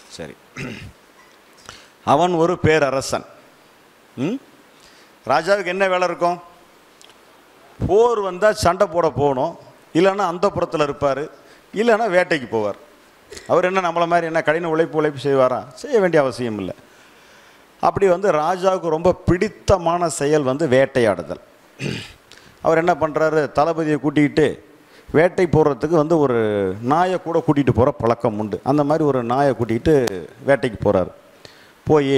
சரி அவன் ஒரு பேரரசன் ம் ராஜாவுக்கு என்ன வேலை இருக்கும் போர் வந்தால் சண்டை போட போகணும் இல்லைன்னா அந்த புறத்தில் இருப்பார் இல்லைன்னா வேட்டைக்கு போவார் அவர் என்ன நம்மளை மாதிரி என்ன கடின உழைப்பு உழைப்பு செய்வாரா செய்ய வேண்டிய அவசியம் இல்லை அப்படி வந்து ராஜாவுக்கு ரொம்ப பிடித்தமான செயல் வந்து வேட்டையாடுதல் அவர் என்ன பண்ணுறாரு தளபதியை கூட்டிக்கிட்டு வேட்டை போடுறதுக்கு வந்து ஒரு நாயை கூட கூட்டிகிட்டு போகிற பழக்கம் உண்டு அந்த மாதிரி ஒரு நாயை கூட்டிகிட்டு வேட்டைக்கு போகிறாரு போய்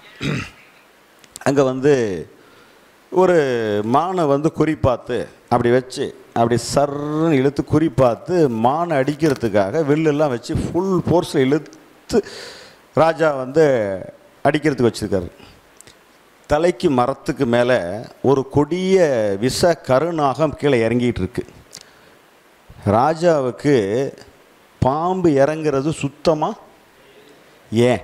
அங்கே வந்து ஒரு மானை வந்து குறி பார்த்து அப்படி வச்சு அப்படி சர்ன்னு இழுத்து குறி பார்த்து மானை அடிக்கிறதுக்காக வில்லெல்லாம் வச்சு ஃபுல் ஃபோர்ஸில் இழுத்து ராஜா வந்து அடிக்கிறதுக்கு வச்சுருக்காரு தலைக்கு மரத்துக்கு மேலே ஒரு கொடிய விஷ கருநாகம் கீழே இறங்கிட்டு இருக்கு ராஜாவுக்கு பாம்பு இறங்குறது சுத்தமாக ஏன்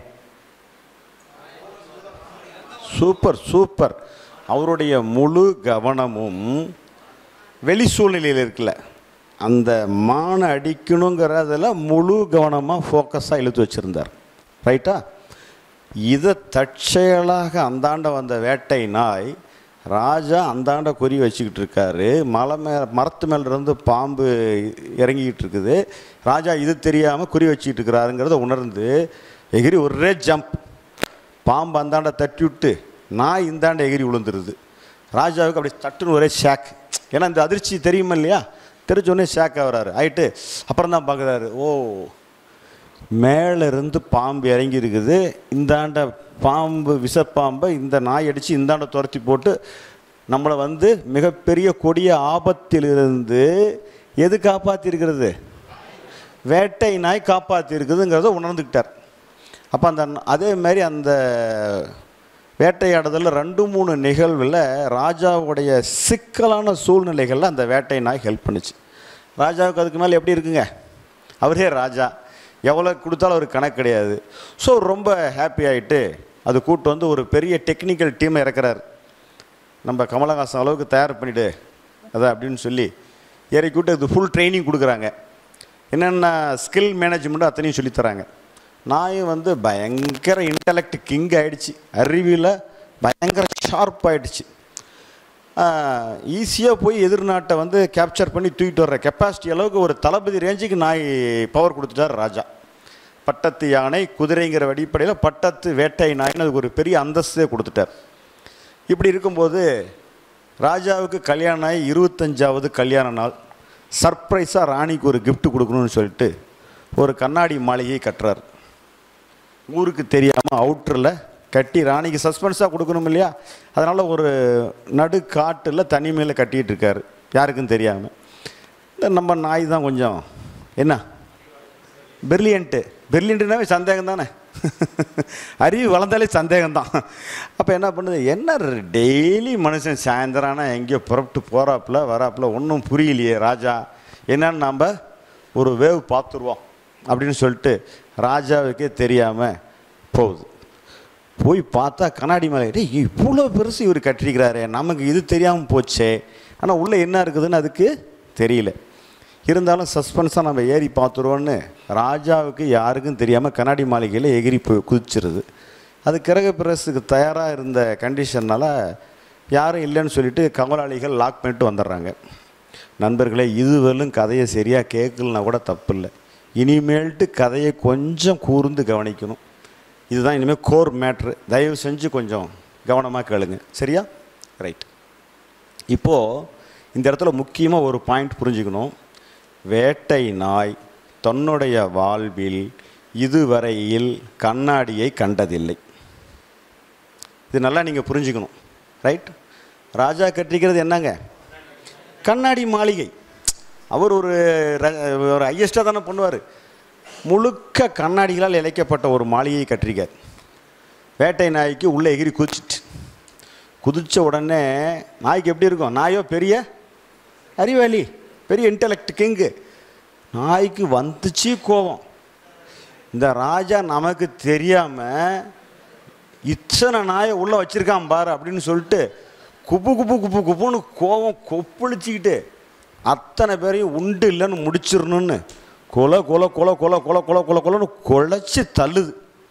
சூப்பர் சூப்பர் அவருடைய முழு கவனமும் வெளி சூழ்நிலையில் இருக்குல்ல அந்த மானை அடிக்கணுங்கிறதுல முழு கவனமாக ஃபோக்கஸாக இழுத்து வச்சுருந்தார் ரைட்டா இதை தற்செயலாக அந்தாண்ட வந்த வேட்டை நாய் ராஜா அந்தாண்ட குறி வச்சுக்கிட்டு இருக்காரு மலை மே மரத்து மேல இருந்து பாம்பு இறங்கிக்கிட்டு இருக்குது ராஜா இது தெரியாமல் குறி வச்சுக்கிட்டு இருக்கிறாருங்கிறத உணர்ந்து எகிரி ஒரே ஜம்ப் பாம்பு அந்தாண்ட தட்டி விட்டு நாய் இந்தாண்ட எகிரி விழுந்துருது ராஜாவுக்கு அப்படி தட்டுன்னு ஒரே ஷாக் ஏன்னா இந்த அதிர்ச்சி தெரியுமா இல்லையா தெரிஞ்சோடனே ஷாக் ஆகுறாரு ஆயிட்டு அப்புறம் தான் பார்க்குறாரு ஓ மேலே இருந்து பாம்பு இறங்கி இருக்குது இந்தாண்ட பாம்பு விஷப்பாம்பை இந்த நாய் அடித்து இந்தாண்ட துரத்தி போட்டு நம்மளை வந்து மிகப்பெரிய கொடிய ஆபத்திலிருந்து எது காப்பாற்றிருக்கிறது வேட்டை நாய் காப்பாற்றிருக்குதுங்கிறத உணர்ந்துக்கிட்டார் அப்போ அந்த அதே மாதிரி அந்த வேட்டையாடுதலில் ரெண்டு மூணு நிகழ்வில் ராஜாவுடைய சிக்கலான சூழ்நிலைகளில் அந்த வேட்டை நாய் ஹெல்ப் பண்ணுச்சு ராஜாவுக்கு அதுக்கு மேலே எப்படி இருக்குங்க அவரே ராஜா எவ்வளோ கொடுத்தாலும் அவருக்கு கணக்கு கிடையாது ஸோ ரொம்ப ஹாப்பி ஆகிட்டு அது கூட்டு வந்து ஒரு பெரிய டெக்னிக்கல் டீமை இறக்குறாரு நம்ம கமலஹாசன் அளவுக்கு தயார் பண்ணிவிடு அதை அப்படின்னு சொல்லி இறக்கி விட்டு அது ஃபுல் ட்ரைனிங் கொடுக்குறாங்க என்னென்ன ஸ்கில் மேனேஜ்மெண்ட்டு அத்தனையும் சொல்லித் தராங்க நாயும் வந்து பயங்கர இன்டலெக்ட் கிங் ஆயிடுச்சு அறிவியல பயங்கர ஷார்ப் ஆயிடுச்சு ஈஸியாக போய் எதிர்நாட்டை வந்து கேப்சர் பண்ணி தூக்கிட்டு வர்ற கெப்பாசிட்டி அளவுக்கு ஒரு தளபதி ரேஞ்சுக்கு நாய் பவர் கொடுத்துட்டார் ராஜா பட்டத்து யானை குதிரைங்கிற அடிப்படையில் பட்டத்து வேட்டை நாய்னு அதுக்கு ஒரு பெரிய அந்தஸ்தே கொடுத்துட்டார் இப்படி இருக்கும்போது ராஜாவுக்கு கல்யாணம் ஆகி இருபத்தஞ்சாவது கல்யாண நாள் சர்ப்ரைஸாக ராணிக்கு ஒரு gift கொடுக்கணும்னு சொல்லிட்டு ஒரு கண்ணாடி மாளிகையை கட்டுறார் ஊருக்கு தெரியாமல் அவுட்டரில் கட்டி ராணிக்கு சஸ்பென்ஸாக கொடுக்கணும் இல்லையா அதனால் ஒரு நடு காட்டில் தனிமையில் கட்டிகிட்டு இருக்காரு யாருக்கும் தெரியாமல் இந்த நம்ம நாய் தான் கொஞ்சம் என்ன பெர்லியன்ட்டு பெர்லியன்ட்டுனாவே சந்தேகம் தானே அறிவு வளர்ந்தாலே சந்தேகம் தான் அப்போ என்ன பண்ணுது என்ன டெய்லி மனுஷன் சாயந்தரம் ஆனால் எங்கேயோ புறப்பட்டு போகிறாப்புல வராப்புல ஒன்றும் புரியலையே ராஜா என்னன்னு நாம் ஒரு வேவ் பார்த்துருவோம் அப்படின்னு சொல்லிட்டு ராஜாவுக்கே தெரியாமல் போகுது போய் பார்த்தா கண்ணாடி மேலே டேய் இவ்வளோ பெருசு இவர் கட்டிருக்கிறாரே நமக்கு இது தெரியாமல் போச்சே ஆனால் உள்ளே என்ன இருக்குதுன்னு அதுக்கு தெரியல இருந்தாலும் சஸ்பென்ஸாக நம்ம ஏறி பார்த்துருவோன்னு ராஜாவுக்கு யாருக்கும் தெரியாமல் கண்ணாடி மாளிகையில் எகிரி போய் குதிச்சிருது அது கிரக பிரஸுக்கு தயாராக இருந்த கண்டிஷனால் யாரும் இல்லைன்னு சொல்லிட்டு கமலாளிகள் லாக் பண்ணிட்டு வந்துடுறாங்க நண்பர்களே இதுவரையிலும் கதையை சரியாக கேட்கலனா கூட தப்பு இல்லை இனிமேல்ட்டு கதையை கொஞ்சம் கூர்ந்து கவனிக்கணும் இதுதான் இனிமேல் கோர் மேட்ரு தயவு செஞ்சு கொஞ்சம் கவனமாக கேளுங்க சரியா ரைட் இப்போது இந்த இடத்துல முக்கியமாக ஒரு பாயிண்ட் புரிஞ்சுக்கணும் வேட்டை நாய் தன்னுடைய வாழ்வில் இதுவரையில் கண்ணாடியை கண்டதில்லை இது நல்லா நீங்கள் புரிஞ்சுக்கணும் ரைட் ராஜா கட்டிக்கிறது என்னங்க கண்ணாடி மாளிகை அவர் ஒரு ர- ஒரு ஹையஸ்ட்டாக தானே பண்ணுவார் முழுக்க கண்ணாடிகளால் இழைக்கப்பட்ட ஒரு மாளிகையை கட்டிருக்கார் வேட்டை நாய்க்கு உள்ளே எகிரி குதிச்சிட்டு குதிச்ச உடனே நாய்க்கு எப்படி இருக்கும் நாயோ பெரிய அறிவாளி பெரிய இன்டலெக்ட் கிங்கு நாய்க்கு வந்துச்சு கோபம் இந்த ராஜா நமக்கு தெரியாமல் இத்தனை நாயை உள்ளே வச்சிருக்கான் பாரு அப்படின்னு சொல்லிட்டு குப்பு குப்பு குப்பு குப்புன்னு கோவம் கொப்பளிச்சுக்கிட்டு அத்தனை பேரையும் உண்டு இல்லைன்னு முடிச்சிடணும்னு கொலை கொலை கொலை கொலை கொலை கொலை கொலை கொலைன்னு குலைச்சி தள்ளுது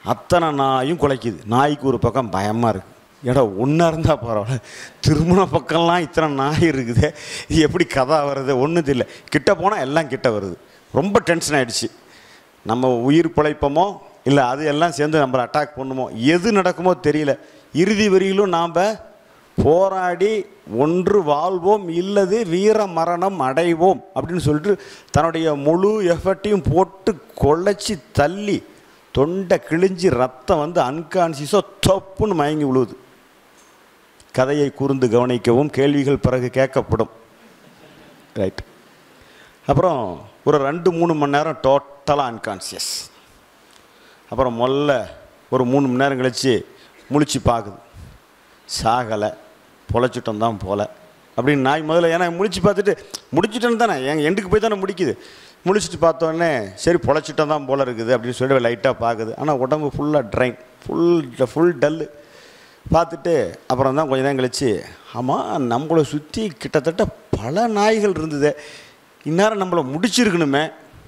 அத்தனை நாயும் குலைக்குது நாய்க்கு ஒரு பக்கம் பயமாக இருக்குது ஏடா ஒன்றா இருந்தால் பரவாயில்ல திருமண பக்கம்லாம் இத்தனை நாய் இருக்குது இது எப்படி கதை வருது ஒன்றும் தெரியல கிட்ட போனால் எல்லாம் கிட்ட வருது ரொம்ப டென்ஷன் ஆயிடுச்சு நம்ம உயிர் பிழைப்போமோ இல்லை அது எல்லாம் சேர்ந்து நம்மளை அட்டாக் பண்ணுமோ எது நடக்குமோ தெரியல இறுதி வரியிலும் நாம் போராடி ஒன்று வாழ்வோம் இல்லது வீர மரணம் அடைவோம் அப்படின்னு சொல்லிட்டு தன்னுடைய முழு எஃபர்ட்டையும் போட்டு கொலைச்சி தள்ளி தொண்டை கிழிஞ்சி ரத்தம் வந்து அன்கான்சியஸோ தொப்புன்னு மயங்கி விழுவுது கதையை கூர்ந்து கவனிக்கவும் கேள்விகள் பிறகு கேட்கப்படும் ரைட் அப்புறம் ஒரு ரெண்டு மூணு மணி நேரம் டோட்டலாக அன்கான்சியஸ் அப்புறம் முதல்ல ஒரு மூணு மணி நேரம் கழித்து முழிச்சு பார்க்குது சாகலை பொழைச்சிட்டோம் தான் போல அப்படின்னு நாய் முதல்ல ஏன்னா முழிச்சு பார்த்துட்டு முடிச்சிட்டோன்னு தானே என் எண்டுக்கு போய் தானே முடிக்குது முழிச்சிட்டு பார்த்தோன்னே சரி பொழைச்சிட்டோம் தான் போல இருக்குது அப்படின்னு சொல்லி லைட்டாக பார்க்குது ஆனால் உடம்பு ஃபுல்லாக ட்ரைன் ஃபுல் ஃபுல் டல்லு பார்த்துட்டு அப்புறம் தான் கொஞ்ச நேரம் கழிச்சு ஆமாம் நம்மளை சுற்றி கிட்டத்தட்ட பல நாய்கள் இருந்தது இந்நேரம் நம்மளை முடிச்சிருக்கணுமே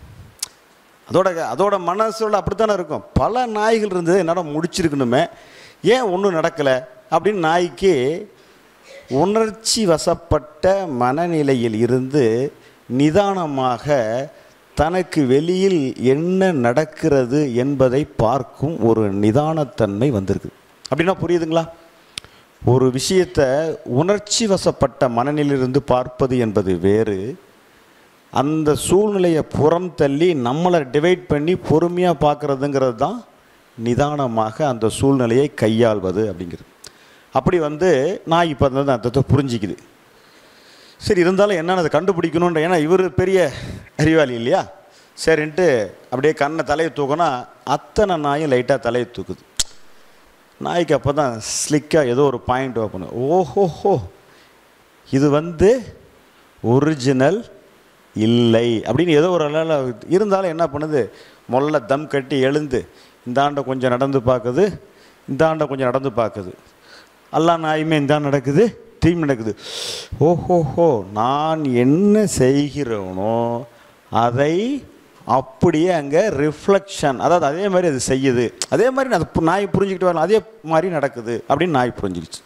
அதோட அதோட மனசோட அப்படித்தானே இருக்கும் பல நாய்கள் இருந்தது என்னால் முடிச்சிருக்கணுமே ஏன் ஒன்றும் நடக்கலை அப்படின்னு நாய்க்கு உணர்ச்சி வசப்பட்ட மனநிலையில் இருந்து நிதானமாக தனக்கு வெளியில் என்ன நடக்கிறது என்பதை பார்க்கும் ஒரு நிதானத்தன்மை வந்திருக்கு அப்படின்னா புரியுதுங்களா ஒரு விஷயத்தை உணர்ச்சி வசப்பட்ட மனநிலையிலிருந்து பார்ப்பது என்பது வேறு அந்த சூழ்நிலையை புறம் தள்ளி நம்மளை டிவைட் பண்ணி பொறுமையாக பார்க்குறதுங்கிறது தான் நிதானமாக அந்த சூழ்நிலையை கையாள்வது அப்படிங்கிறது அப்படி வந்து நான் இப்போ அந்த அர்த்தத்தை புரிஞ்சிக்குது சரி இருந்தாலும் என்னன்னு அதை கண்டுபிடிக்கணுன்ற ஏன்னா இவர் பெரிய அறிவாளி இல்லையா சரின்ட்டு அப்படியே கண்ணை தலையை தூக்கினா அத்தனை நாயும் லைட்டாக தலையை தூக்குது நாய்க்கு அப்போ தான் ஸ்லிக்காக ஏதோ ஒரு பாயிண்ட் ஓப்பன் ஓஹோஹோ இது வந்து ஒரிஜினல் இல்லை அப்படின்னு ஏதோ ஒரு அளவில் இருந்தாலும் என்ன பண்ணுது முதல்ல தம் கட்டி எழுந்து இந்த ஆண்டை கொஞ்சம் நடந்து பார்க்குது இந்த ஆண்டை கொஞ்சம் நடந்து பார்க்குது எல்லா நாயுமே இந்த நடக்குது திரும்பி நடக்குது ஓஹோஹோ நான் என்ன செய்கிறேனோ அதை அப்படியே அங்கே ரிஃப்ளெக்ஷன் அதாவது அதே மாதிரி அது செய்யுது அதே மாதிரி நான் அது நாய் புரிஞ்சுக்கிட்டு வரலாம் அதே மாதிரி நடக்குது அப்படின்னு நாய் புரிஞ்சுக்கிச்சு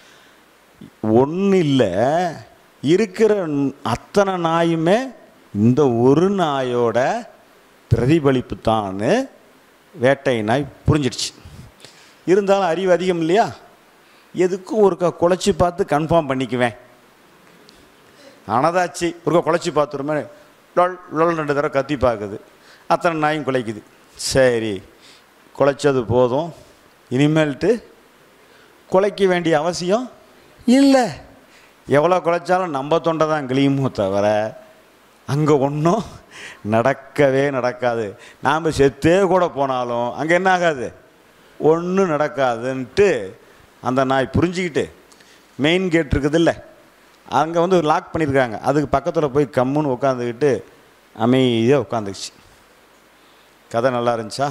ஒன்றும் இல்லை இருக்கிற அத்தனை நாயுமே இந்த ஒரு நாயோட பிரதிபலிப்பு தான் வேட்டை நாய் புரிஞ்சிடுச்சு இருந்தாலும் அறிவு அதிகம் இல்லையா எதுக்கும் ஒருக்கா குலைச்சி பார்த்து கன்ஃபார்ம் பண்ணிக்குவேன் ஆனதாச்சு ஒருக்கா குலைச்சி பார்த்துருமே லொல் லொல் ரெண்டு தடவை கத்தி பார்க்குது அத்தனை நாயும் குலைக்குது சரி குலைச்சது போதும் இனிமேல்ட்டு குலைக்க வேண்டிய அவசியம் இல்லை எவ்வளோ குலைச்சாலும் நம்ம தொண்டை தான் கிளியுமோ தவிர அங்கே ஒன்றும் நடக்கவே நடக்காது நாம் செத்தே கூட போனாலும் அங்கே என்ன ஆகாது ஒன்றும் நடக்காதுன்ட்டு அந்த நாய் புரிஞ்சுக்கிட்டு மெயின் கேட் இருக்குதுல்ல அங்கே வந்து லாக் பண்ணியிருக்காங்க அதுக்கு பக்கத்தில் போய் கம்முன்னு உட்காந்துக்கிட்டு அமைதியாக உட்காந்துக்குச்சு கதை நல்லா இருந்துச்சா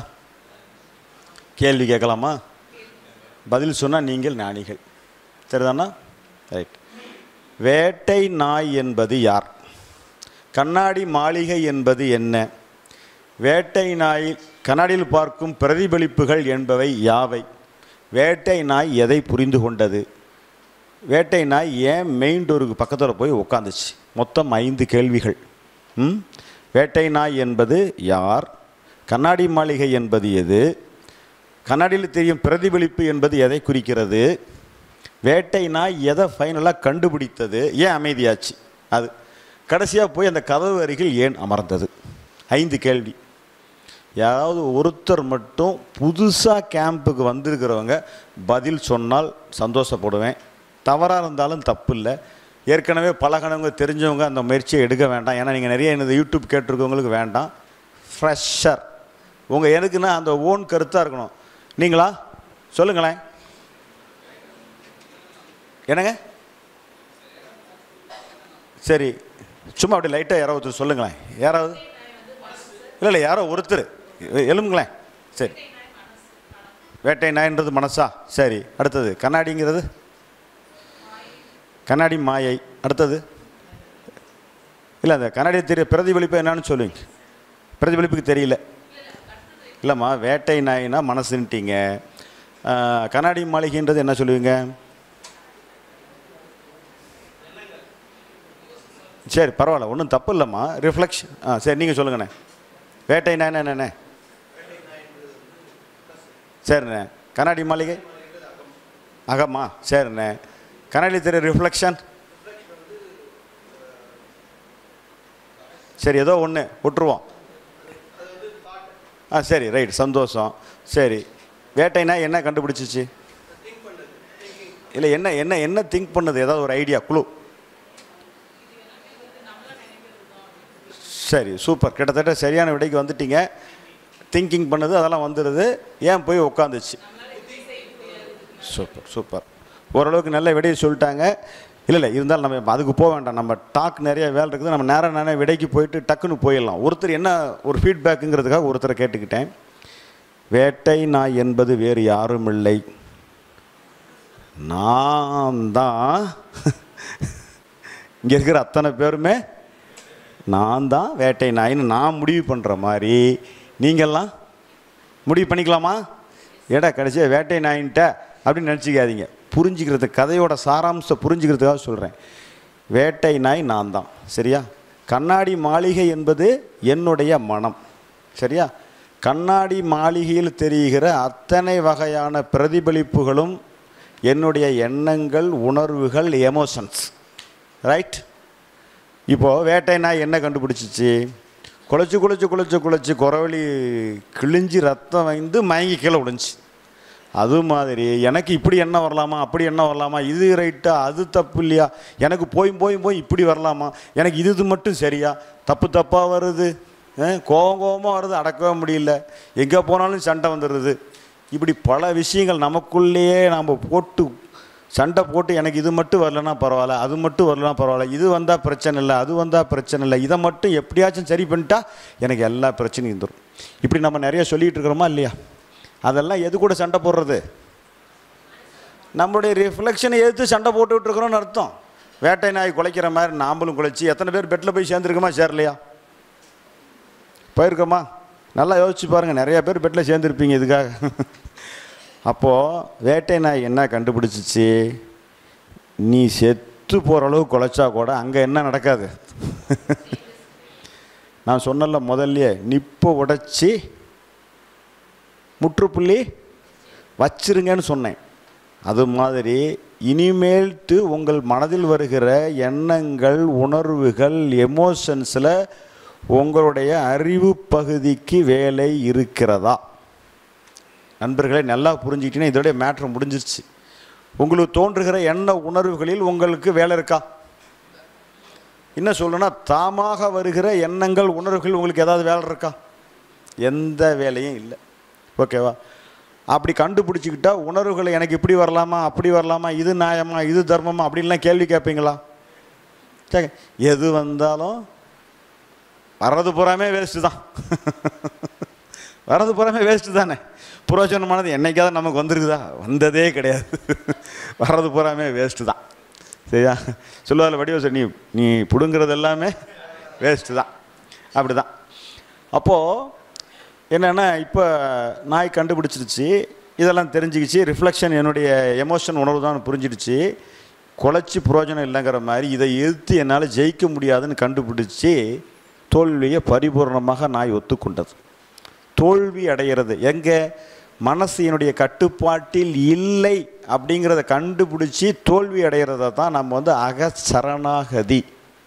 கேள்வி கேட்கலாமா பதில் சொன்னால் நீங்கள் ஞானிகள் சரிதானா ரைட் வேட்டை நாய் என்பது யார் கண்ணாடி மாளிகை என்பது என்ன வேட்டை நாய் கண்ணாடியில் பார்க்கும் பிரதிபலிப்புகள் என்பவை யாவை வேட்டை நாய் எதை புரிந்து கொண்டது வேட்டை நாய் ஏன் மெயின் டோருக்கு பக்கத்தில் போய் உட்காந்துச்சு மொத்தம் ஐந்து கேள்விகள் ம் வேட்டை நாய் என்பது யார் கண்ணாடி மாளிகை என்பது எது கண்ணாடியில் தெரியும் பிரதிபலிப்பு என்பது எதை குறிக்கிறது வேட்டை நாய் எதை ஃபைனலாக கண்டுபிடித்தது ஏன் அமைதியாச்சு அது கடைசியாக போய் அந்த கதவு அருகில் ஏன் அமர்ந்தது ஐந்து கேள்வி யாராவது ஒருத்தர் மட்டும் புதுசாக கேம்புக்கு வந்திருக்கிறவங்க பதில் சொன்னால் சந்தோஷப்படுவேன் தவறாக இருந்தாலும் தப்பு இல்லை ஏற்கனவே பழகினவங்க தெரிஞ்சவங்க அந்த முயற்சியை எடுக்க வேண்டாம் ஏன்னா நீங்கள் நிறைய இந்த யூடியூப் கேட்டிருக்கவங்களுக்கு வேண்டாம் ஃப்ரெஷ்ஷர் உங்கள் எதுக்குன்னா அந்த ஓன் கருத்தாக இருக்கணும் நீங்களா சொல்லுங்களேன் என்னங்க சரி சும்மா அப்படி லைட்டாக யாரோ ஒருத்தர் சொல்லுங்களேன் யாராவது இல்லை இல்லை யாரோ ஒருத்தர் எ- எழும்புங்களேன் சரி வேட்டை நாயின்றது மனசா சரி அடுத்தது கண்ணாடிங்கிறது கண்ணாடி மாயை அடுத்தது இல்லை அந்த கண்ணாடி தெரிய பிரதிபலிப்பு என்னன்னு சொல்லுவீங்க பிரதிபலிப்புக்கு தெரியல இல்லைம்மா வேட்டை நாயினா மனசுன்ட்டீங்க ஆ, கண்ணாடி மாளிகைன்றது என்ன சொல்லுவீங்க சரி பரவாயில்ல ஒன்றும் தப்பு இல்லைம்மா ரிஃப்ளெக்ஷன் ஆ சரி நீங்கள் சொல்லுங்கண்ணே வேட்டை நாயினா என்னண்ணே சரிண்ணே கண்ணாடி மாளிகை அகம்மா சரிண்ணே கண்ணாடி தெரிய ரிஃப்ளெக்ஷன் சரி ஏதோ ஒன்று விட்டுருவோம் ஆ சரி ரைட் சந்தோஷம் சரி வேட்டைனா என்ன கண்டுபிடிச்சிச்சு இல்லை என்ன என்ன என்ன திங்க் பண்ணுது ஏதாவது ஒரு ஐடியா குழு சரி சூப்பர் கிட்டத்தட்ட சரியான விடைக்கு வந்துட்டீங்க திங்கிங் பண்ணுது அதெல்லாம் வந்துடுது ஏன் போய் உட்காந்துச்சு சூப்பர் சூப்பர் ஓரளவுக்கு நல்ல விடையை சொல்லிட்டாங்க இல்லை இல்லை இருந்தாலும் நம்ம இப்ப அதுக்கு போக வேண்டாம் நம்ம டாக் நிறைய வேலை இருக்குது நம்ம நேரம் நேரம் விடைக்கு போயிட்டு டக்குன்னு போயிடலாம் ஒருத்தர் என்ன ஒரு ஃபீட்பேக்குங்கிறதுக்காக ஒருத்தரை கேட்டுக்கிட்டேன் வேட்டை நாய் என்பது வேறு யாரும் இல்லை நான் தான் இங்கே இருக்கிற அத்தனை பேருமே நான் தான் வேட்டை நாயின்னு நான் முடிவு பண்ணுற மாதிரி நீங்கள்லாம் முடிவு பண்ணிக்கலாமா ஏடா கடைசியாக வேட்டை நாயின்ட்ட அப்படின்னு நினச்சிக்காதீங்க புரிஞ்சுக்கிறது கதையோட சாராம்சம் புரிஞ்சுக்கிறதுக்காக சொல்கிறேன் வேட்டை நாய் நான் தான் சரியா கண்ணாடி மாளிகை என்பது என்னுடைய மனம் சரியா கண்ணாடி மாளிகையில் தெரிகிற அத்தனை வகையான பிரதிபலிப்புகளும் என்னுடைய எண்ணங்கள் உணர்வுகள் எமோஷன்ஸ் ரைட் இப்போது வேட்டை நாய் என்ன கண்டுபிடிச்சிச்சு குலைச்சு குலைச்சு குலைச்சு குலைச்சு குறவழி கிழிஞ்சு ரத்தம் வந்து மயங்கி கீழே விழுந்துச்சு அது மாதிரி எனக்கு இப்படி என்ன வரலாமா அப்படி என்ன வரலாமா இது ரைட்டா அது தப்பு இல்லையா எனக்கு போய் போய் போய் இப்படி வரலாமா எனக்கு இது இது மட்டும் சரியா தப்பு தப்பாக வருது அஹ், கோவம் கோவமாக வருது அடக்கவே முடியல எங்கே போனாலும் சண்டை வந்துடுது இப்படி பல விஷயங்கள் நமக்குள்ளேயே நாம் போட்டு சண்டை போட்டு எனக்கு இது மட்டும் வரலன்னா பரவாயில்ல அது மட்டும் வரலனா பரவாயில்ல இது வந்தால் பிரச்சனை இல்லை அது வந்தால் பிரச்சனை இல்லை இதை மட்டும் எப்படியாச்சும் சரி பண்ணிட்டா எனக்கு எல்லா பிரச்சனையும் வந்துடும் இப்படி நம்ம நிறைய சொல்லிகிட்டு இருக்கிறோமா இல்லையா அதெல்லாம் எது கூட சண்டை போடுறது நம்மளுடைய ரிஃப்ளெக்ஷனை எதிர்த்து சண்டை போட்டுக்கிட்டு இருக்கிறோம்னு அர்த்தம் வேட்டை நாய் குலைக்கிற மாதிரி நாம்பளும் குலைச்சி எத்தனை பேர் பெட்டில் போய் சேர்ந்துருக்கோமா சேரலையா போயிருக்கோமா நல்லா யோசிச்சு பாருங்கள் நிறைய பேர் பெட்டில் சேர்ந்துருப்பீங்க இதுக்காக அப்போது வேட்டை நாய் என்ன கண்டுபிடிச்சிச்சு நீ செத்து போகிற அளவு குலைச்சா கூட அங்கே என்ன நடக்காது நான் சொன்னல முதல்லயே நிப்பை உடைச்சி முற்றுப்புள்ளி வச்சிருங்கன்னு சொன்னேன் அது மாதிரி இனிமேல்ட்டு உங்கள் மனதில் வருகிற எண்ணங்கள் உணர்வுகள் எமோஷன்ஸில் உங்களுடைய அறிவு பகுதிக்கு வேலை இருக்கிறதா நண்பர்களே நல்லா புரிஞ்சுக்கிட்டீங்கன்னா இதோடைய மேட்ரு முடிஞ்சிருச்சு உங்களுக்கு தோன்றுகிற எண்ண உணர்வுகளில் உங்களுக்கு வேலை இருக்கா என்ன சொல்லணும்னா தாமாக வருகிற எண்ணங்கள் உணர்வுகள் உங்களுக்கு ஏதாவது வேலை இருக்கா எந்த வேலையும் இல்லை ஓகேவா அப்படி கண்டுபிடிச்சிக்கிட்டா உணர்வுகளை எனக்கு இப்படி வரலாமா அப்படி வரலாமா இது நியாயமா இது தர்மமா அப்படின்லாம் கேள்வி கேட்பீங்களா சரி எது வந்தாலும் வர்றது பூராமே வேஸ்ட்டு தான் வர்றது பூராமே வேஸ்ட்டு தானே புரோஜனமானது என்னைக்காவது நமக்கு வந்திருக்குதா வந்ததே கிடையாது வர்றது பூராமே வேஸ்ட்டு தான் சரியா சொல்லுவாள் வடிவ சார் நீ நீ பிடுங்கிறது எல்லாமே வேஸ்ட்டு தான் அப்படி தான் அப்போது என்னென்னா இப்போ நாய் கண்டுபிடிச்சிருச்சு இதெல்லாம் தெரிஞ்சுக்கிச்சு ரிஃப்ளெக்ஷன் என்னுடைய எமோஷன் உணர்வு தான் புரிஞ்சிடுச்சு குலைச்சி புரோஜனம் இல்லைங்கிற மாதிரி இதை எதிர்த்து என்னால் ஜெயிக்க முடியாதுன்னு கண்டுபிடிச்சி தோல்வியை பரிபூர்ணமாக நாய் ஒத்துக்கொண்டது தோல்வி அடைகிறது எங்கே மனசு என்னுடைய கட்டுப்பாட்டில் இல்லை அப்படிங்கிறத கண்டுபிடிச்சி தோல்வி அடைகிறத தான் நம்ம வந்து அகசரணாகதி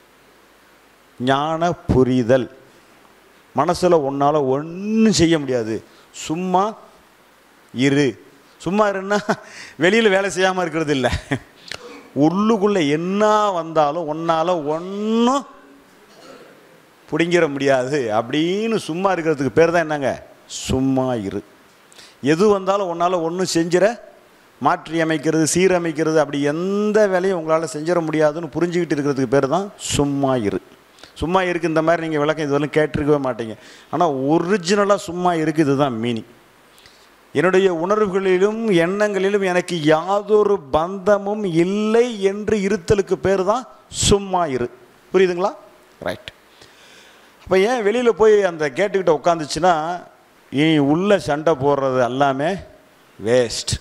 ஞான புரிதல் மனசில் உன்னால் ஒன்றும் செய்ய முடியாது சும்மா இரு சும்மா இருன்னா வெளியில் வேலை செய்யாமல் இருக்கிறது இல்லை உள்ளுக்குள்ளே என்ன வந்தாலும் உன்னால் ஒன்றும் பிடிங்கிற முடியாது அப்படின்னு சும்மா இருக்கிறதுக்கு பேர் தான் என்னங்க சும்மா இரு எது வந்தாலும் உன்னால் ஒன்றும் செஞ்சிட மாற்றி அமைக்கிறது சீரமைக்கிறது அப்படி எந்த வேலையும் உங்களால் செஞ்சிட முடியாதுன்னு புரிஞ்சுக்கிட்டு இருக்கிறதுக்கு பேர் தான் சும்மா இரு சும்மா இருக்கு இந்த மாதிரி நீங்கள் விளக்கம் இதுவரையும் கேட்டிருக்கவே மாட்டீங்க ஆனால் ஒரிஜினலாக சும்மா இருக்கு இதுதான் மீனிங் என்னுடைய உணர்வுகளிலும் எண்ணங்களிலும் எனக்கு யாதொரு பந்தமும் இல்லை என்று இருத்தலுக்கு பேர் தான் சும்மா இரு புரியுதுங்களா ரைட் அப்போ ஏன் வெளியில் போய் அந்த கேட்டுக்கிட்ட உட்காந்துச்சுன்னா இனி உள்ள சண்டை போடுறது எல்லாமே வேஸ்ட்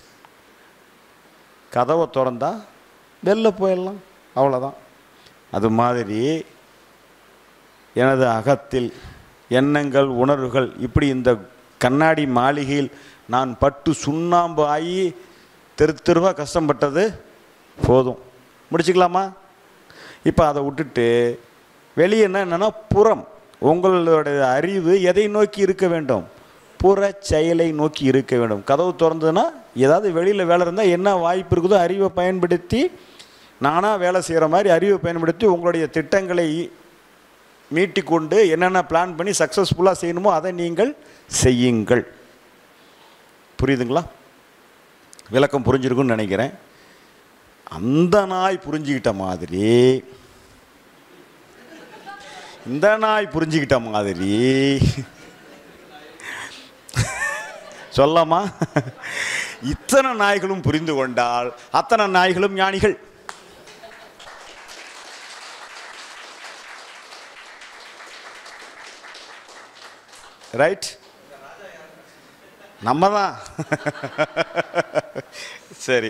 கதவை திறந்தா வெளில போயிடலாம் அவ்வளோதான் அது மாதிரி எனது அகத்தில் எண்ணங்கள் உணர்வுகள் இப்படி இந்த கண்ணாடி மாளிகையில் நான் பட்டு சுண்ணாம்பு ஆகி தெரு தெருவாக கஷ்டப்பட்டது போதும் முடிச்சுக்கலாமா இப்போ அதை விட்டுட்டு வெளியே என்ன என்னன்னா புறம் உங்களுடைய அறிவு எதை நோக்கி இருக்க வேண்டும் புற செயலை நோக்கி இருக்க வேண்டும் கதவு திறந்ததுன்னா ஏதாவது வெளியில் வேலை இருந்தால் என்ன வாய்ப்பு இருக்குதோ அறிவை பயன்படுத்தி நானாக வேலை செய்கிற மாதிரி அறிவை பயன்படுத்தி உங்களுடைய திட்டங்களை மீட்டிக்கொண்டு என்னென்ன பிளான் பண்ணி சக்ஸஸ்ஃபுல்லாக செய்யணுமோ அதை நீங்கள் செய்யுங்கள் புரியுதுங்களா விளக்கம் புரிஞ்சிருக்குன்னு நினைக்கிறேன் அந்த நாய் புரிஞ்சுக்கிட்ட மாதிரி இந்த நாய் புரிஞ்சுக்கிட்ட மாதிரி சொல்லாமா இத்தனை நாய்களும் புரிந்து கொண்டால் அத்தனை நாய்களும் ஞானிகள் ரைட் நம்ம தான் சரி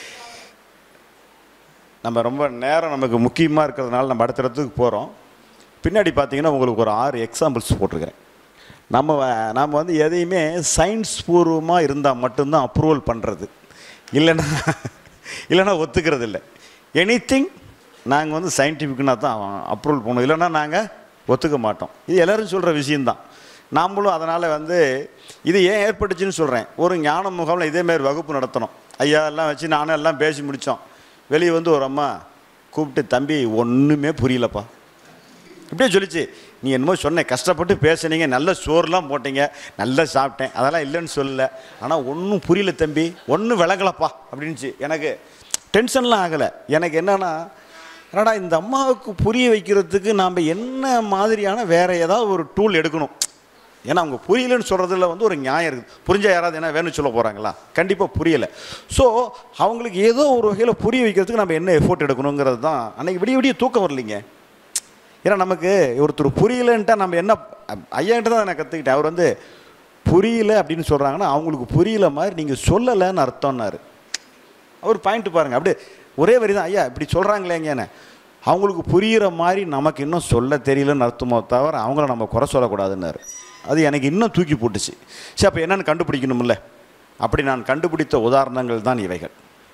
நம்ம ரொம்ப நேரம் நமக்கு முக்கியமாக இருக்கிறதுனால நம்ம அடுத்த இடத்துக்கு போகிறோம் பின்னாடி பார்த்தீங்கன்னா உங்களுக்கு ஒரு ஆறு எக்ஸாம்பிள்ஸ் போட்டிருக்கிறேன் நம்ம வ- நாம வந்து எதையுமே சயின்ஸ் பூர்வமாக இருந்தால் மட்டும்தான் அப்ரூவல் பண்ணுறது இல்லைன்னா இல்லைன்னா ஒத்துக்கிறது இல்லை எனி திங் நாங்கள் வந்து சயின்டிஃபிக்னா தான் அப்ரூவல் பண்ணுவோம் இல்லைன்னா நாங்கள் ஒத்துக்க மாட்டோம் இது எல்லோரும் சொல்கிற விஷயந்தான் நாமளும் அதனால் வந்து இது ஏன் ஏற்பட்டுச்சுன்னு சொல்கிறேன் ஒரு ஞான முகாமில் இதேமாரி வகுப்பு நடத்தணும் ஐயா எல்லாம் வச்சு நானும் எல்லாம் பேசி முடித்தோம் வெளியே வந்து ஒரு அம்மா கூப்பிட்டு தம்பி ஒன்றுமே புரியலப்பா இப்படியே சொல்லிச்சு நீ என்னமோ சொன்ன கஷ்டப்பட்டு பேசுனீங்க நல்ல சோறுலாம் போட்டீங்க நல்லா சாப்பிட்டேன் அதெல்லாம் இல்லைன்னு சொல்லல ஆனால் ஒன்றும் புரியல தம்பி ஒன்றும் விளங்கலப்பா அப்படின்ச்சு எனக்கு டென்ஷன்லாம் ஆகலை எனக்கு என்னன்னா என்னடா இந்த அம்மாவுக்கு புரிய வைக்கிறதுக்கு நாம் என்ன மாதிரியான வேற ஏதாவது ஒரு டூல் எடுக்கணும் ஏன்னா அவங்க புரியலன்னு சொல்கிறதுல வந்து ஒரு நியாயம் இருக்குது புரிஞ்சா யாராவது என்ன வேணும்னு சொல்ல போகிறாங்களா கண்டிப்பாக புரியலை ஸோ அவங்களுக்கு ஏதோ ஒரு வகையில் புரிய வைக்கிறதுக்கு நம்ம என்ன எஃபோர்ட் எடுக்கணுங்கிறது தான் அன்னைக்கு விடிய விடிய தூக்கம் வரலைங்க ஏன்னா நமக்கு ஒருத்தர் புரியலன்ட்டா நம்ம என்ன ஐயான்ட்டு தான் நான் கற்றுக்கிட்டேன் அவர் வந்து புரியல அப்படின்னு சொல்கிறாங்கன்னா அவங்களுக்கு புரியல மாதிரி நீங்கள் சொல்லலைன்னு அர்த்தம்னாரு அவர் பாயிண்ட் பாருங்கள் அப்படியே ஒரே வரி தான் ஐயா இப்படி சொல்கிறாங்களேங்கன்னு அவங்களுக்கு புரிகிற மாதிரி நமக்கு இன்னும் சொல்ல தெரியலன்னு அர்த்தமோ தவிர அவங்கள நம்ம குறை சொல்லக்கூடாதுன்னாரு அது எனக்கு இன்னும் தூக்கி போட்டுச்சு சரி அப்போ என்னென்னு கண்டுபிடிக்கணும்ல அப்படி நான் கண்டுபிடித்த உதாரணங்கள் தான் இவைகள்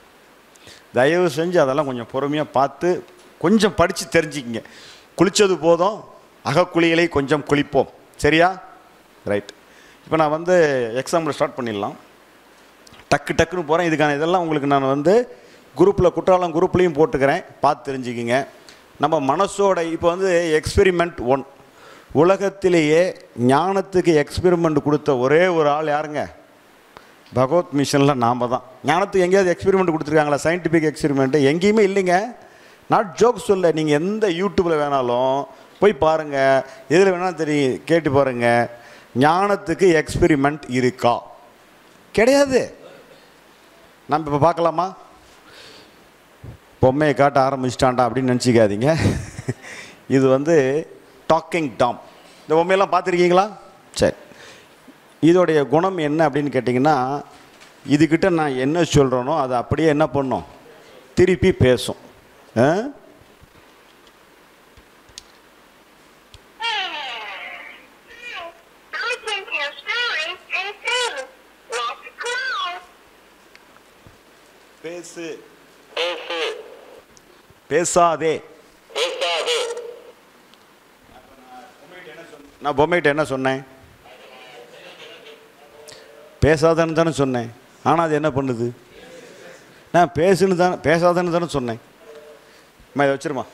தயவு செஞ்சு அதெல்லாம் கொஞ்சம் பொறுமையாக பார்த்து கொஞ்சம் படித்து தெரிஞ்சுக்கிங்க குளித்தது போதும் அகக்குளியலை கொஞ்சம் குளிப்போம் சரியா ரைட் இப்போ நான் வந்து எக்ஸாம்பிள் ஸ்டார்ட் பண்ணிடலாம் டக்கு டக்குன்னு போகிறேன் இதுக்கான இதெல்லாம் உங்களுக்கு நான் வந்து குரூப்பில் குற்றாலம் குரூப்லேயும் போட்டுக்கிறேன் பார்த்து தெரிஞ்சுக்கிங்க நம்ம மனசோட இப்போ வந்து எக்ஸ்பெரிமெண்ட் ஒன் உலகத்திலேயே ஞானத்துக்கு எக்ஸ்பெரிமெண்ட் கொடுத்த ஒரே ஒரு ஆள் யாருங்க பகவத் மிஷனில் நாம் தான் ஞானத்துக்கு எங்கேயாவது எக்ஸ்பெரிமெண்ட் கொடுத்துருக்காங்களா சயின்டிஃபிக் எக்ஸ்பெரிமெண்ட்டு எங்கேயுமே இல்லைங்க நாட் ஜோக் சொல்ல நீங்கள் எந்த யூடியூப்பில் வேணாலும் போய் பாருங்கள் எதில் வேணாலும் தெரியும் கேட்டு பாருங்கள் ஞானத்துக்கு எக்ஸ்பெரிமெண்ட் இருக்கா கிடையாது நம்ம இப்போ பார்க்கலாமா பொம்மையை காட்ட ஆரம்பிச்சிட்டான்டா அப்படின்னு நினச்சிக்காதீங்க இது வந்து டாக்கிங் டாம் இந்த பொம்மையெல்லாம் பார்த்துருக்கீங்களா சரி இதோடைய குணம் என்ன அப்படின்னு கேட்டிங்கன்னா இதுக்கிட்ட நான் என்ன சொல்கிறேனோ அதை அப்படியே என்ன பண்ணும் திருப்பி பேசும் ஆ? I can tell stories and sing. Let's go. பேசு பேசாதே நான் பொம்மைகிட்ட என்ன சொன்னேன் பேசாதன்னு தானே சொன்னேன் ஆனால் அது என்ன பண்ணுது நான் பேசுன்னு தானே பேசாதன்னு தானே சொன்னேன் அம்மா இதை வச்சிருமா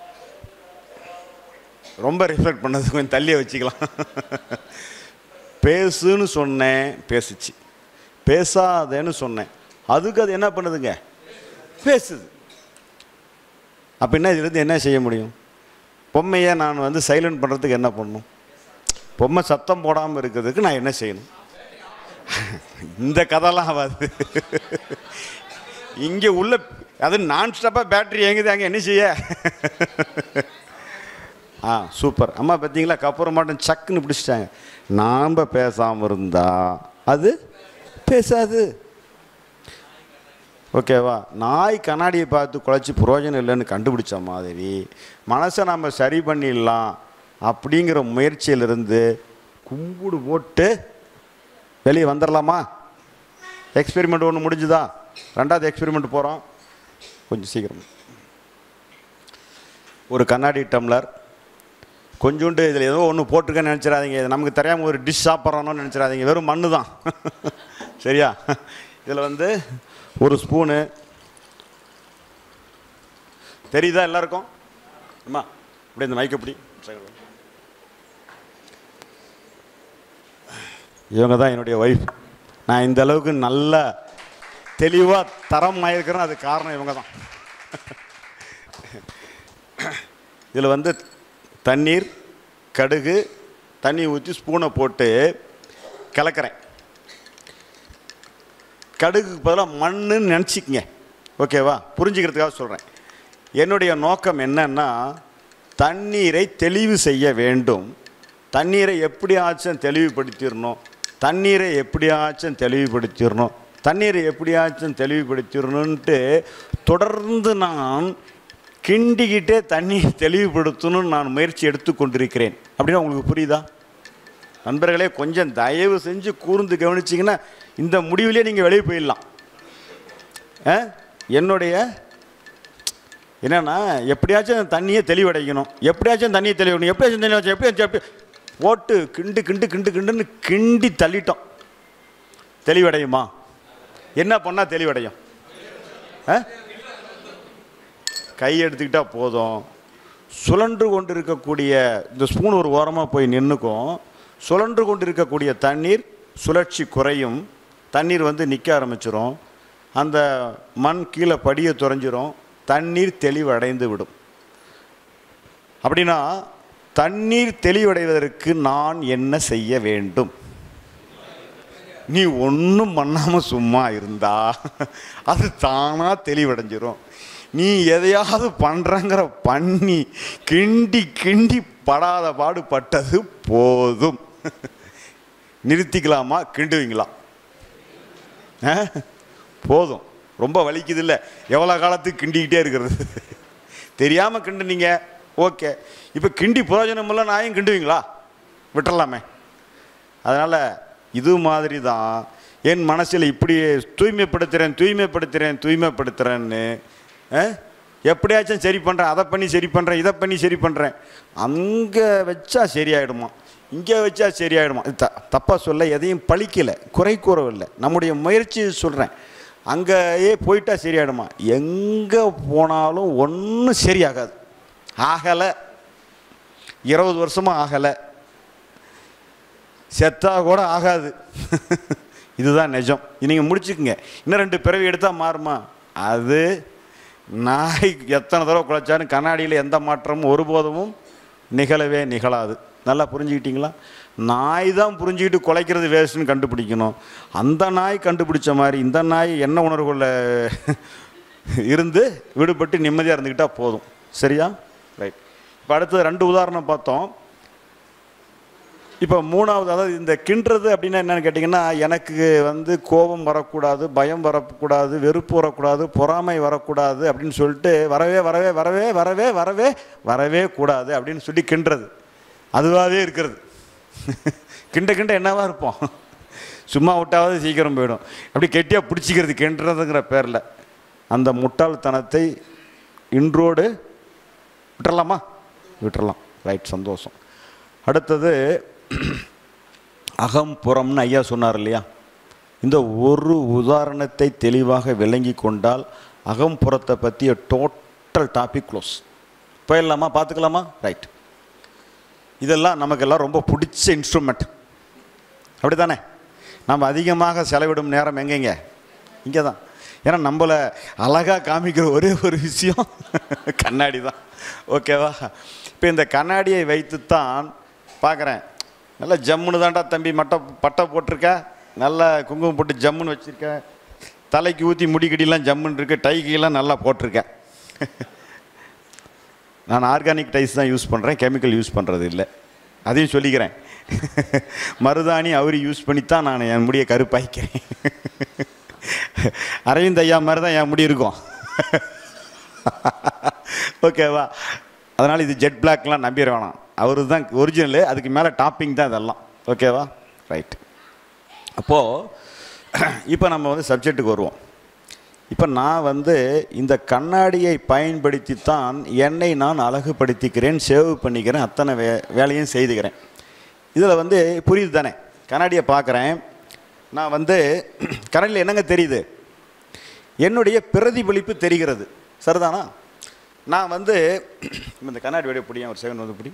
ரொம்ப ரிஃப்ளெக்ட் பண்ணது கொஞ்சம் தள்ளியே வச்சுக்கலாம் பேசுன்னு சொன்னேன் பேசுச்சு பேசாதேன்னு சொன்னேன் அதுக்கு அது என்ன பண்ணுதுங்க பேசுது அப்படின்னா இதுலேருந்து என்ன செய்ய முடியும் பொம்மையை நான் வந்து சைலண்ட் பண்ணுறதுக்கு என்ன பண்ணணும் பொம்மை சத்தம் போடாமல் இருக்கிறதுக்கு நான் என்ன செய்யணும் இந்த கதைலாம் ஆகாது இங்கே உள்ள அது நான் ஸ்டாப்பாக பேட்டரி எங்குது அங்கே என்ன செய்ய ஆ சூப்பர் அம்மா பார்த்தீங்களா கப்புறம் மாட்டம் சக்குன்னு பிடிச்சிட்டாங்க நாம் பேசாமல் இருந்தா அது பேசாது ஓகேவா நாய் கண்ணாடியை பார்த்து குழச்சி புரோஜனம் இல்லைன்னு கண்டுபிடிச்ச மாதிரி மனசை நம்ம சரி பண்ணிடலாம் அப்படிங்கிற முயற்சியிலிருந்து கும்பிடு போட்டு வெளியே வந்துடலாமா எக்ஸ்பெரிமெண்ட் ஒன்று முடிஞ்சுதா ரெண்டாவது எக்ஸ்பெரிமெண்ட் போகிறோம் கொஞ்சம் சீக்கிரம் ஒரு கண்ணாடி டம்ளர் கொஞ்சோண்டு இதில் ஏதோ ஒன்று போட்டிருக்கேன்னு நினச்சிடாதீங்க இது நமக்கு தெரியாமல் ஒரு டிஷ் சாப்பிட்றோன்னு நினச்சிடாதீங்க வெறும் மண்ணு தான் சரியா இதில் வந்து ஒரு ஸ்பூனு தெரியுதா எல்லாருக்கும் அம்மா இப்படி இந்த மைக் எப்படி இவங்க தான் என்னுடைய ஒய்ஃப் நான் இந்த அளவுக்கு நல்ல தெளிவாக தரம் ஆயிருக்கிறேன் அது காரணம் இவங்க தான் இதில் வந்து தண்ணீர் கடுகு தண்ணி ஊற்றி ஸ்பூனை போட்டு கலக்கிறேன் கடுகுக்கு பதிலாக மண்ணுன்னு நினச்சிக்கங்க ஓகேவா புரிஞ்சுக்கிறதுக்காக சொல்கிறேன் என்னுடைய நோக்கம் என்னன்னா தண்ணீரை தெளிவு செய்ய வேண்டும் தண்ணீரை எப்படியாச்சும் தெளிவுபடுத்திடணும் தண்ணீரை எப்படியாச்சும் தெளிவுபடுத்திடணும் தண்ணீரை எப்படியாச்சும் தெளிவுபடுத்திடணுன்ட்டு தொடர்ந்து நான் கிண்டிக்கிட்டே தண்ணியை தெளிவுபடுத்தணும்னு நான் முயற்சி எடுத்து கொண்டிருக்கிறேன் அப்படின்னா உங்களுக்கு புரியுதா நண்பர்களே கொஞ்சம் தயவு செஞ்சு கூர்ந்து கவனிச்சிங்கன்னா இந்த முடிவிலே நீங்கள் வெளியே போயிடலாம் ஆ? என்னுடைய என்னன்னா எப்படியாச்சும் தண்ணியை தெளிவடைக்கணும் எப்படியாச்சும் தண்ணியை தெளிவடைக்கணும் எப்படியாச்சும் தண்ணி வச்சு எப்படியாச்சும் எப்படி போட்டு கிண்டு கிண்டு கிண்டு கிண்டுன்னு கிண்டி தள்ளிட்டோம் தெளிவடையுமா என்ன பண்ணால் தெளிவடையும் ஆ கை எடுத்துக்கிட்டா போதும் சுழன்று கொண்டு இருக்கக்கூடிய இந்த ஸ்பூன் ஒரு ஓரமாக போய் நின்றுக்கும் சுழன்று கொண்டு இருக்கக்கூடிய தண்ணீர் சுழற்சி குறையும் தண்ணீர் வந்து நிற்க ஆரம்பிச்சிரும் அந்த மண் கீழே படிய துறைஞ்சிரும் தண்ணீர் தெளிவடைந்து விடும் அப்படின்னா தண்ணீர் தெளிவடைவதற்கு நான் என்ன செய்ய வேண்டும் நீ ஒன்றும் பண்ணாமல் சும்மா இருந்தா அது தானாக தெளிவடைஞ்சிரும் நீ எதையாவது பண்ணுறங்கிற பண்ணி கிண்டி கிண்டி படாத பாடு பட்டது போதும் நிறுத்திக்கலாமா கிண்டுவீங்களா ஆ? போதும் ரொம்ப வலிக்குது இல்லை எவ்வளோ காலத்துக்கு கிண்டிக்கிட்டே இருக்கிறது தெரியாமல் கிண்டுனீங்க ஓகே இப்போ கிண்டி பிரயோஜனம் இல்லை நாயும் கிண்டுவீங்களா விட்டுறலாமே அதனால் இது மாதிரி தான் என் மனசில் இப்படி தூய்மைப்படுத்துகிறேன் தூய்மைப்படுத்துகிறேன் தூய்மைப்படுத்துகிறேன்னு அஹ், எப்படியாச்சும் சரி பண்ணுறேன் அதை பண்ணி சரி பண்ணுறேன் இதை பண்ணி சரி பண்ணுறேன் அங்கே வச்சா சரியாயிடுமா இங்கே வச்சா சரியாயிடுமா இது த தப்பாக சொல்ல எதையும் பழிக்கலை குறை கூறவில்லை நம்முடைய முயற்சி சொல்கிறேன் அங்கேயே போயிட்டா சரியாயிடுமா எங்கே போனாலும் ஒன்றும் சரியாகாது ஆகலை இருபது வருஷமாக ஆகலை செத்தா கூட ஆகாது இதுதான் நிஜம் நீங்கள் முடிச்சுக்குங்க இன்னும் ரெண்டு பிறவி எடுத்தால் மாறுமா அது நாய் எத்தனை தடவை குலைச்சாலும் கண்ணாடியில் எந்த மாற்றமும் ஒருபோதும் நிகழவே நிகழாது நல்லா புரிஞ்சுக்கிட்டீங்களா நாய் தான் புரிஞ்சுக்கிட்டு குலைக்கிறது வேஸ்ட்டுன்னு கண்டுபிடிக்கணும் அந்த நாய் கண்டுபிடிச்ச மாதிரி இந்த நாய் என்ன உணர்வுகளில் இருந்து விடுபட்டு நிம்மதியாக இருந்துக்கிட்டால் போதும் சரியா ரைட் இப்போ அடுத்தது ரெண்டு உதாரணம் பார்த்தோம் இப்போ மூணாவது அதாவது இந்த கிண்டுறது அப்படின்னா என்னன்னு கேட்டிங்கன்னா எனக்கு வந்து கோபம் வரக்கூடாது பயம் வரக்கூடாது வெறுப்பு வரக்கூடாது பொறாமை வரக்கூடாது அப்படின்னு சொல்லிட்டு வரவே வரவே வரவே வரவே வரவே வரவே கூடாது அப்படின்னு சொல்லி கிண்டுறது அதுவாகவே இருக்கிறது கிண்ட கிண்ட என்னவா இருப்போம் சும்மா விட்டாவது சீக்கிரம் போயிடும் அப்படி கெட்டியாக பிடிச்சிக்கிறது கிண்டுறதுங்கிற பேரில் அந்த முட்டாள்தனத்தை இன்றோடு விட்டுறலாமா விட்டுறலாம் ரைட் சந்தோஷம் அடுத்தது அகம் புறம்னு ஐயா சொன்னார் இல்லையா இந்த ஒரு உதாரணத்தை தெளிவாக விளங்கி கொண்டால் அகம் புறத்தை பற்றிய டோட்டல் டாபிக் க்ளோஸ் போயிடலாமா பார்த்துக்கலாமா ரைட் இதெல்லாம் நமக்கெல்லாம் ரொம்ப பிடிச்ச இன்ஸ்ட்ருமெண்ட் அப்படி தானே நம்ம அதிகமாக செலவிடும் நேரம் எங்கெங்க இங்கே தான் ஏன்னா நம்மளை அழகாக காமிக்கிற ஒரே ஒரு விஷயம் கண்ணாடி தான் ஓகேவா இப்போ இந்த கண்ணாடியை வைத்துத்தான் பார்க்குறேன் நல்லா ஜம்முன்னு தான்டா தம்பி மட்டை பட்டை போட்டிருக்க நல்லா குங்குமம் போட்டு ஜம்முன்னு வச்சுருக்க தலைக்கு ஊற்றி முடிக்கடிலாம் ஜம்முன்னு இருக்கு டைக்கெல்லாம் நல்லா போட்டிருக்க நான் ஆர்கானிக் டைஸ் தான் யூஸ் பண்ணுறேன் கெமிக்கல் யூஸ் பண்ணுறது இல்லை அதையும் சொல்லிக்கிறேன் மருதாணி அவரி யூஸ் பண்ணி தான் நான் என் முடியை கருப்பாய்க்கிறேன் அரவிந்த் ஐயா மாதிரி தான் என் முடி இருக்கும் ஓகேவா அதனால் இது ஜெட் பிளாக்லாம் நம்பிட வேணாம் அவரு தான் ஒரிஜினலு அதுக்கு மேலே டாப்பிங் தான் இதெல்லாம் ஓகேவா ரைட் அப்போது இப்போ நம்ம வந்து சப்ஜெக்ட்டுக்கு வருவோம் இப்போ நான் வந்து இந்த கண்ணாடியை பயன்படுத்தி தான் என்னை நான் அழகுபடுத்திக்கிறேன் சேவ் பண்ணிக்கிறேன் அத்தனை வே வேலையும் செய்துக்கிறேன் இதில் வந்து புரியுது தானே கண்ணாடியை பார்க்குறேன் நான் வந்து கண்ணாடியில் என்னங்க தெரியுது என்னுடைய பிரதிபலிப்பு தெரிகிறது சரிதானா நான் வந்து இந்த கண்ணாடி வெளியே பிடியும் ஒரு செகண்ட் வந்து பிடி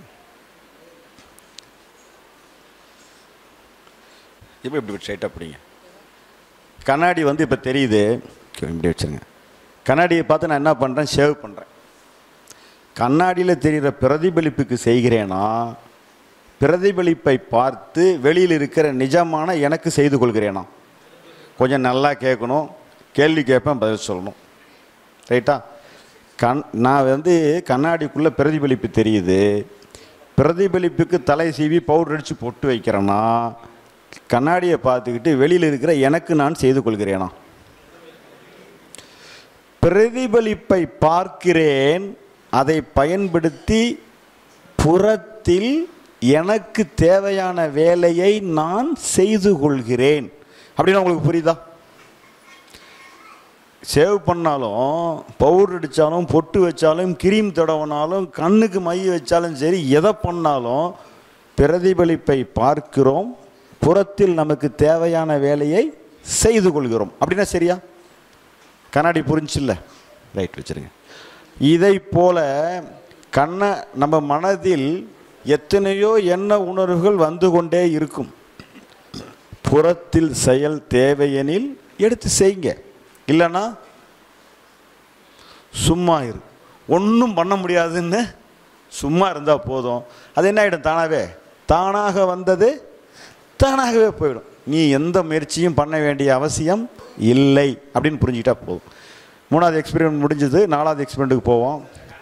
இப்போ இப்படி ஸ்ட்ரைட்டாக பிடிங்க கண்ணாடி வந்து இப்போ தெரியுது Okay, இப்படி வச்சுருங்க கண்ணாடியை பார்த்து நான் என்ன பண்ணுறேன் சேவ் பண்ணுறேன் கண்ணாடியில் தெரிகிற பிரதிபலிப்புக்கு செய்கிறேனா பிரதிபலிப்பை பார்த்து வெளியில் இருக்கிற நிஜமான எனக்கு செய்து கொள்கிறேனா கொஞ்சம் நல்லா கேட்கணும் கேள்வி கேட்பேன் பதில் சொல்லணும் ரைட்டா கண் நான் வந்து கண்ணாடிக்குள்ளே பிரதிபலிப்பு தெரியுது பிரதிபலிப்புக்கு தலை சீவி பவுடர் அடித்து பொட்டு வைக்கிறேன்னா கண்ணாடியை பார்த்துக்கிட்டு வெளியில் இருக்கிற எனக்கு நான் செய்து கொள்கிறேனா பிரதிபலிப்பை பார்க்கிறேன் அதை பயன்படுத்தி புறத்தில் எனக்கு தேவையான வேலையை நான் செய்து கொள்கிறேன் அப்படின்னு உங்களுக்கு புரியுதா சேவ் பண்ணாலும் பவுடர் அடித்தாலும் பொட்டு வச்சாலும் கிரீம் தடவினாலும் கண்ணுக்கு மை வச்சாலும் சரி எதை பண்ணாலும் பிரதிபலிப்பை பார்க்கிறோம் புறத்தில் நமக்கு தேவையான வேலையை செய்து கொள்கிறோம் அப்படின்னா சரியா கண்ணாடி புரிஞ்சில்ல ரைட் வச்சுருங்க இதை போல கண்ண நம்ம மனதில் எத்தனையோ எண்ண உணர்வுகள் வந்து கொண்டே இருக்கும் புறத்தில் செயல் தேவையெனில் எடுத்து செய்யுங்க இல்லைன்னா சும்மா இரு ஒன்றும் பண்ண முடியாதுன்னு சும்மா இருந்தால் போதும் அது என்ன ஆகிடும் தானாகவே தானாக வந்தது தானாகவே போயிடும் நீ எந்த முயற்சியும் பண்ண வேண்டிய அவசியம் இல்லை அப்படின்னு புரிஞ்சுக்கிட்டா போதும் மூணாவது எக்ஸ்பெரிமெண்ட் முடிஞ்சது நாலாவது எக்ஸ்பெரிமெண்ட்டுக்கு போவோம்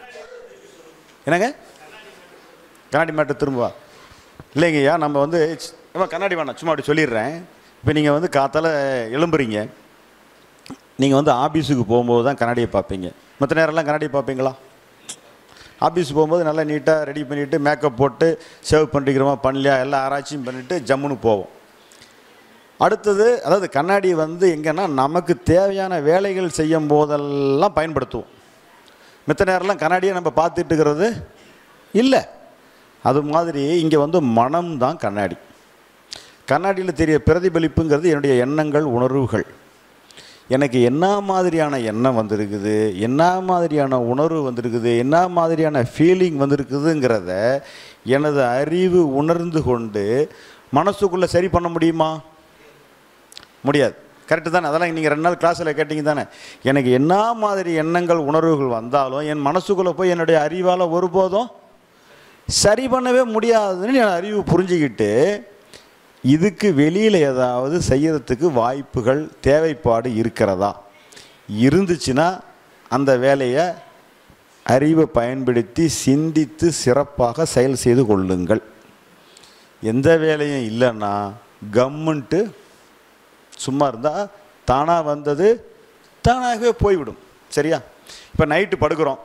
என்னங்க கண்ணாடி மேட்டு திரும்பவா இல்லைங்கய்யா நம்ம வந்து நம்ம கண்ணாடி வேணாம் சும்மா அப்படி சொல்லிடுறேன் இப்போ நீங்கள் வந்து காத்தால எழும்புறீங்க நீங்கள் வந்து ஆஃபீஸுக்கு போகும்போது தான் கண்ணாடியை பார்ப்பீங்க மற்ற நேரம்லாம் கண்ணாடியை பார்ப்பீங்களா ஆஃபீஸ் போகும்போது நல்லா நீட்டாக ரெடி பண்ணிவிட்டு மேக்கப் போட்டு சேவ் பண்ணிக்கிறோமா பண்ணலையா எல்லாம் ஆராய்ச்சியும் பண்ணிவிட்டு ஜம்முன்னு போவோம் அடுத்தது அதாவது கண்ணாடி வந்து எங்கன்னா நமக்கு தேவையான வேலைகள் செய்யும் போதெல்லாம் பயன்படுத்துவோம் மித்த நேரம்லாம் கண்ணாடியை நம்ம பார்த்துட்டு இருக்கிறது இல்லை அது மாதிரி இங்கே வந்து மனம் தான் கண்ணாடி கண்ணாடியில் தெரிய பிரதிபலிப்புங்கிறது என்னுடைய எண்ணங்கள் உணர்வுகள் எனக்கு என்ன மாதிரியான எண்ணம் வந்திருக்குது என்ன மாதிரியான உணர்வு வந்திருக்குது என்ன மாதிரியான ஃபீலிங் வந்திருக்குதுங்கிறத எனது அறிவு உணர்ந்து கொண்டு மனசுக்குள்ளே சரி பண்ண முடியுமா முடியாது கரெக்டு தானே அதெல்லாம் நீங்கள் ரெண்டு நாள் கிளாஸில் கேட்டிங்க தானே எனக்கு என்ன மாதிரி எண்ணங்கள் உணர்வுகள் வந்தாலும் என் மனசுக்குள்ளே போய் என்னுடைய அறிவால் ஒருபோதும் சரி பண்ணவே முடியாதுன்னு என் அறிவு புரிஞ்சுக்கிட்டு இதுக்கு வெளியில் ஏதாவது செய்யறதுக்கு வாய்ப்புகள் தேவைப்பாடு இருக்கிறதா இருந்துச்சுன்னா அந்த வேலையை அறிவை பயன்படுத்தி சிந்தித்து சிறப்பாக செயல் செய்து கொள்ளுங்கள் எந்த வேலையும் இல்லைன்னா கம்முன்ட்டு சும்மா இருந்தால் தானாக வந்தது தானாகவே போய்விடும் சரியா இப்போ நைட்டு படுக்கிறோம்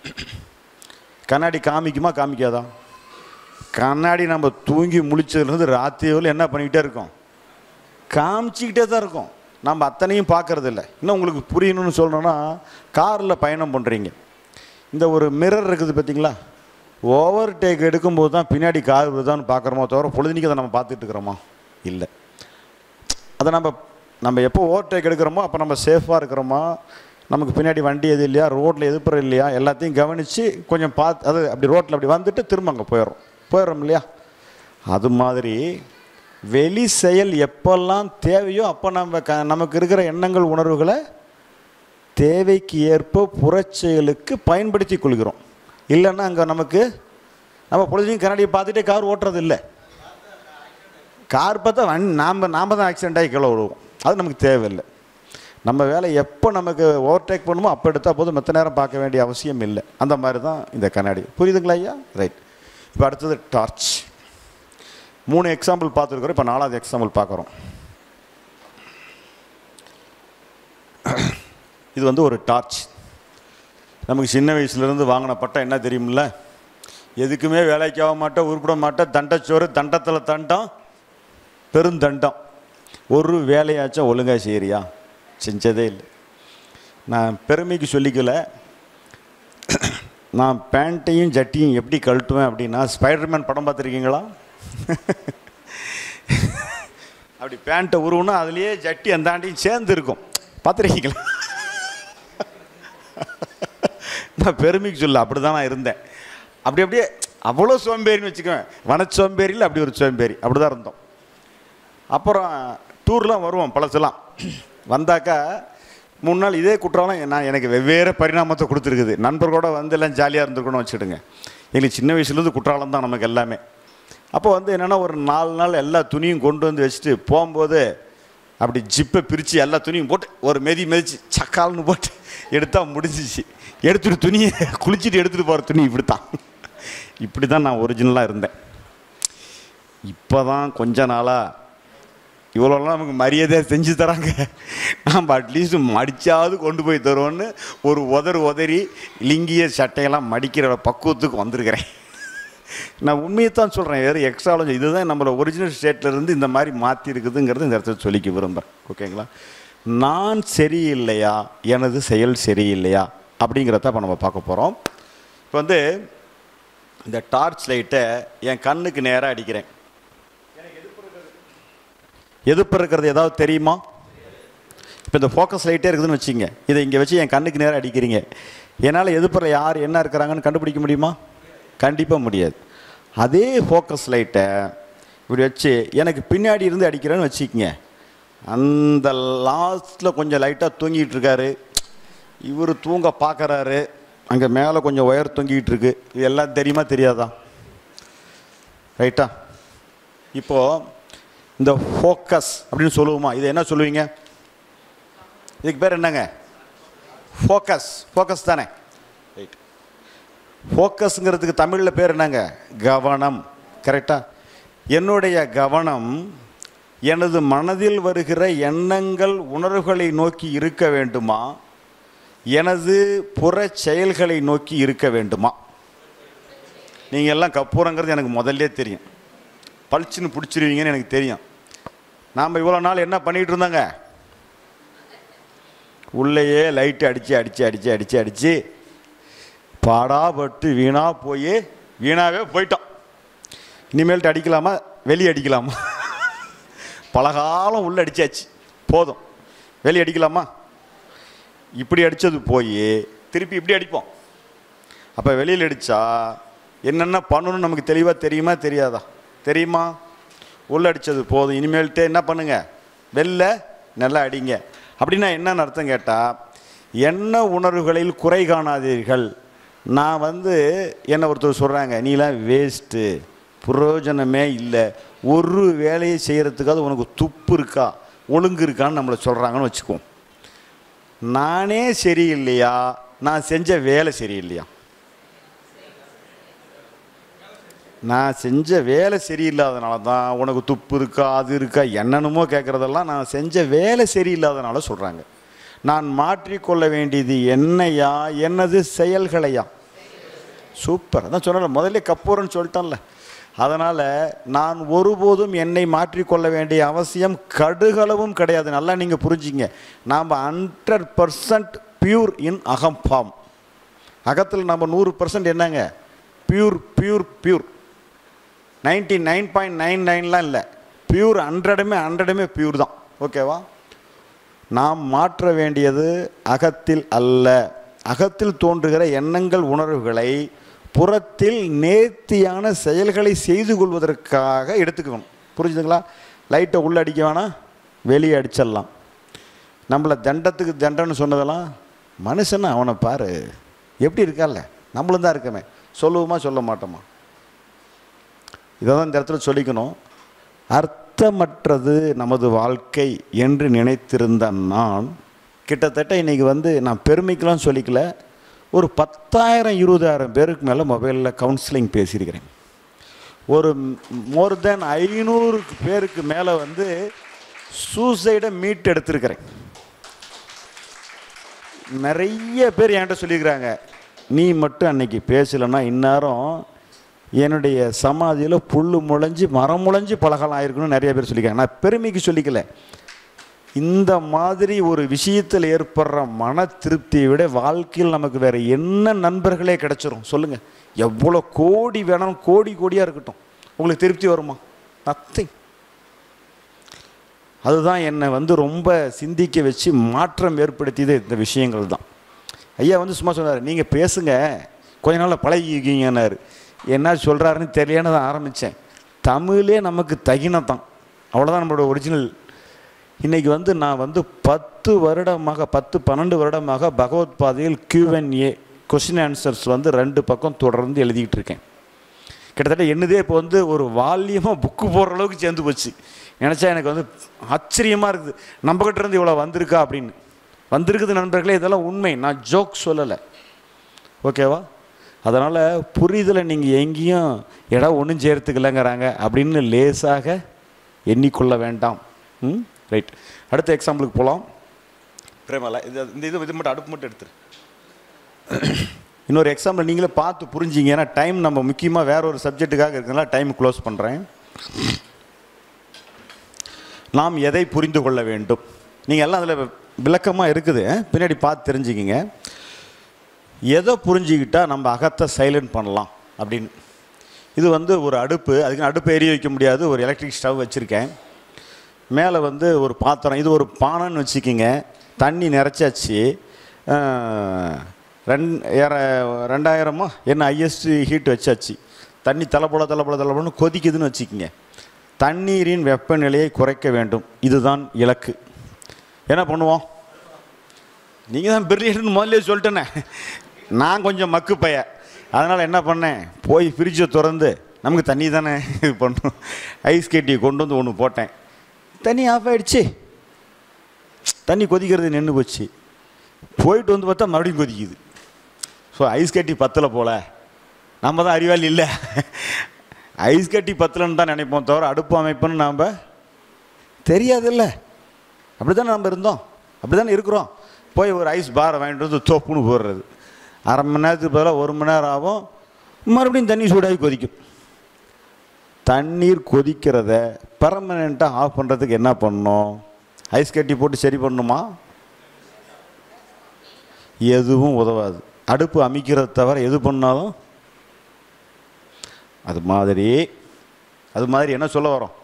கண்ணாடி காமிக்குமா காமிக்காதா கண்ணாடி நம்ம தூங்கி முழிச்சதுலேருந்து ராத்திரி வரலும் என்ன பண்ணிக்கிட்டே இருக்கோம் காமிச்சிக்கிட்டே தான் இருக்கோம் நம்ம அத்தனையும் பார்க்கறது இல்லை இன்னும் உங்களுக்கு புரியணும்னு சொல்லணும்னா காரில் பயணம் பண்ணுறீங்க இந்த ஒரு மிரர் இருக்குது பார்த்தீங்களா ஓவர் டேக் எடுக்கும்போது தான் பின்னாடி கார் வருதான்னு பார்க்குறோமோ தவிர பொழுதுனிக்கு அதை நம்ம பார்த்துட்டு இருக்கிறோமா இல்லை அதை நம்ம நம்ம எப்போ ஓவர்டேக் எடுக்கிறோமோ அப்போ நம்ம சேஃபாக இருக்கிறோமா நமக்கு பின்னாடி வண்டி எது இல்லையா ரோட்டில் எதுப்புற இல்லையா எல்லாத்தையும் கவனித்து கொஞ்சம் பார்த்து அது அப்படி ரோட்டில் அப்படி வந்துட்டு திரும்ப அங்கே போயிடும் போயிடுறோம் இல்லையா அது மாதிரி வெளி செயல் எப்பெல்லாம் தேவையோ அப்போ நம்ம க நமக்கு இருக்கிற எண்ணங்கள் உணர்வுகளை தேவைக்கு ஏற்ப புறச்செயலுக்கு பயன்படுத்தி கொள்கிறோம் இல்லைன்னா அங்கே நமக்கு நம்ம பொழுதையும் கண்ணாடியை பார்த்துட்டே கார் ஓட்டுறது இல்லை கார் பார்த்தா வண் நாம் நாம் தான் ஆக்சிடென்ட் ஆகி கீழே விடுவோம் அது நமக்கு தேவையில்லை நம்ம வேலை எப்போ நமக்கு ஓவர்டேக் பண்ணுமோ அப்போ எடுத்தால் போதும் மற்ற நேரம் பார்க்க வேண்டிய அவசியம் இல்லை அந்த மாதிரி தான் இந்த கண்ணாடி புரியுதுங்களா ஐயா ரைட் இப்போ அடுத்தது டார்ச் மூணு எக்ஸாம்பிள் பார்த்துருக்குறோம் இப்போ நாலாவது எக்ஸாம்பிள் பார்க்குறோம் இது வந்து ஒரு டார்ச் நமக்கு சின்ன வயசுலேருந்து வாங்கின பட்டம் என்ன தெரியுமில்ல எதுக்குமே வேலைக்கு ஆக மாட்டேன் உருப்பிட மாட்டேன் தண்டச்சோறு தண்டத்தில் தண்டம் பெருந்தண்டம் ஒரு வேலையாச்சும் ஒழுங்காக செய்கிறியா செஞ்சதே இல்லை நான் பெருமைக்கு சொல்லிக்கல நான் பேண்ட்டையும் ஜட்டியும் எப்படி கழட்டுவேன் அப்படின்னா ஸ்பைடர்மேன் படம் பார்த்துருக்கீங்களா அப்படி பேண்ட்டை உருவுனா அதுலேயே ஜட்டி அந்தாண்டியும் சேர்ந்து இருக்கும் பார்த்துருக்கீங்களா நான் பெருமைக்கு சொல்ல அப்படி தான் நான் இருந்தேன் அப்படி அப்படியே அவ்வளோ சோம்பேறின்னு வச்சுக்குவேன் வன சோம்பேறியில் அப்படி ஒரு சோம்பேறி அப்படி தான் இருந்தோம் அப்புறம் டூர்லாம் வருவோம் பழசெல்லாம் வந்தாக்கா மூணு நாள் இதே குற்றாலம் நான் எனக்கு வெவ்வேறு பரிணாமத்தை கொடுத்துருக்குது நண்பர்களோட வந்து எல்லாம் ஜாலியாக இருந்துருக்கணும்னு வச்சுடுங்க எங்களுக்கு சின்ன வயசுலேருந்து குற்றாலம் தான் நமக்கு எல்லாமே அப்போ வந்து என்னென்னா ஒரு நாலு நாள் எல்லா துணியும் கொண்டு வந்து வச்சுட்டு போகும்போது அப்படி ஜிப்பை பிரித்து எல்லா துணியும் போட்டு ஒரு மெதி மெதிச்சு சக்கால்னு போட்டு எடுத்தால் முடிஞ்சிச்சு எடுத்துட்டு துணியை குளிச்சுட்டு எடுத்துகிட்டு போகிற துணி இப்படி தான் இப்படி தான் நான் ஒரிஜினலாக இருந்தேன் இப்போ தான் கொஞ்ச நாளாக இவ்வளோலாம் நமக்கு மரியாதையாக செஞ்சு தராங்க நாம் அட்லீஸ்ட் மடிச்சாவது கொண்டு போய் தருவோன்னு ஒரு உதறு உதறி லிங்கிய சட்டையெல்லாம் மடிக்கிற பக்குவத்துக்கு வந்திருக்கிறேன் நான் உண்மையை தான் சொல்கிறேன் வேறு எக்ஸ்ட்ராலும் இதுதான் நம்மளோட ஒரிஜினல் ஸ்டேட்ல இருந்து இந்த மாதிரி மாற்றி இருக்குதுங்கிறது இந்த இடத்துல சொல்லிக்க விரும்புகிறேன் ஓகேங்களா நான் சரியில்லையா எனது செயல் சரியில்லையா அப்படிங்கிறத இப்போ நம்ம பார்க்க போகிறோம் இப்போ வந்து இந்த டார்ச் லைட்டை என் கண்ணுக்கு நேராக அடிக்கிறேன் எதிர்ப்பு இருக்கிறது ஏதாவது தெரியுமா இப்போ இந்த ஃபோக்கஸ் லைட்டே இருக்குதுன்னு வச்சுங்க இதை இங்கே வச்சு என் கண்ணுக்கு நேராக அடிக்கிறீங்க என்னால் எதிர்ப்பில் யார் என்ன இருக்கிறாங்கன்னு கண்டுபிடிக்க முடியுமா கண்டிப்பாக முடியாது அதே ஃபோக்கஸ் லைட்டை இப்படி வச்சு எனக்கு பின்னாடி இருந்து அடிக்கிறேன்னு வச்சுக்கங்க அந்த லாஸ்ட்டில் கொஞ்சம் லைட்டாக தூங்கிட்டு இருக்காரு இவர் தூங்க பார்க்குறாரு அங்கே மேலே கொஞ்சம் ஒயர் தொங்கிட்டு இருக்கு இது எல்லாம் தெரியுமா தெரியாதா ரைட்டா இப்போது இந்த ஃபோக்கஸ் அப்படின்னு சொல்லுவோமா இதை என்ன சொல்லுவீங்க இதுக்கு பேர் என்னங்க ஃபோக்கஸ் ஃபோக்கஸ் தானே ரைட் ஃபோக்கஸ்ங்கிறதுக்கு தமிழில் பேர் என்னங்க கவனம் கரெக்டா என்னுடைய கவனம் எனது மனதில் வருகிற எண்ணங்கள் உணர்வுகளை நோக்கி இருக்க வேண்டுமா எனது புற செயல்களை நோக்கி இருக்க வேண்டுமா நீங்கள் எல்லாம் கப்பூரங்கிறது எனக்கு முதல்ல தெரியும் பளிச்சுன்னு பிடிச்சிருவீங்கன்னு எனக்கு தெரியும் நாம் இவ்வளோ நாள் என்ன பண்ணிகிட்டு இருந்தாங்க உள்ளேயே லைட்டு அடித்து அடித்து அடித்து அடித்து அடித்து பாடாப்பட்டு வீணாக போய் வீணாகவே போயிட்டோம் இனிமேல்ட்டு அடிக்கலாமா வெளியே அடிக்கலாமா பலகாலம் உள்ள அடிச்சாச்சு போதும் வெளியே அடிக்கலாமா இப்படி அடித்தது போய் திருப்பி இப்படி அடிப்போம் அப்போ வெளியில் அடித்தா என்னென்ன பண்ணணும்னு நமக்கு தெளிவாக தெரியுமா தெரியாதா தெரியுமா உள்ள அடித்தது போதும் இனிமேல்ட்டு என்ன பண்ணுங்க வெளில நல்லா அடிங்க அப்படின்னா என்னன்னு அர்த்தம் கேட்டால் என்ன உணர்வுகளில் குறை காணாதீர்கள் நான் வந்து என்ன ஒருத்தர் சொல்கிறாங்க நீலாம் வேஸ்ட்டு பிரயோஜனமே இல்லை ஒரு வேலையை செய்கிறதுக்காவது உனக்கு துப்பு இருக்கா ஒழுங்கு இருக்கான்னு நம்மளை சொல்கிறாங்கன்னு வச்சுக்குவோம் நானே சரியில்லையா நான் செஞ்ச வேலை சரியில்லையா நான் செஞ்ச வேலை சரியில்லாதனால தான் உனக்கு துப்பு இருக்கா அது இருக்கா என்னென்னமோ கேட்குறதெல்லாம் நான் செஞ்ச வேலை சரியில்லாதனால சொல்கிறாங்க நான் மாற்றிக்கொள்ள வேண்டியது என்னையா என்னது செயல்களையா சூப்பர் அதான் சொன்னல முதல்ல கப்பூரன்னு சொல்லிட்டேன்ல அதனால் நான் ஒருபோதும் என்னை மாற்றிக்கொள்ள வேண்டிய அவசியம் கடுகளவும் கிடையாது நல்லா நீங்கள் புரிஞ்சிங்க நாம் ஹண்ட்ரட் பர்சன்ட் பியூர் இன் அகம் ஃபார்ம் அகத்தில் நம்ம நூறு பர்சன்ட் என்னங்க pure pure pure ninety nine point nine நைன்லாம் இல்லை பியூர் ஹண்ட்ரடுமே ஹண்ட்ரடுமே பியூர் தான் ஓகேவா நாம் மாற்ற வேண்டியது அகத்தில் அல்ல அகத்தில் தோன்றுகிற எண்ணங்கள் உணர்வுகளை புறத்தில் நேர்த்தியான செயல்களை செய்து கொள்வதற்காக எடுத்துக்கணும் புரிஞ்சுதுங்களா லைட்டை உள்ள அடிக்க வேணாம் வெளியே அடிச்சிடலாம் நம்மளை தண்டத்துக்கு தண்டன்னு சொன்னதெல்லாம் மனுஷன் அவனை பாரு எப்படி இருக்கான்ல நம்மளும் தான் இருக்கமே சொல்லுவோமா சொல்ல மாட்டோமா இதை தான் இந்த இடத்துல சொல்லிக்கணும் அர்த்தமற்றது நமது வாழ்க்கை என்று நினைத்திருந்த நான் கிட்டத்தட்ட இன்றைக்கி வந்து நான் பெருமைக்கெலாம் சொல்லிக்கல ஒரு பத்தாயிரம் இருபதாயிரம் பேருக்கு மேலே மொபைலில் கவுன்சிலிங் பேசியிருக்கிறேன் ஒரு மோர் தென் ஐநூறு பேருக்கு மேலே வந்து சூசைடை மீட் எடுத்திருக்கிறேன் நிறைய பேர் என்கிட்ட சொல்லியிருக்கிறாங்க நீ மட்டும் அன்னைக்கு பேசலைன்னா இந்நேரம் என்னுடைய சமாதியில் புல் முளைஞ்சி மரம் முளைஞ்சி பலகாலம் ஆயிருக்குன்னு நிறைய பேர் சொல்லியிருக்காங்க நான் பெருமைக்கு சொல்லிக்கல இந்த மாதிரி ஒரு விஷயத்தில் ஏற்படுற மன திருப்தியை விட வாழ்க்கையில் நமக்கு வேற என்ன நண்பர்களே கிடைச்சிரும் சொல்லுங்க எவ்வளோ கோடி வேணாலும் கோடி கோடியாக இருக்கட்டும் உங்களுக்கு திருப்தி வருமா நத்திங் அதுதான் என்னை வந்து ரொம்ப சிந்திக்க வச்சு மாற்றம் ஏற்படுத்தியது இந்த விஷயங்கள் தான் ஐயா வந்து சும்மா சொன்னார் நீங்கள் பேசுங்க கொஞ்ச நாளில் பழகிக்கிங்கன்னாரு என்ன சொல்கிறாருன்னு தெரியலன்னு தான் ஆரம்பித்தேன் தமிழே நமக்கு தகினத்தான் அவ்வளோதான் நம்மளோட ஒரிஜினல் இன்றைக்கி வந்து நான் வந்து பத்து வருடமாக பத்து பன்னெண்டு வருடமாக பகவத் பாதையில் கியூஎன்ஏ கொஷின் ஆன்சர்ஸ் வந்து ரெண்டு பக்கம் தொடர்ந்து எழுதிக்கிட்டு இருக்கேன் கிட்டத்தட்ட என்னதே இப்போ வந்து ஒரு வால்யமாக புக்கு போடுற அளவுக்கு சேர்ந்து போச்சு நினச்சா எனக்கு வந்து ஆச்சரியமாக இருக்குது நம்ம கிட்ட இருந்து இவ்வளோ வந்திருக்கா அப்படின்னு வந்திருக்குது நண்பர்களே இதெல்லாம் உண்மை நான் ஜோக் சொல்லலை ஓகேவா அதனால் புரிதலை நீங்கள் எங்கேயும் இடம் ஒன்றும் சேர்த்துக்கலங்கிறாங்க அப்படின்னு லேசாக எண்ணிக்கொள்ள வேண்டாம் ம் ரைட் அடுத்த எக்ஸாம்பிளுக்கு போகலாம் பிரேமலா இது இந்த இது இது மட்டும் அடுப்பு மட்டும் எடுத்துரு இன்னொரு எக்ஸாம்பிள் நீங்களே பார்த்து புரிஞ்சிங்க ஏன்னா டைம் நம்ம முக்கியமாக வேற ஒரு சப்ஜெக்ட்டுக்காக இருக்கிறதுனால டைம் க்ளோஸ் பண்ணுறேன் நாம் எதை புரிந்து கொள்ள வேண்டும் நீங்கள் எல்லாம் அதில் விளக்கமாக இருக்குது பின்னாடி பார்த்து தெரிஞ்சுக்கிங்க எதை புரிஞ்சுக்கிட்டா நம்ம அகத்தை சைலண்ட் பண்ணலாம் அப்படின்னு இது வந்து ஒரு அடுப்பு அதுக்கு அடுப்பு எரிய வைக்க முடியாது ஒரு எலக்ட்ரிக் ஸ்டவ் வச்சுருக்கேன் மேலே வந்து ஒரு பாத்திரம் இது ஒரு பானைன்னு வச்சுக்கிங்க தண்ணி நிறைச்சாச்சு அஹ், ரெண் ஏற ரெண்டாயிரமோ என்ன ஹையஸ்ட் ஹீட் வச்சாச்சு தண்ணி தலைப்போல தலைப்போல தலைப்போலன்னு கொதிக்குதுன்னு வச்சுக்கிங்க தண்ணீரின் வெப்பநிலையை குறைக்க வேண்டும் இதுதான் இலக்கு என்ன பண்ணுவோம் நீங்கள் தான் பிரில்லியன்ட்னு முதல்ல சொல்லிட்டேனே நான் கொஞ்சம் மக்கு பைய அதனால் என்ன பண்ணேன் போய் ஃப்ரிட்ஜை திறந்து நமக்கு தண்ணி தானே இது பண்ணும் ஐஸ் கட்டியை கொண்டு வந்து ஒன்று போட்டேன் தண்ணி ஆஃப் ஆயிடுச்சு தண்ணி கொதிக்கிறது நின்று போச்சு போயிட்டு வந்து பார்த்தா மறுபடியும் கொதிக்குது ஸோ ஐஸ் கட்டி பத்தலை போல நம்ம தான் அறிவாளி இல்லை ஐஸ் கட்டி பத்தலைன்னு தான் நினைப்போம் தவிர அடுப்பு அமைப்புன்னு நாம் தெரியாதுல்ல அப்படி தானே நம்ம இருந்தோம் அப்படி தானே இருக்கிறோம் போய் ஒரு ஐஸ் பாரை வாங்கிட்டு வந்து தோப்புன்னு போடுறது அரை மணி நேரத்துக்கு பதிலாக ஒரு மணி நேரம் ஆகும் மறுபடியும் தண்ணி சூடாகி கொதிக்கும் தண்ணீர் கொதிக்கிறத பர்மனெண்ட்டாக ஆஃப் பண்ணுறதுக்கு என்ன பண்ணணும் ஐஸ் கட்டி போட்டு சரி பண்ணணுமா எதுவும் உதவாது அடுப்பு அமைக்கிறத தவிர எது பண்ணாலும் அது மாதிரி அது மாதிரி என்ன சொல்ல வரோம்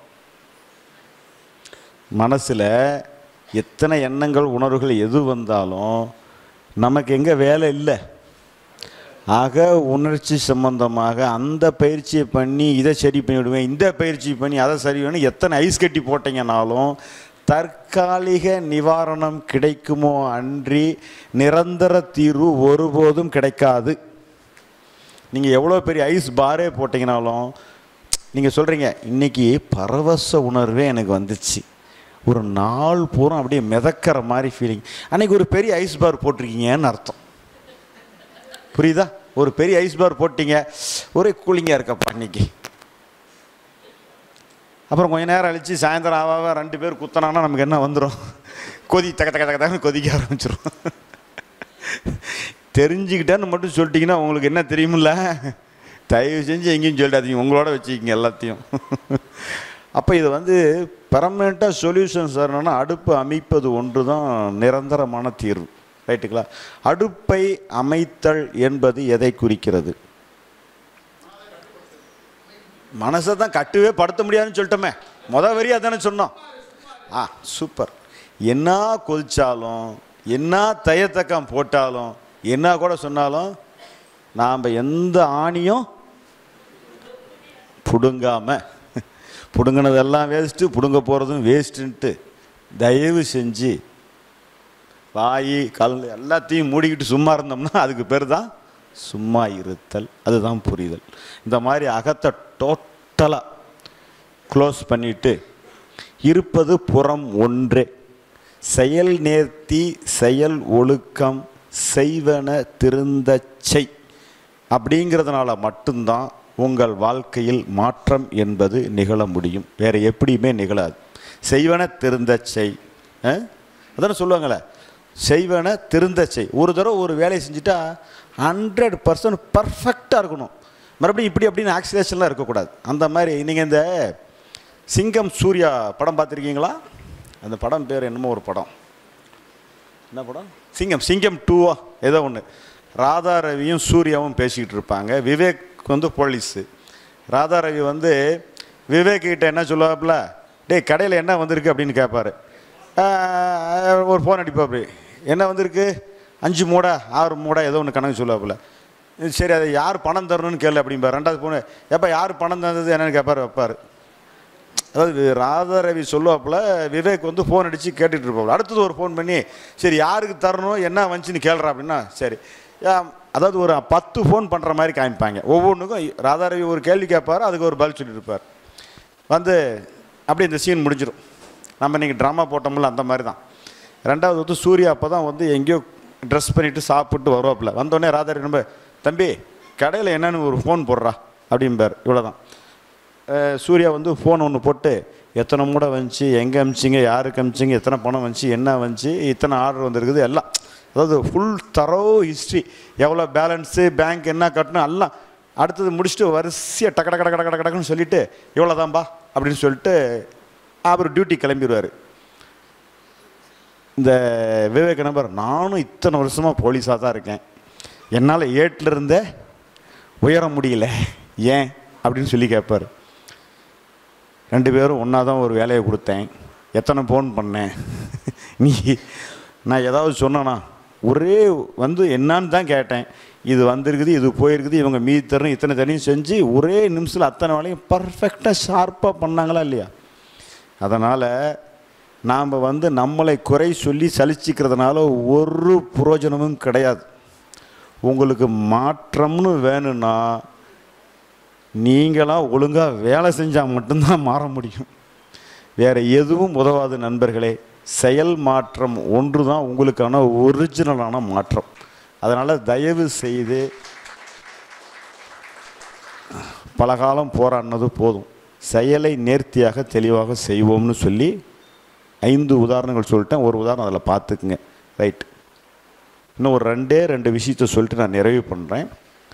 மனசில் எத்தனை எண்ணங்கள் உணர்வுகள் எது வந்தாலும் நமக்கு எங்கே வேலை இல்லை ஆக உணர்ச்சி சம்பந்தமாக அந்த பயிற்சியை பண்ணி இதை சரி பண்ணிவிடுவேன் இந்த பயிற்சி பண்ணி அதை சரி பண்ணி எத்தனை ஐஸ் கட்டி போட்டீங்கனாலும் தற்காலிக நிவாரணம் கிடைக்குமோ அன்றி நிரந்தர தீர்வு ஒருபோதும் கிடைக்காது நீங்கள் எவ்வளோ பெரிய ஐஸ் பாரே போட்டிங்கனாலும் நீங்கள் சொல்கிறீங்க இன்றைக்கி பரவச உணர்வே எனக்கு வந்துச்சு ஒரு நாள் பூரா அப்படியே மிதக்கிற மாதிரி ஃபீலிங் அன்றைக்கி ஒரு பெரிய ஐஸ் பார் போட்டிருக்கீங்கன்னு அர்த்தம் புரியுதா ஒரு பெரிய ஐஸ் பார் போட்டீங்க ஒரே கூலிங்காக இருக்கப்பா இன்னைக்கு அப்புறம் கொஞ்ச நேரம் அழிச்சு சாயந்தரம் ஆவ ஆவ ரெண்டு பேர் குத்தனாங்கன்னா நமக்கு என்ன வந்துடும் கொதி தக்க தக்க தக்க தக்கன்னு கொதிக்க ஆரம்பிச்சிடும் தெரிஞ்சுக்கிட்டேன்னு மட்டும் சொல்லிட்டீங்கன்னா உங்களுக்கு என்ன தெரியுமில்ல தயவு செஞ்சு எங்கேயும் சொல்லிடாதீங்க உங்களோட வச்சுக்கிங்க எல்லாத்தையும் அப்போ இது வந்து பெர்மனெண்ட்டாக சொல்யூஷன்ஸ் வரணும்னா அடுப்பு அமைப்பது ஒன்று தான் நிரந்தரமான தீர்வு ரைட்டுங்களா அடுப்பை அமைத்தல் என்பது எதை குறிக்கிறது மனசை தான் கட்டுவே படுத்த முடியாதுன்னு சொல்லிட்டோமே முத வரி அதானே சொன்னோம் ஆ சூப்பர் என்ன கொதிச்சாலும் என்ன தையத்தக்கம் போட்டாலும் என்ன கூட சொன்னாலும் நாம் எந்த ஆணியும் புடுங்காம புடுங்கினதெல்லாம் வேஸ்ட்டு புடுங்க போகிறதும் வேஸ்ட்டுன்ட்டு தயவு செஞ்சு வாய் கல் எல்லாத்தையும் மூடிக்கிட்டு சும்மா இருந்தோம்னா அதுக்கு பேர் தான் சும்மா இருத்தல் அதுதான் புரிதல் இந்த மாதிரி அகத்தை டோட்டலாக க்ளோஸ் பண்ணிட்டு இருப்பது புறம் ஒன்றே செயல் நேர்த்தி செயல் ஒழுக்கம் செய்வன திருந்தச் செய் அப்படிங்கிறதுனால மட்டும்தான் உங்கள் வாழ்க்கையில் மாற்றம் என்பது நிகழ முடியும் வேறு எப்படியுமே நிகழாது செய்வன திருந்தச் செய் ஆ? அதானே சொல்லுவாங்களே செய்வன திருந்தச் செய் ஒரு தடவை ஒரு வேலையை செஞ்சுட்டா ஹண்ட்ரட் பர்சன்ட் பர்ஃபெக்டாக இருக்கணும் மறுபடியும் இப்படி அப்படின்னு ஆக்சிலேஷன்லாம் இருக்கக்கூடாது அந்த மாதிரி நீங்கள் இந்த சிங்கம் சூர்யா படம் பார்த்துருக்கீங்களா அந்த படம் பேர் என்னமோ ஒரு படம் என்ன படம் சிங்கம் சிங்கம் டூவா ஏதோ ஒன்று ராதா ரவியும் சூர்யாவும் பேசிக்கிட்டு இருப்பாங்க விவேக் வந்து போலீஸு ராதா ரவி வந்து விவேக் கிட்ட என்ன சொல்லுவாப்புல டேய் கடையில் என்ன வந்திருக்கு அப்படின்னு கேட்பாரு "ஆஹ், ஒரு ஃபோன் அடிப்பாப்படி என்ன வந்திருக்கு அஞ்சு மூடா ஆறு மூடா ஏதோ ஒன்று கணக்கு சொல்லுவாப்புல சரி அதை யார் பணம் தரணும்னு கேளு அப்படிம்பார் ரெண்டாவது ஃபோனு எப்போ யார் பணம் தந்தது என்னன்னு கேட்பாரு வைப்பார் அதாவது ராதா ரவி சொல்லுவாப்புல விவேக் வந்து ஃபோன் அடித்து கேட்டுட்டு இருப்பாப்புல அடுத்தது ஒரு ஃபோன் பண்ணி சரி யாருக்கு தரணும் என்ன வந்துச்சுன்னு கேள்றா அப்படின்னா சரி யா, அதாவது ஒரு பத்து ஃபோன் பண்ணுற மாதிரி காமிப்பாங்க ஒவ்வொன்றுக்கும் ராதா ரவி ஒரு கேள்வி கேட்பார் அதுக்கு ஒரு பதில் சொல்லிட்டு இருப்பார் வந்து அப்படி இந்த சீன் முடிஞ்சிடும் நம்ம இன்றைக்கி ட்ராமா போட்டோம்ல அந்த மாதிரி தான் ரெண்டாவது வந்து சூர்யா அப்போ தான் வந்து எங்கேயோ ட்ரெஸ் பண்ணிவிட்டு சாப்பிட்டு வருவாப்புல வந்தோடனே ராதா ரவி நம்ம தம்பி கடையில் என்னன்னு ஒரு ஃபோன் போடுறா அப்படிம்பார் இவ்வளோ தான் அஹ் சூர்யா வந்து ஃபோன் ஒன்று போட்டு எத்தனை மூடை வந்துச்சு எங்கே அமிச்சிங்க யாருக்கு அமிச்சிங்க எத்தனை பணம் வந்துச்சு என்ன வந்துச்சு இத்தனை ஆர்டர் வந்திருக்குது எல்லாம் அதாவது ஃபுல் தரோ ஹிஸ்ட்ரி எவ்வளோ பேலன்ஸு பேங்க் என்ன கட்டணும் எல்லாம் அடுத்தது முடிச்சுட்டு வரிசையாக டக்கு டக்கு டக்கு டக்கு டக்குன்னு சொல்லிவிட்டு இவ்வளோதான்பா அப்படின்னு சொல்லிட்டு அவர் டியூட்டி கிளம்பிடுவார் இந்த விவேக நம்பர் நானும் இத்தனை வருஷமாக போலீஸாக தான் இருக்கேன் என்னால் ஏட்டில் இருந்தே உயர முடியல ஏன் அப்படின்னு சொல்லி கேட்பார் ரெண்டு பேரும் ஒன்றா தான் ஒரு வேலையை கொடுத்தேன் எத்தனை ஃபோன் பண்ணேன் நீ நான் ஏதாவது சொன்னேனா ஒரே வந்து என்னான்னு தான் கேட்டேன் இது வந்திருக்குது இது போயிருக்குது இவங்க மீதி தரணும் இத்தனை தனியும் செஞ்சு ஒரே நிமிஷத்தில் அத்தனை வேலையும் பர்ஃபெக்டாக ஷார்ப்பாக பண்ணாங்களா இல்லையா அதனால் நாம் வந்து நம்மளை குறை சொல்லி சலிச்சிக்கிறதுனால ஒரு புரோஜனமும் கிடையாது உங்களுக்கு மாற்றம்னு வேணும்னா நீங்களாம் ஒழுங்காக வேலை செஞ்சால் மட்டும்தான் மாற முடியும் வேறு எதுவும் உதவாது நண்பர்களே செயல் மாற்றம் ஒன்று தான் உங்களுக்கான ஒரிஜினலான மாற்றம் அதனால் தயவு செய்து பல காலம் போராடினது போதும் செயலை நேர்த்தியாக தெளிவாக செய்வோம்னு சொல்லி ஐந்து உதாரணங்கள் சொல்லிட்டேன் ஒரு உதாரணம் அதில் பார்த்துக்குங்க ரைட் இன்னும் ஒரு ரெண்டே ரெண்டு விஷயத்த சொல்லிட்டு நான் நிறைவு பண்ணுறேன்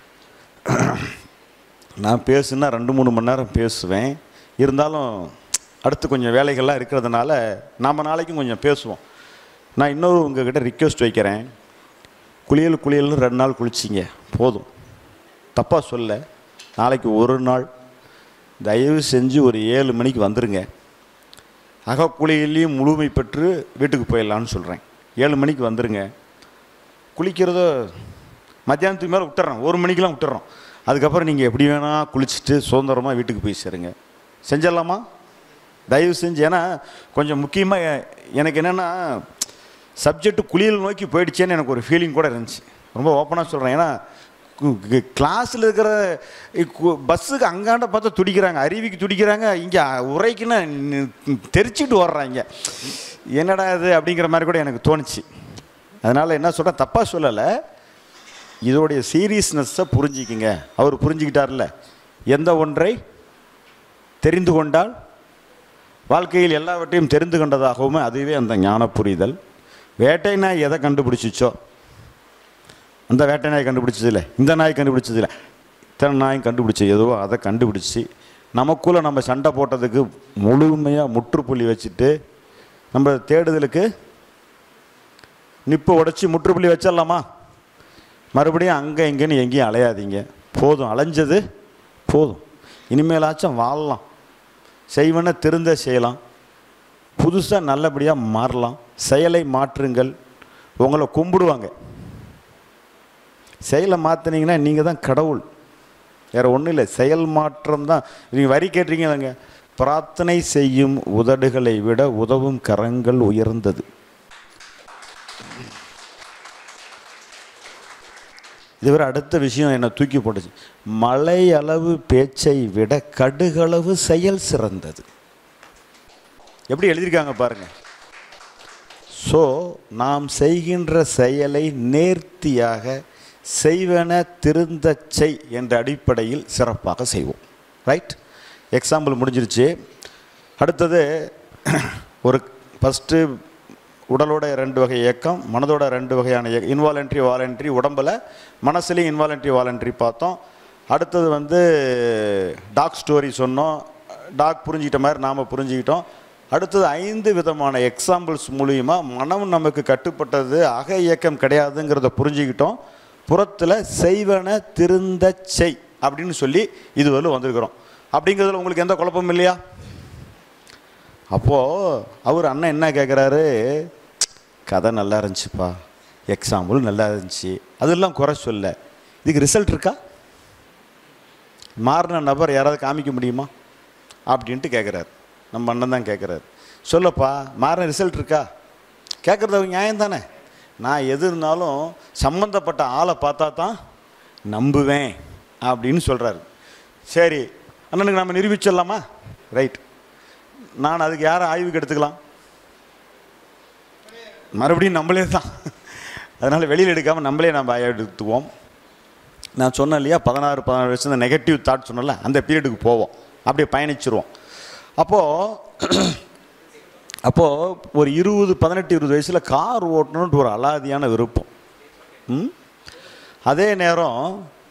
நான் பேசுனா ரெண்டு மூணு மணி நேரம் பேசுவேன் இருந்தாலும் அடுத்து கொஞ்சம் வேலைகள்லாம் இருக்கிறதுனால நாம் நாளைக்கும் கொஞ்சம் பேசுவோம் நான் இன்னொரு உங்ககிட்ட ரிக்வெஸ்ட் வைக்கிறேன் குளியல் குளியல்னு ரெண்டு நாள் குளிச்சிங்க போதும் தப்பாக சொல்ல நாளைக்கு ஒரு நாள் தயவு செஞ்சு ஒரு ஏழு மணிக்கு வந்துருங்க அகக்குளியலையும் முழுமை பெற்று வீட்டுக்கு போயிடலான்னு சொல்கிறேன் ஏழு மணிக்கு வந்துருங்க குளிக்கிறத மத்தியானத்துக்கு மேலே விட்டுறோம் ஒரு மணிக்கெலாம் விட்டுறோம் அதுக்கப்புறம் நீங்கள் எப்படி வேணால் குளிச்சுட்டு சுதந்திரமாக வீட்டுக்கு போய் சேருங்க செஞ்சிடலாமா தயவு செஞ்சு ஏன்னா கொஞ்சம் முக்கியமாக எனக்கு என்னென்னா சப்ஜெக்ட் குளியல் நோக்கி போயிடுச்சேன்னு எனக்கு ஒரு ஃபீலிங் கூட இருந்துச்சு ரொம்ப ஓப்பனாக சொல்கிறேன் ஏன்னா கிளாஸில் இருக்கிற கு- பஸ்ஸுக்கு அங்காண்ட பார்த்தா துடிக்கிறாங்க அருவிக்கு துடிக்கிறாங்க இங்கே உரைக்குன்னு நி- தெரிச்சிட்டு ஓடுறாங்க என்னடா இது அப்படிங்கிற மாதிரி கூட எனக்கு தோணுச்சு அதனால் என்ன சொல்கிறேன் தப்பாக சொல்லலை இதோடைய சீரியஸ்னஸ்ஸை புரிஞ்சிக்கிங்க அவர் புரிஞ்சுக்கிட்டார்ல எந்த ஒன்றை தெரிந்து கொண்டால் வாழ்க்கையில் எல்லாவற்றையும் தெரிந்து கொண்டதாகவும் அதுவே அந்த ஞான புரிதல் வேட்டை நாய் எதை கண்டுபிடிச்சிச்சோ அந்த வேட்டை நாய் கண்டுபிடிச்சது இல்லை இந்த நாய் கண்டுபிடிச்சது இல்லை இத்தனை நாயும் கண்டுபிடிச்ச எதுவோ அதை கண்டுபிடிச்சி நமக்குள்ளே நம்ம சண்டை போட்டதுக்கு முழுமையாக முற்றுப்புள்ளி வச்சுட்டு நம்ம தேடுதலுக்கு நிப்பு உடச்சி முற்றுப்புள்ளி வச்சிடலாமா மறுபடியும் அங்கே இங்கேன்னு எங்கேயும் அலையாதீங்க போதும் அலைஞ்சது போதும் இனிமேலாச்சும் வாழலாம் செய்வன திருந்த செய்யலாம் புதுசாக நல்லபடியாக மாறலாம் செயலை மாற்றுங்கள் உங்களை கும்பிடுவாங்க செயலை மாற்றினீங்கன்னா நீங்கள் தான் கடவுள் வேறு ஒன்றும் இல்லை செயல் மாற்றம் தான் நீங்கள் வரி கேட்டீங்களாங்க பிரார்த்தனை செய்யும் உதடுகளை விட உதவும் கரங்கள் உயர்ந்தது இதுவரை அடுத்த விஷயம் என்னை தூக்கி போட்டுச்சு மலை அளவு பேச்சை விட கடுகளவு செயல் சிறந்தது எப்படி எழுதியிருக்காங்க பாருங்க ஸோ நாம் செய்கின்ற செயலை நேர்த்தியாக செய்வன திருந்தச் செய் என்ற அடிப்படையில் சிறப்பாக செய்வோம் ரைட் எக்ஸாம்பிள் முடிஞ்சிருச்சு அடுத்தது ஒரு ஃபஸ்ட்டு உடலோட ரெண்டு வகை இயக்கம் மனதோட ரெண்டு வகையான இன்வாலண்ட்ரி வாலண்ட்ரி உடம்பில் மனசுலேயும் இன்வாலண்ட்ரி வாலண்ட்ரி பார்த்தோம் அடுத்தது வந்து டாக் ஸ்டோரி சொன்னோம் டாக் புரிஞ்சிக்கிட்ட மாதிரி நாம் புரிஞ்சுக்கிட்டோம் அடுத்தது ஐந்து விதமான எக்ஸாம்பிள்ஸ் மூலியமா மனம் நமக்கு கட்டுப்பட்டது அக இயக்கம் கிடையாதுங்கிறத புரிஞ்சுக்கிட்டோம் புறத்தில் செய்வன திருந்த செய் அப்படின்னு சொல்லி இதுவரை வந்திருக்கிறோம் அப்படிங்கிறதுல உங்களுக்கு எந்த குழப்பமும் இல்லையா அப்போது அவர் அண்ணன் என்ன கேட்குறாரு கதை நல்லா இருந்துச்சுப்பா எக்ஸாம்பிள் நல்லா இருந்துச்சு அதெல்லாம் குறை சொல்ல இதுக்கு ரிசல்ட் இருக்கா மாறின நபர் யாராவது காமிக்க முடியுமா அப்படின்ட்டு கேட்குறாரு நம்ம அண்ணன் தான் கேட்குறாரு சொல்லப்பா மாறின ரிசல்ட் இருக்கா கேட்குறது அவங்க நியாயம் தானே நான் எது இருந்தாலும் சம்மந்தப்பட்ட ஆளை பார்த்தா தான் நம்புவேன் அப்படின்னு சொல்கிறாரு சரி அண்ணனுக்கு நம்ம நிரூபிச்சிடலாமா ரைட் நான் அதுக்கு யாரை ஆய்வுக்கு எடுத்துக்கலாம் மறுபடியும் நம்மளே தான் அதனால் வெளியில் எடுக்காமல் நம்மளே நம்ம ஆய்வு எடுத்துக்குவோம் நான் சொன்னேன் இல்லையா பதினாறு பதினாறு வயசு இந்த நெகட்டிவ் தாட் சொன்னல அந்த பீரியடுக்கு போவோம் அப்படியே பயணிச்சிருவோம் அப்போது அப்போது ஒரு இருபது பதினெட்டு இருபது வயசில் கார் ஓட்டணுன்ட்டு ஒரு அலாதியான விருப்பம் ம்? அதே நேரம்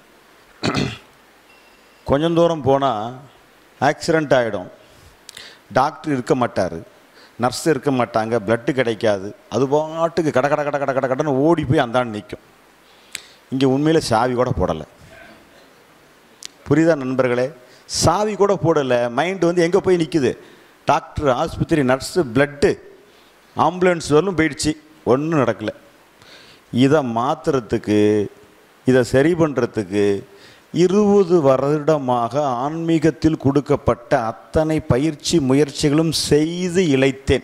கொஞ்சம் தூரம் போனால் ஆக்சிடெண்ட் ஆகிடும் டாக்டர் இருக்க மாட்டார் நர்ஸ் இருக்க மாட்டாங்க பிளட்டு கிடைக்காது அது பாட்டுக்கு கட கட கட கட கட கடன்னு ஓடி போய் அந்தாண்டு நிற்கும் இங்கே உண்மையில் சாவி கூட போடலை புரியுதா நண்பர்களே சாவி கூட போடலை மைண்டு வந்து எங்கே போய் நிற்குது டாக்டர் ஆஸ்பத்திரி நர்ஸு பிளட்டு ஆம்புலன்ஸ் வரலும் போயிடுச்சு ஒன்றும் நடக்கலை இதை மாற்றுறதுக்கு இதை சரி பண்ணுறதுக்கு இருபது வருடமாக ஆன்மீகத்தில் கொடுக்கப்பட்ட அத்தனை பயிற்சி முயற்சிகளும் செய்து இழைத்தேன்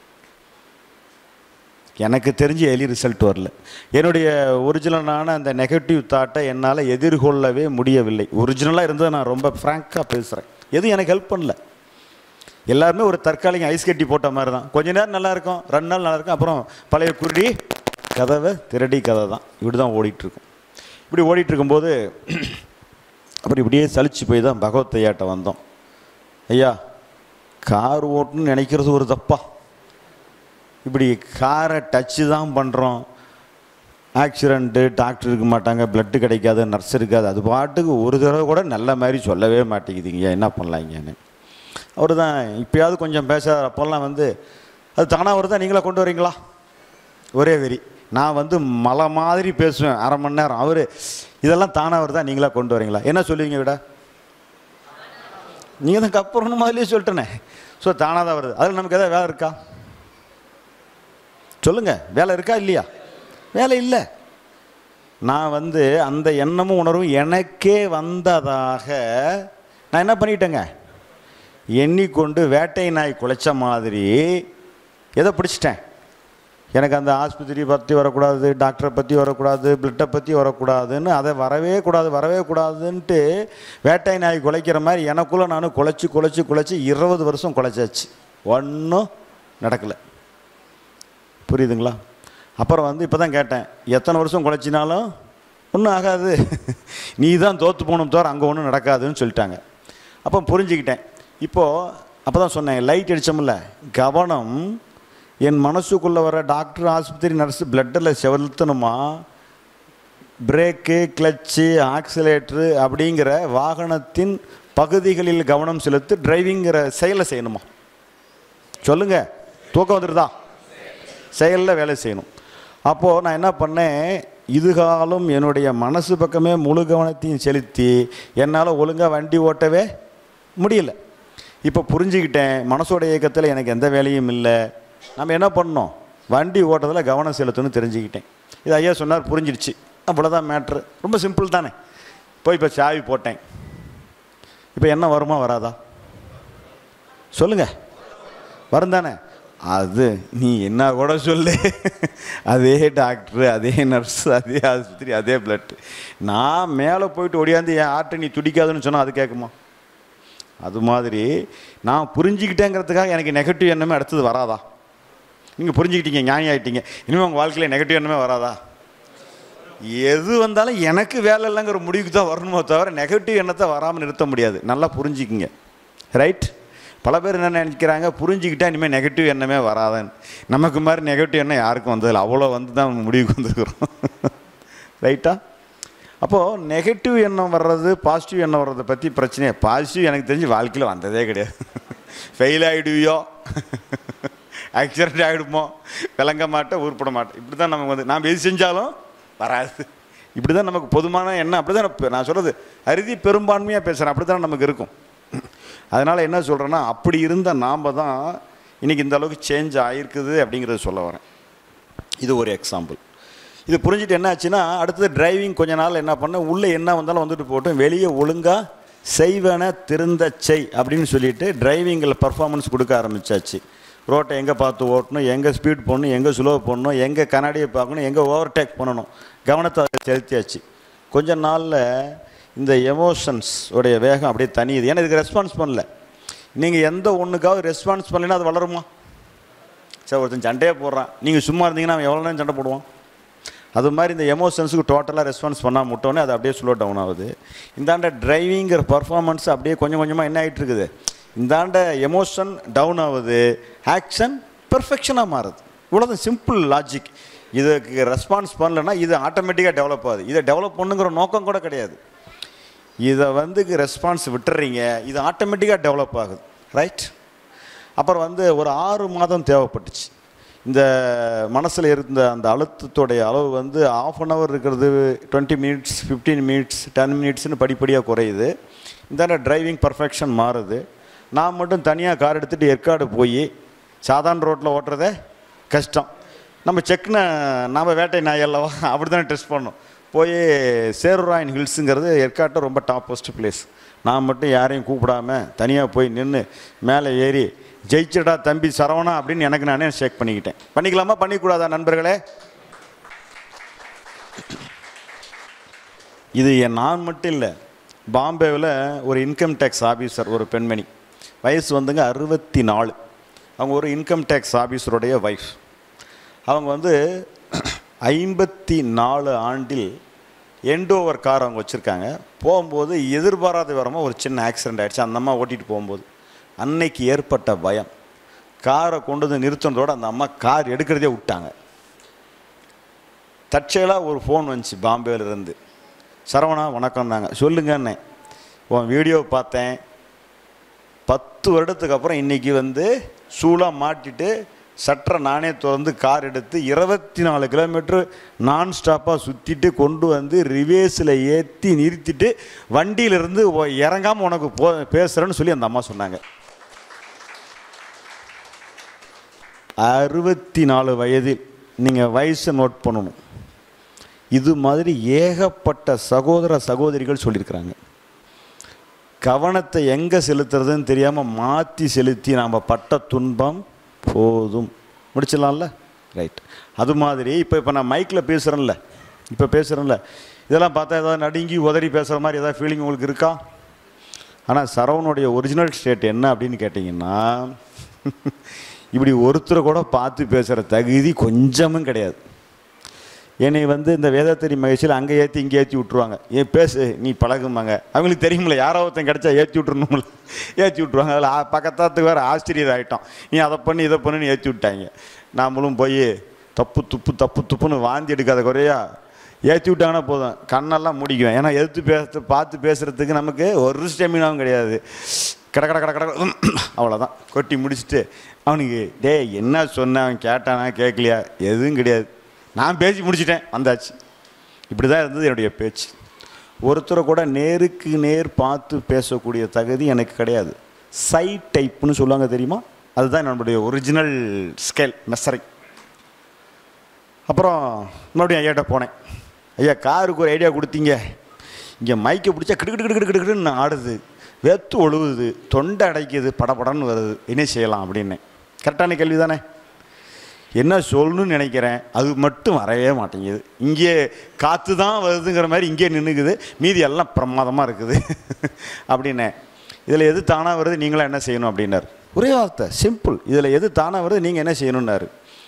எனக்கு தெரிஞ்சு எலி ரிசல்ட் வரல என்னுடைய ஒரிஜினலான அந்த நெகட்டிவ் தாட்டை என்னால் எதிர்கொள்ளவே முடியவில்லை ஒரிஜினலாக இருந்ததை நான் ரொம்ப ஃப்ராங்காக பேசுகிறேன் எதுவும் எனக்கு ஹெல்ப் பண்ணல எல்லாருமே ஒரு தற்காலிக ஐஸ் கட்டி போட்ட மாதிரி தான் கொஞ்ச நேரம் நல்லா இருக்கும் ரெண்டு நாள் நல்லா இருக்கும் அப்புறம் பழைய குருடி கதவை திரடி கதை தான் இப்படி தான் ஓடிட்டுருக்கும் இப்படி ஓடிட்டு இருக்கும்போது அப்புறம் இப்படியே சலிச்சு போய் தான் பகவத் ஐயாட்ட வந்தோம் ஐயா கார் ஓட்டணும்னு நினைக்கிறது ஒரு தப்பா இப்படி காரை டச்சு தான் பண்ணுறோம் ஆக்சிடெண்ட்டு டாக்டர் இருக்க மாட்டாங்க பிளட்டு கிடைக்காது நர்ஸ் இருக்காது அது பாட்டுக்கு ஒரு தடவை கூட நல்ல மாதிரி சொல்லவே மாட்டேங்குதுங்க என்ன பண்ணலாங்கன்னு அவர் தான் இப்போயாவது கொஞ்சம் பேச அப்போல்லாம் வந்து அது தானாக வருதா நீங்களா கொண்டு வரீங்களா ஒரே வெறி நான் வந்து மலை மாதிரி பேசுவேன் அரை மணி நேரம் அவர் இதெல்லாம் தானாக வருதா நீங்களா கொண்டு வரீங்களா என்ன சொல்லுவீங்க விட நீங்கள் தான் கப்புறணும் மாதிரியே சொல்லிட்டேனே ஸோ தானாக தான் வருது அதில் நமக்கு எதாவது வேலை இருக்கா சொல்லுங்கள் வேலை இருக்கா இல்லையா வேலை இல்லை நான் வந்து அந்த எண்ணமும் உணர்வும் எனக்கே வந்ததாக நான் என்ன பண்ணிட்டேங்க எண்ணிக்கொண்டு வேட்டை நாய் குலைச்ச மாதிரி எதை பிடிச்சிட்டேன் எனக்கு அந்த ஆஸ்பத்திரி பற்றி வரக்கூடாது டாக்டரை பற்றி வரக்கூடாது பிளட்டை பற்றி வரக்கூடாதுன்னு அதை வரவே கூடாது வரவே கூடாதுன்ட்டு வேட்டை நாய் குலைக்கிற மாதிரி எனக்குள்ளே நான் குலைச்சி குலைச்சி குலைச்சி இருபது வருஷம் குலைச்சாச்சு ஒன்றும் நடக்கலை புரியுதுங்களா அப்புறம் வந்து இப்போ தான் கேட்டேன் எத்தனை வருஷம் குலைச்சினாலும் ஒன்றும் ஆகாது நீ தான் தோற்று போகணும் தவிர அங்கே ஒன்றும் நடக்காதுன்னு சொல்லிட்டாங்க அப்போ புரிஞ்சுக்கிட்டேன் இப்போது அப்போ தான் சொன்னேன் லைட் அடித்தோம்ல கவனம் என் மனசுக்குள்ளே வர டாக்டர் ஆஸ்பத்திரி நர்ஸு பிளட்டில் செலுத்தணுமா பிரேக்கு கிளச்சு ஆக்சிலேட்ரு அப்படிங்கிற வாகனத்தின் பகுதிகளில் கவனம் செலுத்தி டிரைவிங்கிற செயலை செய்யணுமா சொல்லுங்க தூக்கம் வந்துடுதா செயலில் வேலை செய்யணும் அப்போது நான் என்ன பண்ணேன் இதுகாலம் என்னுடைய மனசு பக்கமே முழு கவனத்தையும் செலுத்தி என்னால் ஒழுங்காக வண்டி ஓட்டவே முடியல இப்போ புரிஞ்சுக்கிட்டேன் மனசோட இயக்கத்தில் எனக்கு எந்த வேலையும் இல்லை நம்ம என்ன பண்ணோம் வண்டி ஓட்டத்தில் கவனம் செலுத்தணும்னு தெரிஞ்சுக்கிட்டேன் இது ஐயா சொன்னார் புரிஞ்சிடுச்சு அவ்வளோதான் மேட்ரு ரொம்ப சிம்பிள் தானே போய் இப்போ சாவி போட்டேன் இப்போ என்ன வருமா வராதா சொல்லுங்கள் வரும் தானே அது நீ என்ன கூட சொல்லு அதே டாக்டரு அதே நர்ஸ் அதே ஆஸ்பத்திரி அதே பிளட் நான் மேலே போயிட்டு ஒடியாந்து என் ஆட்டை நீ துடிக்காதுன்னு சொன்னால் அது கேட்குமா அது மாதிரி நான் புரிஞ்சுக்கிட்டேங்கிறதுக்காக எனக்கு நெகட்டிவ் எண்ணமே அடுத்தது வராதா நீங்கள் புரிஞ்சுக்கிட்டீங்க ஞானி ஆகிட்டீங்க இனிமேல் உங்கள் வாழ்க்கையில் நெகட்டிவ் எண்ணமே வராதா எது வந்தாலும் எனக்கு வேலை இல்லைங்கிற முடிவுக்கு தான் வரணுமோ தவிர நெகட்டிவ் எண்ணத்தை வராமல் நிறுத்த முடியாது நல்லா புரிஞ்சுக்கிங்க ரைட் பல பேர் என்ன நினைக்கிறாங்க புரிஞ்சுக்கிட்டா இனிமேல் நெகட்டிவ் எண்ணமே வராதுன்னு நமக்கு மாதிரி நெகட்டிவ் எண்ணம் யாருக்கும் வந்ததில்லை அவ்வளோ வந்து தான் முடிவுக்கு வந்துருக்குறோம் ரைட்டா அப்போது நெகட்டிவ் எண்ணம் வர்றது பாசிட்டிவ் எண்ணம் வர்றதை பற்றி பிரச்சனையே பாசிட்டிவ் எனக்கு தெரிஞ்சு வாழ்க்கையில் வந்ததே கிடையாது ஃபெயில் ஆகிடுவியோ ஆக்சிடென்ட் ஆகிடுமோ விளங்க மாட்டேன் உருப்பட மாட்டேன் இப்படி தான் நமக்கு வந்து நாம் எது செஞ்சாலும் வராது இப்படி தான் நமக்கு பொதுமான எண்ணம் அப்படி தான் நான் சொல்கிறது அறுதி பெரும்பான்மையாக பேசுகிறேன் அப்படி தான் நமக்கு இருக்கும் அதனால் என்ன சொல்கிறேன்னா அப்படி இருந்த நாம் தான் இன்றைக்கி இந்த அளவுக்கு சேஞ்ச் ஆகிருக்குது அப்படிங்கிறத சொல்ல வரேன் இது ஒரு எக்ஸாம்பிள் இது புரிஞ்சுட்டு என்ன ஆச்சுன்னா அடுத்தது டிரைவிங் கொஞ்ச நாள் என்ன பண்ணேன் உள்ளே என்ன வந்தாலும் வந்துட்டு போட்டும் வெளியே ஒழுங்காக செய்வன திருந்த செய் அப்படின்னு சொல்லிட்டு டிரைவிங்கில் பர்ஃபார்மன்ஸ் கொடுக்க ஆரம்பிச்சாச்சு ரோட்டை எங்கே பார்த்து ஓட்டணும் எங்கே ஸ்பீட் போடணும் எங்கே ஸ்லோ பண்ணணும் எங்கே கண்ணாடியை பார்க்கணும் எங்கே ஓவர்டேக் பண்ணணும் கவனத்தை அதில் செலுத்தியாச்சு கொஞ்ச நாளில் இந்த எமோஷன்ஸ் உடைய வேகம் அப்படியே தனியுது ஏன்னா இதுக்கு ரெஸ்பான்ஸ் பண்ணல நீங்கள் எந்த ஒன்றுக்காவது ரெஸ்பான்ஸ் பண்ணலைன்னா அது வளருமா சரி ஒருத்தன் சண்டையே போடுறான் நீங்கள் சும்மா இருந்தீங்கன்னா அவன் எவ்வளோ நேரம் சண்டை போடுவான் அது மாதிரி இந்த எமோஷன்ஸுக்கு டோட்டலாக ரெஸ்பான்ஸ் பண்ணால் முட்டோன்னே அது அப்படியே ஸ்லோ டவுன் ஆகுது இந்தாண்ட டிரைவிங்கிற பர்ஃபார்மன்ஸ் அப்படியே கொஞ்சம் கொஞ்சமாக என்ன ஆகிட்டு இருக்குது இந்தாண்ட எமோஷன் டவுன் ஆகுது ஆக்ஷன் பெர்ஃபெக்ஷனாக மாறுது இவ்வளோதான் சிம்பிள் லாஜிக் இதுக்கு ரெஸ்பான்ஸ் பண்ணலன்னா இது ஆட்டோமேட்டிக்காக டெவலப் ஆகுது இதை டெவலப் பண்ணுங்கிற நோக்கம் கூட கிடையாது இதை வந்து ரெஸ்பான்ஸ் விட்டுறீங்க இது ஆட்டோமேட்டிக்காக டெவலப் ஆகுது ரைட் அப்புறம் வந்து ஒரு ஆறு மாதம் தேவைப்பட்டுச்சு இந்த மனசில் இருந்த அந்த அழுத்தத்துடைய அளவு வந்து ஆஃப் அன் ஹவர் இருக்கிறது twenty minutes fifteen minutes ten மினிட்ஸ்னு படிப்படியாக குறையுது இந்த டிரைவிங் பர்ஃபெக்ஷன் மாறுது நான் மட்டும் தனியாக கார் எடுத்துகிட்டு ஏற்காடு போய் சாதாரண ரோட்டில் ஓட்டுறதே கஷ்டம் நம்ம செக்ன நாம் வேட்டை நாய் அல்லவா அப்படி தானே டெஸ்ட் பண்ணோம் போய் சேருராயன் ஹில்ஸுங்கிறது ஏற்காட்டை ரொம்ப டாப்பஸ்ட் பிளேஸ் நான் மட்டும் யாரையும் கூப்பிடாம தனியாக போய் நின்று மேலே ஏறி ஜெயிச்சிடா தம்பி சரவணா அப்படின்னு எனக்கு நானே ஷேக் பண்ணிக்கிட்டேன் பண்ணிக்கலாமா பண்ணிக்கூடாதா நண்பர்களே இது என் நான் மட்டும் இல்லை பாம்பேவில் ஒரு இன்கம் டேக்ஸ் ஆஃபீஸர் ஒரு பெண்மணி வயசு வந்துங்க அறுபத்தி நாலு அவங்க ஒரு இன்கம் டேக்ஸ் ஆஃபீஸருடைய ஒய்ஃப் அவங்க வந்து ஐம்பத்தி நாலு ஆண்டில் எண்டோவர் கார் அவங்க வச்சுருக்காங்க போகும்போது எதிர்பாராத விதமாக ஒரு சின்ன ஆக்சிடெண்ட் ஆகிடுச்சு அந்த அம்மா ஓட்டிகிட்டு போகும்போது அன்னைக்கு ஏற்பட்ட பயம் காரை கொண்டு வந்து நிறுத்தினதோட அந்த அம்மா கார் எடுக்கிறதே விட்டாங்க தற்செயலாக ஒரு ஃபோன் வந்துச்சு பாம்பேலேருந்து சரவணா வணக்கம் தாங்க சொல்லுங்கண்ணே உன் வீடியோ பார்த்தேன் பத்து வருடத்துக்கு அப்புறம் இன்றைக்கி வந்து சூளாக மாட்டிட்டு சட்டரை நானே திறந்து கார் எடுத்து இருபத்தி நாலு கிலோமீட்டர் நான் ஸ்டாப்பாக சுற்றிட்டு கொண்டு வந்து ரிவேஸில் ஏற்றி நிறுத்திட்டு வண்டியிலிருந்து இறங்காமல் உனக்கு போ பேசுகிறேன்னு சொல்லி அந்த அம்மா சொன்னாங்க அறுபத்தி நாலு வயதில் நீங்கள் வயசை நோட் பண்ணணும் இது மாதிரி ஏகப்பட்ட சகோதர சகோதரிகள் சொல்லியிருக்கிறாங்க கவனத்தை எங்கே செலுத்துறதுன்னு தெரியாமல் மாற்றி செலுத்தி நாம் பட்ட துன்பம் போதும் முடிச்சிடலாம்ல ரைட் அது மாதிரி இப்போ இப்போ நான் மைக்கில் பேசுகிறேன்ல இப்போ பேசுகிறேன்ல இதெல்லாம் பார்த்தா ஏதாவது நடுங்கி உதறி பேசுகிற மாதிரி ஏதாவது ஃபீலிங் உங்களுக்கு இருக்கா ஆனால் சரவணுடைய ஒரிஜினல் ஸ்டேட் என்ன அப்படின்னு கேட்டிங்கன்னா இப்படி ஒருத்தரை கூட பார்த்து பேசுகிற தகுதி கொஞ்சமும் கிடையாது என்னை வந்து இந்த வேதாத்திரி மகிழ்ச்சியில் அங்கே ஏற்றி இங்கே ஏற்றி விட்ருவாங்க ஏன் பேசு நீ பழகுமாங்க அவங்களுக்கு தெரியுமில்ல யாரோ ஒருத்தன் கிடச்சா ஏற்றி விட்றணும்ல ஏற்றி விட்ருவாங்க அதில் பக்கத்தாத்துக்கு வேறு ஆச்சரியம் ஆகிட்டோம் நீ அதை பண்ணி இதை பண்ணுன்னு ஏற்றி விட்டாங்க நாமளும் போய் தப்பு துப்பு தப்பு துப்புன்னு வாந்தி எடுக்காத குறையா ஏற்றி விட்டாங்கன்னா போதும் கண்ணெல்லாம் முடிக்குவேன் ஏன்னா எதிர்த்து பேச பார்த்து பேசுகிறதுக்கு நமக்கு ஒரு ஸ்டெமினாவும் கிடையாது கட கட கட கட அவ்வளோதான் கொட்டி முடிச்சுட்டு அவனுக்கு டேய் என்ன சொன்னேன் அவன் கேட்டானா கேட்கலையா எதுவும் கிடையாது நான் பேசி முடிச்சிட்டேன் வந்தாச்சு இப்படி தான் இருந்தது என்னுடைய பேச்சு ஒருத்தரை கூட நேருக்கு நேர் பார்த்து பேசக்கூடிய தகுதி எனக்கு கிடையாது சை டைப்னு சொல்லுவாங்க தெரியுமா அதுதான் நம்முடைய ஒரிஜினல் ஸ்கேல் மெசரை அப்புறம் மறுபடியும் ஐயாட்ட போனேன் ஐயா காருக்கு ஒரு ஐடியா கொடுத்தீங்க இங்கே மைக்கை பிடிச்சா கிடு கிடு கிடு கிடு கிடுன்னு ஆடுது வெத்து ஒழுகுது தொண்டை அடைக்குது படபடன்னு வருது என்ன செய்யலாம் அப்படின்னு கரெக்டான கேள்வி தானே என்ன சொல்லணும்னு நினைக்கிறேன் அது மட்டும் வரவே மாட்டேங்குது இங்கே காற்று தான் வருதுங்கிற மாதிரி இங்கே நின்றுக்குது மீதி எல்லாம் பிரமாதமாக இருக்குது அப்படின்னேன் இதில் எது தானாக வருது நீங்களாம் என்ன செய்யணும் அப்படின்னாரு ஒரே வார்த்தை சிம்பிள் இதில் எது தானாக வருது நீங்கள் என்ன செய்யணுன்னாரு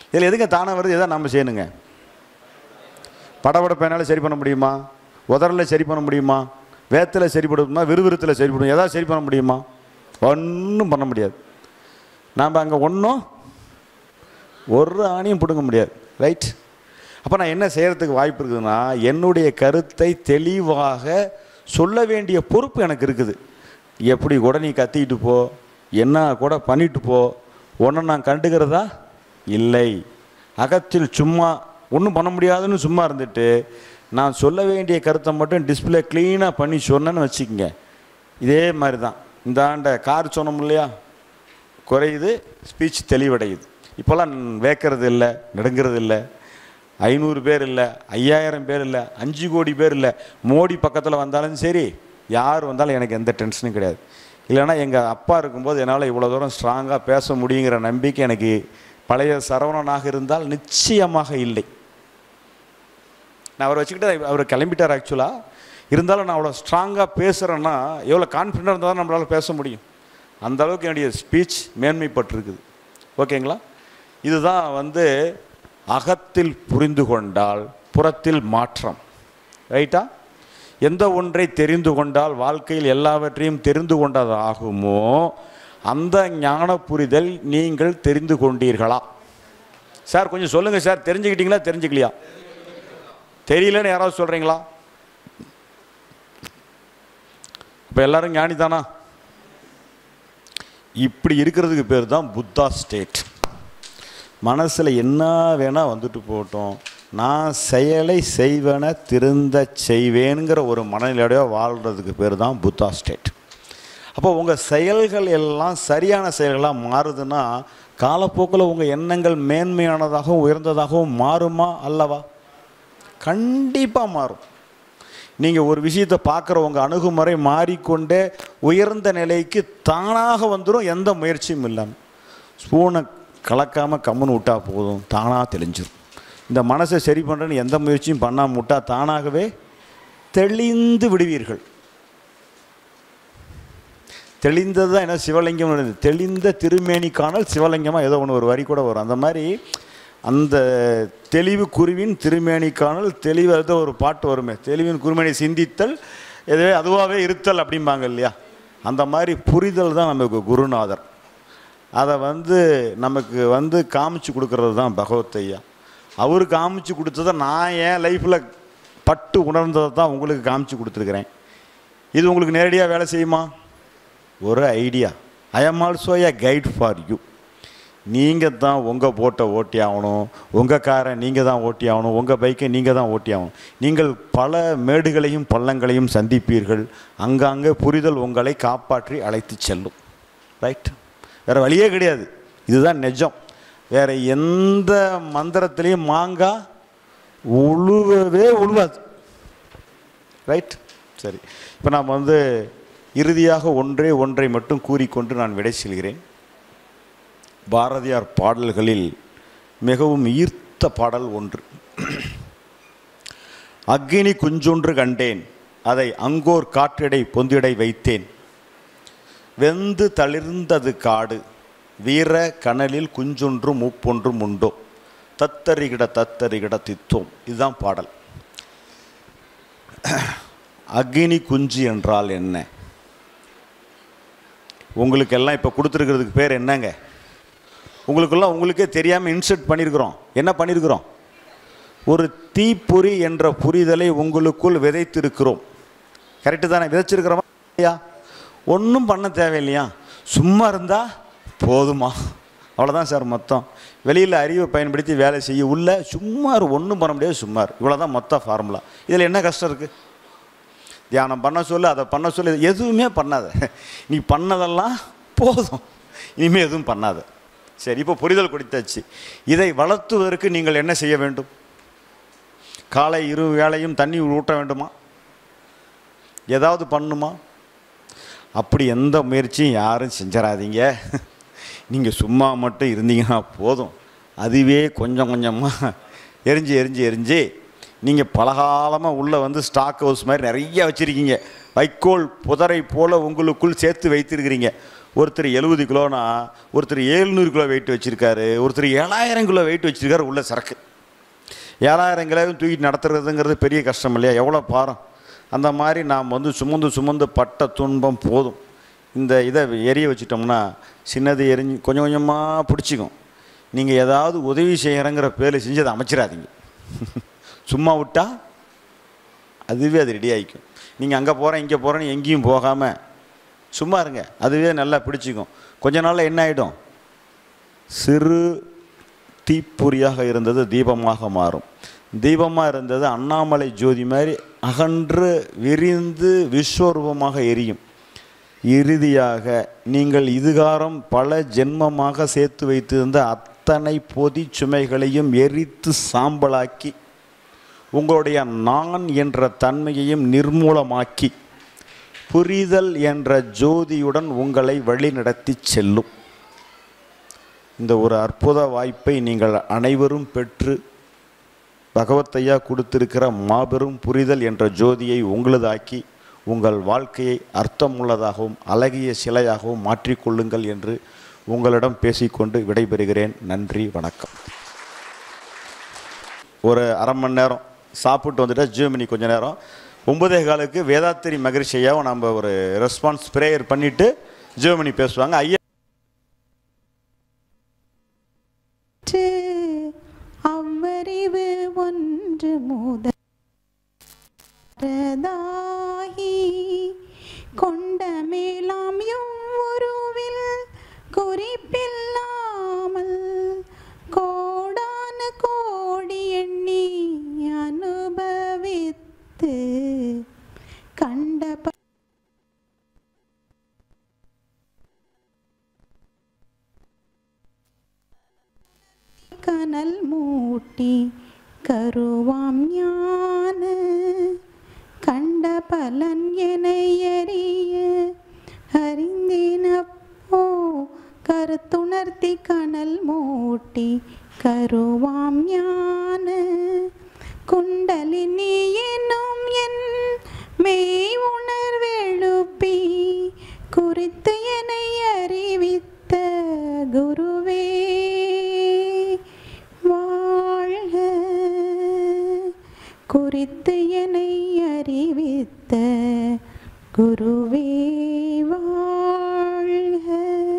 இதில் எதுங்க தானாக வருது எதை நம்ம செய்யணுங்க படபடப்பைனால சரி பண்ண முடியுமா உதறல சரி பண்ண முடியுமா வேத்தில் சரி பண்ணுமா விறுவிறுத்தில் சரி பண்ணும் எதாவது சரி பண்ண முடியுமா ஒன்றும் பண்ண முடியாது நாம் அங்கே ஒன்றும் ஒரு ஆணியும் பிடுங்க முடியாது ரைட் அப்போ நான் என்ன செய்கிறதுக்கு வாய்ப்பு இருக்குதுன்னா என்னுடைய கருத்தை தெளிவாக சொல்ல வேண்டிய பொறுப்பு எனக்கு இருக்குது எப்படி கூட நீ கத்திக்கிட்டு போ என்ன கூட பண்ணிட்டு போ ஒன்றை நான் கண்டுக்கிறதா இல்லை அகத்தில் சும்மா ஒன்றும் பண்ண முடியாதுன்னு சும்மா இருந்துட்டு நான் சொல்ல வேண்டிய கருத்தை மட்டும் டிஸ்பிளே க்ளீனாக பண்ணி சொன்னேன்னு வச்சுக்கோங்க இதே மாதிரி தான் இந்த ஆண்ட கார் சொன்னோம் இல்லையா குறையுது ஸ்பீச் தெளிவடையுது இப்போல்லாம் வேக்கிறது இல்லை நடுங்கிறது இல்லை ஐநூறு பேர் இல்லை ஐயாயிரம் பேர் இல்லை அஞ்சு கோடி பேர் இல்லை மோடி பக்கத்தில் வந்தாலும் சரி யார் வந்தாலும் எனக்கு எந்த டென்ஷனும் கிடையாது இல்லைன்னா எங்கள் அப்பா இருக்கும்போது என்னால் இவ்வளோ தூரம் ஸ்ட்ராங்காக பேச முடியுங்கிற நம்பிக்கை எனக்கு பழைய சரவணனாக இருந்தால் நிச்சயமாக இல்லை நான் அவரை வச்சுக்கிட்டு அவர் கிளம்பிட்டார் ஆக்சுவலாக இருந்தாலும் நான் அவ்வளோ ஸ்ட்ராங்காக பேசுகிறேன்னா எவ்வளோ கான்ஃபிடண்டாக இருந்தால் தான் நம்மளால் பேச முடியும் அந்த அளவுக்கு என்னுடைய ஸ்பீச் மேன்மைப்பட்டிருக்குது ஓகேங்களா இதுதான் வந்து அகத்தில் புரிந்து கொண்டால் புறத்தில் மாற்றம் ரைட்டா எந்த ஒன்றை தெரிந்து கொண்டால் வாழ்க்கையில் எல்லாவற்றையும் தெரிந்து கொண்டது ஆகுமோ அந்த ஞான புரிதல் நீங்கள் தெரிந்து கொண்டீர்களா சார் கொஞ்சம் சொல்லுங்கள் சார் தெரிஞ்சுக்கிட்டீங்களா தெரிஞ்சுக்கலையா தெரியலன்னு யாராவது சொல்கிறீங்களா இப்போ எல்லாரும் ஞானி தானா இப்படி இருக்கிறதுக்கு பேர் தான் புத்தா ஸ்டேட் மனசில் என்ன வேணால் வந்துட்டு போகட்டும் நான் செயலை செய்வன திருந்த செய்வேனுங்கிற ஒரு மனநிலையோட வாழ்கிறதுக்கு பேர் தான் புத்தா ஸ்டேட் அப்போ உங்கள் செயல்கள் எல்லாம் சரியான செயல்களாக மாறுதுன்னா காலப்போக்கில் உங்கள் எண்ணங்கள் மேன்மையானதாகவும் உயர்ந்ததாகவும் மாறுமா அல்லவா கண்டிப்பாக மாறும் நீங்கள் ஒரு விஷயத்தை பார்க்குற உங்கள் அணுகுமுறை மாறிக்கொண்டே உயர்ந்த நிலைக்கு தானாக வந்துடும் எந்த முயற்சியும் இல்லாமல் ஸ்பூனை கலக்காமல் கம்முன்னு விட்டா போதும் தானாக தெளிஞ்சிடும் இந்த மனசை சரி பண்ணுறேன்னு எந்த முயற்சியும் பண்ணாமல் விட்டா தானாகவே தெளிந்து விடுவீர்கள் தெளிந்தது தான் என்ன சிவலிங்கம் வருது. தெளிந்த திருமேனி காணல் சிவலிங்கமாக ஏதோ ஒன்று ஒரு வரி கூட வரும் அந்த மாதிரி அந்த தெளிவு குருவின் திருமேனி காணல் தெளிவு ஏதோ ஒரு பாட்டு வருமே தெளிவின் குருமேனி சிந்தித்தல் எதுவே அதுவாகவே இருத்தல் அப்படிம்பாங்க இல்லையா அந்த மாதிரி புரிதல் தான் நமக்கு குருநாதர் அதை வந்து நமக்கு வந்து காமிச்சு கொடுக்கறது தான் பகவத் ஐயா அவர் காமிச்சு கொடுத்ததை நான் என் லைஃப்பில் பட்டு உணர்ந்ததை தான் உங்களுக்கு காமிச்சு கொடுத்துருக்குறேன் இது உங்களுக்கு நேரடியாக வேலை செய்யுமா ஒரு idea I am also a guide for you நீங்கள் தான் உங்கள் போட்டை ஓட்டி ஆகணும் உங்கள் காரை நீங்கள் தான் ஓட்டி ஆகணும் உங்கள் பைக்கை நீங்கள் தான் ஓட்டி ஆகணும் நீங்கள் பல மேடுகளையும் பள்ளங்களையும் சந்திப்பீர்கள் அங்கங்கே புரிதல் உங்களை காப்பாற்றி அழைத்து செல்லும் ரைட் வேறு வழியே கிடையாது இதுதான் நிஜம் வேறு எந்த மந்திரத்திலையும் மாங்காய் உழுவவே உழுவாது ரைட் சரி இப்போ நாம் வந்து இறுதியாக ஒன்றே ஒன்றை மட்டும் கூறிக்கொண்டு நான் விடை செல்கிறேன் பாரதியார் பாடல்களில் மிகவும் ஈர்த்த பாடல் ஒன்று அக்கினி குஞ்சொன்று கண்டேன் அதை அங்கோர் காற்றிடை பொந்திடை வைத்தேன் வெந்து தளிர்ந்தது காடு வீர கனலில் குஞ்சொன்றும் மூப்பொன்றும் உண்டோ தத்தரிகிட தத்தரிகிட தித்தோம் இதுதான் பாடல் அக்னி குஞ்சு என்றால் என்ன உங்களுக்கெல்லாம் இப்போ கொடுத்துருக்கிறதுக்கு பேர் என்னங்க உங்களுக்கெல்லாம் உங்களுக்கே தெரியாமல் இன்சர்ட் பண்ணியிருக்கிறோம் என்ன பண்ணியிருக்கிறோம் ஒரு தீப்பொறி என்ற புரிதலை உங்களுக்குள் விதைத்திருக்கிறோம் கரெக்டு தானே விதைச்சிருக்கிறோமா இல்லையா ஒன்றும் பண்ண தேவையில்லையா சும்மா இருந்தால் போதுமா அவ்வளோதான் சார் மொத்தம் வெளியில் அறிவை பயன்படுத்தி வேலை செய்ய உள்ள சும்மார் ஒன்றும் பண்ண முடியாது சும்மார் இவ்வளோ தான் மொத்த ஃபார்முலா இதில் என்ன கஷ்டம் இருக்குது தியானம் பண்ண சொல்லு அதை பண்ண சொல்லு எதுவுமே பண்ணாத நீ பண்ணதெல்லாம் போதும் இனிமேல் எதுவும் பண்ணாத சரி இப்போ புரிதல் கொடுத்தாச்சு இதை வளர்த்துவதற்கு நீங்கள் என்ன செய்ய வேண்டும் காலை இரு வேளையும் தண்ணி ஊட்ட வேண்டுமா ஏதாவது பண்ணுமா அப்படி எந்த முயற்சியும் யாரும் செஞ்சிடாதீங்க நீங்கள் சும்மா மட்டும் இருந்தீங்கன்னா போதும் அதுவே கொஞ்சம் கொஞ்சமாக எரிஞ்சு எரிஞ்சு எரிஞ்சு நீங்கள் பலகாலமாக உள்ளே வந்து ஸ்டாக் ஹவுஸ் மாதிரி நிறைய வச்சுருக்கீங்க வைக்கோல் புதரை போல் உங்களுக்குள் சேர்த்து வைத்திருக்கிறீங்க ஒருத்தர் எழுபது கிலோனா ஒருத்தர் ஏழ்நூறு கிலோ வெயிட் வச்சுருக்காரு ஒருத்தர் ஏழாயிரம் கிலோ வெயிட் வச்சுருக்காரு உள்ள சரக்கு ஏழாயிரம் கிலோவும் தூக்கிட்டு நடத்துறதுங்கிறது பெரிய கஷ்டம் இல்லையா எவ்வளோ பாரம் அந்த மாதிரி நாம் வந்து சுமந்து சுமந்து பட்ட துன்பம் போதும் இந்த இதை எரிய வச்சிட்டோம்னா சின்னது எரிஞ்சு கொஞ்சம் கொஞ்சமாக பிடிச்சிக்கும் நீங்கள் ஏதாவது உதவி செய்கிறங்கிற பேரில் செஞ்சு அதை அமைச்சிடாதீங்க சும்மா விட்டா அதுவே அது ரெடி ஆகிக்கும் நீங்கள் அங்கே போகிறேன் இங்கே போகிறேன்னு எங்கேயும் போகாமல் சும்மா இருங்க அதுவே நல்லா பிடிச்சிக்கும் கொஞ்ச நாளில் என்ன ஆகிடும் சிறு தீப்பொறியாக இருந்தது தீபமாக மாறும் தீபமாக இருந்தது அண்ணாமலை ஜோதி மாதிரி அகன்று விரிந்து விஸ்வரூபமாக எரியும் இறுதியாக நீங்கள் இதுகாரம் பல ஜென்மமாக சேர்த்து வைத்திருந்த அத்தனை பொதி சுமைகளையும் எரித்து சாம்பலாக்கி உங்களுடைய நான் என்ற தன்மையையும் நிர்மூலமாக்கி புரிதல் என்ற ஜோதியுடன் உங்களை வழிநடத்தி செல்லும் இந்த ஒரு அற்புத வாய்ப்பை நீங்கள் அனைவரும் பெற்று பகவத்தையா கொடுத்திருக்கிற மாபெரும் புரிதல் என்ற ஜோதியை உங்களதாக்கி உங்கள் வாழ்க்கையை அர்த்தமுள்ளதாகவும் அழகிய சிலையாகவும் மாற்றிக்கொள்ளுங்கள் என்று உங்களிடம் பேசிக்கொண்டு விடைபெறுகிறேன் நன்றி வணக்கம் ஒரு அரை மணி நேரம் சாப்பிட்டு வந்துட்டா ஜியோமினி கொஞ்ச நேரம் ஒன்பதே காலுக்கு வேதாத்திரி மகரிஷியாவும் நம்ம ஒரு ரெஸ்பான்ஸ் ப்ரேயர் பண்ணிட்டு ஜியோமினி பேசுவாங்க ஐயா ஒன்று அவ்வறிவு ஒன்று முதலாகி கொண்ட மேலாம் எவ்வொருவில் குறிப்பில்லாமல் கோடான கோடி எண்ணி அனுபவித்து கண்ட ப- கனல் மூட்டி கருவாம் ஞான கண்ட பலன் என எறிய அறிந்தினப்போ கருத்துணர்த்தி கனல் மூட்டி கருவாம் ஞான குண்டலினி என்னும் என் மெய் உணர்வெழுப்பி குறித்து என்னை அறிவித்த குருவே வாழ்க குறித்து என்னை அறிவித்த குருவே வாழ்க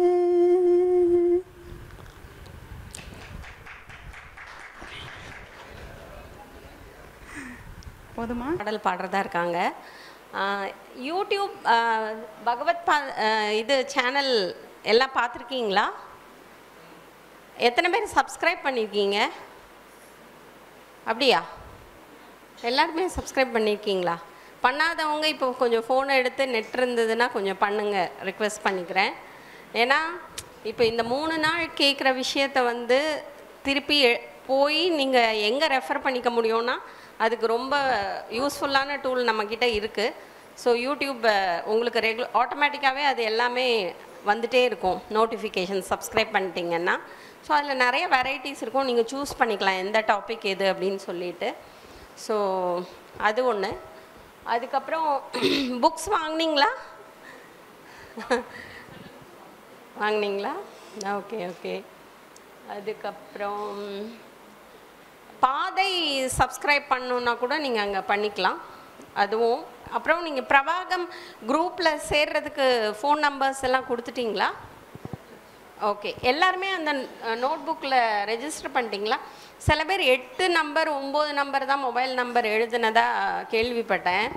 போதுமா பாடல் பாடுறதா இருக்காங்க ஆஹ் யூடியூப் ஆஹ் பகவத் பா ஆஹ் இது சேனல் எல்லாம் பார்த்துருக்கீங்களா எத்தனை பேர் சப்ஸ்கிரைப் பண்ணியிருக்கீங்க அப்படியா எல்லாருமே சப்ஸ்கிரைப் பண்ணியிருக்கீங்களா பண்ணாதவங்க இப்போ கொஞ்சம் ஃபோனை எடுத்து நெட் இருந்ததுன்னா கொஞ்சம் பண்ணுங்க ரிக்வெஸ்ட் பண்ணிக்கிறேன் ஏன்னா இப்போ இந்த மூணு நாள் கேட்குற விஷயத்த வந்து திருப்பி எ- போய் நீங்கள் எங்கே ரெஃபர் பண்ணிக்க முடியும்னா அதுக்கு ரொம்ப யூஸ்ஃபுல்லான டூல் நம்மக்கிட்ட இருக்குது ஸோ யூடியூப் அஹ், உங்களுக்கு ரெகுலர் ஆட்டோமேட்டிக்காகவே அது எல்லாமே வந்துட்டே இருக்கும் நோட்டிஃபிகேஷன் சப்ஸ்கிரைப் பண்ணிட்டீங்கன்னா ஸோ அதில் நிறைய வெரைட்டிஸ் இருக்கும் நீங்கள் சூஸ் பண்ணிக்கலாம் எந்த டாபிக் எது அப்படின்னு சொல்லிட்டு ஸோ அது ஒன்று அதுக்கப்புறம் புக்ஸ் வாங்குனீங்களா வாங்குனீங்களா ஓகே ஓகே அதுக்கப்புறம் பாதை சப்ஸ்கிரைப் பண்ணணுன்னா கூட நீங்கள் அங்கே பண்ணிக்கலாம் அதுவும் அப்புறம் நீங்கள் பிரவாகம் குரூப்பில் சேர்றதுக்கு ஃபோன் நம்பர்ஸ் எல்லாம் கொடுத்துட்டீங்களா ஓகே எல்லாருமே அந்த நோட் புக்கில் ரெஜிஸ்டர் பண்ணிட்டீங்களா சில பேர் எட்டு நம்பர் ஒம்பது நம்பர் தான் மொபைல் நம்பர் எழுதுனதா கேள்விப்பட்டேன்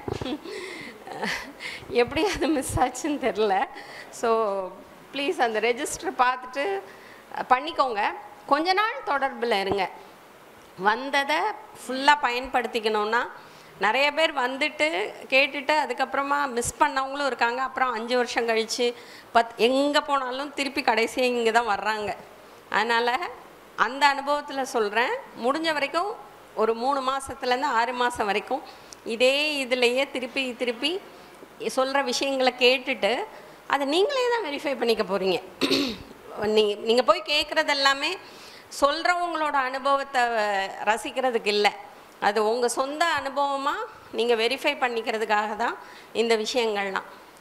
எப்படி அது மிஸ் ஆச்சுன்னு தெரில ஸோ ப்ளீஸ் அந்த ரெஜிஸ்டர் பார்த்துட்டு அஹ், பண்ணிக்கோங்க கொஞ்ச நாள் தொடர்பில் இருங்க வந்ததை ஃபுல்லாக பயன்படுத்திக்கணும்னா நிறைய பேர் வந்துட்டு கேட்டுட்டு அதுக்கப்புறமா மிஸ் பண்ணவங்களும் இருக்காங்க அப்புறம் அஞ்சு வருஷம் கழித்து பத் எங்கே போனாலும் திருப்பி கடைசியாக இங்கே தான் வர்றாங்க அதனால் அந்த அனுபவத்தில் சொல்கிறேன் முடிஞ்ச வரைக்கும் ஒரு மூணு மாதத்துலேருந்து ஆறு மாதம் வரைக்கும் இதே இதுலேயே திருப்பி திருப்பி சொல்கிற விஷயங்களை கேட்டுட்டு அதை நீங்களே தான் வெரிஃபை பண்ணிக்க போகிறீங்க நீங்கள் நீங்கள் போய் கேட்குறது எல்லாமே சொல்கிறவங்களோட அனுபவத்தை ரசிக்கிறதுக்கு இல்லை அது உங்கள் சொந்த அனுபவமாக நீங்கள் வெரிஃபை பண்ணிக்கிறதுக்காக தான் இந்த விஷயங்கள்லாம்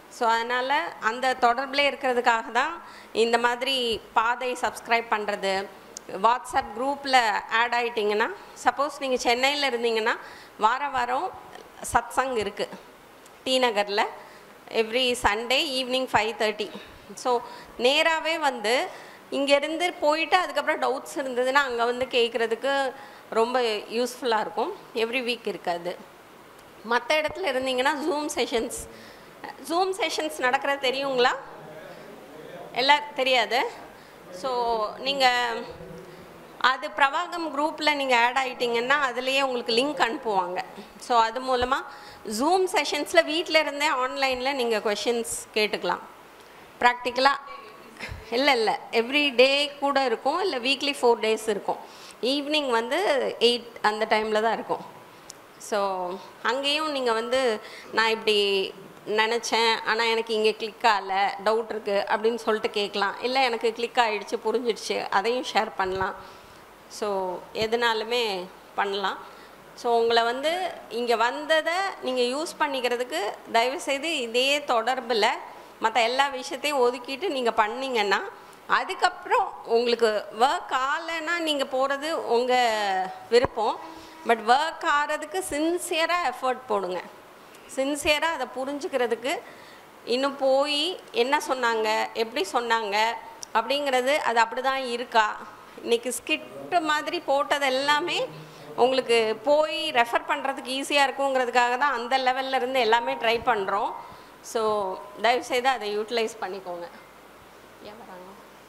ஸோ அதனால் அந்த தொடர்பில் இருக்கிறதுக்காக தான் இந்த மாதிரி பாதை சப்ஸ்கிரைப் பண்ணுறது வாட்ஸ்அப் குரூப்பில் ஆட் ஆயிட்டீங்கன்னா சப்போஸ் நீங்கள் சென்னையில் இருந்தீங்கன்னா வார வாரம் சத்சங் இருக்குது டி நகரில் every Sunday evening five thirty so நேராகவே வந்து இங்கேருந்து போயிட்டு அதுக்கப்புறம் டவுட்ஸ் இருந்ததுன்னா அங்கே வந்து கேட்குறதுக்கு ரொம்ப யூஸ்ஃபுல்லாக இருக்கும் எவ்ரி வீக் இருக்காது மற்ற இடத்துல இருந்தீங்கன்னா ஜூம் செஷன்ஸ் ஜூம் செஷன்ஸ் நடக்கிறது தெரியுங்களா எல்லாம் தெரியாது ஸோ நீங்கள் அது பிரவாகம் குரூப்பில் நீங்கள் ஆட் ஆகிட்டீங்கன்னா அதுலேயே உங்களுக்கு லிங்க் அனுப்புவாங்க ஸோ அது மூலமாக ஜூம் செஷன்ஸில் வீட்டில் இருந்தே ஆன்லைனில் நீங்கள் கொஷின்ஸ் கேட்டுக்கலாம் ப்ராக்டிக்கலாக இல்லை இல்லை எவ்ரி டே கூட இருக்கும் இல்லை வீக்லி ஃபோர் டேஸ் இருக்கும் ஈவினிங் வந்து எயிட் அந்த டைமில் தான் இருக்கும் ஸோ அங்கேயும் நீங்கள் வந்து நான் இப்படி நினச்சேன் ஆனால் எனக்கு இங்கே கிளிக் ஆகலை டவுட் இருக்குது அப்படின்னு சொல்லிட்டு கேட்கலாம் இல்லை எனக்கு கிளிக் ஆகிடுச்சு புரிஞ்சிடுச்சு அதையும் ஷேர் பண்ணலாம் ஸோ எதுனாலுமே பண்ணலாம் ஸோ உங்களை வந்து இங்கே வந்ததை நீங்கள் யூஸ் பண்ணிக்கிறதுக்கு தயவுசெய்து இதே தொடர்பில் மற்ற எல்லா விஷயத்தையும் ஒதுக்கிட்டு நீங்கள் பண்ணீங்கன்னா அதுக்கப்புறம் உங்களுக்கு ஒர்க் ஆகலைன்னா நீங்கள் போகிறது உங்கள் விருப்பம் பட் ஒர்க் ஆகிறதுக்கு சின்சியராக எஃபர்ட் போடுங்க சின்சியராக அதை புரிஞ்சுக்கிறதுக்கு இன்னும் போய் என்ன சொன்னாங்க எப்படி சொன்னாங்க அப்படிங்கிறது அது அப்படி தான் இருக்கா இன்னைக்கு ஸ்கிட் மாதிரி போட்டது எல்லாமே உங்களுக்கு போய் ரெஃபர் பண்ணுறதுக்கு ஈஸியாக இருக்குங்கிறதுக்காக தான் அந்த லெவல்ல இருந்து எல்லாமே ட்ரை பண்ணுறோம் ஸோ தயவுசெய்து அதை யூட்டிலைஸ் பண்ணிக்கோங்க ஏன் வராங்க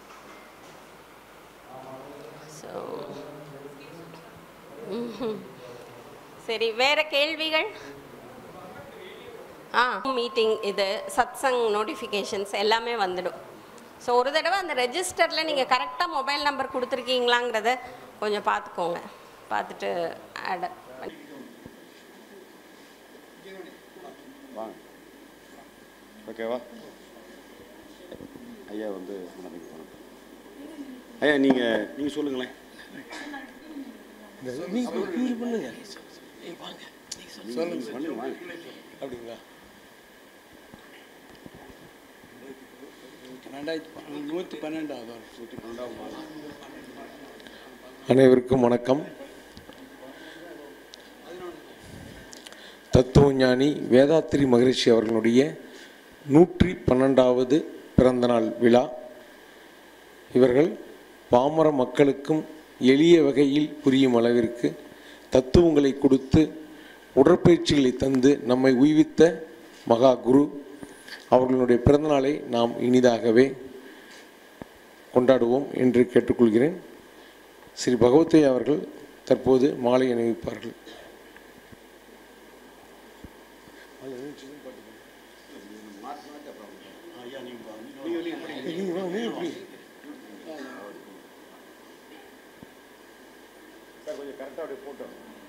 ஸோ சரி வேற கேள்விகள் ஆ மீட்டிங் இது சத்சங் நோட்டிஃபிகேஷன்ஸ் எல்லாமே வந்துடும் ஸோ ஒரு தடவை அந்த ரெஜிஸ்டரில் நீங்கள் கரெக்டாக மொபைல் நம்பர் கொடுத்துருக்கீங்களாங்கிறத கொஞ்சம் பார்த்துக்கோங்க பார்த்துட்டு ஆட் பண்ணி வாங்க ஓகேவா ஐயா வந்து வணக்கம் வணக்கம். ஐயா நீங்கள் நீங்கள் சொல்லுங்களேன் சொல்லுங்க பண்ணுங்க வாங்க அப்படிங்களா ரெண்டாயிரத்தி நூற்றி பன்னெண்டாவது வருஷம் அனைவருக்கும் வணக்கம் தத்துவஞானி வேதாத்திரி மகரிஷி அவர்களுடைய நூற்றி பன்னெண்டாவது பிறந்தநாள் விழா இவர்கள் பாமர மக்களுக்கும் எளிய வகையில் புரியும் அளவிற்கு தத்துவங்களை கொடுத்து உடற்பயிற்சிகளை தந்து நம்மை உய்வித்த மகா குரு அவர்களுடைய பிறந்தநாளை நாம் இனிதாகவே கொண்டாடுவோம் என்று கேட்டுக்கொள்கிறேன் ஸ்ரீ பகவத்தை அவர்கள் தற்போது மாலை அணிவிப்பார்கள் கொஞ்சம் கரெக்டாக அப்படியே போட்டு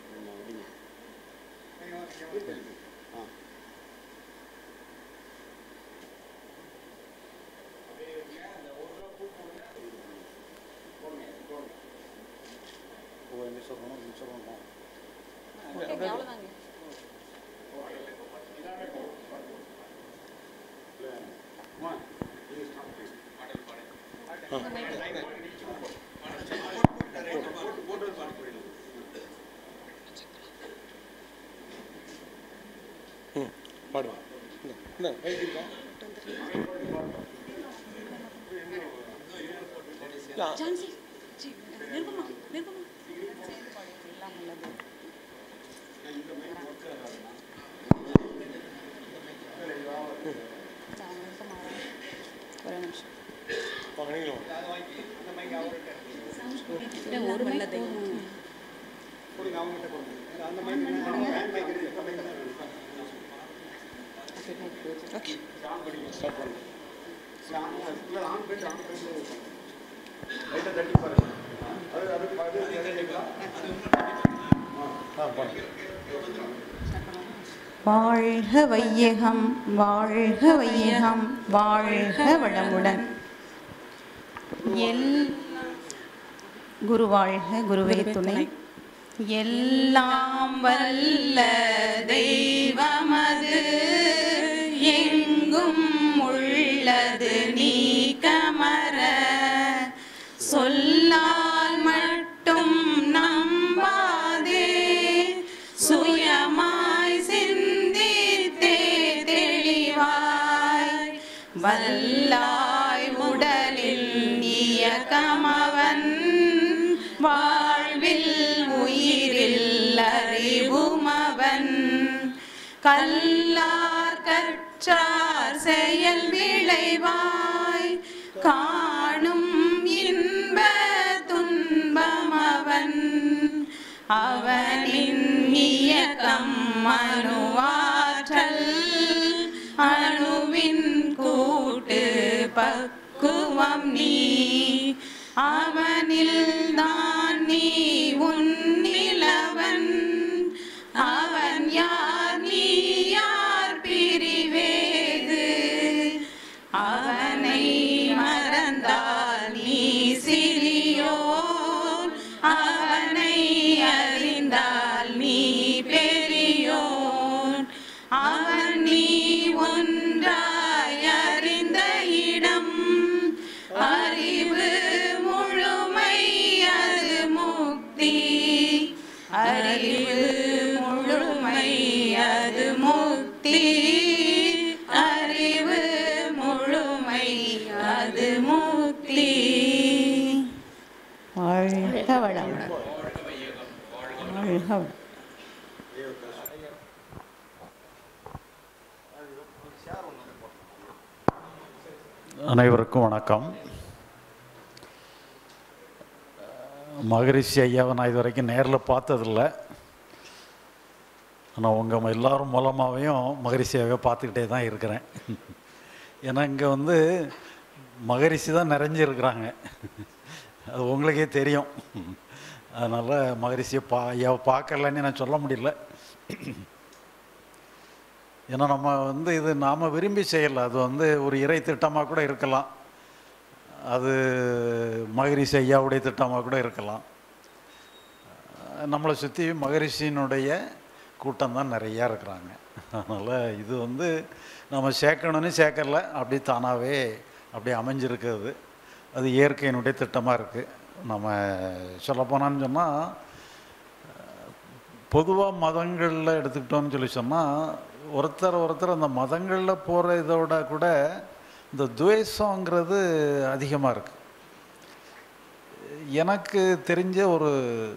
பாடுவோம் என்ன மைக் இருக்கா வாங்க நீங்களும் வாங்க. வாழ்க வையகம் வாழ்க வையகம் வாழ்க வளமுடன் எல் குரு வாழ்க குருவே துணை எல்லாம் வல்ல தெய்வமது எங்கும் உள்ளது நீ கமர சொல்லால் மட்டும் நம்பாதே சுயமாய் சிந்தித்தே தெளிவாய் வல்லாய் உடலில் இயக்கமவன் வாழ்வில் உயிரில் அறிவுமவன் கல்லார் கற்றார் செயல் விளைவாய் காணும் இன்ப துன்பமவன் அவனின் இயக்கம் அணுவாற்றல் அணுவின் கூட்டு பக்குவம் நீ அவனில் தான் நீ உன்னிலவன் அவன் யார் நீ யார் பிரிவேது அவனை மறந்தால் நீ சிறியோன் அவனை அறிந்தால் நீ பெரியோன் அவன் நீ ஒன்றாய் அறிந்த இடம் அறிவு முழுமை அது முக்தி அறிவு முழுமை அது முக்தி அறிவு முழுமை அது முக்தி வாழ்க வளமுடன் வாழ்க வளம் அனைவருக்கும் வணக்கம் மகரிஷி ஐயாவை நான் இது வரைக்கும் நேரில் பார்த்ததில்ல ஆனால் உங்கள் எல்லாரும் மூலமாகவும் மகரிஷி ஐயாவை பார்த்துக்கிட்டே தான் இருக்கிறேன் ஏன்னா இங்கே வந்து மகரிஷி தான் நிறைஞ்சிருக்கிறாங்க அது உங்களுக்கே தெரியும் அதனால் மகரிஷியை பா ஐயாவை பார்க்கலன்னு நான் சொல்ல முடியல ஏன்னா நம்ம வந்து இது நாம் விரும்பி செய்யலை அது வந்து ஒரு இறை திட்டமாக கூட இருக்கலாம் அது மகரிஷி ஐயாவுடைய திட்டமாக கூட இருக்கலாம் நம்மளை சுற்றி மகரிஷியினுடைய கூட்டம் தான் நிறையா இருக்கிறாங்க அதனால் இது வந்து நம்ம சேர்க்கணும்னு சேர்க்கல அப்படி தானாகவே அப்படி அமைஞ்சிருக்கிறது அது இயற்கையினுடைய திட்டமாக இருக்குது நம்ம சொல்லப்போனான்னு சொன்னால் பொதுவாக மதங்களில் எடுத்துக்கிட்டோம்னு சொல்லி சொன்னால் ஒருத்தர் ஒருத்தர் அந்த மதங்களில் போகிற இதோட கூட இந்த துவேஷங்கிறது அதிகமாக இருக்குது எனக்கு தெரிஞ்ச ஒரு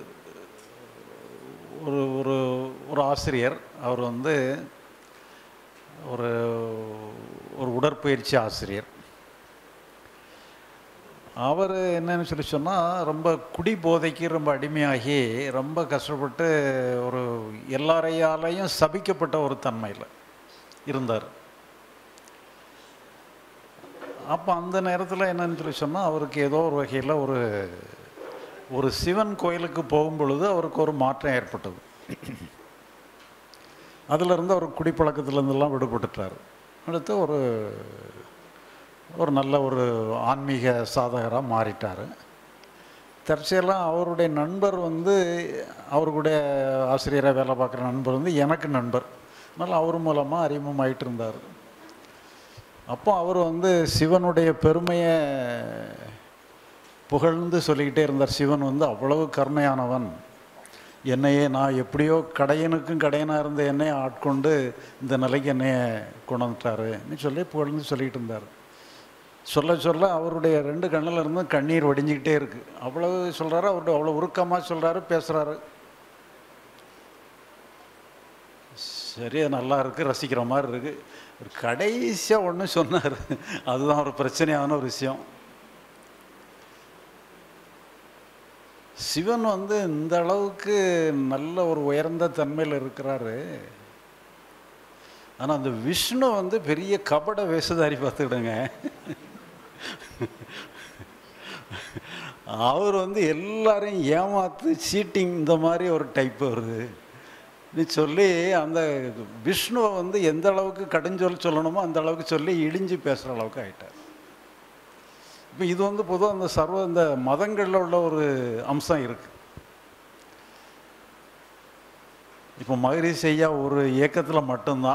ஒரு ஒரு ஒரு ஆசிரியர் அவர் வந்து ஒரு ஒரு உடற்பயிற்சி ஆசிரியர் அவர் என்னன்னு சொல்லி சொன்னால் ரொம்ப குடி போதைக்கு ரொம்ப அடிமையாகி ரொம்ப கஷ்டப்பட்டு ஒரு எல்லாரையாலையும் சபிக்கப்பட்ட ஒரு தன்மையில் இருந்தார் அப்போ அந்த நேரத்தில் என்னன்னு சொல்லி சொன்னால் அவருக்கு ஏதோ ஒரு வகையில் ஒரு ஒரு சிவன் கோயிலுக்கு போகும் பொழுது அவருக்கு ஒரு மாற்றம் ஏற்பட்டது அதிலிருந்து அவர் குடிப்பழக்கத்துலேருந்தெல்லாம் விடுபட்டுட்டார் அடுத்து ஒரு ஒரு நல்ல ஒரு ஆன்மீக சாதகராக மாறிட்டார் தற்செயலாக அவருடைய நண்பர் வந்து அவருடைய ஆசிரியராக வேலை பார்க்குற நண்பர் வந்து எனக்கு நண்பர் அதனால் அவர் மூலமாக அறிமுகமாயிட்டு இருந்தார் அப்போ அவர் வந்து சிவனுடைய பெருமையை புகழ்ந்து சொல்லிக்கிட்டே இருந்தார் சிவன் வந்து அவ்வளவு கருணையானவன் என்னையே நான் எப்படியோ கடையனுக்கும் கடையனாக இருந்த என்னையை ஆட்கொண்டு இந்த நிலைக்கு என்னைய கொண்டு வந்துட்டாருன்னு சொல்லி புகழ்ந்து சொல்லிகிட்டு இருந்தார் சொல்ல சொல்ல அவருடைய ரெண்டு கண்ணில் இருந்து கண்ணீர் வடிஞ்சிக்கிட்டே இருக்குது அவ்வளவு சொல்கிறாரு அவருடைய அவ்வளோ உருக்கமாக சொல்கிறாரு பேசுகிறாரு சரி அது நல்லா இருக்குது ரசிக்கிற மாதிரி இருக்குது ஒரு கடைசியாக ஒன்று சொன்னார் அதுதான் ஒரு பிரச்சனையான ஒரு விஷயம் சிவன் வந்து இந்த அளவுக்கு நல்ல ஒரு உயர்ந்த தன்மையில் இருக்கிறாரு ஆனால் அந்த விஷ்ணு வந்து பெரிய கபட வேஷதாரி பார்த்துக்கிடுங்க அவர் வந்து எல்லாரையும் ஏமாத்து சீட்டிங் இந்த மாதிரி ஒரு டைப் வருது நீ சொல்லி அந்த விஷ்ணுவை வந்து எந்த அளவுக்கு கடுஞ்சொல் சொல்லணுமோ அந்த அளவுக்கு சொல்லி இடிஞ்சு பேசுகிற அளவுக்கு ஆயிட்டார் இப்போ இது வந்து பொதுவாக அந்த சர்வ இந்த மதங்களில் உள்ள ஒரு அம்சம் இருக்குது இப்போ மகரிஷி ஐயா ஒரு இயக்கத்தில் மட்டும்தான்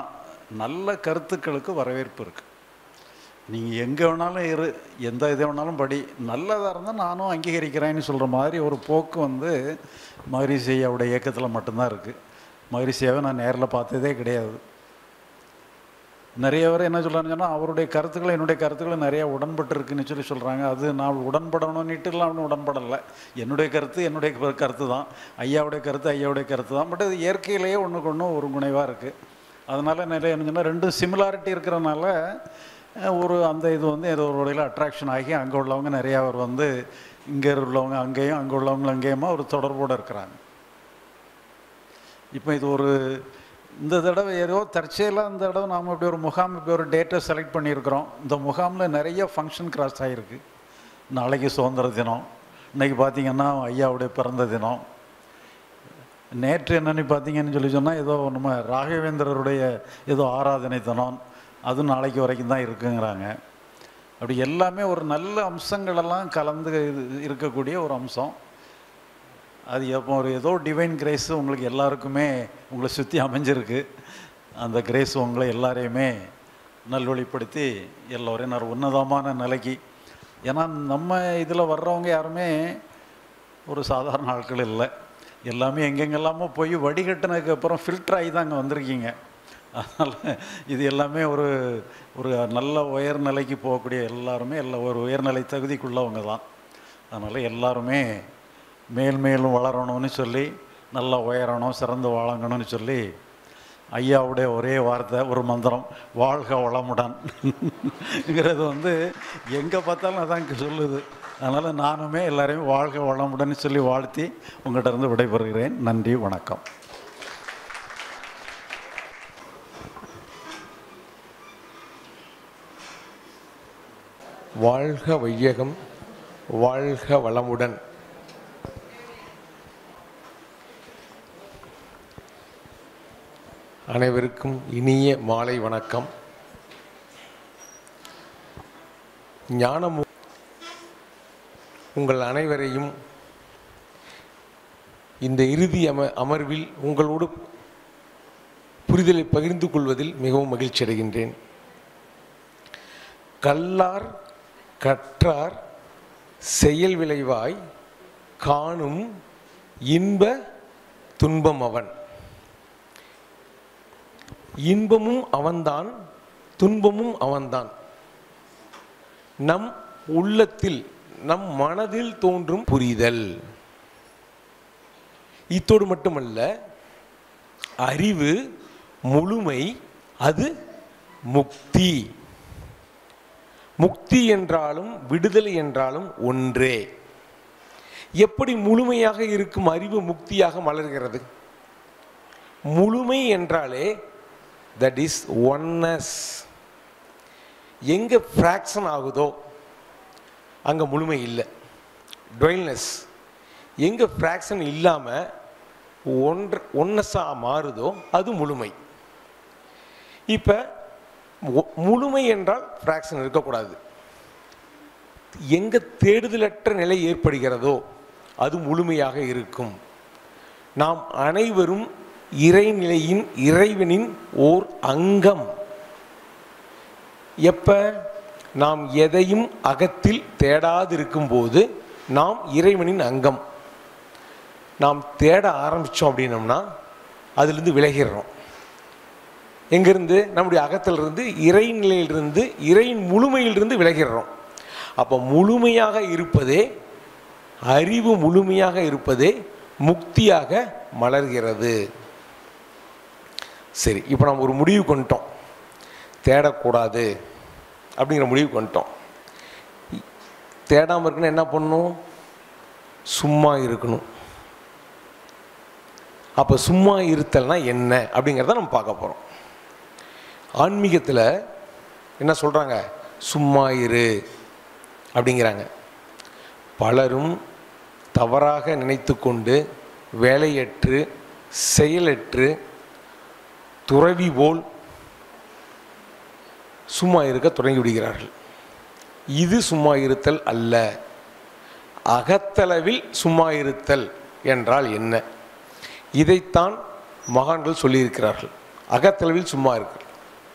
நல்ல கருத்துக்களுக்கு வரவேற்பு இருக்குது நீங்கள் எங்கே வேணாலும் இரு எந்த இதை வேணாலும் படி நல்லதாக இருந்தால் நானும் அங்கீகரிக்கிறேன்னு சொல்கிற மாதிரி ஒரு போக்கு வந்து மகரிஷியாவோட இயக்கத்தில் மட்டும்தான் இருக்குது மகரிஷியாவை நான் நேரில் பார்த்ததே கிடையாது நிறைய பேர் என்ன சொல்கிறாங்கன்னு சொன்னால் அவருடைய கருத்துக்கள் என்னுடைய கருத்துக்கள் நிறைய உடன்பட்டு இருக்குன்னு சொல்லி சொல்கிறாங்க அது நான் உடன்படணும்னுட்டுலாம் ஒன்றும் உடன்படலை என்னுடைய கருத்து என்னுடைய கரு- கருத்து தான் ஐயாவுடைய கருத்து ஐயாவுடைய கருத்து தான் பட் அது இயற்கையிலேயே ஒன்றுக்கு ஒன்று ஒரு குணைவாக இருக்குது அதனால் நிறைய என்ன சொன்னால் ரெண்டும் சிமிலாரிட்டி இருக்கிறனால அஹ், ஒரு அந்த இது வந்து ஏதோ ஒரு வகையில் அட்ராக்ஷன் ஆகி அங்கே உள்ளவங்க நிறையா அவர் வந்து இங்கே உள்ளவங்க அங்கேயும் அங்கே உள்ளவங்க அங்கேயுமா ஒரு தொடர்போடு இருக்கிறாங்க இப்போ இது ஒரு இந்த தடவை ஏதோ தற்செயலாக இந்த தடவை நாம் இப்படி ஒரு முகாம் இப்படி ஒரு டேட்டை செலக்ட் பண்ணியிருக்கிறோம் இந்த முகாமில் நிறைய ஃபங்க்ஷன் கிராஸ் ஆகிருக்கு நாளைக்கு சுதந்திர தினம் இன்னைக்கு பார்த்தீங்கன்னா ஐயாவுடைய பிறந்த தினம் நேற்று என்னன்னு பார்த்தீங்கன்னு சொல்லி சொன்னால் ஏதோ நம்ம ராகவேந்திரருடைய ஏதோ ஆராதனை தினம் அது நாளைக்கு வரைக்கும் தான் இருக்குங்கிறாங்க அப்படி எல்லாமே ஒரு நல்ல அம்சங்களெல்லாம் கலந்து இது- இருக்கக்கூடிய ஒரு அம்சம் அது எப்போ ஒரு ஏதோ டிவைன் கிரேஸ் உங்களுக்கு எல்லாருக்குமே உங்களை சுற்றி அமைஞ்சிருக்கு அந்த கிரேஸ் உங்களை எல்லாரையுமே நல்வழிப்படுத்தி எல்லோரையும் ஒரு உன்னதமான நிலைக்கு ஏன்னா நம்ம இதில் வர்றவங்க யாருமே ஒரு சாதாரண ஆட்கள் இல்லை எல்லாமே எங்கெங்கெல்லாமோ போய் வடிகட்டினதுக்கு அப்புறம் ஃபில்டர் ஆகி தான் அங்கே வந்திருக்கீங்க அதனால் இது எல்லாமே ஒரு ஒரு நல்ல உயர்நிலைக்கு போகக்கூடிய எல்லாருமே எல்லா ஒரு உயர்நிலை தகுதிக்குள்ளவங்க தான் அதனால் எல்லாருமே மேல் மேலும் வளரணும்னு சொல்லி நல்லா உயரணும் சிறந்து வாழங்கணும்னு சொல்லி ஐயாவுடைய ஒரே வார்த்தை ஒரு மந்திரம் வாழ்க வளமுடன்ங்கிறது வந்து எங்கே பார்த்தாலும் அதான் சொல்லுது அதனால் நானுமே எல்லாரையும் வாழ்க வளமுடன் சொல்லி வாழ்த்தி உங்கள்கிட்ட இருந்து விடைபெறுகிறேன் நன்றி வணக்கம் வாழ்க வையகம் வாழ்க வளமுடன் அனைவருக்கும் இனிய மாலை வணக்கம் ஞானமு உங்கள் அனைவரையும் இந்த இறுதி அம அமர்வில் உங்களோடு புரிதலை பகிர்ந்து கொள்வதில் மிகவும் மகிழ்ச்சி அடைகின்றேன் கல்லார் கற்றார் செயல் விளைவாய் காணும் இன்ப துன்பம் அவன் இன்பமும் அவன்தான் துன்பமும் அவன்தான் நம் உள்ளத்தில் நம் மனதில் தோன்றும் புரிதல் இத்தோடு மட்டுமல்ல அறிவு முழுமை அது முக்தி முக்தி என்றாலும் விடுதலை என்றாலும் ஒன்றே எப்படி முழுமையாக இருக்கும் அறிவு முக்தியாக மலர்கிறது முழுமை என்றாலே தட் இஸ் ஒன்னஸ் எங்கே ஃப்ராக்ஷன் ஆகுதோ அங்கே முழுமை இல்லை டுவெல்னஸ் எங்கே ஃப்ராக்ஷன் இல்லாமல் ஒன்று ஒன்னஸாக மாறுதோ அது முழுமை இப்போ முழுமை என்றால் ஃப்ராக்ஷன் இருக்கக்கூடாது எங்கே தேடுதலற்ற நிலை ஏற்படுகிறதோ அது முழுமையாக இருக்கும் நாம் அனைவரும் இறைநிலையின் இறைவனின் ஓர் அங்கம் எப்ப நாம் எதையும் அகத்தில் தேடாதிருக்கும் போது நாம் இறைவனின் அங்கம் நாம் தேட ஆரம்பித்தோம் அப்படின்னம்னா அதிலிருந்து விலகிடுறோம் எங்கிருந்து நம்முடைய அகத்திலிருந்து இறைநிலையிலிருந்து இறையின் முழுமையிலிருந்து விலகிடுறோம் அப்போ முழுமையாக இருப்பதே அறிவு முழுமையாக இருப்பதே முக்தியாக மலர்கிறது சரி இப்போ நம்ம ஒரு முடிவு கொண்டுட்டோம் தேடக்கூடாது அப்படிங்கிற முடிவு கொண்டுட்டோம் தேடாமல் இருக்கணும் என்ன பண்ணணும் சும்மா இருக்கணும் அப்போ சும்மா இருத்தல்னா என்ன அப்படிங்கிறத நம்ம பார்க்க போகிறோம் ஆன்மீகத்தில் என்ன சொல்கிறாங்க சும்மா இரு அப்படிங்கிறாங்க பலரும் தவறாக நினைத்து கொண்டு வேலையற்று செயலற்று துறவி போல் சும்மா இருக்க தொடங்கி விடுகிறார்கள் இது சும்மா இருத்தல் அல்ல அகத்தளவில் சும்மா இருத்தல் என்றால் என்ன இதைத்தான் மகான்கள் சொல்லியிருக்கிறார்கள் அகத்தளவில் சும்மா இருக்கு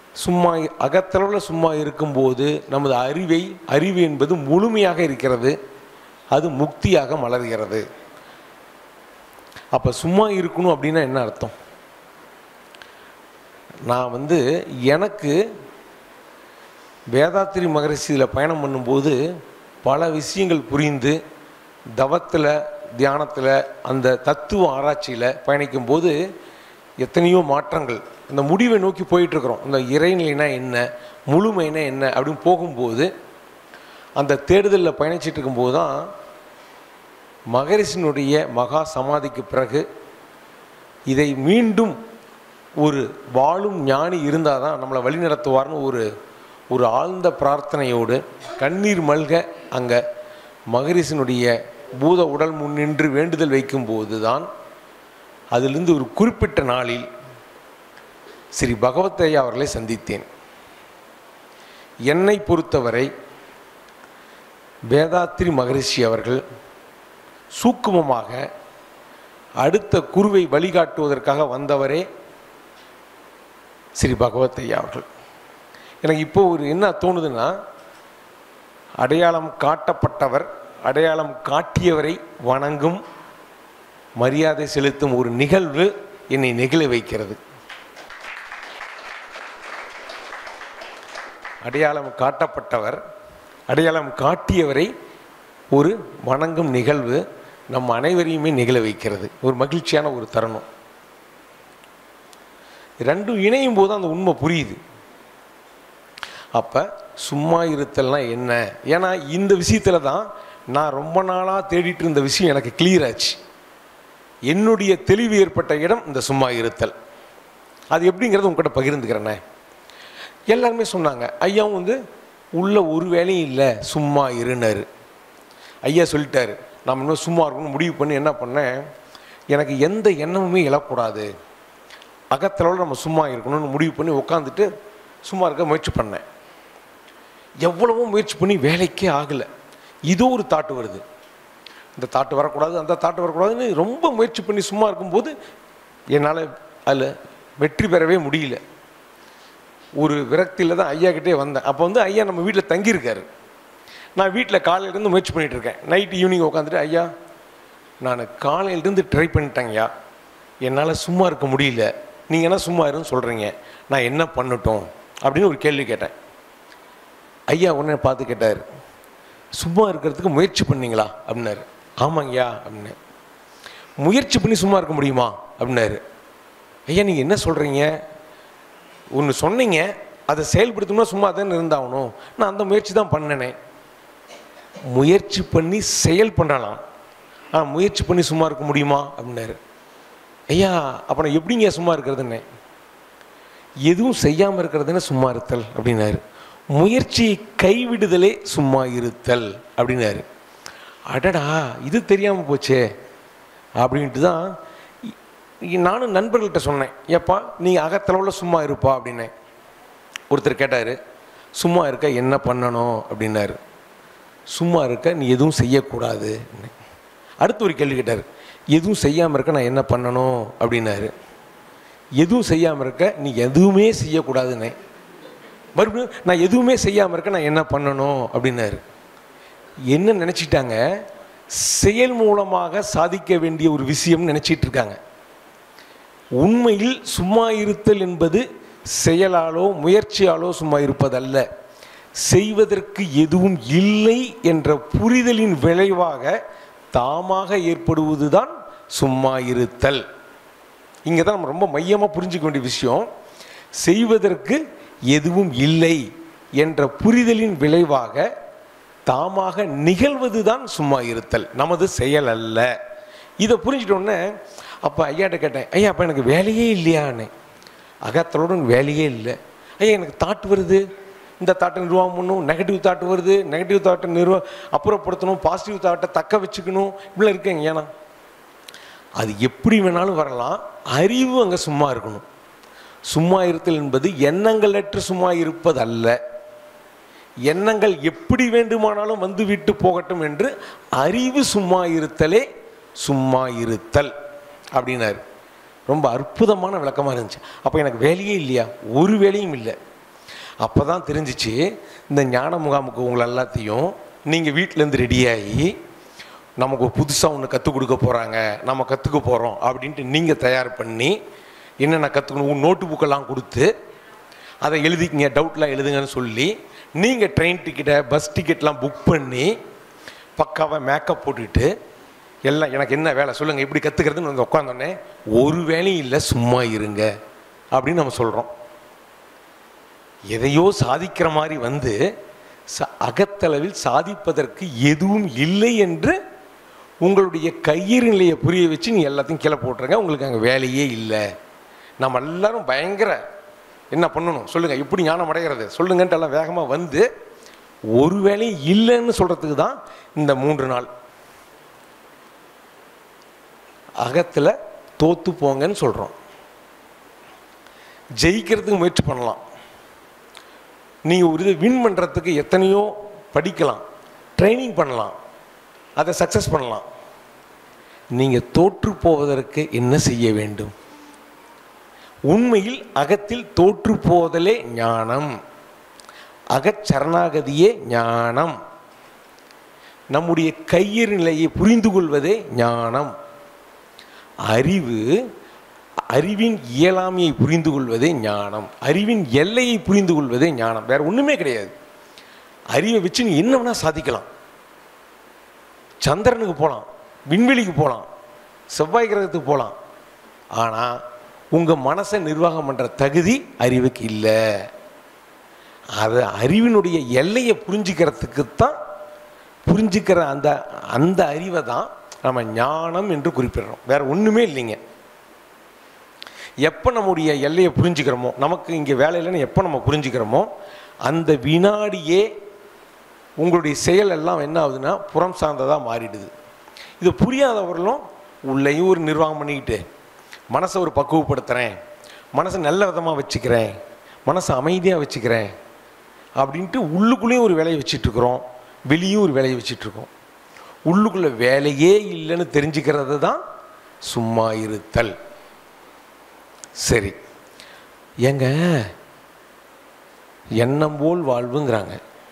சும்மா அகத்தளவில் சும்மா இருக்கும்போது நமது அறிவை அறிவு என்பது முழுமையாக இருக்கிறது அது முக்தியாக மலர்கிறது அப்போ சும்மா இருக்கணும் அப்படின்னா என்ன அர்த்தம் நான் வந்து எனக்கு வேதாத்திரி மகரிஷியில் பயணம் பண்ணும்போது பல விஷயங்கள் புரிந்து தவத்தில் தியானத்தில் அந்த தத்துவ ஆராய்ச்சியில் பயணிக்கும்போது எத்தனையோ மாற்றங்கள் அந்த முடிவை நோக்கி போயிட்டுருக்குறோம் இந்த இறைநிலைனா என்ன முழுமைனா என்ன அப்படின்னு போகும்போது அந்த தேடுதலில் பயணிச்சிட்டு இருக்கும்போது தான் மகரிஷினுடைய மகா சமாதிக்கு பிறகு இதை மீண்டும் ஒரு வாழும் ஞானி இருந்தால் தான் நம்மளை வழிநடத்துவார்னு ஒரு ஒரு ஆழ்ந்த பிரார்த்தனையோடு கண்ணீர் மல்க அங்கே மகரிஷினுடைய பூத உடல் முன்னின்று வேண்டுதல் வைக்கும்போது தான் அதிலிருந்து ஒரு குறிப்பிட்ட நாளில் ஸ்ரீ பகவத் ஐயா அவர்களை சந்தித்தேன் என்னை பொறுத்தவரை வேதாத்ரி மகரிஷி அவர்கள் சூக்குமமாக அடுத்த குருவை வழிகாட்டுவதற்காக வந்தவரே ஸ்ரீ பகவத் ஐயா அவர்கள் எனக்கு இப்போ ஒரு என்ன தோணுதுன்னா அடையாளம் காட்டப்பட்டவர் அடையாளம் காட்டியவரை வணங்கும் மரியாதை செலுத்தும் ஒரு நிகழ்வு என்னை நெகிழ வைக்கிறது அடையாளம் காட்டப்பட்டவர் அடையாளம் காட்டியவரை ஒரு வணங்கும் நிகழ்வு நம் அனைவரையுமே நிகழ வைக்கிறது ஒரு மகிழ்ச்சியான ஒரு தருணம் ரெண்டும் இணையும் போது அந்த உண்மை புரியுது அப்போ சும்மா இருத்தல்னா என்ன ஏன்னா இந்த விஷயத்தில் தான் நான் ரொம்ப நாளாக தேடிட்டு இருந்த விஷயம் எனக்கு கிளியர் ஆச்சு என்னுடைய தெளிவு ஏற்பட்ட இடம் இந்த சும்மா இருத்தல் அது எப்படிங்கிறது உங்ககிட்ட பகிர்ந்துக்கிறேனே எல்லாருமே சொன்னாங்க ஐயாவும் வந்து உள்ள ஒரு வேலையும் இல்லை சும்மா இருனாரு ஐயா சொல்லிட்டாரு நம்ம இன்னும் சும்மா இருக்கணும்னு முடிவு பண்ணி என்ன பண்ணேன் எனக்கு எந்த எண்ணமுமே எழக்கூடாது அகத்தளவில் நம்ம சும்மா இருக்கணும்னு முடிவு பண்ணி உட்காந்துட்டு சும்மா இருக்க முயற்சி பண்ணேன் எவ்வளவோ முயற்சி பண்ணி வேலைக்கே ஆகலை இதோ ஒரு தாட்டு வருது இந்த தாட்டு வரக்கூடாது அந்த தாட்டு வரக்கூடாதுன்னு ரொம்ப முயற்சி பண்ணி சும்மா இருக்கும்போது என்னால் அதில் வெற்றி பெறவே முடியல ஒரு விரக்தியில் தான் ஐயா கிட்டே வந்தேன் அப்போ வந்து ஐயா நம்ம வீட்டில் தங்கியிருக்காரு நான் வீட்டில் காலையிலேருந்து முயற்சி பண்ணிகிட்டு இருக்கேன் நைட் ஈவினிங் உட்காந்துட்டு ஐயா நான் காலையிலேருந்து ட்ரை பண்ணிட்டேங்கய்யா என்னால் சும்மா இருக்க முடியல நீங்கள் என்ன சும்மா இருன்னு சொல்கிறீங்க நான் என்ன பண்ணட்டும் அப்படின்னு ஒரு கேள்வி கேட்டேன் ஐயா உடனே பார்த்து கேட்டார் சும்மா இருக்கிறதுக்கு முயற்சி பண்ணீங்களா அப்படின்னாரு ஆமாங்கய்யா அப்படின்னு முயற்சி பண்ணி சும்மா இருக்க முடியுமா அப்படின்னாரு ஐயா நீங்கள் என்ன சொல்கிறீங்க ஒன்று சொன்னீங்க அதை செயல்படுத்தணும்னா சும்மா தானே இருந்தாகணும் நான் அந்த முயற்சி தான் பண்ணினேன் முயற்சி பண்ணி செயல் பண்ணலாம் ஆ முயற்சி பண்ணி சும்மா இருக்க முடியுமா அப்படின்னாரு ஐயா அப்போ நான் எப்படிங்க சும்மா இருக்கிறதுன்னு எதுவும் செய்யாமல் இருக்கிறதுன்னு சும்மா இருத்தல் அப்படின்னாரு முயற்சியை கைவிடுதலே சும்மா இருத்தல் அப்படின்னாரு அடடா இது தெரியாமல் போச்சே அப்படின்ட்டு தான் இ- நானும் நண்பர்கள்ட்ட சொன்னேன் ஏப்பா நீ அகத்தளவில் சும்மா இருப்பா அப்படின்னேன் ஒருத்தர் கேட்டார் சும்மா இருக்க என்ன பண்ணணும் அப்படின்னாரு சும்மா இருக்க நீ எதுவும் செய்யக்கூடாது அப்படின்னேன். அடுத்து ஒரு கேள்வி கேட்டார் எதுவும் செய்யாமல் இருக்க நான் என்ன பண்ணணும் அப்படின்னாரு எதுவும் செய்யாமல் இருக்க நீ எதுவுமே செய்யக்கூடாதுன்னே மறுபடியும் நான் எதுவுமே செய்யாமல் இருக்க நான் என்ன பண்ணணும் அப்படின்னாரு என்ன நினச்சிட்டாங்க செயல் மூலமாக சாதிக்க வேண்டிய ஒரு விஷயம்னு நினச்சிட்டு இருக்காங்க உண்மையில் சும்மா இருத்தல் என்பது செயலாலோ முயற்சியாலோ சும்மா இருப்பதல்ல செய்வதற்கு எதுவும் இல்லை என்ற புரிதலின் விளைவாக தாமாக ஏற்படுவதுதான் சும்மா இருத்தல் இங்கே தான் நம்ம ரொம்ப மையமாக புரிஞ்சுக்க வேண்டிய விஷயம் செய்வதற்கு எதுவும் இல்லை என்ற புரிதலின் விளைவாக தாமாக நிகழ்வது தான் சும்மா இருத்தல் நமது செயல் அல்ல இதை புரிஞ்சிட்டோன்னே அப்போ ஐயாட்ட கேட்டேன் ஐயா அப்போ எனக்கு வேலையே இல்லையான்னு அகத்தலோட எனக்கு வேலையே இல்லை ஐயா எனக்கு தாட் வருது இந்த தாட்டை நிர்வாகம் பண்ணணும் நெகட்டிவ் தாட் வருது நெகட்டிவ் தாட்டை நிர்வா அப்புறப்படுத்தணும் பாசிட்டிவ் தாட்டை தக்க வச்சுக்கணும் இப்படிலாம் இருக்கேங்க ஏன்னா அது எப்படி வேணாலும் வரலாம் அறிவு அங்கே சும்மா இருக்கணும் சும்மா இருத்தல் என்பது எண்ணங்களற்று சும்மா இருப்பது அல்ல எண்ணங்கள் எப்படி வேண்டுமானாலும் வந்து விட்டு போகட்டும் என்று அறிவு சும்மா இருத்தலே சும்மா இருத்தல் அப்படின்னாரு ரொம்ப அற்புதமான விளக்கமாக இருந்துச்சு அப்போ எனக்கு வேலையே இல்லையா ஒரு வேலையும் இல்லை அப்போ தான் தெரிஞ்சிச்சு இந்த ஞான முகாமுக்கு உங்களை எல்லாத்தையும் நீங்கள் வீட்டிலேருந்து ரெடியாகி நமக்கு புதுசாக ஒன்று கற்றுக் கொடுக்க போகிறாங்க நம்ம கற்றுக்க போகிறோம் அப்படின்ட்டு நீங்கள் தயார் பண்ணி என்னென்ன கற்றுக்கணும் நோட்டு புக்கெல்லாம் கொடுத்து அதை எழுதிக்கிங்க டவுட்லாம் எழுதுங்கன்னு சொல்லி நீங்கள் ட்ரெயின் டிக்கெட்டை பஸ் டிக்கெட்லாம் புக் பண்ணி பக்காவாக மேக்கப் போட்டுட்டு எல்லாம் எனக்கு என்ன வேலை சொல்லுங்கள் எப்படி கற்றுக்கிறதுன்னு வந்து உட்காந்தோடனே ஒரு வேலையும் இல்லை சும்மா இருங்க அப்படின்னு நம்ம சொல்கிறோம் எதையோ சாதிக்கிற மாதிரி வந்து ச- அகத்தளவில் சாதிப்பதற்கு எதுவும் இல்லை என்று உங்களுடைய கையிறு நிலையை புரிய வச்சு நீ எல்லாத்தையும் கீழே போட்டுருங்க உங்களுக்கு அங்கே வேலையே இல்லை நம்ம எல்லாரும் பயங்கர என்ன பண்ணணும் சொல்லுங்கள் எப்படி ஞானம் அடைகிறது சொல்லுங்கன்ட்டு எல்லாம் வேகமாக வந்து ஒரு வேலையும் இல்லைன்னு சொல்கிறதுக்கு தான் இந்த மூன்று நாள் அகத்தில் தோத்து போங்கன்னு சொல்கிறோம் ஜெயிக்கிறதுக்கு முயற்சி பண்ணலாம் நீங்கள் ஒரு இதை வின் பண்ணுறதுக்கு எத்தனையோ படிக்கலாம் ட்ரைனிங் பண்ணலாம் அதை சக்ஸஸ் பண்ணலாம் நீங்கள் தோற்று போவதற்கு என்ன செய்ய வேண்டும் உண்மையில் அகத்தில் தோற்று போதலே ஞானம் அகச்சரணாகதியே ஞானம் நம்முடைய கையிறு நிலையை புரிந்து கொள்வதே ஞானம் அறிவு அறிவின் இயலாமையை புரிந்து கொள்வதே ஞானம் அறிவின் எல்லையை புரிந்து கொள்வதே ஞானம் வேற ஒண்ணுமே கிடையாது அறிவை வச்சு நீ என்ன வேணா சாதிக்கலாம் சந்திரனுக்கு போகலாம் விண்வெளிக்கு போகலாம் செவ்வாய் கிரகத்துக்கு போகலாம் ஆனால் உங்கள் மனசை நிர்வாகம் பண்ணுற தகுதி அறிவுக்கு இல்லை அது அறிவினுடைய எல்லையை புரிஞ்சுக்கிறதுக்கு தான் புரிஞ்சுக்கிற அந்த அந்த அறிவை தான் நம்ம ஞானம் என்று குறிப்பிடுறோம் வேற ஒன்றுமே இல்லைங்க எப்போ நம்முடைய எல்லையை புரிஞ்சுக்கிறோமோ நமக்கு இங்கே வேலை இல்லைன்னு எப்போ நம்ம புரிஞ்சுக்கிறோமோ அந்த வினாடியே உங்களுடைய செயல் எல்லாம் என்ன ஆகுதுன்னா புறம் சார்ந்ததாக மாறிடுது இது புரியாதவர்களும் உள்ளேயும் ஒரு நிர்வாகம் பண்ணிக்கிட்டு மனசை ஒரு பக்குவப்படுத்துகிறேன் மனசை நல்ல விதமாக வச்சுக்கிறேன் மனசை அமைதியாக வச்சுக்கிறேன் அப்படின்ட்டு உள்ளுக்குள்ளேயும் ஒரு வேலையை வச்சிட்ருக்குறோம் வெளியும் ஒரு வேலையை வச்சிட்ருக்கோம் உள்ளுக்குள்ளே வேலையே இல்லைன்னு தெரிஞ்சுக்கிறது தான் சும்மா இருத்தல் சரி ஏங்க எண்ணம் போல் வாழ்வுங்கிறாங்க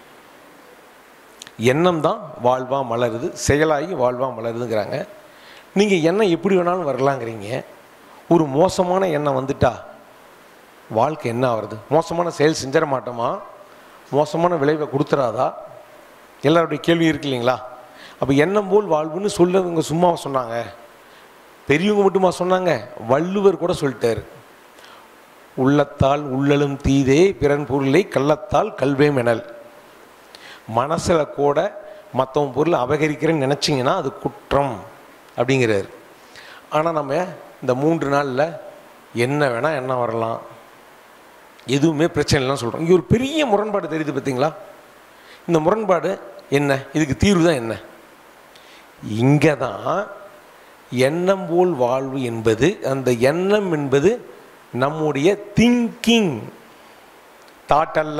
எண்ணம் தான் வாழ்வா மலருது செயலாகி வாழ்வா மலருதுங்கிறாங்க நீங்கள் எண்ணம் எப்படி வேணாலும் வரலாங்கிறீங்க ஒரு மோசமான எண்ணம் வந்துட்டா வாழ்க்கை என்ன ஆகுறது மோசமான செயல் செஞ்சிட மாட்டோமா மோசமான விளைவை கொடுத்துறாதா எல்லாருடைய கேள்வி இருக்கு இல்லைங்களா அப்போ எண்ணம் போல் வாழ்வுன்னு சொல்லவங்க சும்மா சொன்னாங்க பெரியவங்க மட்டுமா சொன்னாங்க வள்ளுவர் கூட சொல்லிட்டாரு உள்ளத்தால் உள்ளலும் தீதே பிறன் பொருளை கள்ளத்தால் கல்வே மெனல் மனசில் கூட மற்றவன் பொருளை அபகரிக்கிறேன்னு நினச்சிங்கன்னா அது குற்றம் அப்படிங்கிறாரு ஆனால் நம்ம இந்த மூன்று நாளில் என்ன வேணால் என்ன வரலாம் எதுவுமே பிரச்சனை இல்லைன்னு சொல்கிறோம் இங்கே ஒரு பெரிய முரண்பாடு தெரியுது பார்த்தீங்களா இந்த முரண்பாடு என்ன இதுக்கு தீர்வு தான் என்ன இங்கே தான் எண்ணம் போல் வாழ்வு என்பது அந்த எண்ணம் என்பது நம்முடைய திங்கிங் தாட் அல்ல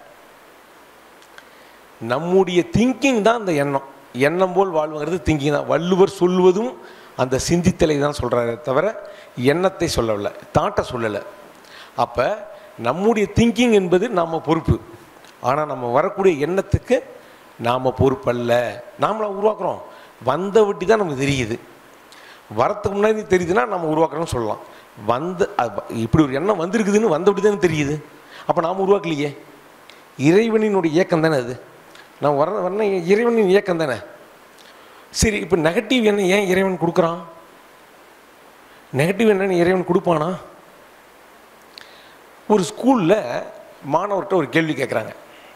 நம்முடைய திங்கிங் தான் அந்த எண்ணம் எண்ணம் போல் வாழ்வுங்கிறது திங்கிங் தான் வள்ளுவர் சொல்வதும் அந்த சிந்தித்தலை தான் சொல்கிறாரே தவிர எண்ணத்தை சொல்லவில்லை தாட்டை சொல்லலை அப்போ நம்முடைய திங்கிங் என்பது நாம் பொறுப்பு ஆனால் நம்ம வரக்கூடிய எண்ணத்துக்கு நாம் பொறுப்பல்ல நாமளை உருவாக்குறோம் வந்த வட்டி தான் நமக்கு தெரியுது வரத்துக்கு முன்னாடி தெரியுதுன்னா நம்ம உருவாக்குறோம்னு சொல்லலாம் வந்து அது வ- இப்படி ஒரு எண்ணம் வந்திருக்குதுன்னு வந்தபடி தானே தெரியுது அப்போ நாம் உருவாக்கலையே இறைவனினுடைய இயக்கம் தானே அது நான் வர வர இறைவனின் இயக்கம் தானே சரி இப்போ நெகட்டிவ் எண்ணம் ஏன் இறைவன் கொடுக்குறான் நெகட்டிவ் எண்ணம் இறைவன் கொடுப்பானா ஒரு ஸ்கூலில் மாணவர்கிட்ட ஒரு கேள்வி கேட்குறாங்க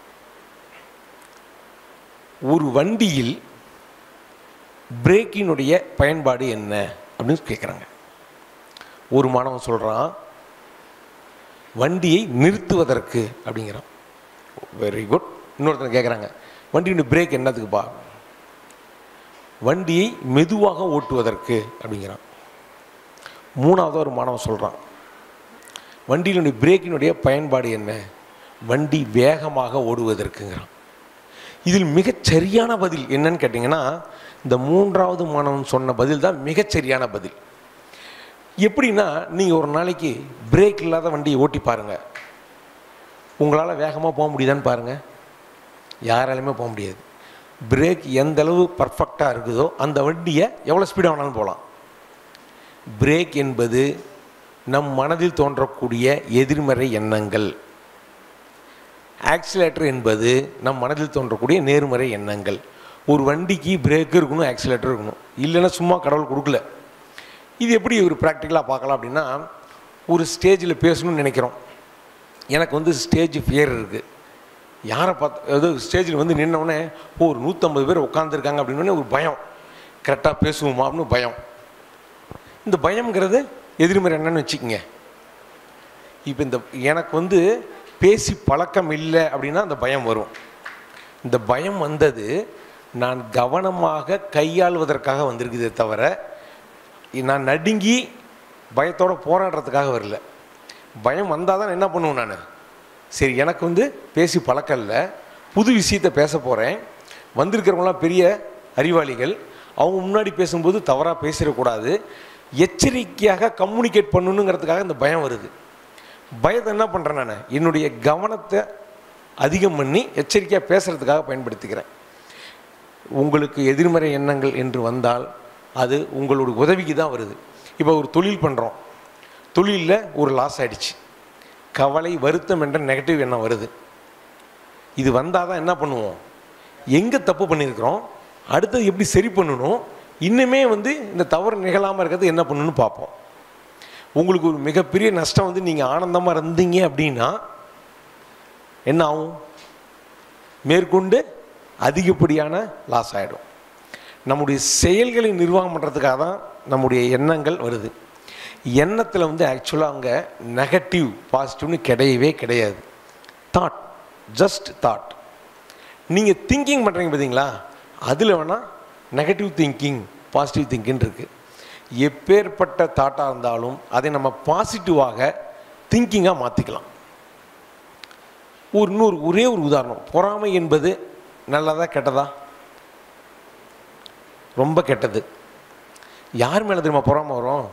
ஒரு வண்டியில் பிரேக்கினுடைய பயன்பாடு என்ன அப்படின்னு கேட்குறாங்க ஒரு மாணவன் சொல்கிறான் வண்டியை நிறுத்துவதற்கு அப்படிங்கிறான் வெரி குட் இன்னொருத்தர் கேட்குறாங்க வண்டியுடைய பிரேக் என்னத்துக்குப்பா வண்டியை மெதுவாக ஓட்டுவதற்கு அப்படிங்கிறான் மூணாவது ஒரு மாணவன் சொல்கிறான் வண்டியினுடைய பிரேக்கினுடைய பயன்பாடு என்ன வண்டி வேகமாக ஓடுவதற்குங்கிறான் இதில் மிகச் சரியான பதில் என்னன்னு கேட்டிங்கன்னா இந்த மூன்றாவது மாணவன் சொன்ன பதில் தான் மிகச் சரியான பதில் எப்படின்னா நீங்கள் ஒரு நாளைக்கு பிரேக் இல்லாத வண்டியை ஓட்டி பாருங்கள் உங்களால் வேகமாக போக முடியுதான்னு பாருங்கள் யாராலையுமே போக முடியாது பிரேக் எந்த அளவு பர்ஃபெக்டாக இருக்குதோ அந்த வண்டியை எவ்வளோ ஸ்பீடாக வேணாலும் போகலாம் பிரேக் என்பது நம் மனதில் தோன்றக்கூடிய எதிர்மறை எண்ணங்கள் ஆக்சிலேட்டர் என்பது நம் மனதில் தோன்றக்கூடிய நேர்மறை எண்ணங்கள் ஒரு வண்டிக்கு பிரேக் இருக்கணும் ஆக்சிலேட்டர் இருக்கணும் இல்லைன்னா சும்மா கடவுள் கொடுக்கல இது எப்படி ஒரு ப்ராக்டிக்கலாக பார்க்கலாம் அப்படின்னா ஒரு ஸ்டேஜில் பேசணும்னு நினைக்கிறோம் எனக்கு வந்து ஸ்டேஜ் ஃபியர் இருக்குது யாரை பார்த்து அதாவது ஸ்டேஜில் வந்து நின்னவுடனே ஓ ஒரு நூற்றம்பது பேர் உட்காந்துருக்காங்க அப்படின்னு ஒரு பயம் கரெக்டாக பேசுவோமா அப்படின்னு பயம் இந்த பயம்ங்கிறது எதிர்மறை என்னன்னு வச்சுக்கோங்க இப்போ இந்த எனக்கு வந்து பேசி பழக்கம் இல்லை அப்படின்னா அந்த பயம் வரும் இந்த பயம் வந்தது நான் கவனமாக கையாள்வதற்காக வந்திருக்குதே தவிர நான் நடுங்கி பயத்தோட போராடுறதுக்காக வரல பயம் வந்தால் தான் என்ன பண்ணுவேன் நான் சரி எனக்கு வந்து பேசி பழக்கம் இல்லை புது விஷயத்தை பேச போகிறேன் வந்திருக்கிறவங்களாம் பெரிய அறிவாளிகள் அவங்க முன்னாடி பேசும்போது தவறாக பேசிடக்கூடாது எச்சரிக்கையாக கம்யூனிகேட் பண்ணணுங்கிறதுக்காக இந்த பயம் வருது பயத்தை என்ன பண்ணுறேன் நான் என்னுடைய கவனத்தை அதிகம் பண்ணி எச்சரிக்கையாக பேசுகிறதுக்காக பயன்படுத்திக்கிறேன் உங்களுக்கு எதிர்மறை எண்ணங்கள் என்று வந்தால் அது உங்களுடைய உதவிக்கு தான் வருது இப்போ ஒரு தொழில் பண்ணுறோம் தொழிலில் ஒரு லாஸ் ஆயிடுச்சு கவலை வருத்தம் என்ற நெகட்டிவ் எண்ணம் வருது இது வந்தால் தான் என்ன பண்ணுவோம் எங்கே தப்பு பண்ணியிருக்கிறோம் அடுத்தது எப்படி சரி பண்ணணும் இன்னுமே வந்து இந்த தவறு நிகழாமல் இருக்கிறது என்ன பண்ணணும்னு பார்ப்போம் உங்களுக்கு ஒரு மிகப்பெரிய நஷ்டம் வந்து நீங்கள் ஆனந்தமாக இருந்தீங்க அப்படின்னா என்ன ஆகும் மேற்கொண்டு அதிகப்படியான லாஸ் ஆகிடும் நம்முடைய செயல்களை நிர்வாகம் பண்ணுறதுக்காக தான் நம்முடைய எண்ணங்கள் வருது எண்ணத்தில் வந்து ஆக்சுவலாக அங்கே நெகட்டிவ் பாசிட்டிவ்னு கிடையவே கிடையாது தாட் ஜஸ்ட் தாட் நீங்கள் திங்கிங் பண்ணுறீங்க பார்த்தீங்களா அதில் வேணால் நெகட்டிவ் திங்கிங் பாசிட்டிவ் திங்கிங் இருக்குது எப்பேற்பட்ட தாட்டாக இருந்தாலும் அதை நம்ம பாசிட்டிவாக திங்கிங்காக மாற்றிக்கலாம் ஒரு இன்னொரு ஒரே ஒரு உதாரணம் பொறாமை என்பது நல்லதா கெட்டதா ரொம்ப கெட்டது யார் மேலே தெரியுமா பொறாமை வரும்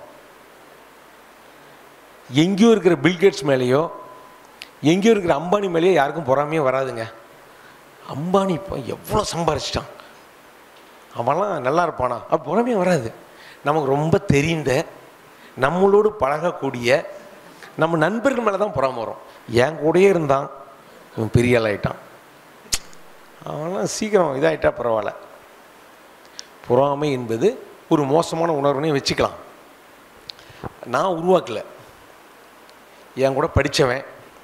எங்கேயோ இருக்கிற பில்கேட்ஸ் மேலேயோ எங்கேயோ இருக்கிற அம்பானி மேலேயோ யாருக்கும் பொறாமையே வராதுங்க அம்பானி இப்போ எவ்வளோ சம்பாரிச்சிட்டான் அவன்லாம் நல்லா இருப்பானா அப்போ பொறாமையே வராது நமக்கு ரொம்ப தெரிந்த நம்மளோடு பழகக்கூடிய நம்ம நண்பர்கள் மேலே தான் பொறாம வரும் என் கூடயே இருந்தான் இவன் பெரிய ஆள் ஆயிட்டான் அவன்லாம் சீக்கிரம் இதாகிட்டா பரவாயில்ல பொறாமை என்பது ஒரு மோசமான உணர்வுனே வச்சுக்கலாம் நான் உருவாக்கலை என் கூட படித்தவன்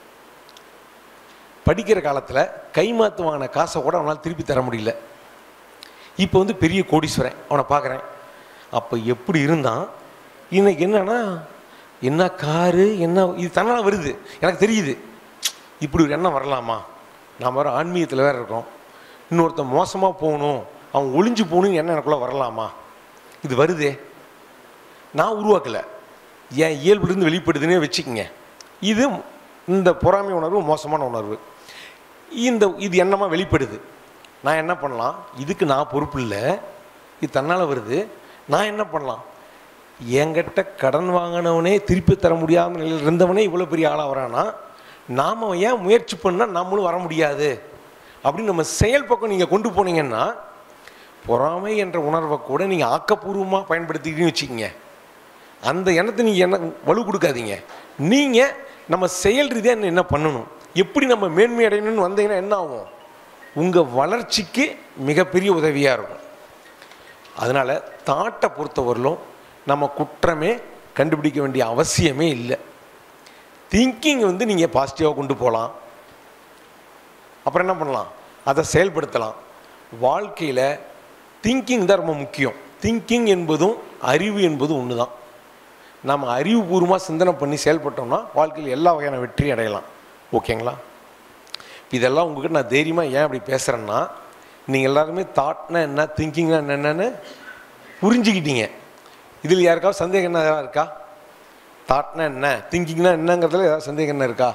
படிக்கிற காலத்தில் கைமாத்து வாங்கின காசை கூட அவனால் திருப்பி தர முடியல இப்போ வந்து பெரிய கோடீஸ்வரன் அவனை பார்க்குறேன் அப்போ எப்படி இருந்தான் இன்னைக்கு என்னன்னா என்ன காரு என்ன இது தன்னால் வருது எனக்கு தெரியுது இப்படி ஒரு எண்ணம் வரலாமா நாம் வேறு ஆன்மீகத்தில் வேறு இருக்கோம் இன்னொருத்தன் மோசமாக போகணும் அவன் ஒளிஞ்சு போகணும்னு எண்ணம் எனக்குள்ளே வரலாமா இது வருதே நான் உருவாக்கலை என் இயல்புலேருந்து வெளிப்படுதுன்னே வச்சுக்கோங்க இது இந்த பொறாமை உணர்வு மோசமான உணர்வு இந்த இது என்னமா வெளிப்படுது நான் என்ன பண்ணலாம் இதுக்கு நான் பொறுப்பு இல்லை இது தன்னால் வருது நான் என்ன பண்ணலாம் என்கிட்ட கடன் வாங்கினவனே திருப்பி தர முடியாத நிலையில் இருந்தவனே இவ்வளோ பெரிய ஆளாக வரானா நாம் ஏன் முயற்சி பண்ணால் நம்மளும் வர முடியாது அப்படின்னு நம்ம செயல் பக்கம் நீங்கள் கொண்டு போனீங்கன்னா பொறாமை என்ற உணர்வை கூட நீங்கள் ஆக்கப்பூர்வமாக பயன்படுத்திக்கிட்டீங்கன்னு வச்சுக்கோங்க அந்த எண்ணத்தை நீங்கள் என்ன வலு கொடுக்காதீங்க நீங்கள் நம்ம செயல் ரீதியாக என்ன பண்ணணும் எப்படி நம்ம மேன்மை அடையணும்னு வந்தீங்கன்னா என்ன ஆகும் உங்கள் வளர்ச்சிக்கு மிகப்பெரிய உதவியாக இருக்கும் அதனால் தாட்டை பொறுத்தவரையிலும் நம்ம குற்றமே கண்டுபிடிக்க வேண்டிய அவசியமே இல்லை திங்கிங் வந்து நீங்கள் பாசிட்டிவாக கொண்டு போகலாம் அப்புறம் என்ன பண்ணலாம் அதை செயல்படுத்தலாம் வாழ்க்கையில் திங்கிங் தான் ரொம்ப முக்கியம் திங்கிங் என்பதும் அறிவு என்பதும் ஒன்று தான் நம்ம அறிவுபூர்வமாக சிந்தனை பண்ணி செயல்பட்டோம்னா வாழ்க்கையில் எல்லா வகையான வெற்றி அடையலாம் ஓகேங்களா இதெல்லாம் உங்ககிட்ட நான் தைரியமாக ஏன் அப்படி பேசுகிறேன்னா நீங்கள் எல்லாருமே தாட்னா என்ன திங்கிங்னா என்னென்னு புரிஞ்சுக்கிட்டீங்க இதில் யாருக்காவது சந்தேகம் என்ன ஏதாவது இருக்கா தாட்னா என்ன திங்கிங்னா என்னங்கிறதுல ஏதாவது சந்தேகம் என்ன இருக்கா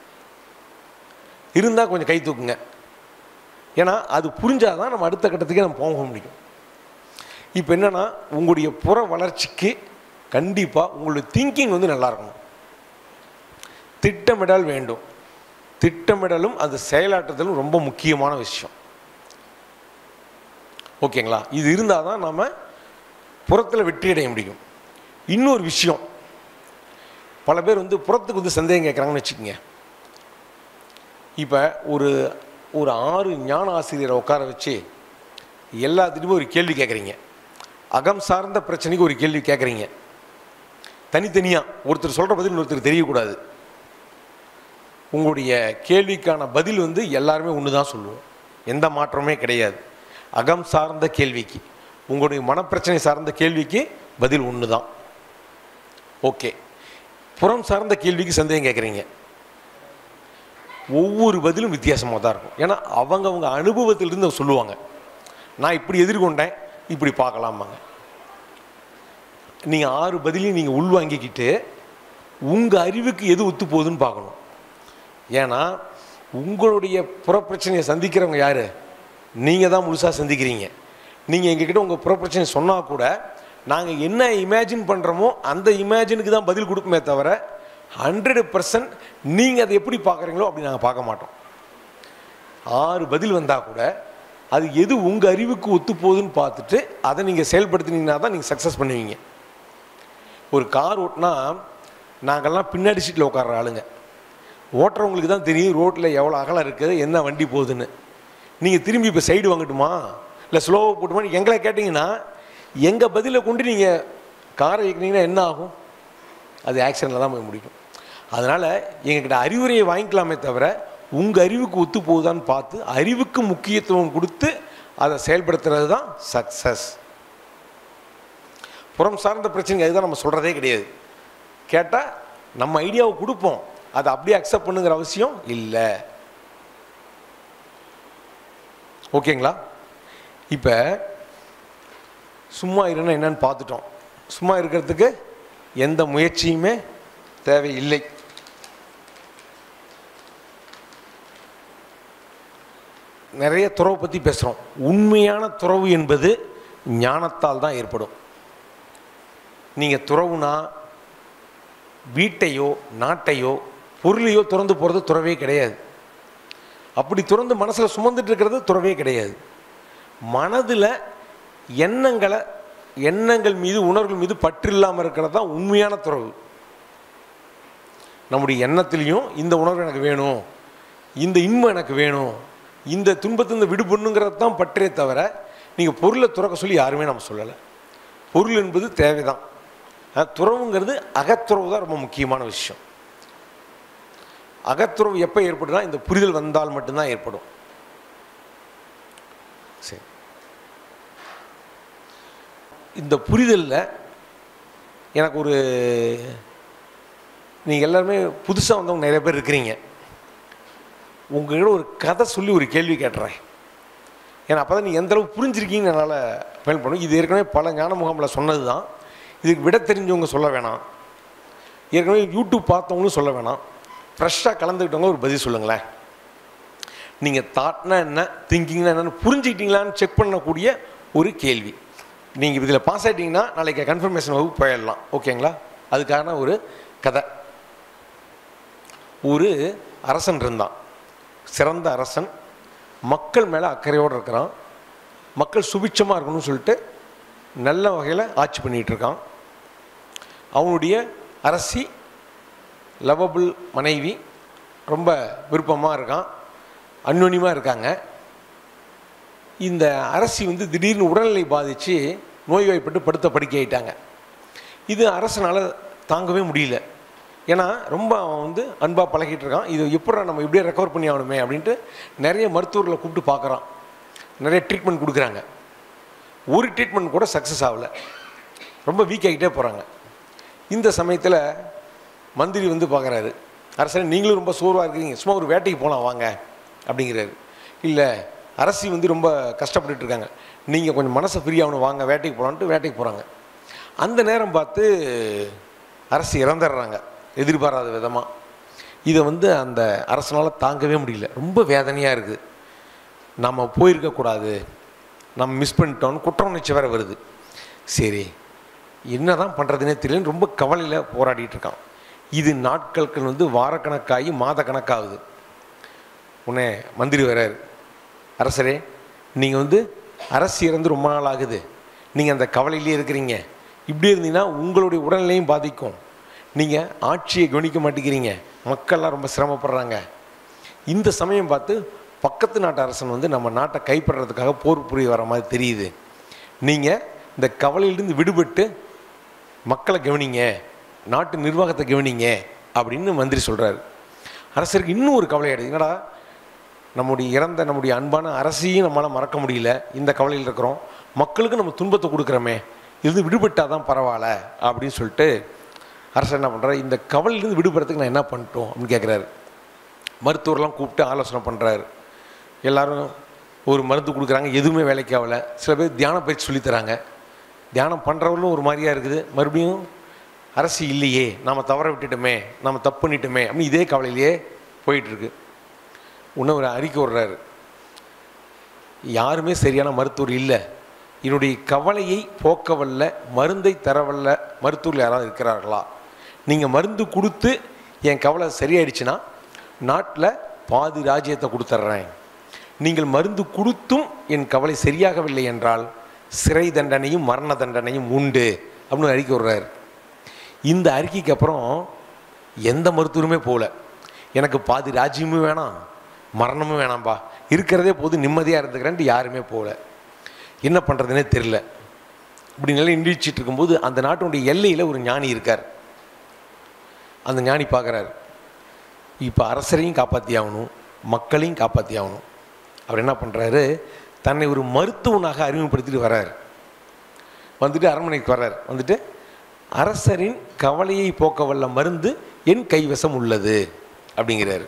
இருந்தால் கொஞ்சம் கை தூக்குங்க ஏன்னா அது புரிஞ்சாதான் நம்ம அடுத்த கட்டத்துக்கே நம்ம போக முடியும் இப்போ என்னென்னா உங்களுடைய புற வளர்ச்சிக்கு கண்டிப்பாக உங்களுடைய திங்கிங் வந்து நல்லா இருக்கணும் திட்டமிடல் வேண்டும் திட்டமிடலும் அது செயலாற்றுதலும் ரொம்ப முக்கியமான விஷயம் ஓகேங்களா இது இருந்தால் தான் நம்ம புறத்தில் வெற்றி அடைய முடியும் இன்னொரு விஷயம் பல பேர் வந்து புறத்துக்கு வந்து சந்தேகம் கேட்குறாங்கன்னு வச்சுக்கோங்க இப்போ ஒரு ஒரு ஆறு ஞான ஆசிரியரை உட்கார வச்சு எல்லாத்துலேயுமே ஒரு கேள்வி கேட்குறீங்க அகம் சார்ந்த பிரச்சனைக்கு ஒரு கேள்வி கேட்குறீங்க தனித்தனியாக ஒருத்தர் சொல்கிற பதில் இன்னொருத்தர் தெரியக்கூடாது உங்களுடைய கேள்விக்கான பதில் வந்து எல்லாருமே ஒன்று தான் சொல்லுவோம் எந்த மாற்றமே கிடையாது அகம் சார்ந்த கேள்விக்கு உங்களுடைய மனப்பிரச்சனை சார்ந்த கேள்விக்கு பதில் ஒன்று தான் ஓகே புறம் சார்ந்த கேள்விக்கு சந்தேகம் கேட்குறீங்க ஒவ்வொரு பதிலும் வித்தியாசமாக தான் இருக்கும் ஏன்னா அவங்க அவங்க அனுபவத்திலிருந்து சொல்லுவாங்க நான் இப்படி எதிர்கொண்டேன் இப்படி பார்க்கலாமாங்க நீங்கள் ஆறு பதிலையும் நீங்கள் உள்வாங்கிக்கிட்டு உங்கள் அறிவுக்கு எது ஒத்து போகுதுன்னு பார்க்கணும் ஏன்னா உங்களுடைய புறப்பிரச்சனையை சந்திக்கிறவங்க யார் நீங்கள் தான் முழுசாக சந்திக்கிறீங்க நீங்கள் எங்ககிட்ட உங்கள் புறப்பிரச்சனை சொன்னால் கூட நாங்கள் என்ன இமேஜின் பண்ணுறோமோ அந்த இமேஜினுக்கு தான் பதில் கொடுக்குமே தவிர ஹண்ட்ரட் பர்சன்ட் நீங்கள் அதை எப்படி பார்க்குறீங்களோ அப்படி நாங்கள் பார்க்க மாட்டோம் ஆறு பதில் வந்தால் கூட அது எது உங்கள் அறிவுக்கு ஒத்து போகுதுன்னு பார்த்துட்டு அதை நீங்கள் செயல்படுத்தினீங்கன்னா தான் நீங்கள் சக்ஸஸ் பண்ணுவீங்க ஒரு கார் ஓட்டினா நாங்கள்லாம் பின்னாடி சீட்டில் உட்கார்ற ஆளுங்க ஓட்டுறவங்களுக்கு தான் தெரியும் ரோட்டில் எவ்வளோ அகலம் இருக்குது என்ன வண்டி போகுதுன்னு நீங்கள் திரும்பி இப்போ சைடு வாங்கட்டுமா இல்லை ஸ்லோவாக போட்டுமான்னு எங்களை கேட்டிங்கன்னா எங்கள் பதிலை கொண்டு நீங்கள் காரை இயக்குனீங்கன்னா என்ன ஆகும் அது ஆக்சிடெண்ட்டில் தான் போய் முடியும் அதனால் எங்ககிட்ட அறிவுரையை வாங்கிக்கலாமே தவிர உங்கள் அறிவுக்கு ஒத்து போகுதான்னு பார்த்து அறிவுக்கு முக்கியத்துவம் கொடுத்து அதை செயல்படுத்துறது தான் சக்ஸஸ் புறம் சார்ந்த பிரச்சனைங்க அதுதான் நம்ம சொல்கிறதே கிடையாது கேட்டால் நம்ம ஐடியாவை கொடுப்போம் அதை அப்படியே அக்செப்ட் பண்ணுங்கிற அவசியம் இல்லை ஓகேங்களா இப்போ சும்மா இருன்னா என்னன்னு பார்த்துட்டோம் சும்மா இருக்கிறதுக்கு எந்த முயற்சியுமே தேவையில்லை நிறைய துறவை பற்றி பேசுகிறோம் உண்மையான துறவு என்பது ஞானத்தால் தான் ஏற்படும் நீங்கள் துறவுனா வீட்டையோ நாட்டையோ பொருளையோ திறந்து போகிறது துறவே கிடையாது அப்படி திறந்து மனசில் சுமந்துட்டு இருக்கிறது துறவே கிடையாது மனதில் எண்ணங்களை எண்ணங்கள் மீது உணர்வுகள் மீது பற்று இல்லாமல் இருக்கிறது தான் உண்மையான துறவு நம்முடைய எண்ணத்துலேயும் இந்த உணர்வு எனக்கு வேணும் இந்த இன்பம் எனக்கு வேணும் இந்த துன்பத்திலிருந்து விடுபடணுங்கிறது தான் பற்றே தவிர நீங்கள் பொருளை துறக்க சொல்லி யாருமே நம்ம சொல்லலை பொருள் என்பது தேவைதான் அஹ் துறவுங்கிறது அகத்துறவு தான் ரொம்ப முக்கியமான விஷயம் அகத்துறவு எப்போ ஏற்படுதுன்னா இந்த புரிதல் வந்தால் மட்டும்தான் ஏற்படும் சரி இந்த புரிதலில் எனக்கு ஒரு நீங்கள் எல்லாருமே புதுசாக வந்தவங்க நிறைய பேர் இருக்கிறீங்க உங்ககிட்ட ஒரு கதை சொல்லி ஒரு கேள்வி கேட்டுறேன் ஏன்னா அப்போ தான் நீங்கள் எந்த அளவு புரிஞ்சிருக்கீங்கன்னு என்னால் ஃபீல் பண்ணும் இது ஏற்கனவே பல ஞான முகாமில் சொன்னது தான் இதுக்கு விட தெரிஞ்சவங்க சொல்ல வேணாம் ஏற்கனவே யூடியூப் பார்த்தவங்களும் சொல்ல வேணாம் ஃப்ரெஷ்ஷாக கலந்துக்கிட்டவங்க ஒரு பதில் சொல்லுங்களேன் நீங்கள் தாட்னா என்ன திங்கிங்னா என்னன்னு புரிஞ்சுக்கிட்டீங்களான்னு செக் பண்ணக்கூடிய ஒரு கேள்வி நீங்கள் இதில் பாஸ் ஆகிட்டீங்கன்னா நாளைக்கு கன்ஃபர்மேஷன் வகுப்பு போயிடலாம் ஓகேங்களா அதுக்கான ஒரு கதை ஒரு அரசன் இருந்தான் சிறந்த அரசன் மக்கள் மேலே அக்கறையோடு இருக்கிறான் மக்கள் சுபிட்சமாக இருக்கணும்னு சொல்லிட்டு நல்ல வகையில் ஆட்சி பண்ணிகிட்டு இருக்கான் அவனுடைய அரசி லவபிள் மனைவி ரொம்ப விருப்பமாக இருக்கான் அந்யோன்யமாக இருக்காங்க இந்த அரசி வந்து திடீர்னு உடல்நிலை பாதித்து நோய்வாய்ப்பட்டு படுத்த படுக்கை ஆயிட்டாங்க இது அரசனால் தாங்கவே முடியல ஏன்னா ரொம்ப அவன் வந்து அன்பாக பழகிட்டு இருக்கான் இது எப்படா நம்ம இப்படியே ரெக்கவர் பண்ணி ஆகணுமே அப்படின்ட்டு நிறைய மருத்துவர்களை கூப்பிட்டு பார்க்குறான் நிறைய ட்ரீட்மெண்ட் கொடுக்குறாங்க ஒரு ட்ரீட்மெண்ட் கூட சக்ஸஸ் ஆகலை ரொம்ப வீக் ஆகிட்டே போகிறாங்க இந்த சமயத்தில் மந்திரி வந்து பார்க்குறாரு அரசே நீங்களும் ரொம்ப சோர்வாக இருக்கீங்க சும்மா ஒரு வேட்டைக்கு போகலாம் வாங்க அப்படிங்கிறாரு இல்லை அரசி வந்து ரொம்ப கஷ்டப்பட்டுட்டு இருக்காங்க நீங்கள் கொஞ்சம் மனசை ஃப்ரீ ஆகணும் வாங்க வேட்டைக்கு போகலான்ட்டு வேட்டைக்கு போகிறாங்க அந்த நேரம் பார்த்து அரசு இறந்துடுறாங்க எதிர்பாராத விதமாக இதை வந்து அந்த அரசனால் தாங்கவே முடியல ரொம்ப வேதனையாக இருக்குது நம்ம போயிருக்கக்கூடாது நம்ம மிஸ் பண்ணிட்டோம்னு குற்ற உணர்ச்சி வேறு வருது சரி என்ன தான் பண்ணுறதுனே தெரியலன்னு ரொம்ப கவலையில் போராடிட்டு இருக்கான் இது நாட்களுக்கு வந்து வாரக்கணக்காகி மாத கணக்காகுது உடனே மந்திரி வர்றார் அரசரே நீங்கள் வந்து அரசு இறந்து ரொம்ப நாள் ஆகுது நீங்கள் அந்த கவலையிலே இருக்கிறீங்க இப்படி இருந்தீங்கன்னா உங்களுடைய உடல்நிலையும் பாதிக்கும் நீங்கள் ஆட்சியை கவனிக்க மாட்டேங்கிறீங்க மக்கள்லாம் ரொம்ப சிரமப்படுறாங்க இந்த சமயம் பார்த்து பக்கத்து நாட்டு அரசன் வந்து நம்ம நாட்டை கைப்பற்றுறதுக்காக போர் புரிய வர மாதிரி தெரியுது நீங்கள் இந்த கவலையிலிருந்து விடுபட்டு மக்களை கவனிங்க நாட்டு நிர்வாகத்தை கவனிங்க அப்படின்னு மந்திரி சொல்கிறாரு அரசருக்கு இன்னும் ஒரு கவலை ஆயிடுது என்னடா நம்முடைய இறந்த நம்முடைய அன்பான அரசையும் நம்மளால் மறக்க முடியல இந்த கவலையில் இருக்கிறோம் மக்களுக்கு நம்ம துன்பத்தை கொடுக்குறோமே இது விடுபட்டால் தான் பரவாயில்ல அப்படின்னு சொல்லிட்டு அரசர் என்ன பண்ணுறாரு இந்த கவலையிலிருந்து விடுபடுறதுக்கு நான் என்ன பண்ணிட்டோம் அப்படின்னு கேட்குறாரு மருத்துவர்லாம் கூப்பிட்டு ஆலோசனை பண்ணுறாரு எல்லாரும் ஒரு மருந்து கொடுக்குறாங்க எதுவுமே வேலைக்கு ஆகல சில பேர் தியான பயிற்சி சொல்லித் தராங்க தியானம் பண்ணுறவங்களும் ஒரு மாதிரியா இருக்குது மறுபடியும் அரசு இல்லையே நாம் தவற விட்டுட்டோமே நாம் தப்பு பண்ணிட்டோமே அப்படின்னு இதே கவலையிலேயே போயிட்டுருக்கு இன்னும் ஒரு அறிக்கை விடுறாரு யாருமே சரியான மருத்துவர் இல்லை என்னுடைய கவலையை போக்க வல்ல மருந்தை தரவல்ல மருத்துவர்கள் யாராவது இருக்கிறார்களா நீங்கள் மருந்து கொடுத்து என் கவலை சரியாயிடுச்சுன்னா நாட்டில் பாதி ராஜ்யத்தை கொடுத்துட்றேன் நீங்கள் மருந்து கொடுத்தும் என் கவலை சரியாகவில்லை என்றால் சிறை தண்டனையும் மரண தண்டனையும் உண்டு அப்படின்னு அறிக்கை விடுறாரு இந்த அறிக்கைக்கு அப்புறம் எந்த மருத்துவருமே போகல எனக்கு பாதி ராஜ்யமும் வேணாம் மரணமும் வேணாம்பா இருக்கிறதே போது நிம்மதியாக இருந்துக்கிறேன்ட்டு யாருமே போகல என்ன பண்ணுறதுனே தெரில இப்படி நிலை நிந்திச்சிட்டு இருக்கும்போது அந்த நாட்டினுடைய எல்லையில் ஒரு ஞானி இருக்கார் அந்த ஞானி பார்க்குறாரு இப்போ அரசரையும் காப்பாற்றி ஆகணும் மக்களையும் காப்பாற்றி ஆகணும் அவர் என்ன பண்ணுறாரு தன்னை ஒரு மருத்துவனாக அறிமுகப்படுத்திட்டு வர்றார் வந்துட்டு அரண்மனைக்கு வர்றார் வந்துட்டு அரசரின் கவலையை போக்க வல்ல மருந்து என் கைவசம் உள்ளது அப்படிங்கிறாரு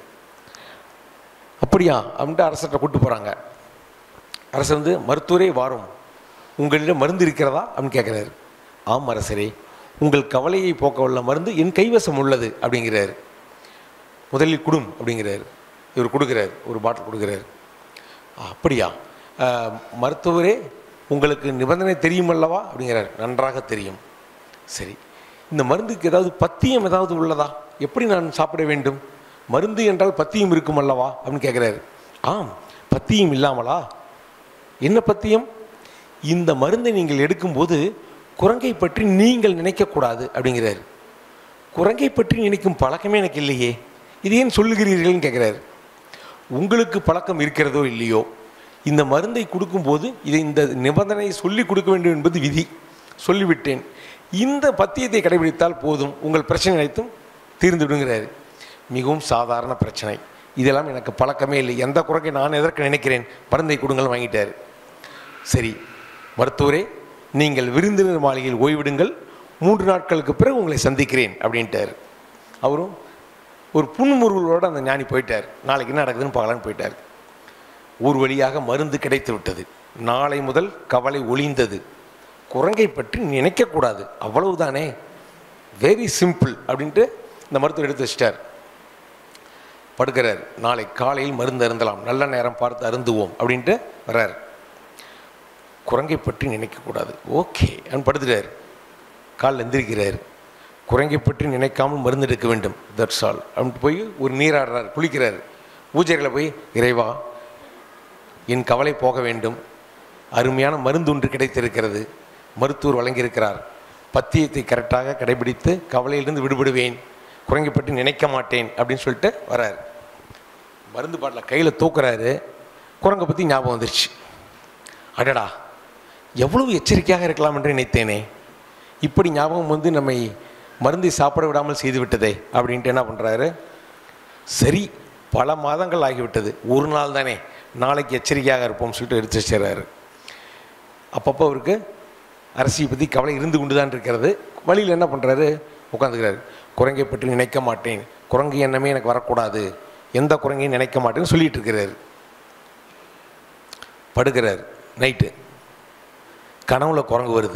அப்படியா அப்படின்ட்டு அரசர்கிட்ட கூட்டு போகிறாங்க அரசர் வந்து மருத்துவரே வாரும் உங்களிடம் மருந்து இருக்கிறதா அப்படின்னு கேட்குறாரு ஆம் அரசரே உங்கள் கவலையை போக்க வல்ல மருந்து என் கைவசம் உள்ளது அப்படிங்கிறாரு முதலில் குடும் அப்படிங்கிறாரு இவர் கொடுக்குறாரு ஒரு பாட்டில் கொடுக்குறாரு அப்படியா அஹ், மருத்துவரே உங்களுக்கு நிபந்தனை தெரியும் அல்லவா அப்படிங்கிறார் நன்றாக தெரியும் சரி இந்த மருந்துக்கு ஏதாவது பத்தியம் ஏதாவது உள்ளதா எப்படி நான் சாப்பிட வேண்டும் மருந்து என்றால் பத்தியம் இருக்கும் அல்லவா அப்படின்னு கேட்குறாரு ஆம் பத்தியம் இல்லாமலா என்ன பத்தியம் இந்த மருந்தை நீங்கள் எடுக்கும்போது குரங்கை பற்றி நீங்கள் நினைக்கக்கூடாது அப்படிங்கிறாரு குரங்கை பற்றி நினைக்கும் பழக்கமே எனக்கு இல்லையே இது ஏன் சொல்லுகிறீர்கள்னு கேட்குறாரு உங்களுக்கு பழக்கம் இருக்கிறதோ இல்லையோ இந்த மருந்தை கொடுக்கும்போது இதை இந்த நிபந்தனையை சொல்லி கொடுக்க வேண்டும் என்பது விதி சொல்லிவிட்டேன் இந்த பத்தியத்தை கடைபிடித்தால் போதும் உங்கள் பிரச்சனை அனைத்தும் தீர்ந்து விடுங்கிறாரு மிகவும் சாதாரண பிரச்சனை இதெல்லாம் எனக்கு பழக்கமே இல்லை எந்த குறைக்கை நான் எதற்கு நினைக்கிறேன் மருந்தை கொடுங்கள் வாங்கிட்டார் சரி மருத்துவரே நீங்கள் விருந்தினர் மாளிகையில் ஓய்விடுங்கள் மூன்று நாட்களுக்கு பிறகு உங்களை சந்திக்கிறேன் அப்படின்ட்டார் அவரும் ஒரு புன்முறுவலோடு அந்த ஞானி போயிட்டார் நாளைக்கு என்ன நடக்குதுன்னு பார்க்கலான்னு போயிட்டார் ஊர் வழியாக மருந்து கிடைத்து விட்டது நாளை முதல் கவலை ஒளிந்தது குரங்கை பற்றி நினைக்கக்கூடாது அவ்வளவுதானே வெரி சிம்பிள் அப்படின்ட்டு இந்த மருத்துவர் எடுத்து வச்சிட்டார் படுக்கிறார் நாளை காலையில் மருந்து அருந்தலாம் நல்ல நேரம் பார்த்து அருந்துவோம் அப்படின்ட்டு வர்றார் குரங்கை பற்றி நினைக்கக்கூடாது ஓகே அவன் படுத்துட்டார் காலில் எந்திரிக்கிறார் குரங்கை பற்றி நினைக்காமல் மருந்து எடுக்க வேண்டும் தட்ஸ் ஆல் அப்படின்ட்டு போய் ஒரு நீராடுறார் குளிக்கிறார் பூஜைகளை போய் இறைவா என் கவலை போக வேண்டும் அருமையான மருந்து ஒன்று கிடைத்திருக்கிறது மருத்துவர் வழங்கியிருக்கிறார் பத்தியத்தை கரெக்டாக கடைபிடித்து கவலையிலிருந்து விடுபடுவேன் குரங்கை பற்றி நினைக்க மாட்டேன் அப்படின்னு சொல்லிட்டு வரார் மருந்து பாட்டில் கையில் தூக்குறாரு குரங்கை பற்றி ஞாபகம் வந்துருச்சு அடடா எவ்வளவு எச்சரிக்கையாக இருக்கலாம் என்று நினைத்தேனே இப்படி ஞாபகம் வந்து நம்மை மருந்தை சாப்பிட விடாமல் செய்து விட்டதே அப்படின்ட்டு என்ன பண்ணுறாரு சரி பல மாதங்கள் ஆகிவிட்டது ஒரு நாள் தானே நாளைக்கு எச்சரிக்கையாக இருப்போம்னு சொல்லிட்டு எடுத்து வச்சிடறாரு அப்பப்போ அவருக்கு அரசியை பற்றி கவலை இருந்து கொண்டு தான் இருக்கிறது வழியில் என்ன பண்ணுறாரு உட்காந்துக்கிறாரு குரங்கை பற்றி நினைக்க மாட்டேன் குரங்கு எண்ணமே எனக்கு வரக்கூடாது எந்த குரங்கையும் நினைக்க மாட்டேன்னு சொல்லிட்டு இருக்கிறாரு படுக்கிறார் நைட்டு கனவுல குரங்கு வருது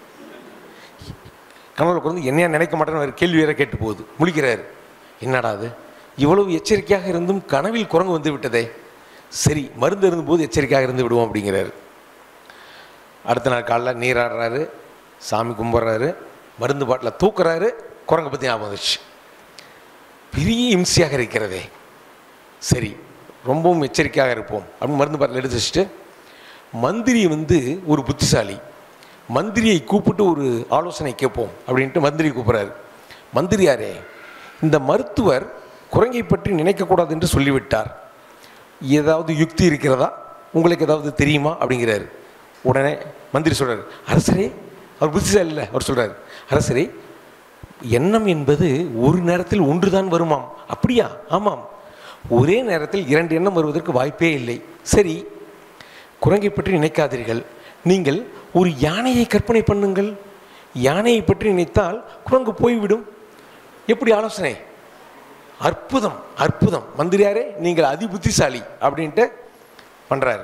கனவுல குரங்கு என்னையா நினைக்க மாட்டேன்னு ஒரு கேள்வி வேற கேட்டு போகுது முழிக்கிறாரு என்னடா அது இவ்வளவு எச்சரிக்கையாக இருந்தும் கனவில் குரங்கு வந்து விட்டதே சரி மருந்து இருந்தபோது எச்சரிக்கையாக இருந்து விடுவோம் அப்படிங்கிறாரு அடுத்த நாள் காலைல நீராடுறாரு சாமி கும்பிட்றாரு மருந்து பாட்டில் தூக்குறாரு குரங்கை பற்றி ஞாபகம் வந்துச்சு பெரிய இம்சையாக இருக்கிறதே சரி ரொம்பவும் எச்சரிக்கையாக இருப்போம் அப்படின்னு மருந்து பாட்டில் எடுத்து வச்சுட்டு மந்திரி வந்து ஒரு புத்திசாலி மந்திரியை கூப்பிட்டு ஒரு ஆலோசனை கேட்போம் அப்படின்ட்டு மந்திரி கூப்பிட்றாரு மந்திரியாரே இந்த மருத்துவர் குரங்கை பற்றி நினைக்கக்கூடாது என்று சொல்லிவிட்டார் ஏதாவது யுக்தி இருக்கிறதா உங்களுக்கு ஏதாவது தெரியுமா அப்படிங்கிறாரு உடனே மந்திரி சொல்றாரு அரசரே அவர் புத்திசாலி இல்லை அவர் சொல்றாரு அரசரே எண்ணம் என்பது ஒரு நேரத்தில் ஒன்றுதான் வருமாம் அப்படியா ஆமாம் ஒரே நேரத்தில் இரண்டு எண்ணம் வருவதற்கு வாய்ப்பே இல்லை சரி குரங்கை பற்றி நினைக்காதீர்கள் நீங்கள் ஒரு யானையை கற்பனை பண்ணுங்கள் யானையை பற்றி நினைத்தால் குரங்கு போய்விடும் எப்படி ஆலோசனை அற்புதம் அற்புதம் மந்திரியாரே நீங்கள் அதி புத்திசாலி அப்படின்ட்டு பண்ணுறாரு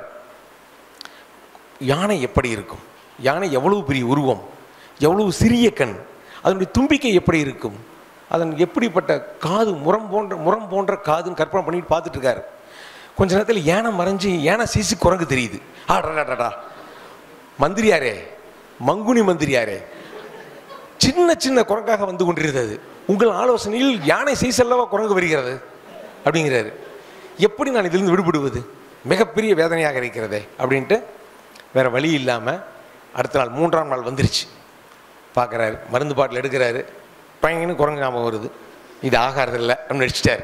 யானை எப்படி இருக்கும் யானை எவ்வளவு பெரிய உருவம் எவ்வளவு சிறிய கண் அதனுடைய தும்பிக்கை எப்படி இருக்கும் அதன் எப்படிப்பட்ட காது முரம் போன்ற முரம் போன்ற காதுன்னு கற்பனை பண்ணிட்டு பார்த்துட்டு இருக்காரு கொஞ்ச நேரத்தில் யானை மறைஞ்சு யானை சீசி குரங்கு தெரியுது ஆடாடாடா மந்திரியாரே மங்குனி மந்திரியாரே சின்ன சின்ன குரங்காக வந்து கொண்டிருந்தது உங்கள் ஆலோசனையில் யானை சீசல்லவா குரங்கு வருகிறது அப்படிங்கிறாரு எப்படி நான் இதிலிருந்து விடுபடுவது மிகப்பெரிய வேதனையாக இருக்கிறதே அப்படின்ட்டு வேற வழி இல்லாமல் அடுத்த நாள் மூன்றாம் நாள் வந்துருச்சு பார்க்குறாரு மருந்து பாட்டில் எடுக்கிறாரு பையனு குரங்கு ஞாபகம் வருது இது ஆகாரது இல்லை அப்படின்னு நடிச்சிட்டாரு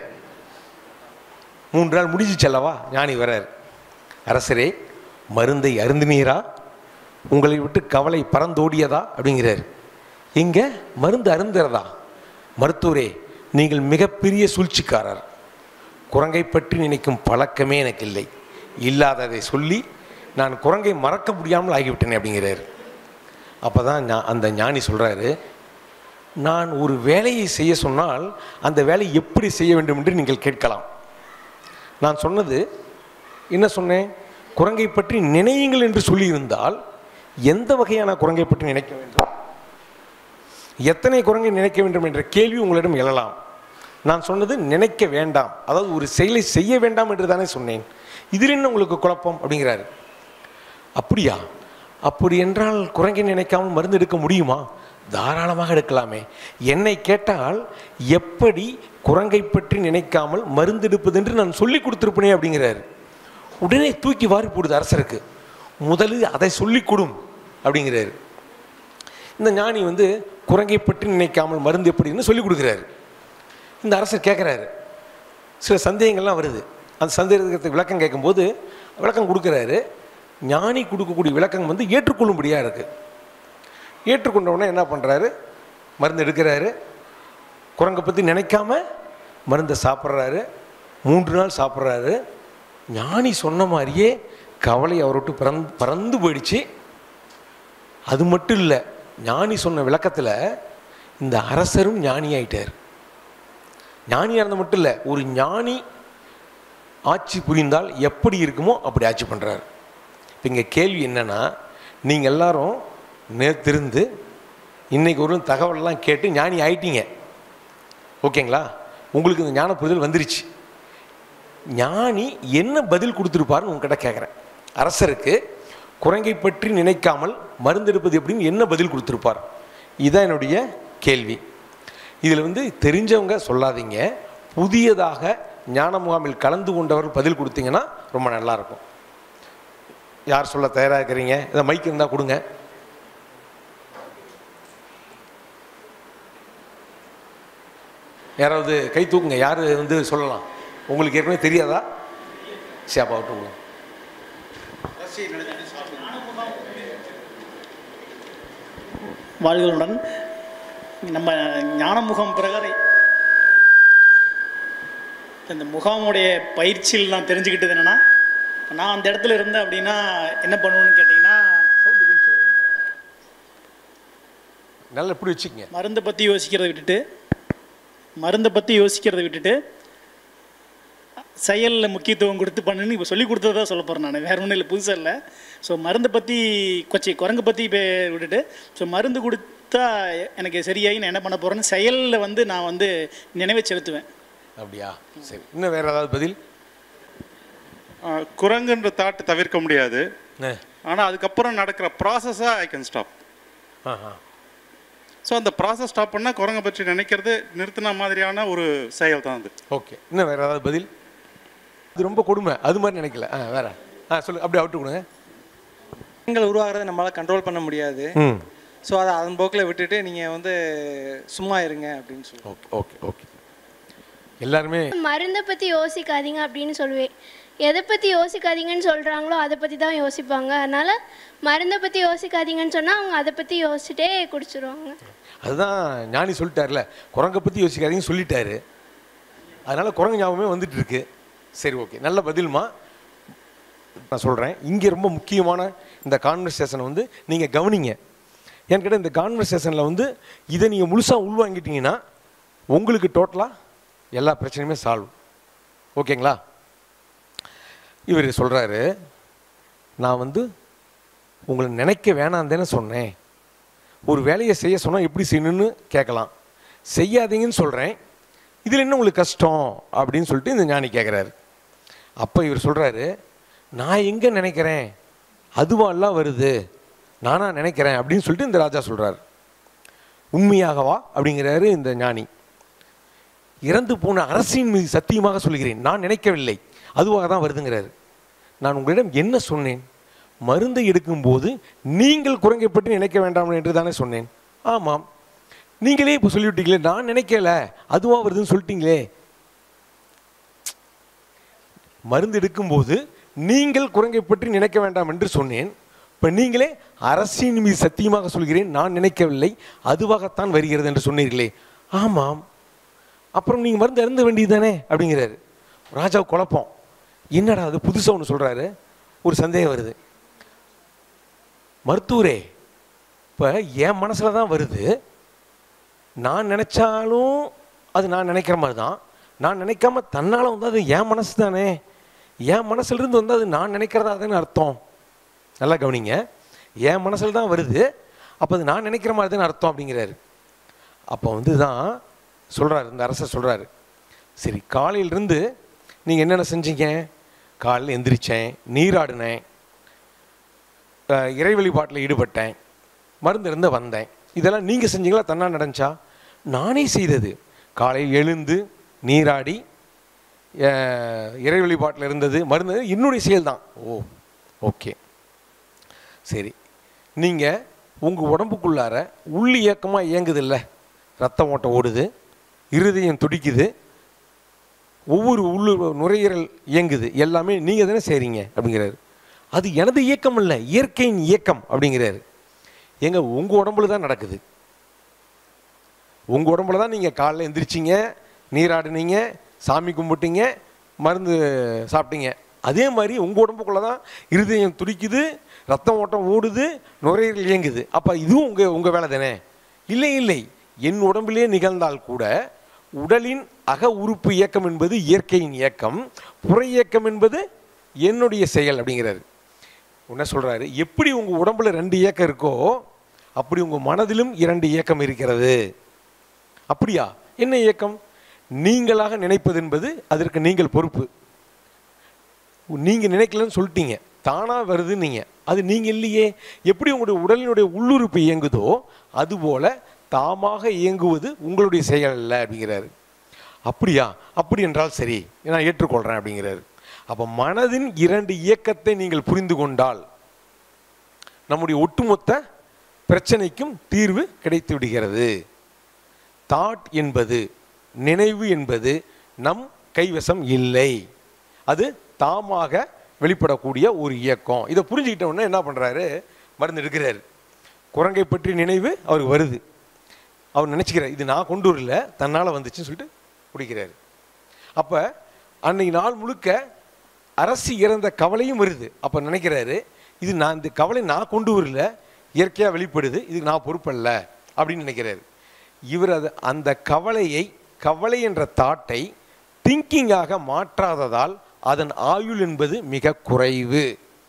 மூன்று நாள் முடிஞ்சிச்சு அல்லவா ஞானி வர்றார் அரசரே மருந்தை அருந்தினீரா உங்களை விட்டு கவலை பறந்தோடியதா அப்படிங்கிறார் எங்க மருந்து அருந்துறதா மருத்துவரே நீங்கள் மிகப்பெரிய சூழ்ச்சிக்காரர் குரங்கை பற்றி நினைக்கும் பழக்கமே எனக்கு இல்லை இல்லாததை சொல்லி நான் குரங்கை மறக்க முடியாமல் ஆகிவிட்டேனே அப்படிங்கிறார் அப்போ தான் அந்த ஞானி சொல்கிறாரு நான் ஒரு வேலையை செய்ய சொன்னால் அந்த வேலை எப்படி செய்ய வேண்டும் என்று நீங்கள் கேட்கலாம் நான் சொன்னது என்ன சொன்னேன் குரங்கை பற்றி நினையுங்கள் என்று சொல்லியிருந்தால் எந்த வகையான குரங்கை பற்றி நினைக்க வேண்டும் எத்தனை குரங்கை நினைக்க வேண்டும் என்ற கேள்வி உங்களிடம் எழலாம் நான் சொன்னது நினைக்க வேண்டாம் அதாவது ஒரு செயலை செய்ய வேண்டாம் என்று தானே சொன்னேன் இதில் என்ன உங்களுக்கு குழப்பம் அப்படிங்கிறாரு அப்படியா அப்படி என்றால் குரங்கை நினைக்காமல் மருந்து எடுக்க முடியுமா தாராளமாக எடுக்கலாமே என்னை கேட்டால் எப்படி குரங்கை பற்றி நினைக்காமல் மருந்து எடுப்பது என்று நான் சொல்லி கொடுத்துருப்பேனே அப்படிங்கிறாரு உடனே தூக்கி வாரி போடுது அரசருக்கு முதலில் அதை சொல்லிக் கொடும் அப்படிங்கிறாரு இந்த ஞானி வந்து குரங்கை பற்றி நினைக்காமல் மருந்து எப்படின்னு சொல்லி கொடுக்குறாரு இந்த அரசர் கேட்குறாரு சில சந்தேகங்கள்லாம் வருது அந்த சந்தேகத்துக்கு விளக்கம் கேட்கும்போது விளக்கம் கொடுக்குறாரு ஞானி கொடுக்கக்கூடிய விளக்கம் வந்து ஏற்றுக்கொள்ளும்படியாக இருக்குது ஏற்றுக்கொண்ட உடனே என்ன பண்ணுறாரு மருந்து எடுக்கிறாரு குரங்கை பற்றி நினைக்காம மருந்தை சாப்பிட்றாரு மூன்று நாள் சாப்பிட்றாரு ஞானி சொன்ன மாதிரியே கவலை அவரை விட்டு பறந்து பறந்து போயிடுச்சு அது மட்டும் இல்லை ஞானி சொன்ன விளக்கத்தில் இந்த அரசரும் ஞானி ஆயிட்டார் ஞானியாக இருந்த மட்டும் இல்லை ஒரு ஞானி ஆட்சி புரிந்தால் எப்படி இருக்குமோ அப்படி ஆட்சி பண்ணுறாரு இப்போ இங்கே கேள்வி என்னன்னா நீங்கள் எல்லாரும் நேர்த்திருந்து இன்னைக்கு ஒரு தகவலெல்லாம் கேட்டு ஞானி ஆயிட்டீங்க ஓகேங்களா உங்களுக்கு இந்த ஞான புரிதல் வந்துருச்சு ஞானி என்ன பதில் கொடுத்துருப்பாருன்னு உங்ககிட்ட கேட்குறேன் அரசருக்கு குரங்கை பற்றி நினைக்காமல் மருந்தெடுப்பது எப்படின்னு என்ன பதில் கொடுத்துருப்பார் இதுதான் என்னுடைய கேள்வி இதில் வந்து தெரிஞ்சவங்க சொல்லாதீங்க புதியதாக ஞான முகாமில் கலந்து கொண்டவர் பதில் கொடுத்தீங்கன்னா ரொம்ப நல்லா இருக்கும் யார் சொல்ல தயாராக இருக்கிறீங்க இதை மைக் இருந்தால் கொடுங்க யாராவது கை தூக்குங்க யார் வந்து சொல்லலாம் உங்களுக்கு ஏற்கனவே தெரியாதா சேப்பா விட்டு கொடுங்க வாழ்களுடன் நம்ம ஞான முகாம் பிரகாரம் இந்த முகாமுடைய பயிற்சியில் நான் தெரிஞ்சுக்கிட்டது என்னென்னா நான் அந்த இடத்துல இருந்தேன் அப்படின்னா என்ன பண்ணுவேன்னு கேட்டிங்கன்னா நல்லா எப்படி வச்சுக்கங்க மருந்தை பற்றி யோசிக்கிறதை விட்டுட்டு மருந்தை பற்றி யோசிக்கிறதை விட்டுட்டு செயலில் முக்கியத்துவம் கொடுத்து பண்ணுன்னு இப்போ சொல்லி கொடுத்ததா சொல்ல போகிறேன் நான் வேற ஒன்றும் இல்லை புதுசாக இல்லை ஸோ மருந்தை பற்றி கொச்சி குரங்கு பற்றி இப்போ விட்டுட்டு ஸோ மருந்து கொடுத்தா எனக்கு சரியாகி நான் என்ன பண்ண போகிறேன்னு செயலில் வந்து நான் வந்து நினைவை செலுத்துவேன் அப்படியா சரி இன்னும் வேற ஏதாவது பதில் ஆஹ் குரங்குன்ற தாட் தவிர்க்க முடியாது ஆ. ஆனால் அதுக்கப்புறம் நடக்கிற ப்ராசஸாக ஐ கேன் ஸ்டாப் ஆஹா ஸோ அந்த ப்ராசஸ் ஸ்டாப் பண்ணால் குரங்கை பற்றி நினைக்கிறது நிறுத்தின மாதிரியான ஒரு செயல் தான் அது ஓகே இன்னும் வேற ஏதாவது பதில் இது ரொம்ப கொடுமை அது மாதிரி நினைக்கல ஆ வேற ஆ சொல்லு அப்படியே அவுட்டு கொடுங்க எங்களை உருவாகிறத நம்மளால் கண்ட்ரோல் பண்ண முடியாது ம் ஸோ அதை அதன் போக்கில் விட்டுட்டு நீங்கள் வந்து சும்மா இருங்க அப்படின்னு சொல்லி ஓகே ஓகே ஓகே எல்லாருமே மருந்தை பற்றி யோசிக்காதீங்க அப்படின்னு சொல்லுவேன் எதை பற்றி யோசிக்காதீங்கன்னு சொல்கிறாங்களோ அதை பற்றி தான் யோசிப்பாங்க அதனால் மருந்தை பற்றி யோசிக்காதீங்கன்னு சொன்னால் அவங்க அதை பற்றி யோசிச்சுட்டே குடிச்சிருவாங்க அதுதான் ஞானி சொல்லிட்டார்ல குரங்கை பற்றி யோசிக்காதீங்கன்னு சொல்லிட்டாரு அதனால குரங்கு ஞாபகமே வந்துட்டு இருக்கு சரி ஓகே நல்ல பதில்மா நான் சொல்கிறேன் இங்கே ரொம்ப முக்கியமான இந்த கான்வர்சேஷனை வந்து நீங்கள் கவனிங்க ஏன்னு கேட்டால் இந்த கான்வர்சேஷனில் வந்து இதை நீங்கள் முழுசாக உள்வாங்கிட்டீங்கன்னா உங்களுக்கு டோட்டலாக எல்லா பிரச்சனையுமே சால்வ் ஓகேங்களா இவர் சொல்கிறாரு நான் வந்து உங்களை நினைக்க வேணாம் தானே சொன்னேன் ஒரு வேலையை செய்ய சொன்னால் எப்படி செய்யணும்னு கேட்கலாம் செய்யாதீங்கன்னு சொல்கிறேன் இதில் என்ன உங்களுக்கு கஷ்டம் அப்படின்னு சொல்லிட்டு இந்த ஞானி கேட்குறாரு அப்போ இவர் சொல்கிறாரு நான் எங்கே நினைக்கிறேன் அதுவாலாம் வருது நானா நினைக்கிறேன் அப்படின்னு சொல்லிட்டு இந்த ராஜா சொல்கிறார் உண்மையாகவா அப்படிங்கிறாரு இந்த ஞானி இறந்து போன அரசின் மீது சத்தியமாக சொல்கிறேன் நான் நினைக்கவில்லை அதுவாக தான் வருதுங்கிறாரு நான் உங்களிடம் என்ன சொன்னேன் மருந்தை எடுக்கும்போது நீங்கள் குரங்கை பற்றி நினைக்க வேண்டாம் என்று தானே சொன்னேன் ஆமாம் நீங்களே இப்போ சொல்லிவிட்டீங்களே நான் நினைக்கல அதுவா வருதுன்னு சொல்லிட்டீங்களே மருந்து எடுக்கும்போது நீங்கள் குரங்கை பற்றி நினைக்க வேண்டாம் என்று சொன்னேன் இப்போ நீங்களே அரசின் மீது சத்தியமாக சொல்கிறேன் நான் நினைக்கவில்லை அதுவாகத்தான் வருகிறது என்று சொன்னீர்களே ஆமாம் அப்புறம் நீங்கள் மருந்து அருந்த வேண்டியது தானே அப்படிங்கிறாரு ராஜா குழப்பம் என்னடா அது புதுசாக ஒன்று சொல்கிறாரு ஒரு சந்தேகம் வருது மருத்துவரே இப்போ என் மனசில் தான் வருது நான் நினச்சாலும் அது நான் நினைக்கிற மாதிரி தான் நான் நினைக்காம தன்னால் வந்து அது என் மனசு தானே என் மனசுலேருந்து வந்து அது நான் நினைக்கிறதா தானே அர்த்தம் நல்லா கவனிங்க என் மனசில் தான் வருது அப்போ அது நான் நினைக்கிற மாதிரி தானே அர்த்தம் அப்படிங்கிறாரு அப்போ வந்து தான் சொல்கிறாரு இந்த அரசர் சொல்கிறாரு சரி காலையிலிருந்து நீங்கள் என்னென்ன செஞ்சீங்க காலையில் எந்திரிச்சேன் நீராடினேன் அஹ், இறை வழிபாட்டில் ஈடுபட்டேன் மருந்து இருந்து வந்தேன் இதெல்லாம் நீங்கள் செஞ்சீங்களா தன்னா நடந்துச்சா நானே செய்தது காலையில் எழுந்து நீராடி அஹ், இறை வழிபாட்டில் இருந்தது மருந்து என்னுடைய செயல் தான் ஓ ஓகே சரி நீங்கள் உங்கள் உடம்புக்குள்ளார உள்ளி இயக்கமாக இயங்குதில்ல ரத்த ஓட்டம் ஓடுது இருதயம் துடிக்குது ஒவ்வொரு உள்ளு நுரையீரல் இயங்குது எல்லாமே நீங்கள் தானே செய்கிறீங்க அப்படிங்கிறாரு அது எனது இயக்கம் இல்லை இயற்கையின் இயக்கம் அப்படிங்கிறாரு எங்க உங்கள் உடம்புல தான் நடக்குது உங்கள் உடம்புல தான் நீங்கள் காலைல எந்திரிச்சிங்க நீராடினீங்க சாமி கும்பிட்டீங்க மருந்து சாப்பிட்டீங்க அதே மாதிரி உங்கள் உடம்புக்குள்ளே தான் இருதயம் துடிக்குது ரத்தம் ஓட்டம் ஓடுது நுரையீரல் இயங்குது அப்போ இதுவும் உங்கள் உங்கள் வேலை தானே இல்லை இல்லை என் உடம்பிலே நிகழ்ந்தால் கூட உடலின் அக உறுப்பு இயக்கம் என்பது இயற்கையின் இயக்கம் புற இயக்கம் என்பது என்னுடைய செயல் அப்படிங்கிறாரு என்ன சொல்கிறாரு எப்படி உங்கள் உடம்புல ரெண்டு இயக்கம் இருக்கோ அப்படி உங்கள் மனதிலும் இரண்டு இயக்கம் இருக்கிறது அப்படியா என்ன இயக்கம் நீங்களாக நினைப்பது என்பது அதற்கு நீங்கள் பொறுப்பு நீங்கள் நினைக்கலன்னு சொல்லிட்டீங்க தானாக வருது நீங்கள் அது நீங்கள் இல்லையே எப்படி உங்களுடைய உடலினுடைய உள்ளுறுப்பு இயங்குதோ அதுபோல தாமாக இயங்குவது உங்களுடைய செயல் அல்ல அப்படிங்கிறாரு அப்படியா அப்படி என்றால் சரி நான் ஏற்றுக்கொள்கிறேன் அப்படிங்கிறாரு அப்போ மனதின் இரண்டு இயக்கத்தை நீங்கள் புரிந்து கொண்டால் நம்முடைய ஒட்டுமொத்த பிரச்சனைக்கும் தீர்வு கிடைத்து விடுகிறது தாட் என்பது நினைவு என்பது நம் கைவசம் இல்லை அது தாமாக வெளிப்படக்கூடிய ஒரு இயக்கம் இதை புரிஞ்சுக்கிட்ட உடனே என்ன பண்ணுறாரு மருந்து எடுக்கிறாரு குரங்கை பற்றி நினைவு அவருக்கு வருது அவர் நினச்சிக்கிறார் இது நான் கொண்டு வரல தன்னால் வந்துச்சுன்னு சொல்லிட்டு குடிக்கிறாரு அப்போ அன்னைக்கு நாள் முழுக்க அரசு இறந்த கவலையும் வருது அப்போ நினைக்கிறாரு இது நான் இந்த கவலை நான் கொண்டு வரல இயற்கையாக வெளிப்படுது இதுக்கு நான் பொறுப்பல்ல அப்படின்னு நினைக்கிறாரு இவர் அது அந்த கவலையை கவலை என்ற தாட்டை திங்கிங்காக மாற்றாததால் அதன் ஆயுள் என்பது மிக குறைவு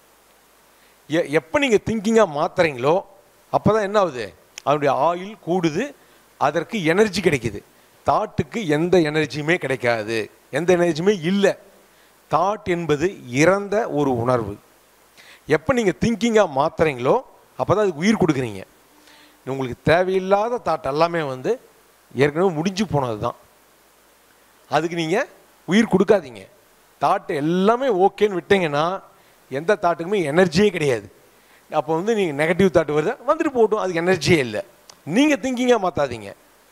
எ- எப்போ நீங்கள் திங்கிங்காக மாத்துறீங்களோ அப்போ தான் என்ன ஆகுது அதனுடைய ஆயுள் கூடுது அதற்கு எனர்ஜி கிடைக்குது தாட்டுக்கு எந்த எனர்ஜியுமே கிடைக்காது எந்த எனர்ஜியுமே இல்லை தாட் என்பது இறந்த ஒரு உணர்வு எப்போ நீங்கள் திங்கிங்காக மாத்துறீங்களோ அப்போ தான் அதுக்கு உயிர் கொடுக்குறீங்க உங்களுக்கு தேவையில்லாத தாட் எல்லாமே வந்து ஏற்கனவே முடிஞ்சு போனது தான் அதுக்கு நீங்கள் உயிர் கொடுக்காதீங்க தாட்டு எல்லாமே ஓகேன்னு விட்டீங்கன்னா எந்த தாட்டுக்குமே எனர்ஜியே கிடையாது அப்போ வந்து நீங்கள் நெகட்டிவ் தாட் வருது வந்துட்டு போகட்டும் அதுக்கு எனர்ஜியே இல்லை நீங்கள் திங்கிங்காக மாற்றாதீங்க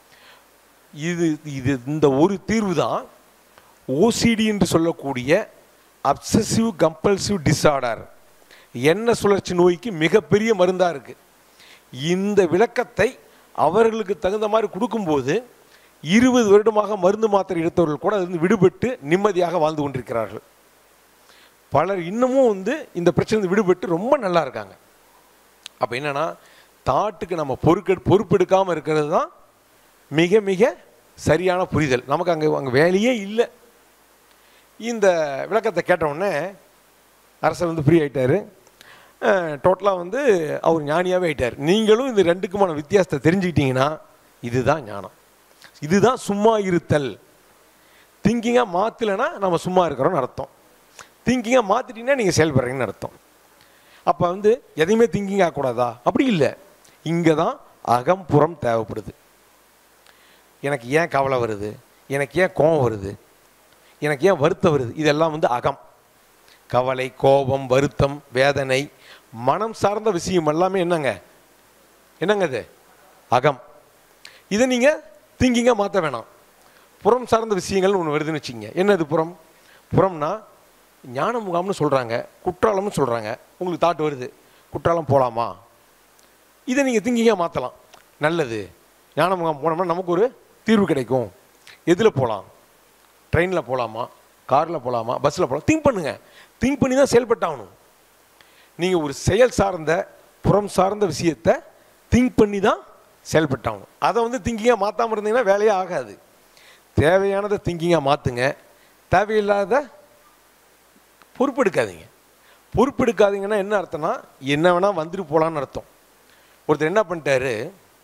இது இது இந்த ஒரு தீர்வு தான் ஓசிடி என்று சொல்லக்கூடிய அப்சசிவ் கம்பல்சிவ் டிஸார்டர் எண்ண சுழற்சி நோய்க்கு மிகப்பெரிய மருந்தாக இருக்குது இந்த விளக்கத்தை அவர்களுக்கு தகுந்த மாதிரி கொடுக்கும்போது இருபது வருடமாக மருந்து மாத்திரை எடுத்தவர்கள் கூட அதிலிருந்து விடுபட்டு நிம்மதியாக வாழ்ந்து கொண்டிருக்கிறார்கள் பலர் இன்னமும் வந்து இந்த பிரச்சனை விடுபட்டு ரொம்ப நல்லா இருக்காங்க அப்போ என்னன்னா தாட்டுக்கு நம்ம பொறுக்க பொறுப்பெடுக்காமல் இருக்கிறது தான் மிக மிக சரியான புரிதல் நமக்கு அங்கே அங்கே வேலையே இல்லை இந்த விளக்கத்தை கேட்ட உடனே அரசர் வந்து ஃப்ரீ ஆயிட்டாரு டோட்டலாக வந்து அவர் ஞானியாகவே ஆயிட்டார் நீங்களும் இந்த ரெண்டுக்குமான வித்தியாசத்தை தெரிஞ்சுக்கிட்டீங்கன்னா இதுதான் ஞானம் இதுதான் சும்மா இருத்தல் திங்கிங்காக மாற்றலைன்னா நம்ம சும்மா இருக்கிறோம்னு அர்த்தம் திங்கிங்காக மாற்றிட்டீங்கன்னா நீங்கள் செயல்படுறீங்கன்னு அர்த்தம் அப்போ வந்து எதையுமே திங்கிங் ஆகக்கூடாதா அப்படி இல்லை இங்கே தான் அகம்புறம் தேவைப்படுது எனக்கு ஏன் கவலை வருது எனக்கு ஏன் கோபம் வருது எனக்கு ஏன் வருத்தம் வருது இதெல்லாம் வந்து அகம் கவலை கோபம் வருத்தம் வேதனை மனம் சார்ந்த விஷயம் எல்லாமே என்னங்க என்னங்க இது அகம் இதை நீங்கள் திங்கிங்காக மாற்ற வேணாம் புறம் சார்ந்த விஷயங்கள்னு ஒன்று வருதுன்னு வச்சுங்க என்னது புறம் புறம்னா ஞான முகாம்னு சொல்கிறாங்க குற்றாலம்னு சொல்கிறாங்க உங்களுக்கு தாட் வருது குற்றாலம் போகலாமா இதை நீங்கள் திங்கிங்காக மாற்றலாம் நல்லது ஞான முகாம் போனோம்னா நமக்கு ஒரு தீர்வு கிடைக்கும் எதில் போகலாம் ட்ரெயினில் போகலாமா காரில் போகலாமா பஸ்ஸில் போகலாம் திங்க் பண்ணுங்கள் திங்க் பண்ணி தான் செயல்பட்டாகணும் நீங்கள் ஒரு செயல் சார்ந்த புறம் சார்ந்த விஷயத்தை திங்க் பண்ணி தான் செயல்பட்டாகணும் அதை வந்து திங்கிங்காக மாற்றாமல் இருந்தீங்கன்னா வேலையே ஆகாது தேவையானதை திங்கிங்காக மாற்றுங்க தேவையில்லாத பொறுப்பெடுக்காதீங்க பொறுப்பெடுக்காதீங்கன்னா என்ன அர்த்தம்னா என்ன வேணால் வந்துட்டு போகலான்னு அர்த்தம் ஒருத்தர் என்ன பண்ணிட்டாரு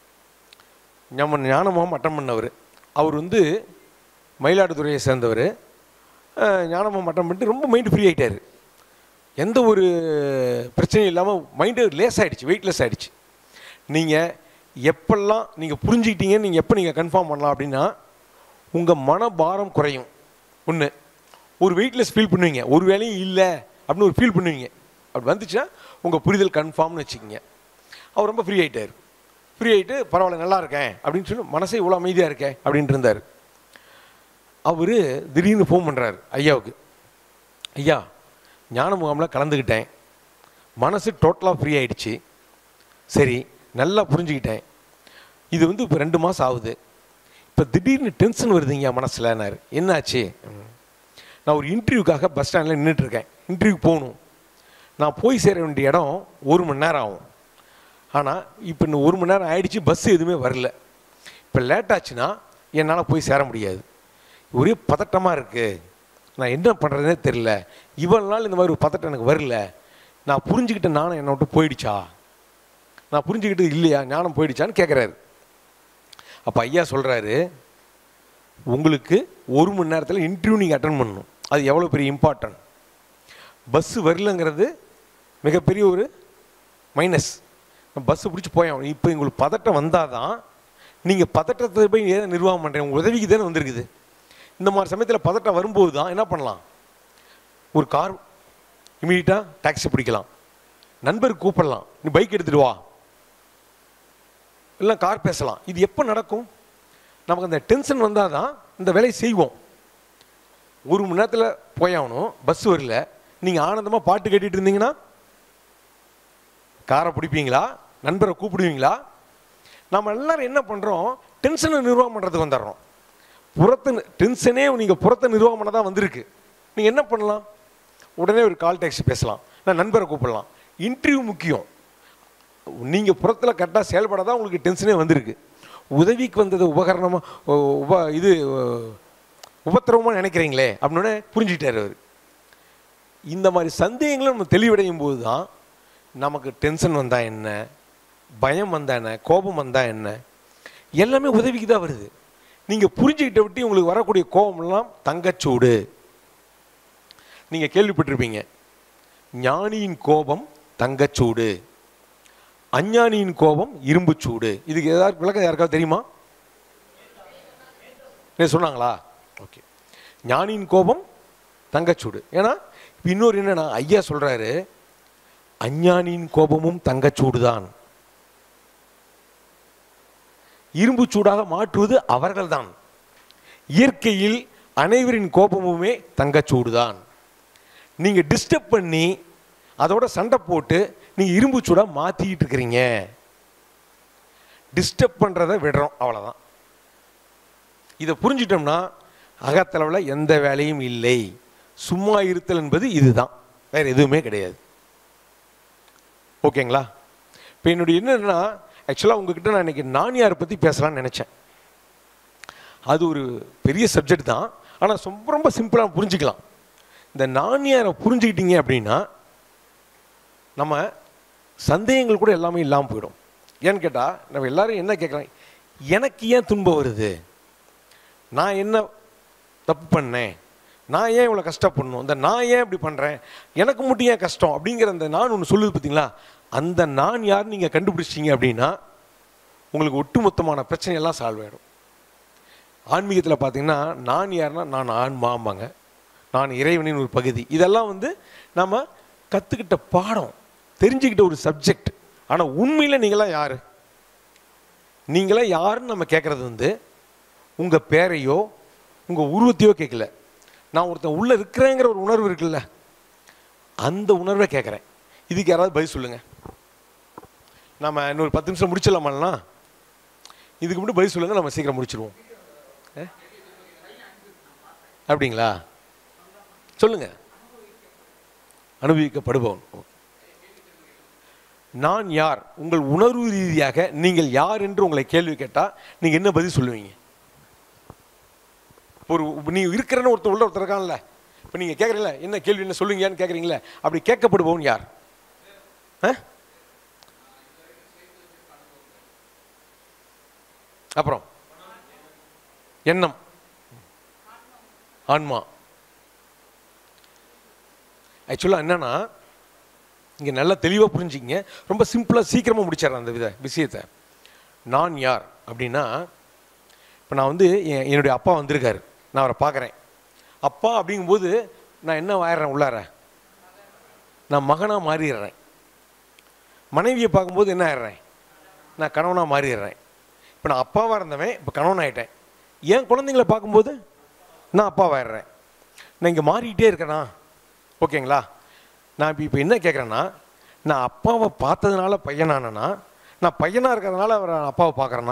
நம்ம ஞானமுகம் அட்டன் பண்ணவர் அவர் வந்து மயிலாடுதுறையை சேர்ந்தவர் ஞானமுகம் அட்டன் பண்ணிட்டு ரொம்ப மைண்டு ஃப்ரீ ஆகிட்டார் எந்த ஒரு பிரச்சனையும் இல்லாமல் மைண்டு லேஸ் ஆகிடுச்சு வெயிட்லெஸ் ஆகிடுச்சு நீங்கள் எப்பெல்லாம் நீங்கள் புரிஞ்சுக்கிட்டீங்கன்னு நீங்கள் எப்போ நீங்கள் கன்ஃபார்ம் பண்ணலாம் அப்படின்னா உங்கள் மனபாரம் குறையும் ஒன்று ஒரு வெயிட்லெஸ் ஃபீல் பண்ணுவீங்க ஒரு வேலையும் இல்லை அப்படின்னு ஒரு ஃபீல் பண்ணுவீங்க அப்படி வந்துச்சுன்னா உங்கள் புரிதல் கன்ஃபார்ம்னு வச்சுக்கோங்க அவர் ரொம்ப ஃப்ரீ ஆகிட்டார் ஃப்ரீ ஆகிட்டு பரவாயில்ல நல்லா இருக்கேன் அப்படின்னு சொல்லி மனசே இவ்வளோ அமைதியாக இருக்கேன் அப்படின்ட்டு இருந்தார் அவர் திடீர்னு ஃபோன் பண்ணுறாரு ஐயாவுக்கு ஐயா ஞான முகாமில் கலந்துக்கிட்டேன் மனசு டோட்டலாக ஃப்ரீ ஆயிடுச்சு சரி நல்லா புரிஞ்சுக்கிட்டேன் இது வந்து இப்போ ரெண்டு மாதம் ஆகுது இப்போ திடீர்னு டென்ஷன் வருதுங்க மனசில்னாரு என்னாச்சு நான் ஒரு இன்டர்வியூக்காக பஸ் ஸ்டாண்டில் நின்றுட்டுருக்கேன் இன்டர்வியூக்கு போகணும் நான் போய் சேர வேண்டிய இடம் ஒரு மணி நேரம் ஆகும் ஆனால் இப்போ இன்னும் ஒரு மணி நேரம் ஆயிடுச்சு பஸ் எதுவுமே வரல இப்போ லேட் ஆச்சுன்னா என்னால் போய் சேர முடியாது ஒரே பதட்டமாக இருக்குது நான் என்ன பண்ணுறதுனே தெரில இவ்வளோ நாள் இந்த மாதிரி ஒரு பதட்டம் எனக்கு வரல நான் புரிஞ்சுக்கிட்ட நானும் என்னை விட்டு போயிடுச்சா நான் புரிஞ்சுக்கிட்டது இல்லையா ஞானம் போயிடுச்சான்னு கேட்குறாரு அப்போ ஐயா சொல்கிறாரு உங்களுக்கு ஒரு மணி நேரத்தில் இன்டர்வியூ நீங்கள் அட்டன் பண்ணணும் அது எவ்வளோ பெரிய இம்பார்ட்டன்ட் பஸ்ஸு வரலங்கிறது மிகப்பெரிய ஒரு மைனஸ் பஸ்ஸு பிடிச்சி போயாகணும் இப்போ உங்களுக்கு பதட்டம் வந்தால் தான் நீங்கள் பதட்டத்தை போய் ஏன் நிர்வாகம் பண்ணுறீங்க உங்கள் உதவிக்கு தானே வந்திருக்குது இந்த மாதிரி சமயத்தில் பதட்டம் வரும்போது தான் என்ன பண்ணலாம் ஒரு கார் இமீடியட்டாக டாக்ஸி பிடிக்கலாம் நண்பர் கூப்பிடலாம் நீ பைக் எடுத்துகிட்டு வா இல்லை கார் பேசலாம் இது எப்போ நடக்கும் நமக்கு அந்த டென்ஷன் வந்தால் தான் இந்த வேலையை செய்வோம் ஒரு மணி நேரத்தில் போயாகணும் பஸ் வரல நீங்கள் ஆனந்தமாக பாட்டு கேட்டுட்டு இருந்தீங்கன்னா காரை பிடிப்பீங்களா நண்பரை கூப்பிடுவீங்களா நம்ம எல்லாரும் என்ன பண்ணுறோம் டென்ஷனை நிர்வாகம் பண்ணுறதுக்கு வந்துடுறோம் புறத்தை டென்ஷனே நீங்கள் புறத்தை நிர்வாகம் பண்ண தான் வந்திருக்கு நீங்கள் என்ன பண்ணலாம் உடனே ஒரு கால் டாக்ஸி பேசலாம் நான் நண்பரை கூப்பிடலாம் இன்டர்வியூ முக்கியம் நீங்கள் புறத்தில் கரெக்டாக செயல்பட தான் உங்களுக்கு டென்ஷனே வந்திருக்கு உதவிக்கு வந்தது உபகரணமாக உப இது உபத்திரவமாக நினைக்கிறீங்களே அப்படின்னு புரிஞ்சுக்கிட்டார் அவர் இந்த மாதிரி சந்தேகங்களை நம்ம தெளிவடையும் போது தான் நமக்கு டென்ஷன் வந்தால் என்ன பயம் வந்தா என்ன கோபம் வந்தா என்ன எல்லாமே உதவிக்கு தான் வருது நீங்கள் புரிஞ்சுக்கிட்ட விட்டு உங்களுக்கு வரக்கூடிய கோபம்லாம் தங்கச்சூடு நீங்கள் கேள்விப்பட்டிருப்பீங்க ஞானியின் கோபம் தங்கச்சூடு அஞ்ஞானியின் கோபம் இரும்புச்சூடு இதுக்கு ஏதாவது விளக்கம் யாருக்காவது தெரியுமா நீ சொன்னாங்களா ஓகே ஞானியின் கோபம் தங்கச்சூடு ஏன்னா இப்ப இன்னொரு என்னன்னா ஐயா சொல்றாரு அஞ்ஞானியின் கோபமும் தங்கச்சூடு தான் இரும்பு சூடாக மாற்றுவது அவர்கள்தான் இயற்கையில் அனைவரின் கோபமுமே தங்கச்சூடு தான் நீங்கள் டிஸ்டர்ப் பண்ணி அதோட சண்டை போட்டு நீங்கள் இரும்பு சூடாக மாற்றிக்கிட்டு இருக்கிறீங்க டிஸ்டர்ப் பண்ணுறதை விடுறோம் அவ்வளோதான் இதை புரிஞ்சிட்டோம்னா அகத்தளவில் எந்த வேலையும் இல்லை சும்மா இருத்தல் என்பது இதுதான் வேற எதுவுமே கிடையாது ஓகேங்களா இப்போ என்னுடைய என்னன்னா ஆக்சுவலாக உங்ககிட்ட நான் இன்னைக்கு நானியாரை பற்றி பேசலாம்னு நினச்சேன் அது ஒரு பெரிய சப்ஜெக்ட் தான் ஆனால் ரொம்ப ரொம்ப சிம்பிளாக புரிஞ்சுக்கலாம் இந்த நானியாரை புரிஞ்சுக்கிட்டீங்க அப்படின்னா நம்ம சந்தேகங்கள் கூட எல்லாமே இல்லாமல் போயிடும் ஏன்னு கேட்டால் நம்ம எல்லாரும் என்ன கேட்குறாங்க எனக்கு ஏன் துன்பம் வருது நான் என்ன தப்பு பண்ணேன் நான் ஏன் இவ்வளோ கஷ்டப்படணும் இந்த நான் ஏன் இப்படி பண்ணுறேன் எனக்கு மட்டும் ஏன் கஷ்டம் அப்படிங்கிற அந்த நான் ஒன்று சொல்லுது பார்த்தீங்களா அந்த நான் யார் நீங்கள் கண்டுபிடிச்சிங்க அப்படின்னா உங்களுக்கு ஒட்டுமொத்தமான பிரச்சனை எல்லாம் சால்வ் ஆகிடும் ஆன்மீகத்தில் பார்த்தீங்கன்னா நான் யாருன்னா நான் ஆன்மாம்பாங்க நான் இறைவனின் ஒரு பகுதி இதெல்லாம் வந்து நம்ம கற்றுக்கிட்ட பாடம் தெரிஞ்சுக்கிட்ட ஒரு சப்ஜெக்ட் ஆனால் உண்மையில் நீங்களாம் யார் நீங்களாம் யாருன்னு நம்ம கேட்குறது வந்து உங்கள் பேரையோ உங்கள் உருவத்தையோ கேட்கல நான் ஒருத்தன் உள்ளே இருக்கிறேங்கிற ஒரு உணர்வு இருக்குல்ல அந்த உணர்வை கேட்குறேன் இதுக்கு யாராவது பதில் சொல்லுங்கள் நம்ம இன்னொரு பத்து நிமிஷம் முடிச்சிடலாமாண்ணா இதுக்கு மட்டும் பதில் சொல்லுங்கள் நம்ம சீக்கிரம் முடிச்சிருவோம் ஏ? அப்படிங்களா சொல்லுங்க அனுபவிக்கப்படுபவன் நான் யார் உங்கள் உணர்வு ரீதியாக நீங்கள் யார் என்று உங்களை கேள்வி கேட்டால் நீங்கள் என்ன பதில் சொல்லுவீங்க ஒரு நீ இருக்கிறன்னு ஒருத்தர் உள்ள ஒருத்தர் இருக்கான்ல இப்போ நீங்கள் கேட்குறீங்களா என்ன கேள்வி என்ன சொல்லுங்கன்னு கேட்குறீங்களே அப்படி கேட்கப்படுபவன் யார் ஆ? அப்புறம் எண்ணம் ஆன்மா ஆக்சுவலாக என்னன்னா இங்கே நல்லா தெளிவாக புரிஞ்சுக்கிங்க ரொம்ப சிம்பிளாக சீக்கிரமாக முடிச்சிடுறேன் அந்த வித விஷயத்தை நான் யார் அப்படின்னா இப்போ நான் வந்து என் என்னுடைய அப்பா வந்திருக்காரு நான் அவரை பார்க்குறேன் அப்பா அப்படிங்கும்போது நான் என்ன ஆயிடுறேன் உள்ளார நான் மகனாக மாறிடுறேன் மனைவியை பார்க்கும்போது என்ன ஆயிடுறேன் நான் கணவனாக மாறிடுறேன் இப்போ நான் அப்பாவாக இருந்தவன் இப்போ கணவன் ஆயிட்டேன் என் குழந்தைங்கள பார்க்கும்போது நான் அப்பாவாயிடுறேன் நான் இங்கே மாறிக்கிட்டே இருக்கேனா ஓகேங்களா நான் இப்போ இப்போ என்ன கேட்குறேன்னா நான் அப்பாவை பார்த்ததுனால பையனானனா நான் பையனாக இருக்கிறதுனால அவர் அப்பாவை பார்க்குறேன்னா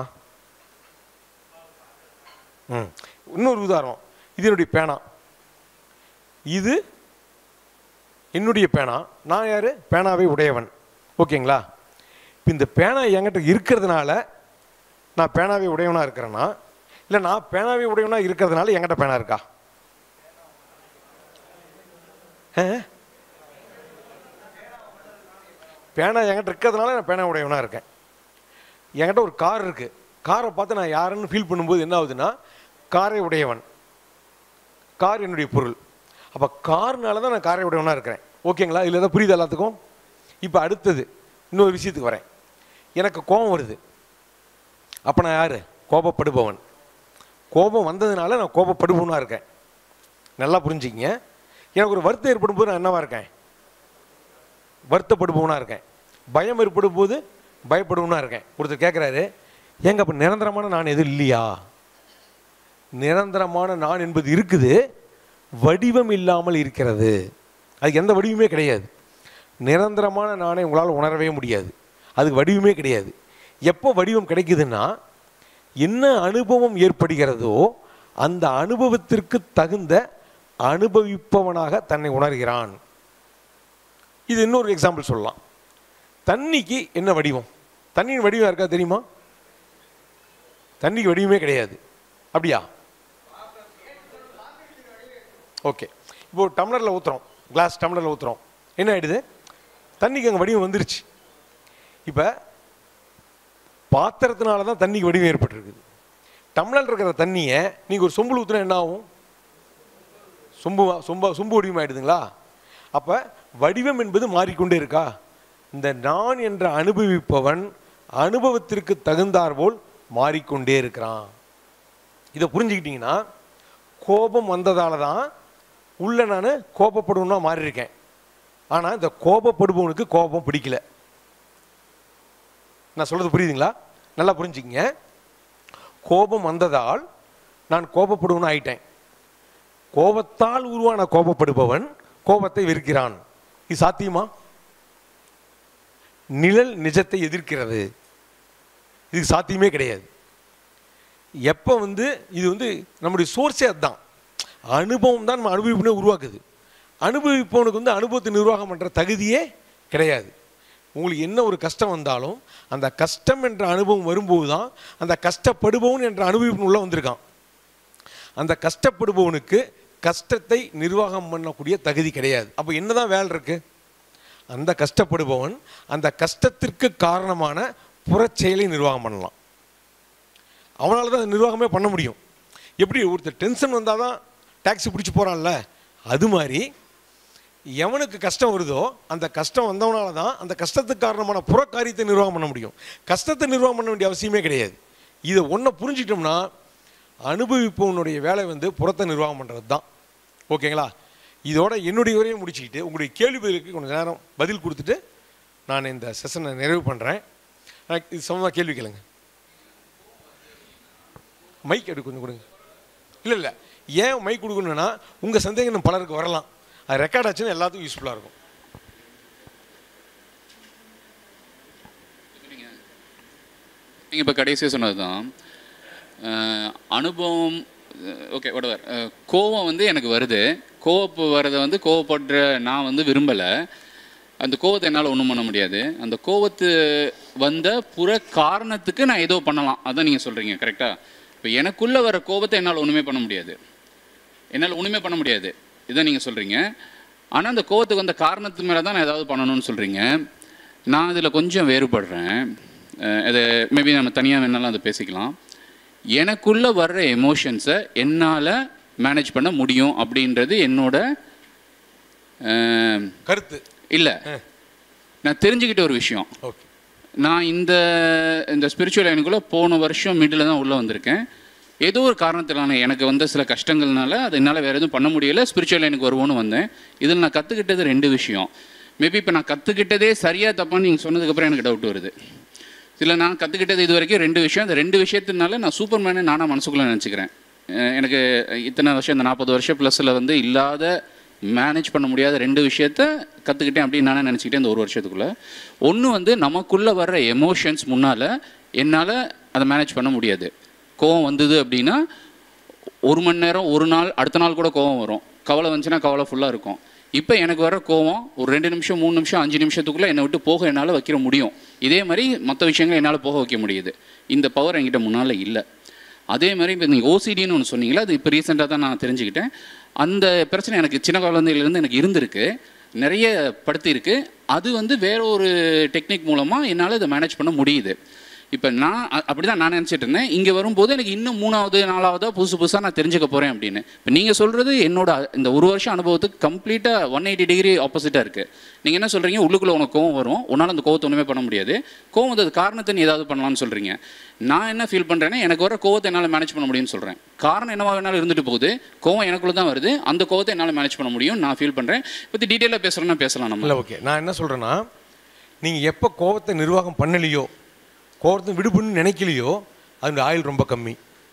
ம் இன்னொரு உதாரணம் இது என்னுடைய பேனா இது என்னுடைய பேனா நான் யார் பேனாவை உடையவன் ஓகேங்களா இப்போ இந்த பேனா என்கிட்ட இருக்கிறதுனால நான் பேனாவை உடையவனாக இருக்கிறேன்னா இல்லை நான் பேனாவை உடையவனாக இருக்கிறதுனால என்கிட்ட பேனா இருக்கா ஆ? பேனா என்கிட்ட இருக்கிறதுனால நான் பேனா உடையவனாக இருக்கேன் என்கிட்ட ஒரு கார் இருக்குது காரை பார்த்து நான் யாருன்னு ஃபீல் பண்ணும்போது என்ன ஆகுதுன்னா காரை உடையவன் கார் என்னுடைய பொருள் அப்போ கார்னால தான் நான் காரை உடையவனாக இருக்கிறேன் ஓகேங்களா இதில் தான் புரியுது எல்லாத்துக்கும் இப்போ அடுத்தது இன்னொரு விஷயத்துக்கு வரேன் எனக்கு கோபம் வருது அப்போ நான் யார் கோபப்படுபவன் கோபம் வந்ததுனால நான் கோபப்படுபவனாக இருக்கேன் நல்லா புரிஞ்சுக்கிங்க எனக்கு ஒரு வருத்தம் ஏற்படும் போது நான் என்னவா இருக்கேன் வருத்தப்படுபவனாக இருக்கேன் பயம் ஏற்படும் போது பயப்படுவனாக இருக்கேன் ஒருத்தர் கேட்குறாரு ஏங்க அப்போ நிரந்தரமான நான் எதுவும் இல்லையா நிரந்தரமான நான் என்பது இருக்குது வடிவம் இல்லாமல் இருக்கிறது அதுக்கு எந்த வடிவமே கிடையாது நிரந்தரமான நானை உங்களால் உணரவே முடியாது அதுக்கு வடிவமே கிடையாது எப்போ வடிவம் கிடைக்குதுன்னா என்ன அனுபவம் ஏற்படுகிறதோ அந்த அனுபவத்திற்கு தகுந்த அனுபவிப்பவனாக தன்னை உணர்கிறான் இது இன்னொரு எக்ஸாம்பிள் சொல்லலாம் தண்ணிக்கு என்ன வடிவம் தண்ணியின் வடிவம் இருக்கா தெரியுமா தண்ணிக்கு வடிவமே கிடையாது அப்படியா ஓகே இப்போ ஒரு டம்ளரில் ஊற்றுறோம் கிளாஸ் டம்ளரில் ஊற்றுறோம் என்ன ஆயிடுது தண்ணிக்கு அங்கே வடிவம் வந்துருச்சு இப்போ பாத்திரத்தினால தான் தண்ணிக்கு வடிவம் ஏற்பட்டிருக்குது டம்ளர் இருக்கிற தண்ணியை நீங்கள் ஒரு சொம்புல ஊற்றுனா என்ன ஆகும் சொம்பு சொம்ப சொம்பு வடிவம் ஆயிடுதுங்களா அப்போ வடிவம் என்பது மாறிக்கொண்டே இருக்கா இந்த நான் என்ற அனுபவிப்பவன் அனுபவத்திற்கு தகுந்தாற்போல் மாறிக்கொண்டே இருக்கிறான் இதை புரிஞ்சுக்கிட்டீங்கன்னா கோபம் வந்ததால தான் உள்ள நான் கோபப்படுவனா மாறி இருக்கேன் ஆனால் இந்த கோபப்படுபவனுக்கு கோபம் பிடிக்கல நான் சொல்றது புரியுதுங்களா நல்லா புரிஞ்சுக்கங்க கோபம் வந்ததால் நான் கோபப்படுவன் ஆயிட்டேன் கோபத்தால் உருவான கோபப்படுபவன் கோபத்தை வெறுக்கிறான் இது சாத்தியமா நிழல் நிஜத்தை எதிர்க்கிறது இது சாத்தியமே கிடையாது எப்போ வந்து இது வந்து நம்முடைய சோர்ஸே அதுதான் அனுபவம் தான் நம்ம அனுபவிப்புனே உருவாக்குது அனுபவிப்பவனுக்கு வந்து அனுபவத்தை நிர்வாகம் பண்ணுற தகுதியே கிடையாது உங்களுக்கு என்ன ஒரு கஷ்டம் வந்தாலும் அந்த கஷ்டம் என்ற அனுபவம் வரும்போது தான் அந்த கஷ்டப்படுபவன் என்ற அனுபவிப்பு உள்ள வந்திருக்கான் அந்த கஷ்டப்படுபவனுக்கு கஷ்டத்தை நிர்வாகம் பண்ணக்கூடிய தகுதி கிடையாது அப்போ என்னதான் வேலை இருக்கு அந்த கஷ்டப்படுபவன் அந்த கஷ்டத்திற்கு காரணமான புறச்செயலை நிர்வாகம் பண்ணலாம் அவனால தான் அந்த நிர்வாகமே பண்ண முடியும் எப்படி ஒருத்தர் டென்ஷன் வந்தால் தான் டாக்ஸி பிடிச்சி போகிறான்ல அது மாதிரி எவனுக்கு கஷ்டம் வருதோ அந்த கஷ்டம் வந்தவனால தான் அந்த கஷ்டத்துக்கு காரணமான புற காரியத்தை நிர்வாகம் பண்ண முடியும் கஷ்டத்தை நிர்வாகம் பண்ண வேண்டிய அவசியமே கிடையாது இதை ஒன்றை புரிஞ்சிட்டோம்னா அனுபவிப்பவனுடைய வேலை வந்து புறத்தை நிர்வாகம் பண்ணுறது தான் ஓகேங்களா இதோட என்னுடைய உரையை முடிச்சுக்கிட்டு உங்களுடைய கேள்வி பதிலுக்கு கொஞ்சம் நேரம் பதில் கொடுத்துட்டு நான் இந்த செஷனை நிறைவு பண்ணுறேன் இது சமமாக கேள்வி கேளுங்க மைக் எடு கொஞ்சம் கொடுங்க இல்லை இல்லை ஏன் மைக் கொடுக்கணும்னா உங்கள் சந்தேகம் பலருக்கு வரலாம் அது ரெக்கார்ட் ஆச்சுன்னா எல்லாத்துக்கும் யூஸ்ஃபுல்லாக இருக்கும் நீங்கள் இப்போ கடைசியாக சொன்னது தான் அனுபவம் ஓகே whatever அஹ், கோவம் வந்து எனக்கு வருது கோவப்பு வரதை வந்து கோவப்படுற நான் வந்து விரும்பலை அந்த கோவத்தை என்னால் ஒன்றும் பண்ண முடியாது அந்த கோவத்து வந்த புற காரணத்துக்கு நான் ஏதோ பண்ணலாம் அதான் நீங்கள் சொல்கிறீங்க கரெக்டாக இப்போ எனக்குள்ளே வர கோவத்தை என்னால் ஒன்றுமே பண்ண முடியாது என்னால் ஒன்றுமே பண்ண முடியாது இதான் நீங்கள் சொல்கிறீங்க ஆனால் அந்த கோவத்துக்கு வந்த காரணத்து மேலே தான் நான் ஏதாவது பண்ணணும்னு சொல்கிறீங்க நான் இதில் கொஞ்சம் வேறுபடுறேன் அஹ் அது மேபி நம்ம தனியாக வேணாலும் அதை பேசிக்கலாம் எனக்குள்ளே வர்ற எமோஷன்ஸை என்னால் மேனேஜ் பண்ண முடியும் அப்படின்றது என்னோட கருத்து இல்லை நான் தெரிஞ்சுக்கிட்ட ஒரு விஷயம் ஓகே நான் இந்த இந்த ஸ்பிரிச்சுவல் லைனுக்குள்ளே போன வருஷம் மிடில் தான் உள்ளே வந்திருக்கேன் ஏதோ ஒரு காரணத்தினால எனக்கு வந்த சில கஷ்டங்கள்னால அது என்னால் வேறு எதுவும் பண்ண முடியல ஸ்பிரிச்சுவல் லைனுக்கு வருவோன்னு வந்தேன் இதில் நான் கற்றுக்கிட்டது ரெண்டு விஷயம் மேபி இப்போ நான் கற்றுக்கிட்டதே சரியாக தப்பான்னு நீங்கள் சொன்னதுக்கப்புறம் எனக்கு டவுட் வருது இதில் நான் கற்றுக்கிட்டது இது வரைக்கும் ரெண்டு விஷயம் அந்த ரெண்டு விஷயத்தினால நான் சூப்பர் மேனு நானாக மனசுக்குள்ளே நினச்சிக்கிறேன் அஹ் எனக்கு இத்தனை வருஷம் இந்த நாற்பது வருஷம் ப்ளஸில் வந்து இல்லாத மேனேஜ் பண்ண முடியாத ரெண்டு விஷயத்த கற்றுக்கிட்டேன் அப்படின்னு நானே நினச்சிக்கிட்டேன் இந்த ஒரு வருஷத்துக்குள்ளே ஒன்று வந்து நமக்குள்ளே வர்ற எமோஷன்ஸ் முன்னால் என்னால் அதை மேனேஜ் பண்ண முடியாது கோவம் வந்தது அப்படின்னா ஒரு மணி நேரம் ஒரு நாள் அடுத்த நாள் கூட கோவம் வரும் கவலை வந்துச்சுன்னா கவலை ஃபுல்லாக இருக்கும் இப்போ எனக்கு வர கோவம் ஒரு ரெண்டு நிமிஷம் மூணு நிமிஷம் அஞ்சு நிமிஷத்துக்குள்ளே என்னை விட்டு போக என்னால் வைக்கிற முடியும் இதே மாதிரி மற்ற விஷயங்களை என்னால் போக வைக்க முடியுது இந்த பவர் என்கிட்ட முன்னால் இல்லை அதே மாதிரி இப்போ நீங்கள் ஓசிடின்னு ஒன்று சொன்னீங்களா அது இப்போ ரீசெண்டாக தான் நான் தெரிஞ்சுக்கிட்டேன் அந்த பிரச்சனை எனக்கு சின்ன குழந்தையிலேருந்து எனக்கு இருந்திருக்கு நிறைய படுத்தியிருக்கு அது வந்து வேற ஒரு டெக்னிக் மூலமாக என்னால் இதை மேனேஜ் பண்ண முடியுது இப்போ நான் அப்படி தான் நான் நினச்சிட்டு இருந்தேன் இங்கே வரும்போது எனக்கு இன்னும் மூணாவது நாலாவதா புதுசு புதுசாக நான் தெரிஞ்சுக்க போகிறேன் அப்படின்னு இப்போ நீங்கள் சொல்கிறது என்னோட இந்த ஒரு வருஷம் அனுபவத்துக்கு கம்ப்ளீட்டாக ஒன் எயிட்டி டிகிரி ஆப்போசிட்டாக இருக்குது நீங்கள் என்ன சொல்கிறீங்க உள்ளுக்குள்ளே உனக்கு கோவம் வரும் உன்னால் அந்த கோவத்தை ஒன்றுமே பண்ண முடியாது கோவம் வந்தது காரணத்தை நீ ஏதாவது பண்ணலாம்னு சொல்கிறீங்க நான் என்ன ஃபீல் பண்ணுறேன்னா எனக்கு வர கோவத்தை என்னால் மேனேஜ் பண்ண முடியும்னு சொல்கிறேன் காரணம் என்னவா வேணாலும் இருந்துட்டு போகுது கோவம் எனக்குள்ள தான் வருது அந்த கோவத்தை என்னால் மேனேஜ் பண்ண முடியும் நான் ஃபீல் பண்ணுறேன் பற்றி டீட்டெயிலாக பேசுகிறேன்னா பேசலாம் நம்ம இல்லை ஓகே நான் என்ன சொல்கிறேன்னா நீங்கள் எப்போ கோவத்தை நிர்வாகம் பண்ணலையோ கோவத்தை விடுபடணும்னு நினைக்கலையோ அதனுடைய ஆயுள் ரொம்ப கம்மி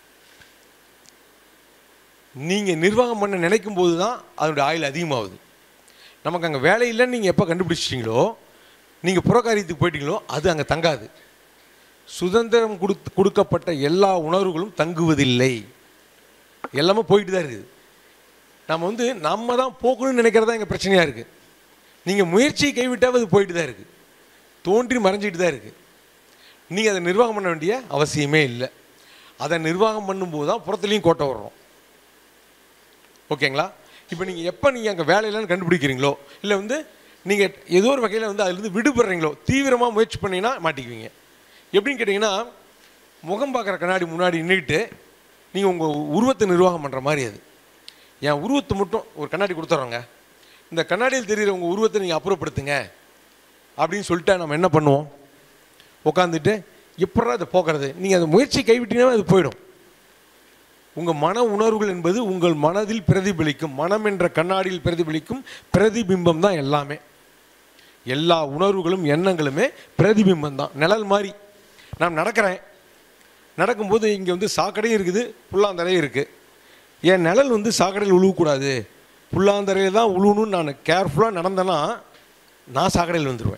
நீங்கள் நிர்வாகம் பண்ண நினைக்கும் போது தான் அதனுடைய ஆயுள் அதிகமாகுது நமக்கு அங்கே வேலை இல்லைன்னு நீங்கள் எப்போ கண்டுபிடிச்சிட்டிங்களோ நீங்கள் புறக்காரியத்துக்கு போயிட்டீங்களோ அது அங்கே தங்காது சுதந்திரம் கொடுத்து கொடுக்கப்பட்ட எல்லா உணர்வுகளும் தங்குவதில்லை எல்லாமே போயிட்டு தான் இருக்குது நம்ம வந்து நம்ம தான் போக்கணும்னு நினைக்கிறது தான் எங்கள் பிரச்சனையாக இருக்குது நீங்கள் முயற்சியை கைவிட்டால் அது போயிட்டு தான் இருக்குது தோன்றி மறைஞ்சிட்டு தான் இருக்குது நீங்கள் அதை நிர்வாகம் பண்ண வேண்டிய அவசியமே இல்லை அதை நிர்வாகம் பண்ணும்போது தான் புறத்துலேயும் கோட்டை வர்றோம் ஓகேங்களா இப்போ நீங்கள் எப்போ நீங்கள் அங்கே வேலையிலன்னு கண்டுபிடிக்கிறீங்களோ இல்லை வந்து நீங்கள் ஏதோ ஒரு வகையில் வந்து அதுலேருந்து விடுபடுறீங்களோ தீவிரமாக முயற்சி பண்ணீங்கன்னா மாட்டிக்குவீங்க எப்படின்னு கேட்டிங்கன்னா முகம் பார்க்குற கண்ணாடி முன்னாடி நின்றுட்டு நீங்கள் உங்கள் உருவத்தை நிர்வாகம் பண்ணுற மாதிரி அது என் உருவத்தை மட்டும் ஒரு கண்ணாடி கொடுத்துட்றோங்க இந்த கண்ணாடியில் தெரிகிற உங்கள் உருவத்தை நீங்கள் அப்புறப்படுத்துங்க அப்படின்னு சொல்லிட்டு நம்ம என்ன பண்ணுவோம் உட்காந்துட்டு எப்படா அதை போக்குறது நீங்கள் அந்த முயற்சி கைவிட்டீங்கன்னா அது போயிடும் உங்கள் மன உணர்வுகள் என்பது உங்கள் மனதில் பிரதிபலிக்கும் மனம் என்ற கண்ணாடியில் பிரதிபலிக்கும் பிரதிபிம்பம் தான் எல்லாமே எல்லா உணர்வுகளும் எண்ணங்களுமே பிரதிபிம்பம் தான் நிழல் மாதிரி நான் நடக்கிறேன் நடக்கும்போது இங்கே வந்து சாக்கடையும் இருக்குது புல்லாந்தரையும் இருக்குது என் நிழல் வந்து சாக்கடையில் உழுவக்கூடாது புல்லாந்தரையில் தான் உழுவணும்னு நான் கேர்ஃபுல்லாக நடந்தேன்னா நான் சாக்கடையில் வந்துடுவேன்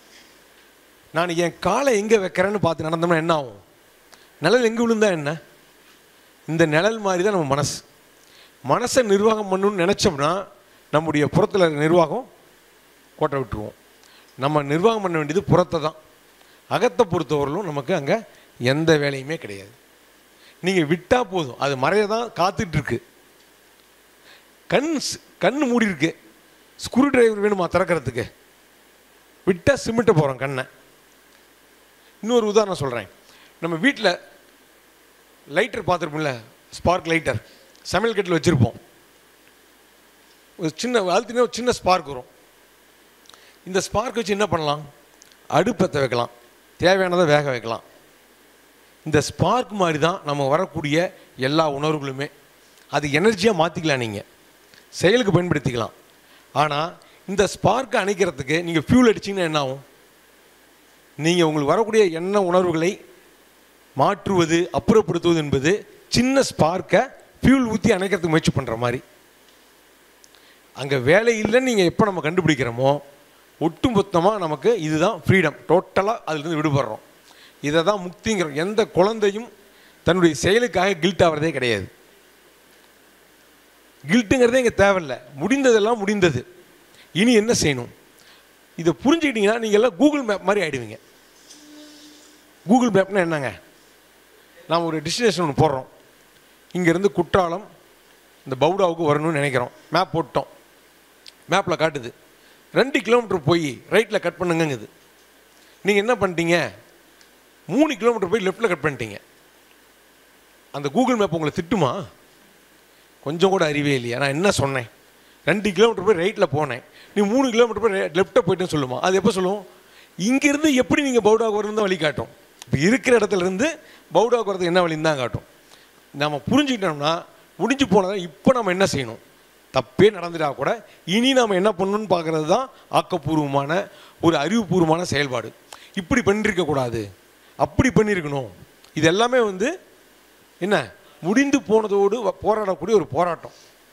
நான் என் காலை எங்கே வைக்கிறேன்னு பார்த்து நடந்தோம்னா என்ன ஆகும் நிழல் எங்கே விழுந்தா என்ன இந்த நிழல் மாதிரி தான் நம்ம மனசு மனசை நிர்வாகம் பண்ணணும்னு நினச்சோம்னா நம்முடைய புறத்தில் நிர்வாகம் கோட்டை விட்டுருவோம் நம்ம நிர்வாகம் பண்ண வேண்டியது புறத்தை தான் அகத்தை பொறுத்தவரையிலும் நமக்கு அங்கே எந்த வேலையுமே கிடையாது நீங்கள் விட்டால் போதும் அது மறைய தான் காத்துட்ருக்கு கண் ஸ்- கண் மூடி இருக்கு ஸ்க்ரூ டிரைவர் வேணுமா திறக்கிறதுக்கு விட்டால் சிமிட்ட போகிறோம் கண்ணை இன்னொரு உதாரணம் சொல்கிறேன் நம்ம வீட்டில் லைட்டர் பார்த்துருப்போம்ல ஸ்பார்க் லைட்டர் சமையல் கட்டில் வச்சுருப்போம் ஒரு சின்ன அழுத்தினா ஒரு சின்ன ஸ்பார்க் வரும் இந்த ஸ்பார்க் வச்சு என்ன பண்ணலாம் அடுப்பத்தை வைக்கலாம் தேவையானதை வேக வைக்கலாம் இந்த ஸ்பார்க் மாதிரி தான் நம்ம வரக்கூடிய எல்லா உணர்வுகளுமே அது எனர்ஜியாக மாற்றிக்கலாம் நீங்கள் செயலுக்கு பயன்படுத்திக்கலாம் ஆனால் இந்த ஸ்பார்க்கை அணைக்கிறதுக்கு நீங்கள் ஃபியூல் அடிச்சிங்கன்னா என்ன ஆகும் நீங்கள் உங்களுக்கு வரக்கூடிய எண்ண உணர்வுகளை மாற்றுவது அப்புறப்படுத்துவது என்பது சின்ன ஸ்பார்க்கை ஃபியூல் ஊற்றி அணைக்கிறதுக்கு முயற்சி பண்ணுற மாதிரி அங்கே வேலை இல்லைன்னு நீங்கள் எப்போ நம்ம கண்டுபிடிக்கிறோமோ ஒட்டுமொத்தமாக நமக்கு இதுதான் ஃப்ரீடம் டோட்டலாக அதுலேருந்து விடுபடுறோம் இதை தான் முக்திங்கிறோம் எந்த குழந்தையும் தன்னுடைய செயலுக்காக கில்ட் ஆகிறதே கிடையாது கில்ட்டுங்கிறதே இங்கே தேவையில்லை முடிந்ததெல்லாம் முடிந்தது இனி என்ன செய்யணும் இதை புரிஞ்சுக்கிட்டீங்கன்னா நீங்கள் எல்லாம் கூகுள் மேப் மாதிரி ஆயிடுவீங்க கூகுள் மேப்னா என்னங்க நாம் ஒரு டெஸ்டினேஷன் ஒன்று போடுறோம் இங்கேருந்து குற்றாலம் இந்த பவுடாவுக்கு வரணும்னு நினைக்கிறோம் மேப் போட்டோம் மேப்பில் காட்டுது ரெண்டு கிலோமீட்டர் போய் ரைட்டில் கட் பண்ணுங்கங்குது நீங்கள் என்ன பண்ணிட்டீங்க மூணு கிலோமீட்டர் போய் லெஃப்ட்டில் கட் பண்ணிட்டீங்க அந்த கூகுள் மேப் உங்களை திட்டுமா கொஞ்சம் கூட அறிவே இல்லையா நான் என்ன சொன்னேன் ரெண்டு கிலோமீட்டர் போய் ரைட்டில் போனேன் நீ மூணு கிலோமீட்டர் போய் லெஃப்ட்டை போயிட்டுன்னு சொல்லுமா அது எப்போ சொல்லுவோம் இங்கேருந்து எப்படி நீங்கள் பவுடாவுக்கு வரணும் வழி காட்டும் இப்போ இருக்கிற இடத்துல இருந்து பவுடாவுக்கு வரது என்ன வழின்னு தான் காட்டும் நம்ம புரிஞ்சுக்கிட்டோம்னா முடிஞ்சு போனதை இப்போ நம்ம என்ன செய்யணும் தப்பே நடந்துட்டா கூட இனி நாம் என்ன பண்ணணும்னு பார்க்குறது தான் ஆக்கப்பூர்வமான ஒரு அறிவுபூர்வமான செயல்பாடு இப்படி பண்ணியிருக்கக்கூடாது அப்படி பண்ணியிருக்கணும் இது எல்லாமே வந்து என்ன முடிந்து போனதோடு வ- போராடக்கூடிய ஒரு போராட்டம்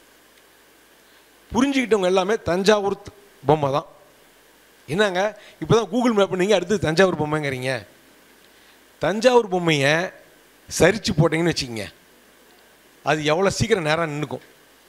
புரிஞ்சுக்கிட்டவங்க எல்லாமே தஞ்சாவூர் த- பொம்மை தான் என்னங்க இப்போ தான் கூகுள் மேப் நீங்கள் அடுத்து தஞ்சாவூர் பொம்மைங்கிறீங்க தஞ்சாவூர் பொம்மையை சரிச்சு போட்டீங்கன்னு வச்சுக்கோங்க அது எவ்வளோ சீக்கிரம் நேரம் நின்றுக்கும்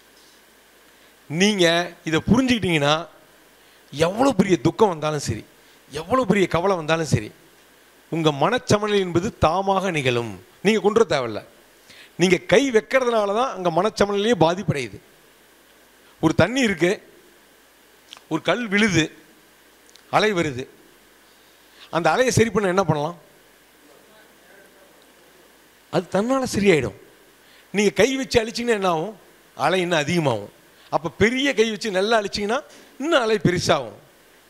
நீங்கள் இதை புரிஞ்சுக்கிட்டீங்கன்னா எவ்வளோ பெரிய துக்கம் வந்தாலும் சரி எவ்வளோ பெரிய கவலை வந்தாலும் சரி உங்கள் மனச்சமநிலை என்பது தாமாக நிகழும் நீங்கள் கொண்டு வர தேவையில்ல நீங்கள் கை வைக்கிறதுனால தான் அங்கே மனச்சமநிலையே பாதிப்படையுது ஒரு தண்ணி இருக்கு ஒரு கல் விழுது அலை வருது அந்த அலையை சரி பண்ண என்ன பண்ணலாம் அது தன்னால் சரியாயிடும் நீங்கள் கை வச்சு அழிச்சிங்கன்னா என்ன ஆகும் அலை இன்னும் அதிகமாகும் அப்போ பெரிய கை வச்சு நல்லா அழிச்சிங்கன்னா இன்னும் அலை பெருசாகும்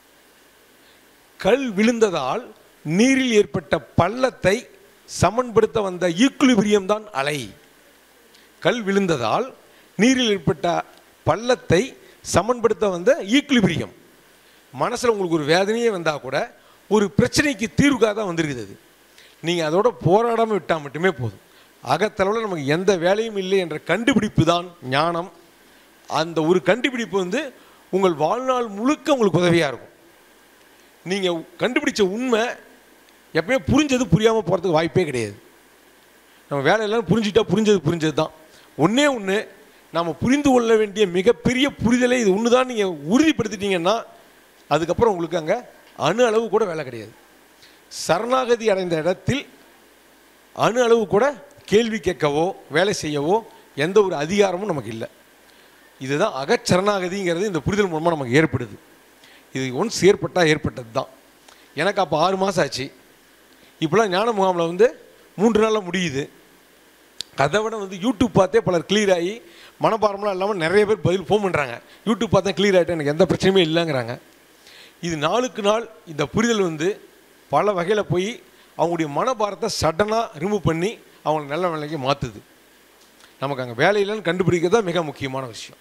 கல் விழுந்ததால் நீரில் ஏற்பட்ட பள்ளத்தை சமன்படுத்த வந்த ஈக்குலிபிரியம் தான் அலை கல் விழுந்ததால் நீரில் ஏற்பட்ட பள்ளத்தை சமன்படுத்த வந்த ஈக்குலிபிரியம் மனசில் உங்களுக்கு ஒரு வேதனையே வந்தால் கூட ஒரு பிரச்சனைக்கு தீர்வுக்காக தான் வந்திருக்குது அது நீங்கள் அதோட போராடாமல் விட்டால் மட்டுமே போதும் அகத்தளவில் நமக்கு எந்த வேலையும் இல்லை என்ற கண்டுபிடிப்பு தான் ஞானம் அந்த ஒரு கண்டுபிடிப்பு வந்து உங்கள் வாழ்நாள் முழுக்க உங்களுக்கு உதவியாக இருக்கும் நீங்கள் கண்டுபிடிச்ச உண்மை எப்பயுமே புரிஞ்சது புரியாமல் போகிறதுக்கு வாய்ப்பே கிடையாது நம்ம வேலையெல்லாம் புரிஞ்சுட்டா புரிஞ்சது புரிஞ்சது தான் ஒன்றே ஒன்று நாம் புரிந்து கொள்ள வேண்டிய மிகப்பெரிய புரிதலை இது ஒன்று தான் நீங்கள் உறுதிப்படுத்திட்டீங்கன்னா அதுக்கப்புறம் உங்களுக்கு அங்கே அணு அளவு கூட வேலை கிடையாது சரணாகதி அடைந்த இடத்தில் அணு அளவு கூட கேள்வி கேட்கவோ வேலை செய்யவோ எந்த ஒரு அதிகாரமும் நமக்கு இல்லை இதுதான் அகச்சரணாகதிங்கிறது இந்த புரிதல் மூலமாக நமக்கு ஏற்படுது இது ஒன்ஸ் ஏற்பட்டால் ஏற்பட்டது தான் எனக்கு அப்போ ஆறு மாதம் ஆச்சு இப்போலாம் ஞான முகாமில் வந்து மூன்று நாளில் முடியுது அதை விட வந்து யூடியூப் பார்த்தே பலர் clear ஆகி மனப்பாரம்லாம் இல்லாமல் நிறைய பேர் பதில் ஃபோன் பண்ணுறாங்க யூடியூப் பார்த்தா கிளியர் ஆகிட்டு எனக்கு எந்த பிரச்சனையுமே இல்லைங்கிறாங்க இது நாளுக்கு நாள் இந்த புரிதல் வந்து பல வகையில் போய் அவங்களுடைய மனபாரத்தை சடனாக ரிமூவ் பண்ணி அவங்களை நல்ல நிலைக்கு மாற்றுது நமக்கு அங்கே வேலை இல்லைன்னு கண்டுபிடிக்கிறது தான் மிக முக்கியமான விஷயம்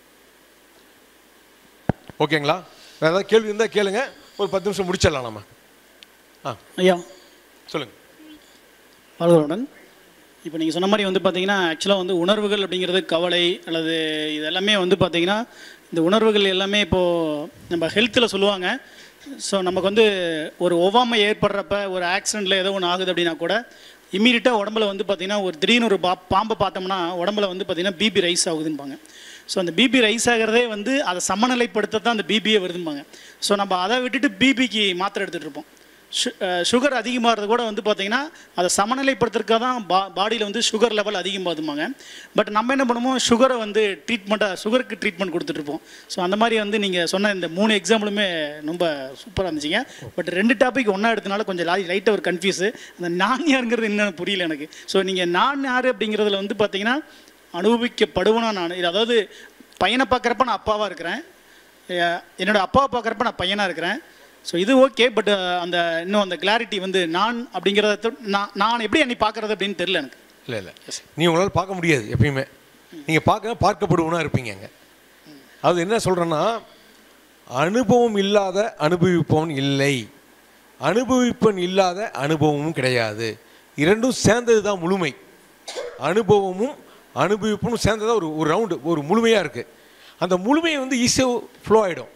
ஓகேங்களா வேறு ஏதாவது கேள்வி இருந்தால் கேளுங்க ஒரு பத்து நிமிஷம் முடிச்சிடலாம் நம்ம ஆ ஐயா சொல்லுங்கள் வாழ்வருடன் இப்போ நீங்கள் சொன்ன மாதிரி வந்து பார்த்தீங்கன்னா ஆக்சுவலாக வந்து உணர்வுகள் அப்படிங்கிறது கவலை அல்லது இது எல்லாமே வந்து பார்த்தீங்கன்னா இந்த உணர்வுகள் எல்லாமே இப்போது நம்ம ஹெல்த்தில் சொல்லுவாங்க ஸோ நமக்கு வந்து ஒரு ஒவ்வாமை ஏற்படுறப்ப ஒரு ஆக்சிடெண்ட்டில் ஏதோ ஒன்று ஆகுது அப்படின்னா கூட இம்மீடியட்டாக உடம்புல வந்து பார்த்தீங்கன்னா ஒரு திடீர்னு ஒரு பா பாம்பை பார்த்தோம்னா உடம்புல வந்து பார்த்தீங்கன்னா பிபி ரைஸ் ஆகுதுன்பாங்க ஸோ அந்த பிபி ரைஸ் ஆகிறதே வந்து அதை சமநிலைப்படுத்த தான் அந்த பிபியே வருதும்பாங்க ஸோ நம்ம அதை விட்டுட்டு பிபிக்கு மாத்திரை எடுத்துகிட்டு இருப்போம் சுகர் அதிகமாகிறது கூட வந்து பார்த்தீங்கன்னா அதை சமநிலைப்படுத்துறதுக்காக தான் பா பாடியில் வந்து சுகர் லெவல் அதிகமாகுதுமாங்க பட் நம்ம என்ன பண்ணுவோம் சுகரை வந்து ட்ரீட்மெண்ட்டாக சுகருக்கு ட்ரீட்மெண்ட் கொடுத்துட்ருப்போம் ஸோ அந்த மாதிரி வந்து நீங்கள் சொன்ன இந்த மூணு எக்ஸாம்பிளுமே ரொம்ப சூப்பராக இருந்துச்சுங்க பட் ரெண்டு டாபிக் ஒன்றா எடுத்தனால கொஞ்சம் லைட்டாக ஒரு கன்ஃபியூஸு அந்த நான் யாருங்கிறது என்னன்னு புரியல எனக்கு ஸோ நீங்கள் நான் யார் அப்படிங்கிறதுல வந்து பார்த்தீங்கன்னா அனுபவிக்கப்படுவனா நான் இது அதாவது பையனை பார்க்குறப்ப நான் அப்பாவாக இருக்கிறேன் எ- என்னோட அப்பாவை பார்க்குறப்ப நான் பையனாக இருக்கிறேன் ஸோ இது ஓகே பட் அந்த இன்னும் அந்த கிளாரிட்டி வந்து நான் அப்படிங்கிறத தொ- நான் நான் எப்படி என்னை பார்க்குறது அப்படின்னு தெரில எனக்கு இல்லை இல்லை நீ உங்களால் பார்க்க முடியாது எப்பயுமே நீங்கள் பார்க்க பார்க்கப்படுவனா இருப்பீங்க அங்கே அது என்ன சொல்கிறேன்னா அனுபவம் இல்லாத அனுபவிப்பவன் இல்லை அனுபவிப்பவன் இல்லாத அனுபவமும் கிடையாது இரண்டும் சேர்ந்தது தான் முழுமை அனுபவமும் அனுபவிப்பும் சேர்ந்ததா ஒரு ஒரு ரவுண்டு ஒரு முழுமையாக இருக்குது அந்த முழுமையை வந்து ஈஸியாக ஃப்ளோ ஆகிடும்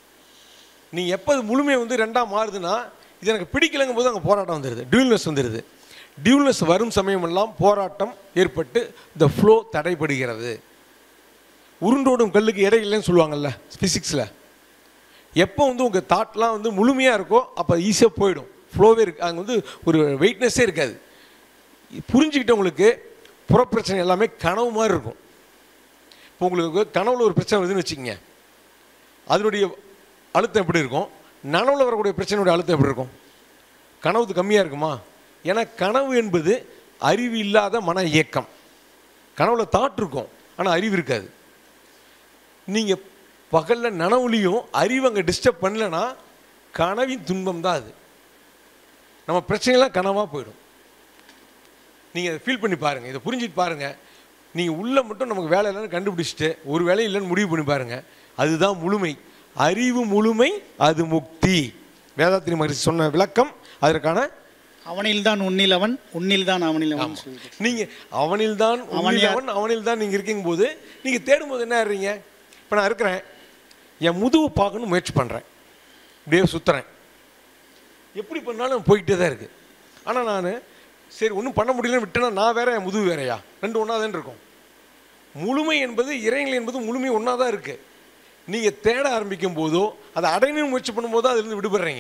நீ எப்போ அது முழுமையை வந்து ரெண்டாக மாறுதுன்னா இது எனக்கு பிடிக்கலங்கும் போது அங்கே போராட்டம் வந்துடுது டியூல்னஸ் வந்துடுது டியூல்னஸ் வரும் சமயமெல்லாம் போராட்டம் ஏற்பட்டு இந்த ஃப்ளோ தடைப்படுகிறது உருண்டோடும் கல்லுக்கு எடை இல்லைன்னு சொல்லுவாங்கல்ல ஃபிசிக்ஸில் எப்போ வந்து உங்கள் தாட்லாம் வந்து முழுமையாக இருக்கோ அப்போ ஈஸியாக போயிடும் ஃப்ளோவே இருக்கு அங்கே வந்து ஒரு வெயிட்னஸே இருக்காது புரிஞ்சுக்கிட்டவங்களுக்கு புறப்பிரச்சனை எல்லாமே கனவு மாதிரி இருக்கும் இப்போ உங்களுக்கு கனவுல ஒரு பிரச்சனை வருதுன்னு வச்சுக்கோங்க அதனுடைய அழுத்தம் எப்படி இருக்கும் நனவுல வரக்கூடிய பிரச்சனையுடைய அழுத்தம் எப்படி இருக்கும் கனவு கம்மியாக இருக்குமா ஏன்னா கனவு என்பது அறிவு இல்லாத மன இயக்கம் கனவுல தாட் இருக்கும் ஆனால் அறிவு இருக்காது நீங்கள் பகலில் நனவுலையும் அறிவு அங்கே டிஸ்டர்ப் பண்ணலன்னா கனவின் துன்பம் தான் அது நம்ம பிரச்சனைலாம் கனவாக போயிடும் நீங்கள் அதை ஃபீல் பண்ணி பாருங்கள் இதை புரிஞ்சுட்டு பாருங்கள் நீங்கள் உள்ள மட்டும் நமக்கு வேலை இல்லைன்னு கண்டுபிடிச்சிட்டு ஒரு வேலை இல்லைன்னு முடிவு பண்ணி பாருங்கள் அதுதான் முழுமை அறிவு முழுமை அது முக்தி வேதாத்திரி மகரிஷி சொன்ன விளக்கம் அதற்கான அவனில் தான் உன்னில் அவன் உன்னில் தான் அவனில் அவன் சொல்லிட்டு நீங்க அவனில் தான் அவன் யார்? அவன் அவனில் தான் நீங்க இருக்கீங்க போது நீங்க தேடும் போது என்ன ஆடுறீங்க இப்போ நான் இருக்கிறேன் என் முதுகு பார்க்கணும்னு முயற்சி பண்றேன் இப்படியே சுத்துறேன் எப்படி பண்ணாலும் போயிட்டே தான் இருக்கு ஆனா நான் சரி ஒன்றும் பண்ண முடியலன்னு விட்டேன்னா நான் வேற என் முதுகு வேறயா ரெண்டு ஒன்றா தான் இருக்கும் முழுமை என்பது இறைநிலை என்பது முழுமை ஒன்றா தான் இருக்கு நீங்க தேட ஆரம்பிக்கும் போதோ அதை அடையணும்னு முயற்சி பண்ணும்போதோ அதிலிருந்து விடுபடுறீங்க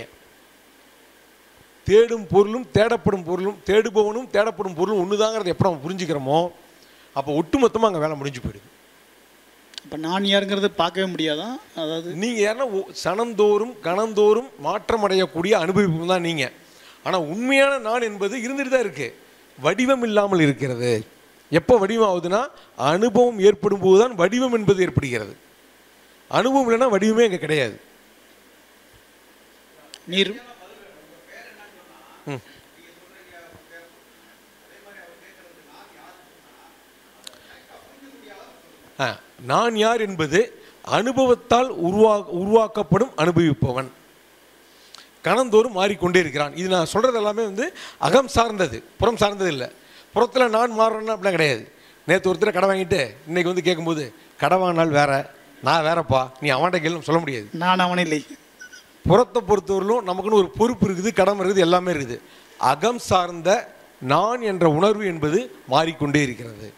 தேடும் பொருளும் தேடப்படும் பொருளும் தேடுபவனும் தேடப்படும் பொருளும் ஒன்று எப்போ நம்ம புரிஞ்சுக்கிறோமோ அப்போ ஒட்டுமொத்தமாக அங்கே வேலை முடிஞ்சு போயிடுது இப்போ நான் யாருங்கிறது பார்க்கவே முடியாதான் அதாவது நீங்கள் யாருன்னா ஒ- சனந்தோறும் கணந்தோறும் மாற்றம் அடையக்கூடிய அனுபவிப்பு தான் நீங்கள் ஆனால் உண்மையான நான் என்பது இருந்துட்டு தான் இருக்கு வடிவம் இல்லாமல் இருக்கிறது எப்போ வடிவம் ஆகுதுன்னா அனுபவம் ஏற்படும் போது தான் வடிவம் என்பது ஏற்படுகிறது அனுபவம் இல்லைன்னா வடிவமே அங்கே கிடையாது நீர் ம். ஆ, நான் யார் என்பது அனுபவத்தால் உருவா உருவாக்கப்படும் அனுபவிப்பவன் கணந்தோறும் மாறிக்கொண்டே இருக்கிறான் இது நான் சொல்றது எல்லாமே வந்து அகம் சார்ந்தது புறம் சார்ந்தது இல்லை புறத்தில் நான் மாறுறேன்னா அப்படிலாம் கிடையாது நேற்று ஒருத்தர் கடை வாங்கிட்டு இன்னைக்கு வந்து கேட்கும்போது கடை வாங்கினால் வேற நான் வேறப்பா நீ அவன்கிட்ட கேள்வி சொல்ல முடியாது நான் அவன் இல்லை புறத்தை பொறுத்தவரையிலும் நமக்குன்னு ஒரு பொறுப்பு இருக்குது கடமை இருக்குது எல்லாமே இருக்குது அகம் சார்ந்த நான் என்ற உணர்வு என்பது மாறிக்கொண்டே இருக்கிறது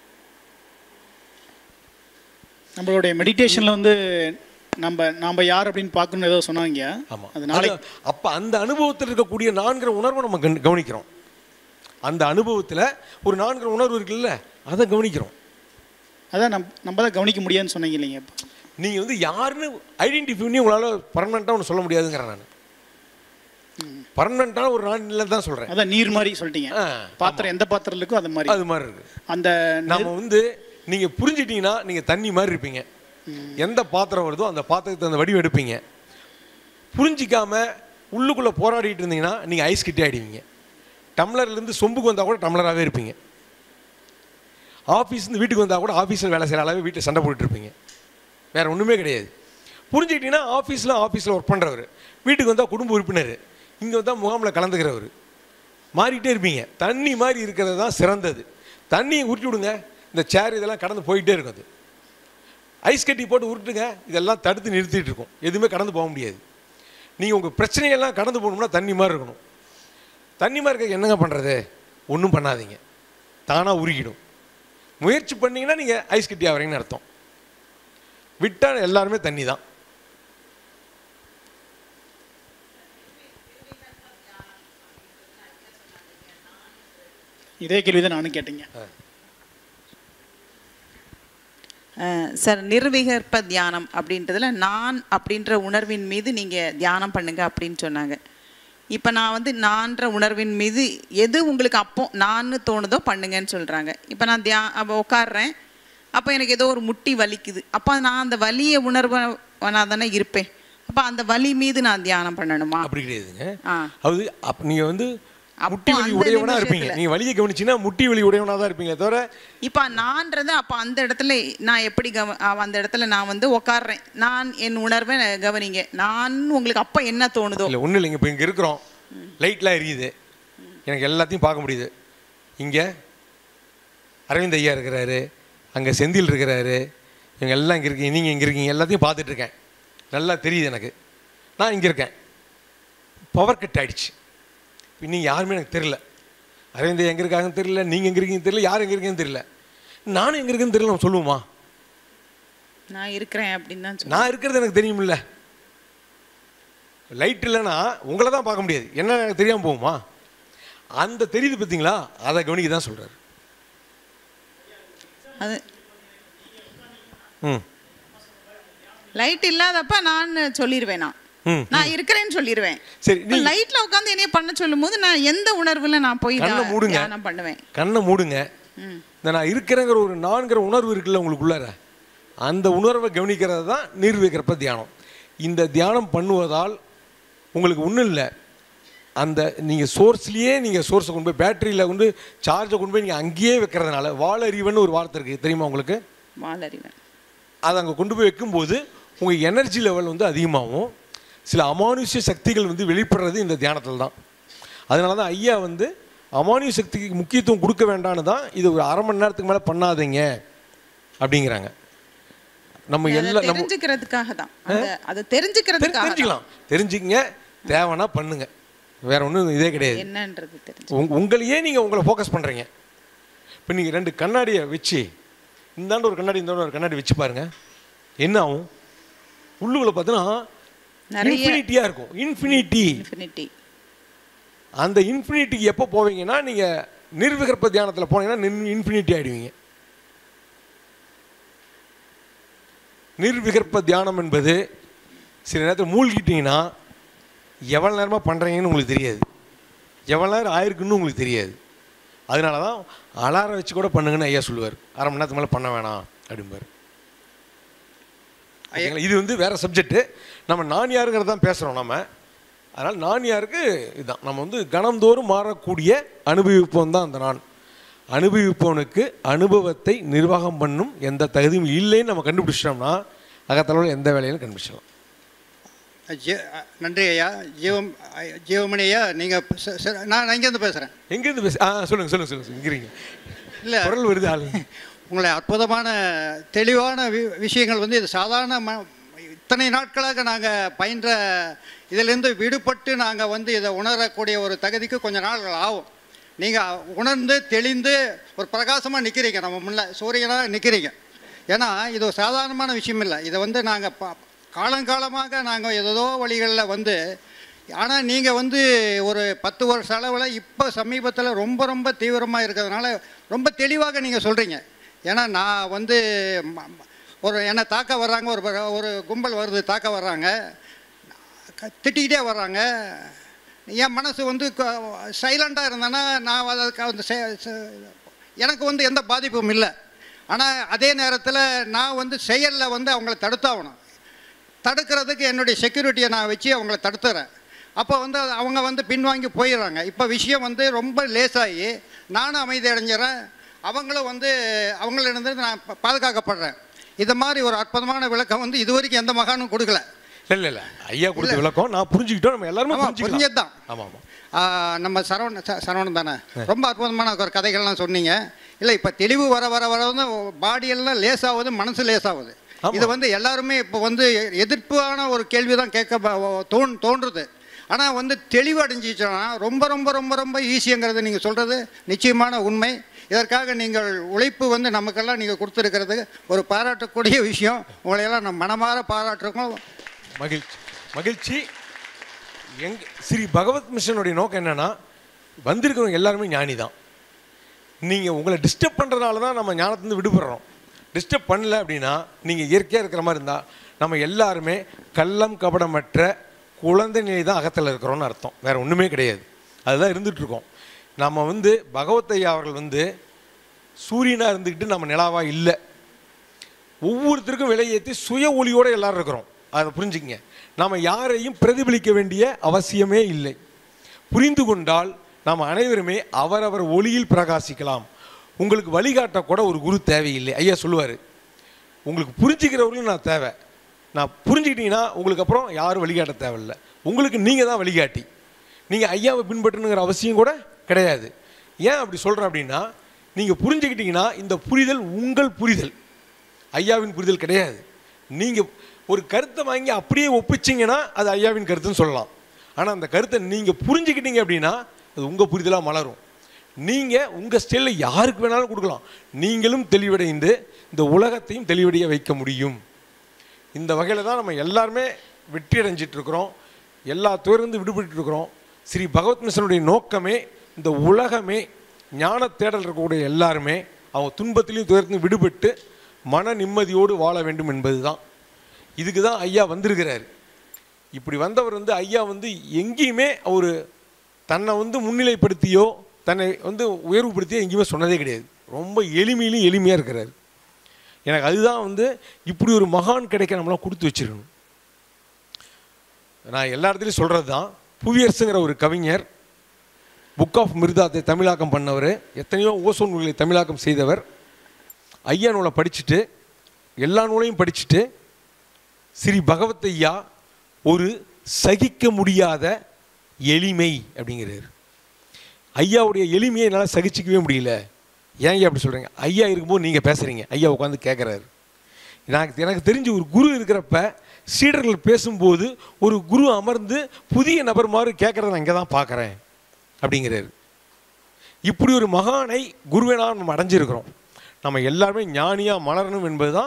நம்மளுடைய மெடிடேஷனில் வந்து நம்ம நம்ம யார் அப்படின்னு பார்க்கணும் ஏதோ சொன்னாங்க ஆமா அது நாளை அது- அப்ப அந்த அனுபவத்தில் இருக்கக்கூடிய நான்கிற உணர்வை நம்ம கவனி- கவனிக்கிறோம் அந்த அனுபவத்தில் ஒரு நான்கிற உணர்வு இருக்குல்ல அதை கவனிக்கிறோம் அதான் நம் நம்ம தான் கவனிக்க முடியாதுன்னு சொன்னீங்க இல்லைங்க இப்போ நீங்க வந்து யாருன்னு ஐடென்டிஃபை பண்ணி உங்களால் பர்மனெண்ட்டாக ஒன்று சொல்ல முடியாதுங்கிறேன் நான் பர்மனெண்ட்டான ஒரு நான் இல்லை தான் சொல்கிறேன் அதான் நீர் மாதிரி சொல்லிட்டீங்க பாத்திரம் எந்த பாத்திரம் இருக்கோ அது மாதிரி அது மாதிரி இருக்கு அந்த நம்ம வந்து நீங்க புரிஞ்சிட்டீங்கன்னா நீங்க தண்ணி மாதிரி இருப்பீங்க எந்த பாத்திரம் வருதோ அந்த பாத்திரத்தை அந்த வடிவம் எடுப்பீங்க புரிஞ்சிக்காம உள்ளுக்குள்ள போராடிட்டு இருந்தீங்கன்னா நீங்க ஐஸ் கிட்டே ஆயிடுவீங்க டம்ளர்ல இருந்து சொம்புக்கு வந்தா கூட டம்ளராகவே இருப்பீங்க ஆஃபீஸ்லேருந்து வீட்டுக்கு வந்தால் கூட ஆஃபீஸில் வேலை செய்கிற அளவு வீட்டில் சண்டை போட்டுட்டு இருப்பீங்க வேறு ஒன்றுமே கிடையாது புரிஞ்சுக்கிட்டீங்கன்னா ஆஃபீஸில் ஆஃபீஸில் ஒர்க் பண்ணுறவர் வீட்டுக்கு வந்தால் குடும்ப உறுப்பினர் இங்கே வந்தால் முகாமில் கலந்துக்கிறவர் மாறிட்டே இருப்பீங்க தண்ணி மாதிரி இருக்கிறது தான் சிறந்தது தண்ணியை உருட்டி விடுங்க இந்த சேர் இதெல்லாம் கடந்து போயிட்டே இருக்கும் அது ஐஸ் கட்டி போட்டு உருட்டுங்க இதெல்லாம் தடுத்து நிறுத்திட்டு இருக்கும் எதுவுமே கடந்து போக முடியாது நீங்கள் உங்கள் பிரச்சனையெல்லாம் கடந்து போகணும்னா தண்ணி மாதிரி இருக்கணும் தண்ணி மாதிரி இருக்க என்னங்க பண்ணுறது ஒன்றும் பண்ணாதீங்க தானாக உருகிடும் முயற்சி பண்ணீங்கன்னா நீங்கள் ஐஸ் கட்டி ஆகிறீங்கன்னு அர்த்தம் விட்டால் எல்லாருமே தண்ணி தான் இதே கேள்வி தான் நானும் கேட்டீங்க அஹ் சார் நிர்விகற்ப தியானம் அப்படின்றதுல நான் அப்படின்ற உணர்வின் மீது நீங்கள் தியானம் பண்ணுங்க அப்படின்னு சொன்னாங்க இப்போ நான் வந்து நான்ற உணர்வின் மீது எது உங்களுக்கு அப்போ நான்னு தோணுதோ பண்ணுங்கன்னு சொல்கிறாங்க இப்போ நான் தியா அப்போ உட்காடுறேன் அப்போ எனக்கு ஏதோ ஒரு முட்டி வலிக்குது அப்போ நான் அந்த வலியை உணர்வனா தானே இருப்பேன் அப்போ அந்த வலி மீது நான் தியானம் பண்ணணுமா அப்படி கிடையாதுங்க ஆ அது அப் நீங்கள் வந்து முட்டி வலி அந்த உடையவனா இருப்பீங்க நிமிஷத்துல. நீங்கள் வலியை கவனிச்சிங்கன்னா முட்டி வலி உடையவனா தான் இருப்பீங்க தவிர இப்போ நான்றது அப்போ அந்த இடத்துல நான் எப்படி கவ அ- அந்த இடத்துல நான் வந்து உட்காடுறேன் நான் என் உணர்வை கவனிங்க நான் உங்களுக்கு அப்போ என்ன தோணுதோ இல்லை ஒன்றும் இல்லைங்க இப்போ இங்கே இருக்கிறோம் லைட்லாம் எரியுது எனக்கு எல்லாத்தையும் பார்க்க முடியுது இங்கே அரவிந்த் ஐயா இருக்கிறாரு அங்கே செந்தில் இருக்கிறாரு இவங்க எல்லாம் இங்கே இருக்கீங்க நீங்கள் இங்கே இருக்கீங்க எல்லாத்தையும் பார்த்துட்டு இருக்கேன் நல்லா தெரியுது எனக்கு நான் இங்கே இருக்கேன் பவர் கட் ஆயிடுச்சு இப்போ நீங்கள் யாருமே எனக்கு தெரியல அரவிந்த் ஐயா எங்கே இருக்காங்கன்னு தெரியல நீங்கள் எங்கே இருக்கீங்கன்னு தெரியல யார் எங்கே இருக்கீங்கன்னு தெரியல நானும் எங்கே இருக்கேன்னு தெரியல நம்ம சொல்லுவோமா நான் இருக்கிறேன் அப்படின்னு தான் சொல்லுவேன் நான் இருக்கிறது எனக்கு தெரியுமில்ல லைட் இல்லைன்னா உங்களை தான் பார்க்க முடியாது என்ன எனக்கு தெரியாமல் போகுமா அந்த தெரியுது பார்த்தீங்களா அதை கவனிக்க தான் சொல்கிறார் அது ம் லைட் இல்லாதப்ப நான் சொல்லிடுவேன் நான் ம் நான் இருக்கிறேன்னு சொல்லிடுவேன் சரி இப்ப லைட்ல உட்காந்து என்னைய பண்ண சொல்லும்போது நான் எந்த உணர்வுல நான் போய் கண்ணை தியா- மூடுங்க. தியானம் பண்ணுவேன் கண்ணை மூடுங்க ம். இந்த நான் இருக்கிறேங்கிற ஒரு நான்கிற உணர்வு இருக்குல்ல உங்களுக்குள்ளார அந்த உணர்வை கவனிக்கிறது தான் நீர்விக்கிறப்ப தியானம் இந்த தியானம் பண்ணுவதால் உங்களுக்கு ஒன்றும் இல்லை அந்த நீங்கள் சோர்ஸ்லேயே நீங்கள் சோர்ஸை கொண்டு போய் பேட்டரியில் கொண்டு சார்ஜை கொண்டு போய் நீங்கள் அங்கேயே வைக்கிறதுனால வாழறிவன்னு ஒரு வார்த்தை இருக்குது தெரியுமா உங்களுக்கு வாழறிவேன் அதை அங்கே கொண்டு போய் வைக்கும்போது உங்கள் எனர்ஜி லெவல் வந்து அதிகமாகும் சில அமானுஷ்ய சக்திகள் வந்து வெளிப்படுறது இந்த தியானத்தில் தான் அதனால தான் ஐயா வந்து அமானுஷ்ய சக்திக்கு முக்கியத்துவம் கொடுக்க வேண்டான்னு தான் இது ஒரு அரை மணி நேரத்துக்கு மேலே பண்ணாதீங்க அப்படிங்கிறாங்க நம்ம அதை எல்லா நம்ம தெரிஞ்சுக்கிறதுக்காக தான் அந்த அதை தெரிஞ்சுக்கிறதுக்காக தான். தெரிஞ்சுக்கலாம் தெரிஞ்சுக்கங்க தேவைன்னா பண்ணுங்க வேற ஒன்றும் இதே கிடையாது என்னன்றது தெரிஞ்சு உங்க- உங்களையே நீங்கள் உங்களை ஃபோக்கஸ் பண்ணுறீங்க இப்போ நீங்கள் ரெண்டு கண்ணாடியை வச்சு இந்தாண்டு ஒரு கண்ணாடி இந்தாண்டு ஒரு கண்ணாடி வச்சு பாருங்க என்ன ஆகும் உள்ளுக்குள்ள பார்த்தீங்கன்னா நிறைய- இன்ஃபினிட்டியாக இருக்கும் இன்ஃபினிட்டி இன்ஃபினிட்டி அந்த இன்ஃபினிட்டிக்கு எப்போ போவீங்கன்னா நீங்கள் நிர்விகற்ப தியானத்தில் போனீங்கன்னா இன்ஃபினிட்டி ஆகிடுவீங்க நிர்விகற்ப தியானம் என்பது சில நேரத்தில் மூழ்கிட்டீங்கன்னா எவ்வளோ நேரமாக பண்ணுறீங்கன்னு உங்களுக்கு தெரியாது எவ்வளோ நேரம் ஆயிருக்குன்னு உங்களுக்கு தெரியாது அதனால தான் அலாரம் வச்சு கூட பண்ணுங்கன்னு ஐயா சொல்லுவார் அரை மணி நேரத்துக்கு மேலே பண்ண வேணாம் அப்படிம்பார் ஓகேங்களா? இது வந்து வேற சப்ஜெக்ட்டு நம்ம நான் யாருங்கிறது தான் பேசுகிறோம் நம்ம அதனால் நான் யாருக்கு இதுதான் நம்ம வந்து கணந்தோறும் மாறக்கூடிய அனுபவிப்போம் தான் அந்த நான் அனுபவிப்பவனுக்கு அனுபவத்தை நிர்வாகம் பண்ணும் எந்த தகுதியும் இல்லைன்னு நம்ம கண்டுபிடிச்சிட்டோம்னா அகத்தளவில் எந்த வேலையிலும் கண்டுபிடிச்சிடலாம் ஜீ நன்றி ஐயா ஜீவம் ஐ- ஜீவமணி ஐயா நீங்கள் நான் நான் இங்கேருந்து பேசுகிறேன் எங்கேருந்து பேச ஆ சொல்லுங்கள் சொல்லுங்கள் சொல்லுங்கள் இங்கிறீங்க இல்லை குரல் வருது ஆளு உங்களை அற்புதமான தெளிவான வி- விஷயங்கள் வந்து இது சாதாரண ம இத்தனை நாட்களாக நாங்கள் பயின்ற இதிலிருந்து விடுபட்டு நாங்கள் வந்து இதை உணரக்கூடிய ஒரு தகுதிக்கு கொஞ்ச நாள்கள் ஆகும் நீங்கள் உணர்ந்து தெளிந்து ஒரு பிரகாசமாக நிற்கிறீங்க நம்ம முன்ன சூரியனாக நிற்கிறீங்க ஏன்னா இது ஒரு சாதாரணமான விஷயம் இல்லை இதை வந்து நாங்கள் பா காலங்காலமாக நாங்கள் ஏதோ வழிகளில் வந்து ஆனால் நீங்கள் வந்து ஒரு பத்து வருஷ அளவில் இப்போ சமீபத்தில் ரொம்ப ரொம்ப தீவிரமாக இருக்கிறதுனால ரொம்ப தெளிவாக நீங்கள் சொல்கிறீங்க ஏன்னா நான் வந்து ம- ம- ஒரு என்னை தாக்க வர்றாங்க ஒரு ப- ஒரு கும்பல் வருது தாக்க வர்றாங்க க- திட்டிக்கிட்டே வர்றாங்க என் மனசு வந்து சைலண்ட்டாக இருந்தேன்னா நான் அதுக்கு வந்து செ- செ- எனக்கு வந்து எந்த பாதிப்பும் இல்லை ஆனால் அதே நேரத்தில் நான் வந்து செயலில் வந்து அவங்கள தடுத்தாகணும் தடுக்கிறதுக்கு என்னுடைய செக்யூரிட்டியை நான் வச்சு அவங்கள தடுத்துறேன் அப்போ வந்து அது அவங்க வந்து பின்வாங்கி போயிடுறாங்க இப்போ விஷயம் வந்து ரொம்ப லேசாகி நானும் அமைதி அடைஞ்சிடறேன் அவங்களும் வந்து அவங்களிடம் நான் பா- பாதுகாக்கப்படுறேன் இது மாதிரி ஒரு அற்புதமான விளக்கம் வந்து இதுவரைக்கும் எந்த மகானும் கொடுக்கல இல்லை இல்லை இல்லை ஐயா கொடுத்த விளக்கம் நான் புரிஞ்சுக்கிட்டோம் நம்ம எல்லாருமே ஆமா, புரிஞ்சுக்கலாம் புரிஞ்சதுதான். ஆமாம் ஆமாம் ஆ, நம்ம சரவண ச- சரவணன் தானே ரொம்ப அற்புதமான ஒரு கதைகள்லாம் சொன்னீங்க இல்லை இப்போ தெளிவு வர வர வர வந்து பாடியெல்லாம் லேசாகுது மனசு லேசாகுது இது வந்து எல்லாருமே இப்போ வந்து எ- எதிர்ப்பான ஒரு கேள்வி தான் கேட்க ப- ஓ- தோன் தோன்றுது ஆனால் வந்து தெளிவு அடைஞ்சிச்சோன்னா ரொம்ப ரொம்ப ரொம்ப ரொம்ப ஈஸிங்கிறது நீங்கள் சொல்கிறது நிச்சயமான உண்மை இதற்காக நீங்கள் உழைப்பு வந்து நமக்கெல்லாம் நீங்கள் கொடுத்துருக்கிறது ஒரு பாராட்டக்கூடிய விஷயம் உங்களையெல்லாம் நம்ம மனமாற பாராட்டுறோம் மகிழ்ச்சி மகிழ்ச்சி எங் ஸ்ரீ பகவத் மிஷனுடைய நோக்கம் என்னன்னா வந்திருக்கிறவங்க எல்லாருமே ஞானி தான் நீங்கள் உங்களை டிஸ்டர்ப் பண்ணுறதுனால தான் நம்ம ஞானத்துலேருந்து விடுபடுறோம் டிஸ்டர்ப் பண்ணல அப்படின்னா நீங்கள் இயற்கையாக இருக்கிற மாதிரி இருந்தால் நம்ம எல்லாருமே கள்ளம் கபடமற்ற குழந்தை நிலை தான் அகத்தில் இருக்கிறோம்னு அர்த்தம் வேறு ஒன்றுமே கிடையாது அதுதான் இருந்துகிட்ருக்கோம் நம்ம வந்து பகவத்தையா அவர்கள் வந்து சூரியனாக இருந்துக்கிட்டு நம்ம நிலாவாக இல்லை ஒவ்வொருத்தருக்கும் விலையேற்றி சுய ஒளியோடு எல்லாரும் இருக்கிறோம் அதை புரிஞ்சுக்கங்க நாம் யாரையும் பிரதிபலிக்க வேண்டிய அவசியமே இல்லை புரிந்து கொண்டால் நாம் அனைவருமே அவரவர் ஒளியில் பிரகாசிக்கலாம் உங்களுக்கு வழிகாட்ட கூட ஒரு குரு தேவையில்லை ஐயா சொல்லுவார் உங்களுக்கு புரிஞ்சுக்கிறவர்களும் நான் தேவை நான் புரிஞ்சுக்கிட்டீங்கன்னா உங்களுக்கு அப்புறம் யாரும் வழிகாட்ட தேவையில்லை உங்களுக்கு நீங்கள் தான் வழிகாட்டி நீங்கள் ஐயாவை பின்பற்றணுங்கிற அவசியம் கூட கிடையாது ஏன் அப்படி சொல்கிறேன் அப்படின்னா நீங்கள் புரிஞ்சுக்கிட்டீங்கன்னா இந்த புரிதல் உங்கள் புரிதல் ஐயாவின் புரிதல் கிடையாது நீங்கள் ஒரு கருத்தை வாங்கி அப்படியே ஒப்பிச்சிங்கன்னா அது ஐயாவின் கருத்துன்னு சொல்லலாம் ஆனால் அந்த கருத்தை நீங்கள் புரிஞ்சுக்கிட்டீங்க அப்படின்னா அது உங்கள் புரிதலாக மலரும் நீங்கள் உங்கள் ஸ்டைலில் யாருக்கு வேணாலும் கொடுக்கலாம் நீங்களும் தெளிவடைந்து இந்த உலகத்தையும் தெளிவடைய வைக்க முடியும் இந்த வகையில் தான் நம்ம எல்லாருமே வெற்றி அடைஞ்சிட்டு இருக்கிறோம் எல்லா துயர்ந்து விடுபட்டு இருக்கிறோம் ஸ்ரீ பகவத் மிஷனுடைய நோக்கமே இந்த உலகமே ஞான தேடல் இருக்கக்கூடிய எல்லாருமே அவங்க துன்பத்திலையும் துயரத்திலும் விடுபட்டு மன நிம்மதியோடு வாழ வேண்டும் என்பது தான் இதுக்கு தான் ஐயா வந்திருக்கிறார் இப்படி வந்தவர் வந்து ஐயா வந்து எங்கேயுமே அவர் தன்னை வந்து முன்னிலைப்படுத்தியோ தன்னை வந்து உயர்வுபடுத்தியோ எங்கேயுமே சொன்னதே கிடையாது ரொம்ப எளிமையிலும் எளிமையாக இருக்கிறார் எனக்கு அதுதான் வந்து இப்படி ஒரு மகான் கிடைக்க நம்மளாம் கொடுத்து வச்சிருக்கணும் நான் எல்லா இடத்துலையும் சொல்கிறது தான் புவியரசுங்கிற ஒரு கவிஞர் புக் ஆஃப் மிருதாத்தை தமிழாக்கம் பண்ணவர் எத்தனையோ ஓசோன் நூல்களை தமிழாக்கம் செய்தவர் ஐயா நூலை படிச்சுட்டு எல்லா நூலையும் படிச்சுட்டு ஸ்ரீ பகவத் ஐயா ஒரு சகிக்க முடியாத எளிமை அப்படிங்கிறார் ஐயாவுடைய எளிமையை என்னால் சகிச்சிக்கவே முடியல ஏன் ஐயா அப்படி சொல்கிறீங்க ஐயா இருக்கும்போது நீங்கள் பேசுகிறீங்க ஐயா உட்காந்து கேட்குறாரு எனக்கு எனக்கு தெரிஞ்சு ஒரு குரு இருக்கிறப்ப சீடர்கள் பேசும்போது ஒரு குரு அமர்ந்து புதிய நபர் மாதிரி கேட்குறத நான் இங்கே தான் பார்க்குறேன் அப்படிங்கிறாரு இப்படி ஒரு மகானை குருவேனாக நம்ம அடைஞ்சிருக்கிறோம் நம்ம எல்லாருமே ஞானியாக மலரணும் என்பது தான்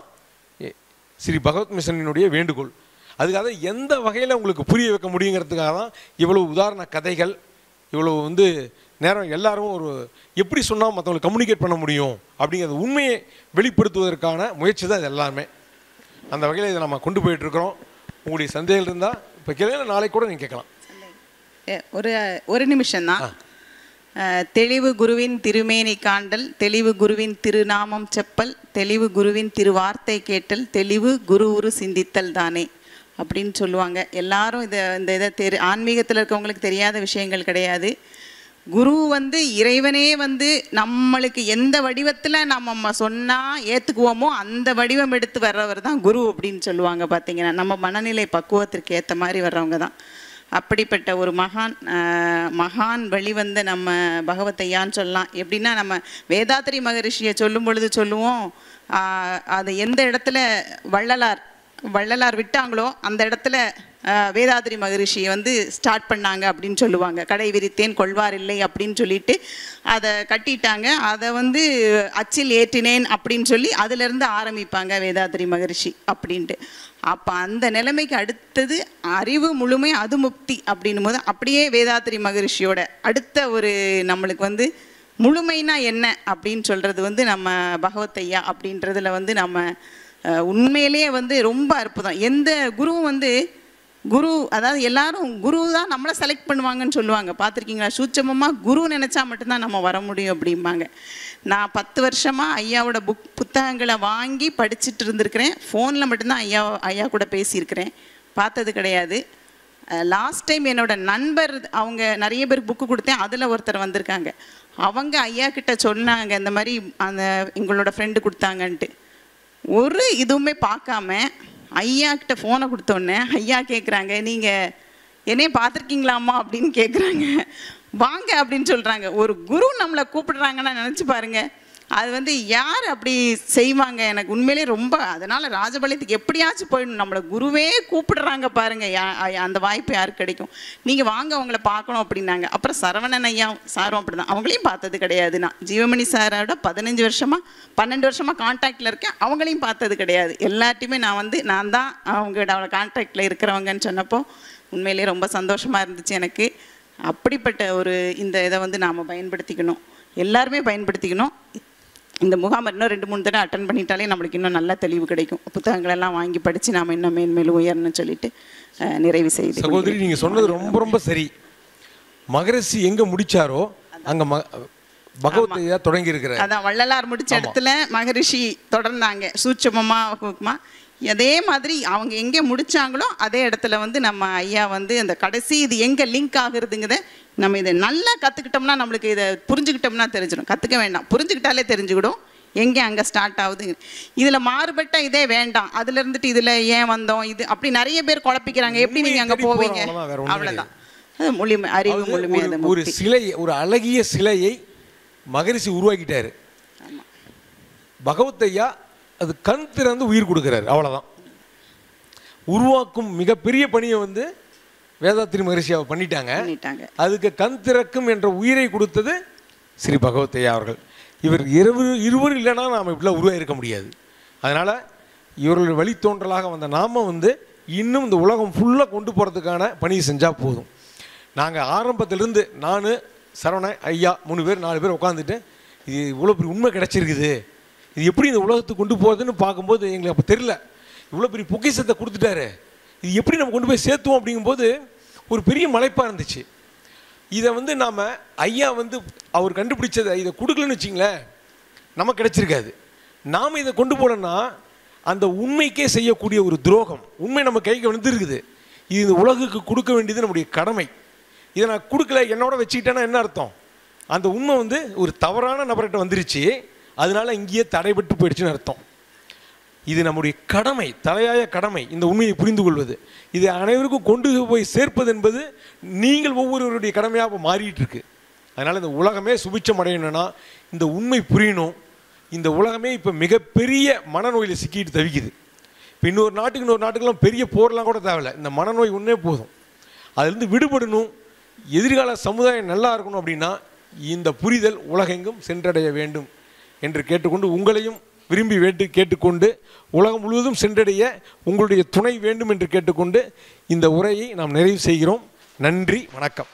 ஸ்ரீ பகவத் மிஷனினுடைய வேண்டுகோள் அதுக்காக எந்த வகையில் உங்களுக்கு புரிய வைக்க முடியுங்கிறதுக்காக தான் இவ்வளோ உதாரண கதைகள் இவ்வளோ வந்து நேரம் எல்லாரும் ஒரு எப்படி சொன்னால் மற்றவங்களுக்கு கம்யூனிகேட் பண்ண முடியும் அப்படிங்கிறது உண்மையை வெளிப்படுத்துவதற்கான முயற்சி தான் இது எல்லாமே அந்த வகையில் இதை நம்ம கொண்டு போயிட்டுருக்கிறோம் உங்களுடைய சந்தேகம் இருந்தால் இப்போ கேளுங்க நாளைக்கு கூட நீங்கள் கேட்கலாம் எ, ஒரு ஒரு நிமிஷம்தான் அஹ், தெளிவு குருவின் திருமேனி காண்டல் தெளிவு குருவின் திருநாமம் செப்பல் தெளிவு குருவின் திருவார்த்தை கேட்டல் தெளிவு குரு உரு சிந்தித்தல் தானே அப்படின்னு சொல்லுவாங்க எல்லாரும் இதை இந்த இதை தெரி ஆன்மீகத்தில் இருக்கவங்களுக்கு தெரியாத விஷயங்கள் கிடையாது குரு வந்து இறைவனே வந்து நம்மளுக்கு எந்த வடிவத்தில் நம்ம சொன்னால் ஏற்றுக்குவோமோ அந்த வடிவம் எடுத்து வர்றவர் தான் குரு அப்படின்னு சொல்லுவாங்க பார்த்தீங்கன்னா நம்ம மனநிலை பக்குவத்திற்கு ஏற்ற மாதிரி வர்றவங்க தான் அப்படிப்பட்ட ஒரு மகான் ஆஹ், மகான் வழிவந்த நம்ம பகவத்தையான்னு சொல்லலாம் எப்படின்னா நம்ம வேதாத்திரி மகரிஷியை சொல்லும் பொழுது சொல்லுவோம் ஆஹ், அது எந்த இடத்துல வள்ளலார் வள்ளலார் விட்டாங்களோ அந்த இடத்துல ஆஹ், வேதாத்திரி மகரிஷியை வந்து ஸ்டார்ட் பண்ணாங்க அப்படின்னு சொல்லுவாங்க கடை விரித்தேன் கொள்வார் இல்லை அப்படின்னு சொல்லிட்டு அதை கட்டிட்டாங்க அதை வந்து அச்சில் ஏற்றினேன் அப்படின்னு சொல்லி அதிலிருந்து ஆரம்பிப்பாங்க வேதாத்திரி மகரிஷி அப்படின்ட்டு அப்போ அந்த நிலைமைக்கு அடுத்தது அறிவு முழுமை அது முக்தி அப்படின்னும் போது அப்படியே வேதாத்திரி மகரிஷியோட அடுத்த ஒரு நம்மளுக்கு வந்து முழுமைனா என்ன அப்படின்னு சொல்கிறது வந்து நம்ம பகவத்தையா அப்படின்றதுல வந்து நம்ம அஹ், உண்மையிலேயே வந்து ரொம்ப அற்புதம் எந்த குருவும் வந்து குரு அதாவது எல்லாரும் குரு தான் நம்மளை செலக்ட் பண்ணுவாங்கன்னு சொல்லுவாங்க பார்த்துருக்கீங்களா சூட்சமமாக குரு நினச்சா மட்டும்தான் நம்ம வர முடியும் அப்படிம்பாங்க நான் பத்து வருஷமாக ஐயாவோட புக் புத்தகங்களை வாங்கி படிச்சுட்டு இருந்திருக்கிறேன் ஃபோனில் மட்டும்தான் ஐயா ஐயா கூட பேசியிருக்கிறேன் பார்த்தது கிடையாது லாஸ்ட் டைம் என்னோட நண்பர் அவங்க நிறைய பேர் புக்கு கொடுத்தேன் அதில் ஒருத்தர் வந்திருக்காங்க அவங்க ஐயா கிட்ட சொன்னாங்க இந்த மாதிரி அந்த எங்களோட ஃப்ரெண்டு கொடுத்தாங்கன்ட்டு ஒரு இதுவுமே பார்க்காம ஐயா கிட்ட ஃபோனை கொடுத்தோன்னே ஐயா கேட்குறாங்க நீங்கள் என்னைய பார்த்துருக்கீங்களாம்மா அப்படின்னு கேட்குறாங்க வாங்க அப்படின்னு சொல்கிறாங்க ஒரு குரு நம்மளை கூப்பிடுறாங்கன்னா நினச்சி பாருங்க அது வந்து யார் அப்படி செய்வாங்க எனக்கு உண்மையிலே ரொம்ப அதனால் ராஜபாளையத்துக்கு எப்படியாச்சும் போயிடணும் நம்மளை குருவே கூப்பிடுறாங்க பாருங்க யா ஐ- அந்த வாய்ப்பு யாருக்கு கிடைக்கும் நீங்கள் வாங்க அவங்கள பார்க்கணும் அப்படின்னாங்க அப்புறம் சரவணன் ஐயா சாரும் அப்படி தான் அவங்களையும் பார்த்தது கிடையாது நான் ஜீவமணி சாரோட பதினஞ்சு வருஷமாக பன்னெண்டு வருஷமாக கான்டாக்டில் இருக்கேன் அவங்களையும் பார்த்தது கிடையாது எல்லாத்தையுமே நான் வந்து நான் தான் அவங்களோட கான்டாக்டில் இருக்கிறவங்கன்னு சொன்னப்போ உண்மையிலேயே ரொம்ப சந்தோஷமாக இருந்துச்சு எனக்கு அப்படிப்பட்ட ஒரு இந்த இதை வந்து நாம் பயன்படுத்திக்கணும் எல்லாருமே பயன்படுத்திக்கணும் இந்த முகாம் இன்னும் ரெண்டு மூணு தடவை அட்டன் பண்ணிட்டாலே நம்மளுக்கு இன்னும் நல்ல தெளிவு கிடைக்கும் புத்தகங்கள் எல்லாம் வாங்கி படித்து நாம் இன்னும் மேன்மேலும் உயரணும்னு சொல்லிட்டு அஹ், நிறைவு செய்து சகோதரி நீங்க சொன்னது ரொம்ப ரொம்ப சரி மகரிஷி எங்க முடிச்சாரோ அங்க ம பகவத்கீதா தொடங்கி இருக்கிறார் அதான் வள்ளலார் முடிச்ச ஆமா. இடத்துல மகரிஷி தொடர்ந்தாங்க சூட்சமமா ஹுக்மா அதே மாதிரி அவங்க எங்கே முடிச்சாங்களோ அதே இடத்துல வந்து நம்ம ஐயா வந்து அந்த கடைசி இது எங்கே லிங்க் ஆகுறதுங்கிறத நம்ம இதை நல்லா கற்றுக்கிட்டோம்னா நம்மளுக்கு இதை புரிஞ்சுக்கிட்டோம்னா தெரிஞ்சிடும் கற்றுக்க வேண்டாம் புரிஞ்சுக்கிட்டாலே தெரிஞ்சுக்கிடும் எங்கே அங்கே ஸ்டார்ட் ஆகுது இதில் மாறுபட்ட இதே வேண்டாம் அதுல இருந்துட்டு இதில் ஏன் வந்தோம் இது அப்படி நிறைய பேர் குழப்பிக்கிறாங்க எப்படி நீங்கள் அங்கே தேடி போவீங்க போறோம், அவ்வளவுதான், வேற ஒண்ணும் அவ்வளோதான் அது முழுமை அறிவு அதாவது முழுமை ஒரு- அது ஒரு முக்தி. சிலை ஒரு அழகிய சிலையை மகரிஷி உருவாக்கிட்டாரு பகவத்தையா அது கண் திறந்து உயிர் கொடுக்கிறாரு அவ்வளவுதான் உருவாக்கும் மிகப்பெரிய பணியை வந்து வேதாத்திரி மகரிஷி அவ பண்ணிட்டாங்க அதுக்கு கண் திறக்கும் என்ற உயிரை கொடுத்தது ஸ்ரீ பகவத்தையா அவர்கள் இவர் இரவு இருவர் இல்லைன்னா நாம் இப்படிலாம் உருவாயிருக்க முடியாது அதனால் இவர்களுடைய வழித்தோன்றலாக வந்த நாம வந்து இன்னும் இந்த உலகம் ஃபுல்லாக கொண்டு போகிறதுக்கான பணியை செஞ்சால் போதும் நாங்கள் ஆரம்பத்திலிருந்து நான் சரவணன் ஐயா மூணு பேர் நாலு பேர் உட்காந்துட்டு இது இவ்வளோ பெரிய உண்மை கிடச்சிருக்குது இது எப்படி இந்த உலகத்துக்கு கொண்டு போகிறதுன்னு பார்க்கும்போது எங்களுக்கு அப்போ தெரில இவ்வளோ பெரிய பொக்கிஷத்தை கொடுத்துட்டாரு இது எப்படி நம்ம கொண்டு போய் சேர்த்துவோம் அப்படிங்கும்போது ஒரு பெரிய மலைப்பாக இருந்துச்சு இதை வந்து நாம் ஐயா வந்து அவர் கண்டுபிடிச்சதை இதை கொடுக்கலன்னு வச்சிங்களேன் நமக்கு கிடைச்சிருக்காது நாம் இதை கொண்டு போனோம்னா அந்த உண்மைக்கே செய்யக்கூடிய ஒரு துரோகம் உண்மை நம்ம கைக்கு வந்துருக்குது இது இந்த உலகுக்கு கொடுக்க வேண்டியது நம்முடைய கடமை இதை நான் கொடுக்கல என்னோட வச்சுக்கிட்டேன்னா என்ன அர்த்தம் அந்த உண்மை வந்து ஒரு தவறான நபர்கிட்ட வந்துருச்சு அதனால இங்கேயே தடைபட்டு போயிடுச்சுன்னு அர்த்தம் இது நம்முடைய கடமை தலையாய கடமை இந்த உண்மையை புரிந்து கொள்வது இது அனைவருக்கும் கொண்டு போய் சேர்ப்பது என்பது நீங்கள் ஒவ்வொருவருடைய கடமையாக இப்ப மாறிட்டு இருக்கு அதனால் இந்த உலகமே சுபிச்சம் அடையணும்னா இந்த உண்மை புரியணும் இந்த உலகமே இப்போ மிகப்பெரிய மனநோயில் சிக்கிட்டு தவிக்குது இப்போ இன்னொரு நாட்டுக்கு இன்னொரு நாட்டுக்கெல்லாம் பெரிய போர்லாம் கூட தேவையில்ல இந்த மனநோய் ஒன்றே போதும் அதிலிருந்து விடுபடணும் எதிர்கால சமுதாயம் நல்லா இருக்கணும் அப்படின்னா இந்த புரிதல் உலகெங்கும் சென்றடைய வேண்டும் என்று கேட்டுக்கொண்டு உங்களையும் விரும்பி வேட்டு கேட்டுக்கொண்டு உலகம் முழுவதும் சென்றடைய உங்களுடைய துணை வேண்டும் என்று கேட்டுக்கொண்டு இந்த உரையை நாம் நிறைவு செய்கிறோம் நன்றி வணக்கம்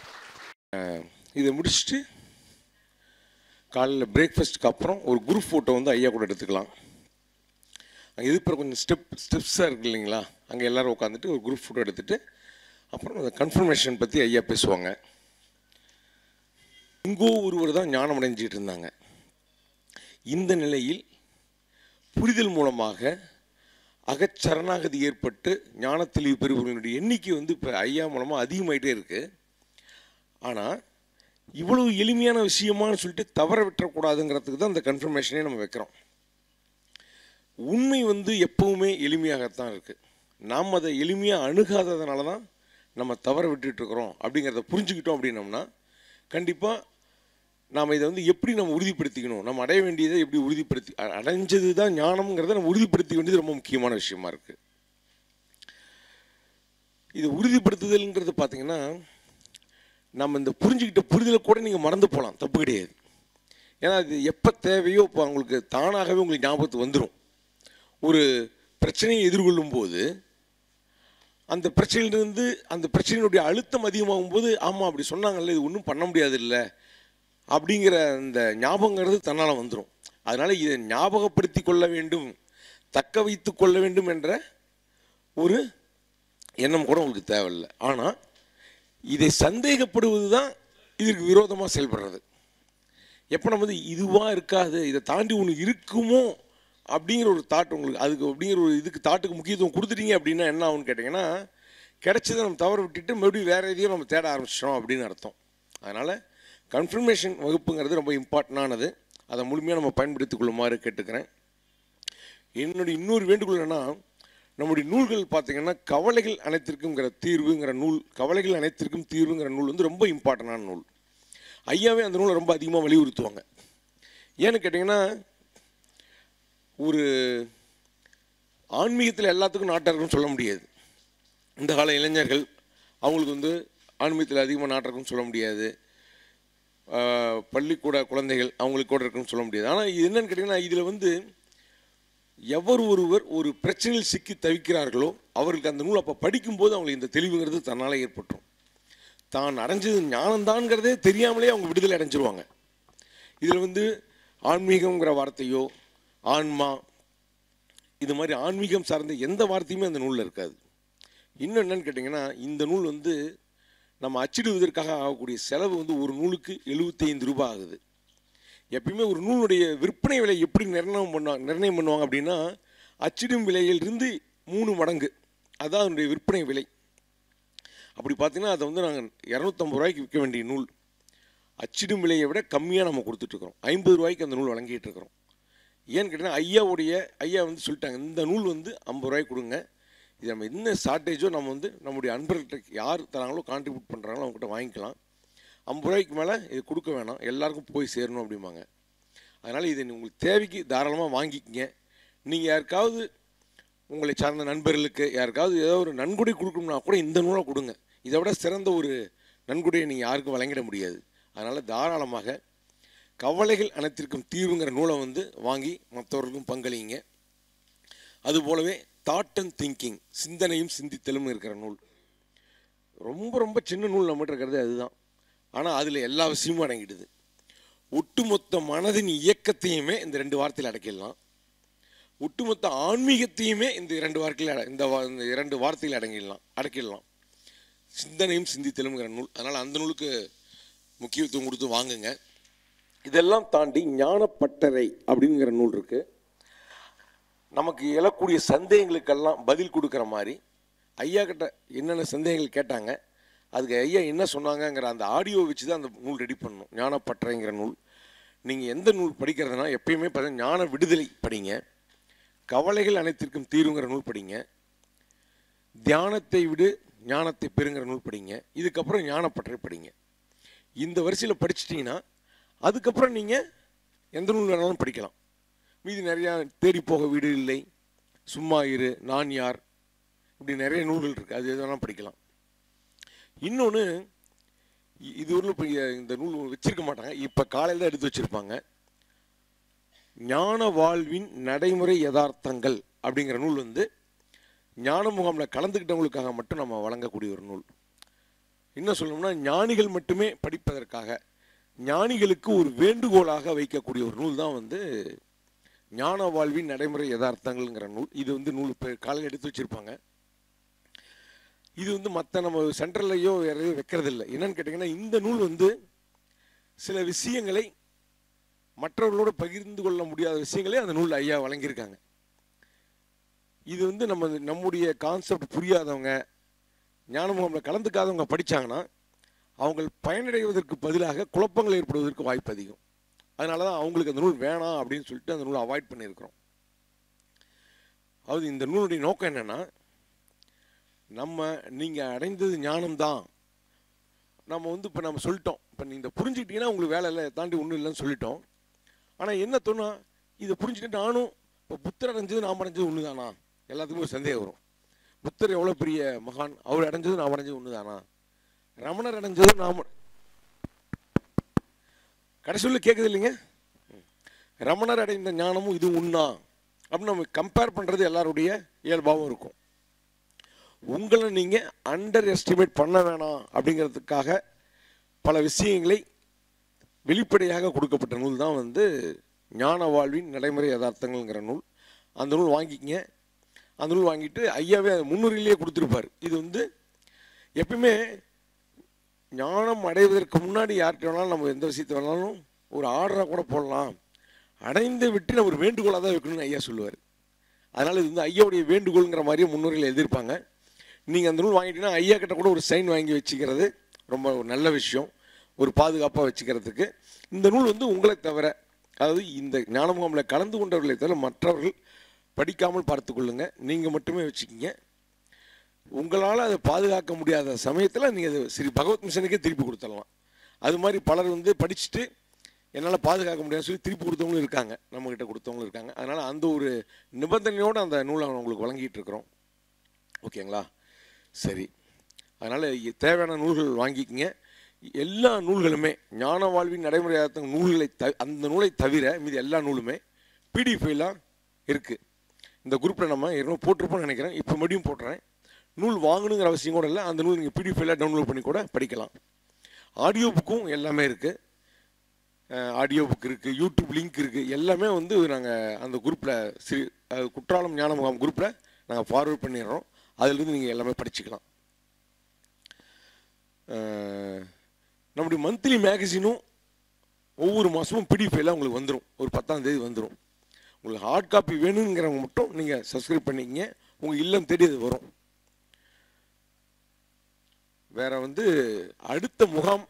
இதை முடிச்சுட்டு காலையில் பிரேக்ஃபாஸ்ட்டுக்கு அப்புறம் ஒரு குரூப் ஃபோட்டோ வந்து ஐயா கூட எடுத்துக்கலாம் அங்கே எதிர்ப்புற கொஞ்சம் ஸ்டெப் ஸ்டெப்ஸாக இருக்கு இல்லைங்களா அங்கே எல்லாரும் உட்காந்துட்டு ஒரு குரூப் ஃபோட்டோ எடுத்துட்டு அப்புறம் அந்த கன்ஃபர்மேஷன் பற்றி ஐயா பேசுவாங்க இங்கோ ஒருவர் தான் ஞானம் அடைஞ்சிட்டு இருந்தாங்க இந்த நிலையில் புரிதல் மூலமாக அகச்சரணாகதி ஏற்பட்டு ஞானத்தெளிவு பெறுபவர்களுடைய எண்ணிக்கை வந்து இப்போ ஐயா மூலமாக அதிகமாயிட்டே இருக்குது ஆனால் இவ்வளவு எளிமையான விஷயமான்னு சொல்லிட்டு தவற விட்டுறக்கூடாதுங்கிறதுக்கு தான் இந்த கன்ஃபர்மேஷனே நம்ம வைக்கிறோம் உண்மை வந்து எப்பவுமே எளிமையாகத்தான் இருக்குது நாம் அதை எளிமையாக அணுகாததுனால தான் நம்ம தவற விட்டுட்டு இருக்கிறோம் அப்படிங்கிறத புரிஞ்சுக்கிட்டோம் அப்படின்னம்னா கண்டிப்பாக நாம் இதை வந்து எப்படி நம்ம உறுதிப்படுத்திக்கணும் நம்ம அடைய வேண்டியதை எப்படி உறுதிப்படுத்தி அ- அடைஞ்சது தான் ஞானம்ங்கிறத நம்ம உறுதிப்படுத்திக்க வேண்டியது ரொம்ப முக்கியமான விஷயமா இருக்குது இது உறுதிப்படுத்துதல்ங்கிறது பார்த்தீங்கன்னா நம்ம இந்த புரிஞ்சுக்கிட்ட புரிதலை கூட நீங்கள் மறந்து போகலாம் தப்பு கிடையாது ஏன்னா அது எப்போ தேவையோ இப்போ உங்களுக்கு தானாகவே உங்களுக்கு ஞாபகத்துக்கு வந்துடும் ஒரு பிரச்சனையை எதிர்கொள்ளும் போது அந்த பிரச்சனையிலிருந்து அந்த பிரச்சனையினுடைய அழுத்தம் அதிகமாகும் போது ஆமாம் அப்படி சொன்னாங்கல்ல இது ஒன்றும் பண்ண முடியாது இல்லை அப்படிங்கிற அந்த ஞாபகங்கிறது தன்னால் வந்துடும் அதனால் இதை ஞாபகப்படுத்தி கொள்ள வேண்டும் தக்க வைத்து கொள்ள வேண்டும் என்ற ஒரு எண்ணம் கூட உங்களுக்கு தேவையில்லை ஆனால் இதை சந்தேகப்படுவது தான் இதற்கு விரோதமாக செயல்படுறது எப்போ நம்ம வந்து இதுவாக இருக்காது இதை தாண்டி ஒன்று இருக்குமோ அப்படிங்கிற ஒரு தாட் உங்களுக்கு அதுக்கு அப்படிங்கிற ஒரு இதுக்கு தாட்டுக்கு முக்கியத்துவம் கொடுத்துட்டீங்க அப்படின்னா என்ன ஆகும்னு கேட்டிங்கன்னா கிடைச்சதை நம்ம தவற விட்டுட்டு மறுபடியும் வேறு எதையும் நம்ம தேட ஆரம்பிச்சிட்டோம் அப்படின்னு அர்த்தம் அதனால் கன்ஃபர்மேஷன் வகுப்புங்கிறது ரொம்ப இம்பார்ட்டண்டானது அதை முழுமையாக நம்ம பயன்படுத்திக் கொள்ளுமாறு கேட்டுக்கிறேன் என்னுடைய இன்னொரு வேண்டுகோள் என்னன்னா நம்முடைய நூல்கள் பார்த்தீங்கன்னா கவலைகள் அனைத்திற்குங்கிற தீர்வுங்கிற நூல் கவலைகள் அனைத்திற்கும் தீர்வுங்கிற நூல் வந்து ரொம்ப இம்பார்ட்டண்டான நூல் ஐயாவே அந்த நூலை ரொம்ப அதிகமாக வலியுறுத்துவாங்க ஏன்னு கேட்டிங்கன்னா ஒரு ஆன்மீகத்தில் எல்லாத்துக்கும் நாட்டாருக்குன்னு சொல்ல முடியாது இந்த கால இளைஞர்கள் அவங்களுக்கு வந்து ஆன்மீகத்தில் அதிகமாக நாட்டிருக்குன்னு சொல்ல முடியாது ஆஹ் பள்ளிக்கூட குழந்தைகள் அவங்களுக்கு கூட இருக்குன்னு சொல்ல முடியாது ஆனால் இது என்னன்னு கேட்டிங்கன்னா இதில் வந்து எவர் ஒருவர் ஒரு பிரச்சனையில் சிக்கி தவிக்கிறார்களோ அவர்களுக்கு அந்த நூல் அப்போ படிக்கும்போது அவங்களுக்கு இந்த தெளிவுங்கிறது தன்னால் ஏற்பட்டுரும் தான் அடைஞ்சது ஞானம்தான்ங்கிறதே தெரியாமலே அவங்க விடுதலை அடைஞ்சிருவாங்க இதில் வந்து ஆன்மீகங்கிற வார்த்தையோ ஆன்மா இது மாதிரி ஆன்மீகம் சார்ந்த எந்த வார்த்தையுமே அந்த நூலில் இருக்காது இன்னும் என்னன்னு கேட்டிங்கன்னா இந்த நூல் வந்து நம்ம அச்சிடுவதற்காக ஆகக்கூடிய செலவு வந்து ஒரு நூலுக்கு 75 ரூபாய் ஆகுது எப்பயுமே ஒரு நூலுடைய விற்பனை விலை எப்படி நிர்ணயம் பண்ணுவாங்க நிர்ணயம் பண்ணுவாங்க அப்படின்னா அச்சிடும் விலையிலிருந்து மூணு மடங்கு அதான் அதனுடைய விற்பனை விலை அப்படி பார்த்தீங்கன்னா அதை வந்து நாங்கள் இரநூத்தம்பது ரூபாய்க்கு விற்க வேண்டிய நூல் அச்சிடும் விலையை விட கம்மியாக நம்ம கொடுத்துட்ருக்குறோம் ஐம்பது ரூபாய்க்கு அந்த நூல் வழங்கிட்டு இருக்கிறோம் ஏன்னு கேட்டிங்கன்னா ஐயாவுடைய ஐயா வந்து சொல்லிட்டாங்க இந்த நூல் வந்து ஐம்பது ரூபாய்க்கு கொடுங்க இது நம்ம என்ன ஷார்ட்டேஜோ நம்ம வந்து நம்முடைய அன்பர்கள்ட்ட யார் தராங்களோ கான்ட்ரிபியூட் பண்ணுறாங்களோ அவங்ககிட்ட வாங்கிக்கலாம் ஐம்பது ரூபாய்க்கு மேலே இது கொடுக்க வேணாம் எல்லாருக்கும் போய் சேரணும் அப்படிம்பாங்க அதனால் இதை நீ உங்களுக்கு தேவைக்கு தாராளமாக வாங்கிக்கங்க நீங்கள் யாருக்காவது உங்களை சார்ந்த நண்பர்களுக்கு யாருக்காவது ஏதோ ஒரு நன்கொடை கொடுக்கணும்னா கூட இந்த நூலை கொடுங்க இதை விட சிறந்த ஒரு நன்கொடையை நீங்கள் யாருக்கும் வழங்கிட முடியாது அதனால் தாராளமாக கவலைகள் அனைத்திற்கும் தீர்வுங்கிற நூலை வந்து வாங்கி மற்றவர்களுக்கும் பங்களிங்க அதுபோலவே தாட் அண்ட் திங்கிங் சிந்தனையும் சிந்தித்தலும் இருக்கிற நூல் ரொம்ப ரொம்ப சின்ன நூல் நம்மகிட்ட இருக்கிறது அதுதான் ஆனால் அதில் எல்லா விஷயமும் அடங்கிடுது ஒட்டுமொத்த மனதின் இயக்கத்தையுமே இந்த ரெண்டு வார்த்தையில் அடக்கிடலாம் ஒட்டுமொத்த ஆன்மீகத்தையுமே இந்த இரண்டு வார்த்தையில் அட- இந்த வா- இந்த இரண்டு வார்த்தையில் அடங்கிடலாம் அடக்கிடலாம் சிந்தனையும் சிந்தித்தலுங்கிற நூல் அதனால் அந்த நூலுக்கு முக்கியத்துவம் கொடுத்து வாங்குங்க இதெல்லாம் தாண்டி ஞானப்பட்டறை அப்படிங்கிற நூல் இருக்குது நமக்கு எழக்கூடிய சந்தேகங்களுக்கெல்லாம் பதில் கொடுக்குற மாதிரி ஐயா கிட்ட என்னென்ன சந்தேகங்கள் கேட்டாங்க அதுக்கு ஐயா என்ன சொன்னாங்கங்கிற அந்த ஆடியோ வச்சு தான் அந்த நூல் ரெடி பண்ணணும் ஞானப்பற்றைங்கிற நூல் நீங்கள் எந்த நூல் படிக்கிறதுனா எப்பயுமே பார்த்தீங்கன்னா ஞான விடுதலை படிங்க கவலைகள் அனைத்திற்கும் தீருங்கிற நூல் படிங்க தியானத்தை விடு ஞானத்தை பெறுங்கிற நூல் படிங்க இதுக்கப்புறம் ஞானப்பற்றை படிங்க இந்த வரிசையில் படிச்சிட்டிங்கன்னா அதுக்கப்புறம் நீங்கள் எந்த நூல் வேணாலும் படிக்கலாம் மீதி நிறையா தேடி போக வீடு இல்லை சும்மா இரு நான் யார் இப்படி நிறைய நூல்கள் இருக்குது அது எது வேணாலும் படிக்கலாம் இன்னொன்று இது ஒரு இப்போ இந்த நூல் வச்சிருக்க மாட்டாங்க இப்போ காலையில் தான் எடுத்து வச்சுருப்பாங்க ஞான வாழ்வின் நடைமுறை யதார்த்தங்கள் அப்படிங்கிற நூல் வந்து ஞான முகாமில் கலந்துக்கிட்டவங்களுக்காக மட்டும் நம்ம வழங்கக்கூடிய ஒரு நூல் என்ன சொல்லணும்னா ஞானிகள் மட்டுமே படிப்பதற்காக ஞானிகளுக்கு ஒரு வேண்டுகோளாக வைக்கக்கூடிய ஒரு நூல் தான் வந்து ஞான வாழ்வின் நடைமுறை யதார்த்தங்கள்ங்கிற நூல் இது வந்து நூல் இப்போ காலையில் எடுத்து வச்சுருப்பாங்க இது வந்து மற்ற நம்ம சென்ட்ரல்லையோ வேற எதுவும் வைக்கிறதில்ல என்னன்னு கேட்டிங்கன்னா இந்த நூல் வந்து சில விஷயங்களை மற்றவர்களோடு பகிர்ந்து கொள்ள முடியாத விஷயங்களே அந்த நூல் ஐயா வழங்கியிருக்காங்க இது வந்து நம்ம நம்முடைய கான்செப்ட் புரியாதவங்க ஞானமுகமில் கலந்துக்காதவங்க படித்தாங்கன்னா அவங்க பயனடைவதற்கு பதிலாக குழப்பங்கள் ஏற்படுவதற்கு வாய்ப்பு அதிகம் அதனால தான் அவங்களுக்கு அந்த நூல் வேணாம் அப்படின்னு சொல்லிட்டு அந்த நூலை அவாய்ட் பண்ணியிருக்கிறோம் அதாவது இந்த நூலுடைய நோக்கம் என்னென்னா நம்ம நீங்கள் அடைந்தது ஞானம்தான் நம்ம வந்து இப்போ நம்ம சொல்லிட்டோம் இப்போ நீங்கள் புரிஞ்சுக்கிட்டீங்கன்னா உங்களுக்கு வேலை இல்லை தாண்டி ஒன்றும் இல்லைன்னு சொல்லிட்டோம் ஆனால் என்ன தோணா இதை புரிஞ்சுக்கிட்டு நானும் இப்போ புத்தர் அடைஞ்சது நாம் அடைஞ்சது ஒன்று தானா எல்லாத்துக்கும் ஒரு சந்தேகம் வரும் புத்தர் எவ்வளோ பெரிய மகான் அவர் அடைஞ்சது நாம் அடைஞ்சது ஒன்று தானா ரமணர் அடைஞ்சது நாம் கடைசியில் கேட்குது இல்லைங்க ம். ரமணர் அடைந்த ஞானமும் இது உண்ணா அப்படின்னு நம்ம கம்பேர் பண்ணுறது எல்லாருடைய இயல்பாகவும் இருக்கும் உங்களை நீங்கள் அண்டர் எஸ்டிமேட் பண்ண வேணாம் அப்படிங்கிறதுக்காக பல விஷயங்களை வெளிப்படையாக கொடுக்கப்பட்ட நூல் தான் வந்து ஞான வாழ்வின் நடைமுறை யதார்த்தங்கள்ங்கிற நூல் அந்த நூல் வாங்கிக்கங்க அந்த நூல் வாங்கிட்டு ஐயாவே முன்னுரையிலேயே கொடுத்துருப்பார் இது வந்து எப்பயுமே ஞானம் அடைவதற்கு முன்னாடி யார்கிட்ட வேணாலும் நம்ம எந்த விஷயத்தை வேணாலும் ஒரு ஆர்டராக கூட போடலாம் அடைந்து விட்டு நம்ம ஒரு வேண்டுகோளாக தான் வைக்கணும்னு ஐயா சொல்லுவார் அதனால் இது வந்து ஐயாவுடைய வேண்டுகோளுங்கிற மாதிரியே முன்னுரையில் எழுதியிருப்பாங்க நீங்கள் அந்த நூல் வாங்கிட்டீங்கன்னா ஐயா கிட்ட கூட ஒரு சைன் வாங்கி வச்சுக்கிறது ரொம்ப ஒரு நல்ல விஷயம் ஒரு பாதுகாப்பாக வச்சுக்கிறதுக்கு இந்த நூல் வந்து உங்களை தவிர அதாவது இந்த ஞானமுகாமில் கலந்து கொண்டவர்களை தவிர மற்றவர்கள் படிக்காமல் பார்த்து கொள்ளுங்க நீங்கள் மட்டுமே வச்சுக்கிங்க உங்களால் அதை பாதுகாக்க முடியாத சமயத்தில் நீங்கள் அது ஸ்ரீ பகவத் மிஷனுக்கே திருப்பி கொடுத்துடலாம் அது மாதிரி பலர் வந்து படிச்சுட்டு என்னால் பாதுகாக்க முடியாது சொல்லி திருப்பி கொடுத்தவங்களும் இருக்காங்க நம்மக்கிட்ட கொடுத்தவங்களும் இருக்காங்க அதனால் அந்த ஒரு நிபந்தனையோடு அந்த நூலை உங்களுக்கு வழங்கிட்டு இருக்கிறோம் ஓகேங்களா சரி அதனால் தேவையான நூல்கள் வாங்கிக்கங்க எல்லா நூல்களுமே ஞான வாழ்வின் நடைமுறை நூல்களை த அந்த நூலை தவிர மீதி எல்லா நூலுமே பிடிஎஃப்லாம் இருக்குது இந்த குரூப்பில் நம்ம ஏற்கனவே போட்டிருப்போம்னு நினைக்கிறேன் இப்போ மறுபடியும் போட்டுறேன் நூல் வாங்கணுங்கிற அவசியம் கூட இல்லை அந்த நூல் நீங்கள் பிடிஎஃப்ல டவுன்லோட் பண்ணி கூட படிக்கலாம் ஆடியோ புக்கும் எல்லாமே இருக்குது ஆடியோ புக் இருக்குது யூடியூப் லிங்க் இருக்குது எல்லாமே வந்து நாங்கள் அந்த குரூப்பில் ஸ்ரீ அஹ், குற்றாலம் ஞான முகாம் குரூப்பில் நாங்கள் ஃபார்வர்ட் பண்ணிடுறோம் அதிலிருந்து நீங்கள் எல்லாமே படிச்சுக்கலாம் அஹ், நம்முடைய மந்த்லி மேகசினும் ஒவ்வொரு மாதமும் பிடிஎஃப்ல உங்களுக்கு வந்துடும் ஒரு பத்தாம் தேதி வந்துடும் உங்களுக்கு ஹார்ட் காப்பி வேணுங்கிறவங்க மட்டும் நீங்கள் சப்ஸ்கிரைப் பண்ணிக்கங்க உங்கள் இல்லம் தேடி அது வரும் வேற வந்து அடுத்த முகாம்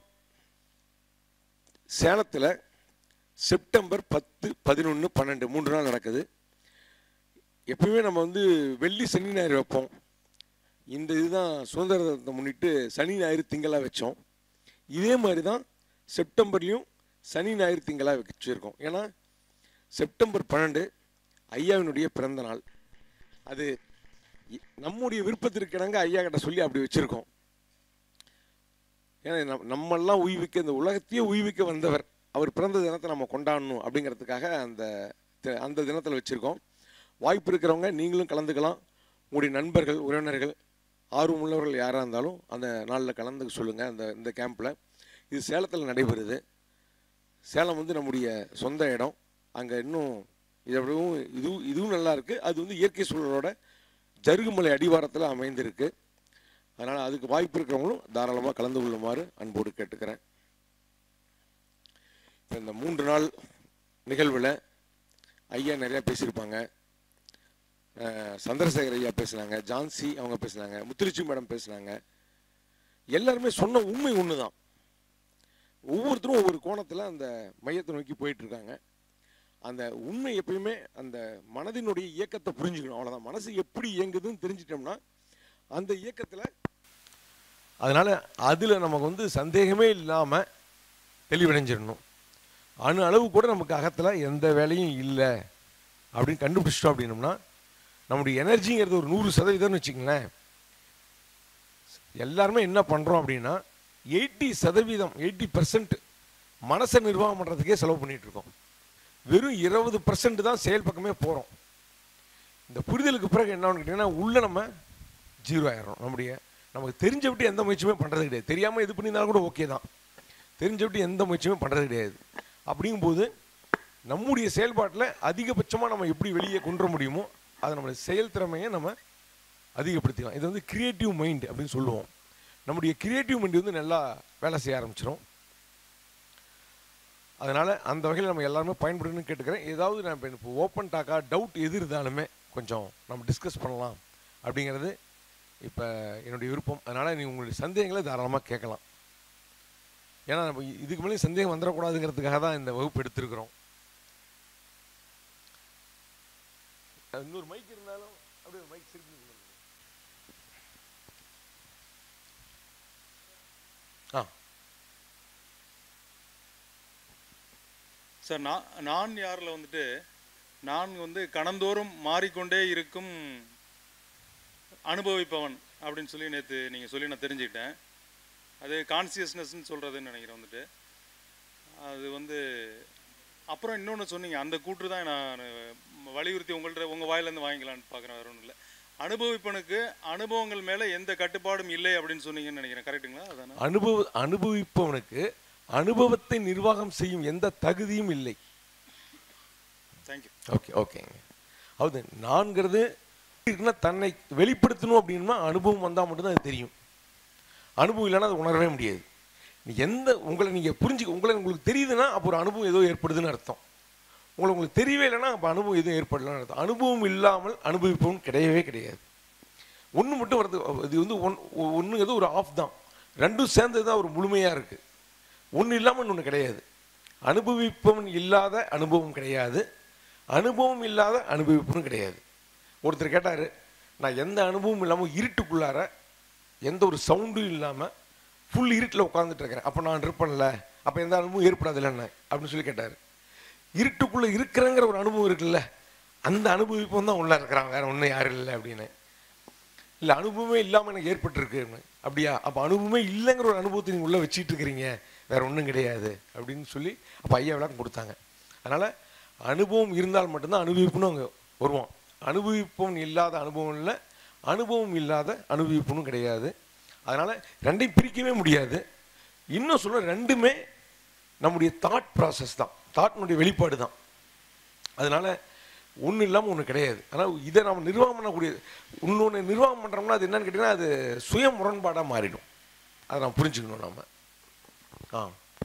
சேலத்தில் செப்டம்பர் பத்து பதினொன்று பன்னெண்டு மூன்று நாள் நடக்குது எப்பவுமே நம்ம வந்து வெள்ளி சனி ஞாயிறு வைப்போம் இந்த இதுதான் சுதந்திர தினத்தை முன்னிட்டு சனி ஞாயிறு திங்களாக வச்சோம் இதே மாதிரி தான் செப்டம்பர்லேயும் சனி ஞாயிறு திங்களாக வச்சிருக்கோம் ஏன்னா செப்டம்பர் பன்னெண்டு ஐயாவினுடைய பிறந்த நாள் அது இ- நம்முடைய விருப்பத்திற்கு இணங்க ஐயா கிட்ட சொல்லி அப்படி வச்சுருக்கோம் ஏன்னா நம் நம்மெல்லாம் உய்விக்க இந்த உலகத்தையே உய்விக்க வந்தவர் அவர் பிறந்த தினத்தை நம்ம கொண்டாடணும் அப்படிங்கிறதுக்காக அந்த தி- அந்த தினத்தில் வச்சுருக்கோம் வாய்ப்பு இருக்கிறவங்க நீங்களும் கலந்துக்கலாம் உங்களுடைய நண்பர்கள் உறவினர்கள் ஆர்வம் உள்ளவர்கள் யாராக இருந்தாலும் அந்த நாளில் கலந்துக்க சொல்லுங்கள் அந்த இந்த கேம்பில் இது சேலத்தில் நடைபெறுது சேலம் வந்து நம்முடைய சொந்த இடம் அங்கே இன்னும் இதை விடவும் இதுவும் இதுவும் நல்லா இருக்குது அது வந்து இயற்கை சூழலோட ஜருகுமலை அடிவாரத்தில் அமைந்திருக்கு அதனால் அதுக்கு வாய்ப்பு இருக்கிறவங்களும் தாராளமாக கலந்து கொள்ளுமாறு அன்போடு கேட்டுக்கிறேன் இப்ப இந்த மூன்று நாள் நிகழ்வில் ஐயா நிறையா பேசியிருப்பாங்க அஹ், சந்திரசேகர் ஐயா பேசுனாங்க ஜான்சி அவங்க பேசுனாங்க முத்துலட்சுமி மேடம் பேசுனாங்க எல்லாருமே சொன்ன உண்மை ஒன்று தான் ஒவ்வொருத்தரும் ஒவ்வொரு கோணத்தில் அந்த மையத்தை நோக்கி போயிட்டு இருக்காங்க அந்த உண்மை எப்பயுமே அந்த மனதினுடைய இயக்கத்தை புரிஞ்சுக்கணும் அவ்வளோதான் மனசு எப்படி இயங்குதுன்னு தெரிஞ்சிட்டோம்னா அந்த இயக்கத்தில் அதனால் அதில் நமக்கு வந்து சந்தேகமே இல்லாமல் தெளிவடைஞ்சிடணும் அணு அளவு கூட நமக்கு அகத்தில் எந்த வேலையும் இல்லை அப்படின்னு கண்டுபிடிச்சிட்டோம் அப்படின்னோம்னா நம்முடைய எனர்ஜிங்கிறது ஒரு நூறு சதவீதம்னு வச்சுக்கங்களேன் எல்லாருமே என்ன பண்ணுறோம் அப்படின்னா எயிட்டி சதவீதம் எயிட்டி பர்சன்ட் மனசை நிர்வாகம் பண்ணுறதுக்கே செலவு பண்ணிட்டு இருக்கோம் வெறும் இருபது பர்சன்ட் தான் செயல் பக்கமே போகிறோம் இந்த புரிதலுக்கு பிறகு என்ன கேட்டிங்கன்னா உள்ளே நம்ம ஜீரோ ஆயிடுறோம் நம்முடைய நமக்கு தெரிஞ்ச விட்டு எந்த முயற்சியுமே பண்ணுறது கிடையாது தெரியாமல் இது பண்ணியிருந்தாலும் கூட ஓகே தான் தெரிஞ்ச விட்டு எந்த முயற்சியுமே பண்ணுறது கிடையாது அப்படிங்கும்போது நம்முடைய செயல்பாட்டில் அதிகபட்சமாக நம்ம எப்படி வெளியே கொண்டு வர முடியுமோ அதை நம்மளுடைய செயல் திறமையை நம்ம அதிகப்படுத்திக்கலாம் இது வந்து கிரியேட்டிவ் மைண்ட் அப்படின்னு சொல்லுவோம் நம்முடைய கிரியேட்டிவ் மைண்ட் வந்து நல்லா வேலை செய்ய ஆரம்பிச்சிடும் அதனால் அந்த வகையில் நம்ம எல்லாருமே பயன்படுன்னு கேட்டுக்கிறேன் ஏதாவது நான் இப்போ இப்போ ஓப்பன் டாக்கா டவுட் எது இருந்தாலுமே கொஞ்சம் நம்ம டிஸ்கஸ் பண்ணலாம் அப்படிங்கிறது இப்போ என்னுடைய விருப்பம் அதனால் நீ உங்களுடைய சந்தேகங்களை தாராளமாக கேட்கலாம் ஏன்னா நம்ம இதுக்கு மேலே சந்தேகம் வந்துடக்கூடாதுங்கிறதுக்காக தான் இந்த வகுப்பு எடுத்திருக்கிறோம் இன்னொரு மைக் இருந்தாலும் அப்படியே மைக் சிரிப்பு ஆ சார் நான் நான் யாரில் வந்துட்டு நான் வந்து கணந்தோறும் மாறிக்கொண்டே இருக்கும் அனுபவிப்பவன் அப்படின்னு சொல்லி நேற்று நீங்கள் சொல்லி நான் தெரிஞ்சுக்கிட்டேன் அது கான்சியஸ்னஸ்ன்னு சொல்கிறதுன்னு நினைக்கிறேன் வந்துட்டு அது வந்து அப்புறம் இன்னொன்று சொன்னீங்க அந்த கூற்று தான் நான் வலியுறுத்தி உங்கள்கிட்ட உங்கள் வாயிலேருந்து வாங்கிக்கலான்னு பார்க்குறேன் வேற ஒன்றும் இல்லை அனுபவிப்பனுக்கு அனுபவங்கள் மேலே எந்த கட்டுப்பாடும் இல்லை அப்படின்னு சொன்னீங்கன்னு நினைக்கிறேன் கரெக்டுங்களா அதானே அனுபவ அனுபவிப்பவனுக்கு அனுபவத்தை நிர்வாகம் செய்யும் எந்த தகுதியும் இல்லை தேங்க்யூ ஓகே ஓகேங்க அதாவது நான்கிறது இருக்குன்னா தன்னை வெளிப்படுத்தணும் அப்படின்னா அனுபவம் வந்தால் மட்டும்தான் அது தெரியும் அனுபவம் இல்லைன்னா அதை உணரவே முடியாது நீ எந்த உங்களை நீங்கள் புரிஞ்சுக்க உங்களை உங்களுக்கு தெரியுதுன்னா அப்போ ஒரு அனுபவம் ஏதோ ஏற்படுதுன்னு அர்த்தம் உங்களை உங்களுக்கு தெரியவே இல்லைன்னா அப்போ அனுபவம் எதுவும் ஏற்படலன்னு அர்த்தம் அனுபவம் இல்லாமல் அனுபவிப்பவன் கிடையவே கிடையாது ஒன்று மட்டும் வருது இது வந்து ஒன் ஒன்று ஏதோ ஒரு ஆஃப் தான் ரெண்டும் சேர்ந்தது தான் ஒரு முழுமையாக இருக்குது ஒன்று இல்லாமல் ஒன்று கிடையாது அனுபவிப்பவன் இல்லாத அனுபவம் கிடையாது அனுபவம் இல்லாத அனுபவிப்பவனும் கிடையாது ஒருத்தர் கேட்டார் நான் எந்த அனுபவமும் இல்லாமல் இருட்டுக்குள்ளார எந்த ஒரு சவுண்டும் இல்லாமல் ஃபுல் இருட்டில் உட்காந்துட்டு இருக்கிறேன் அப்போ நான் இருப்பேன்ல அப்போ எந்த அனுபவம் ஏற்படாதுல்ல என்ன அப்படின்னு சொல்லி கேட்டார் இருட்டுக்குள்ளே இருக்கிறேங்கிற ஒரு அனுபவம் இருக்குல்ல அந்த அனுபவிப்பவன் தான் உள்ளே இருக்கிறான் வேற ஒன்றும் யாரும் இல்லை அப்படின்னு இல்லை அனுபவமே இல்லாமல் எனக்கு ஏற்பட்டிருக்கு அப்படியா அப்போ அனுபவமே இல்லைங்கிற ஒரு அனுபவத்தை நீங்கள் உள்ளே வச்சிட்டு இருக்கிறீங்க வேற ஒன்றும் கிடையாது அப்படின்னு சொல்லி அப்போ ஐயா விளக்கம் கொடுத்தாங்க அதனால் அனுபவம் இருந்தால் மட்டும்தான் அனுபவிப்புன்னு அவங்க வருவான் அனுபவிப்பவன் இல்லாத அனுபவம் இல்லை அனுபவம் இல்லாத அனுபவிப்புனும் கிடையாது அதனால் ரெண்டையும் பிரிக்கவே முடியாது இன்னும் சொல்ல ரெண்டுமே நம்முடைய தாட் ப்ராசஸ் தான் தாட்னுடைய வெளிப்பாடு தான் அதனால் ஒன்று இல்லாமல் ஒன்று கிடையாது ஆனால் இதை நம்ம நிர்வாகம் பண்ணக்கூடிய இன்னொன்று நிர்வாகம் பண்ணுறோம்னா அது என்னன்னு கேட்டிங்கன்னா அது சுய முரண்பாடாக மாறிடும் அதை நம்ம புரிஞ்சுக்கணும் நம்ம ஆ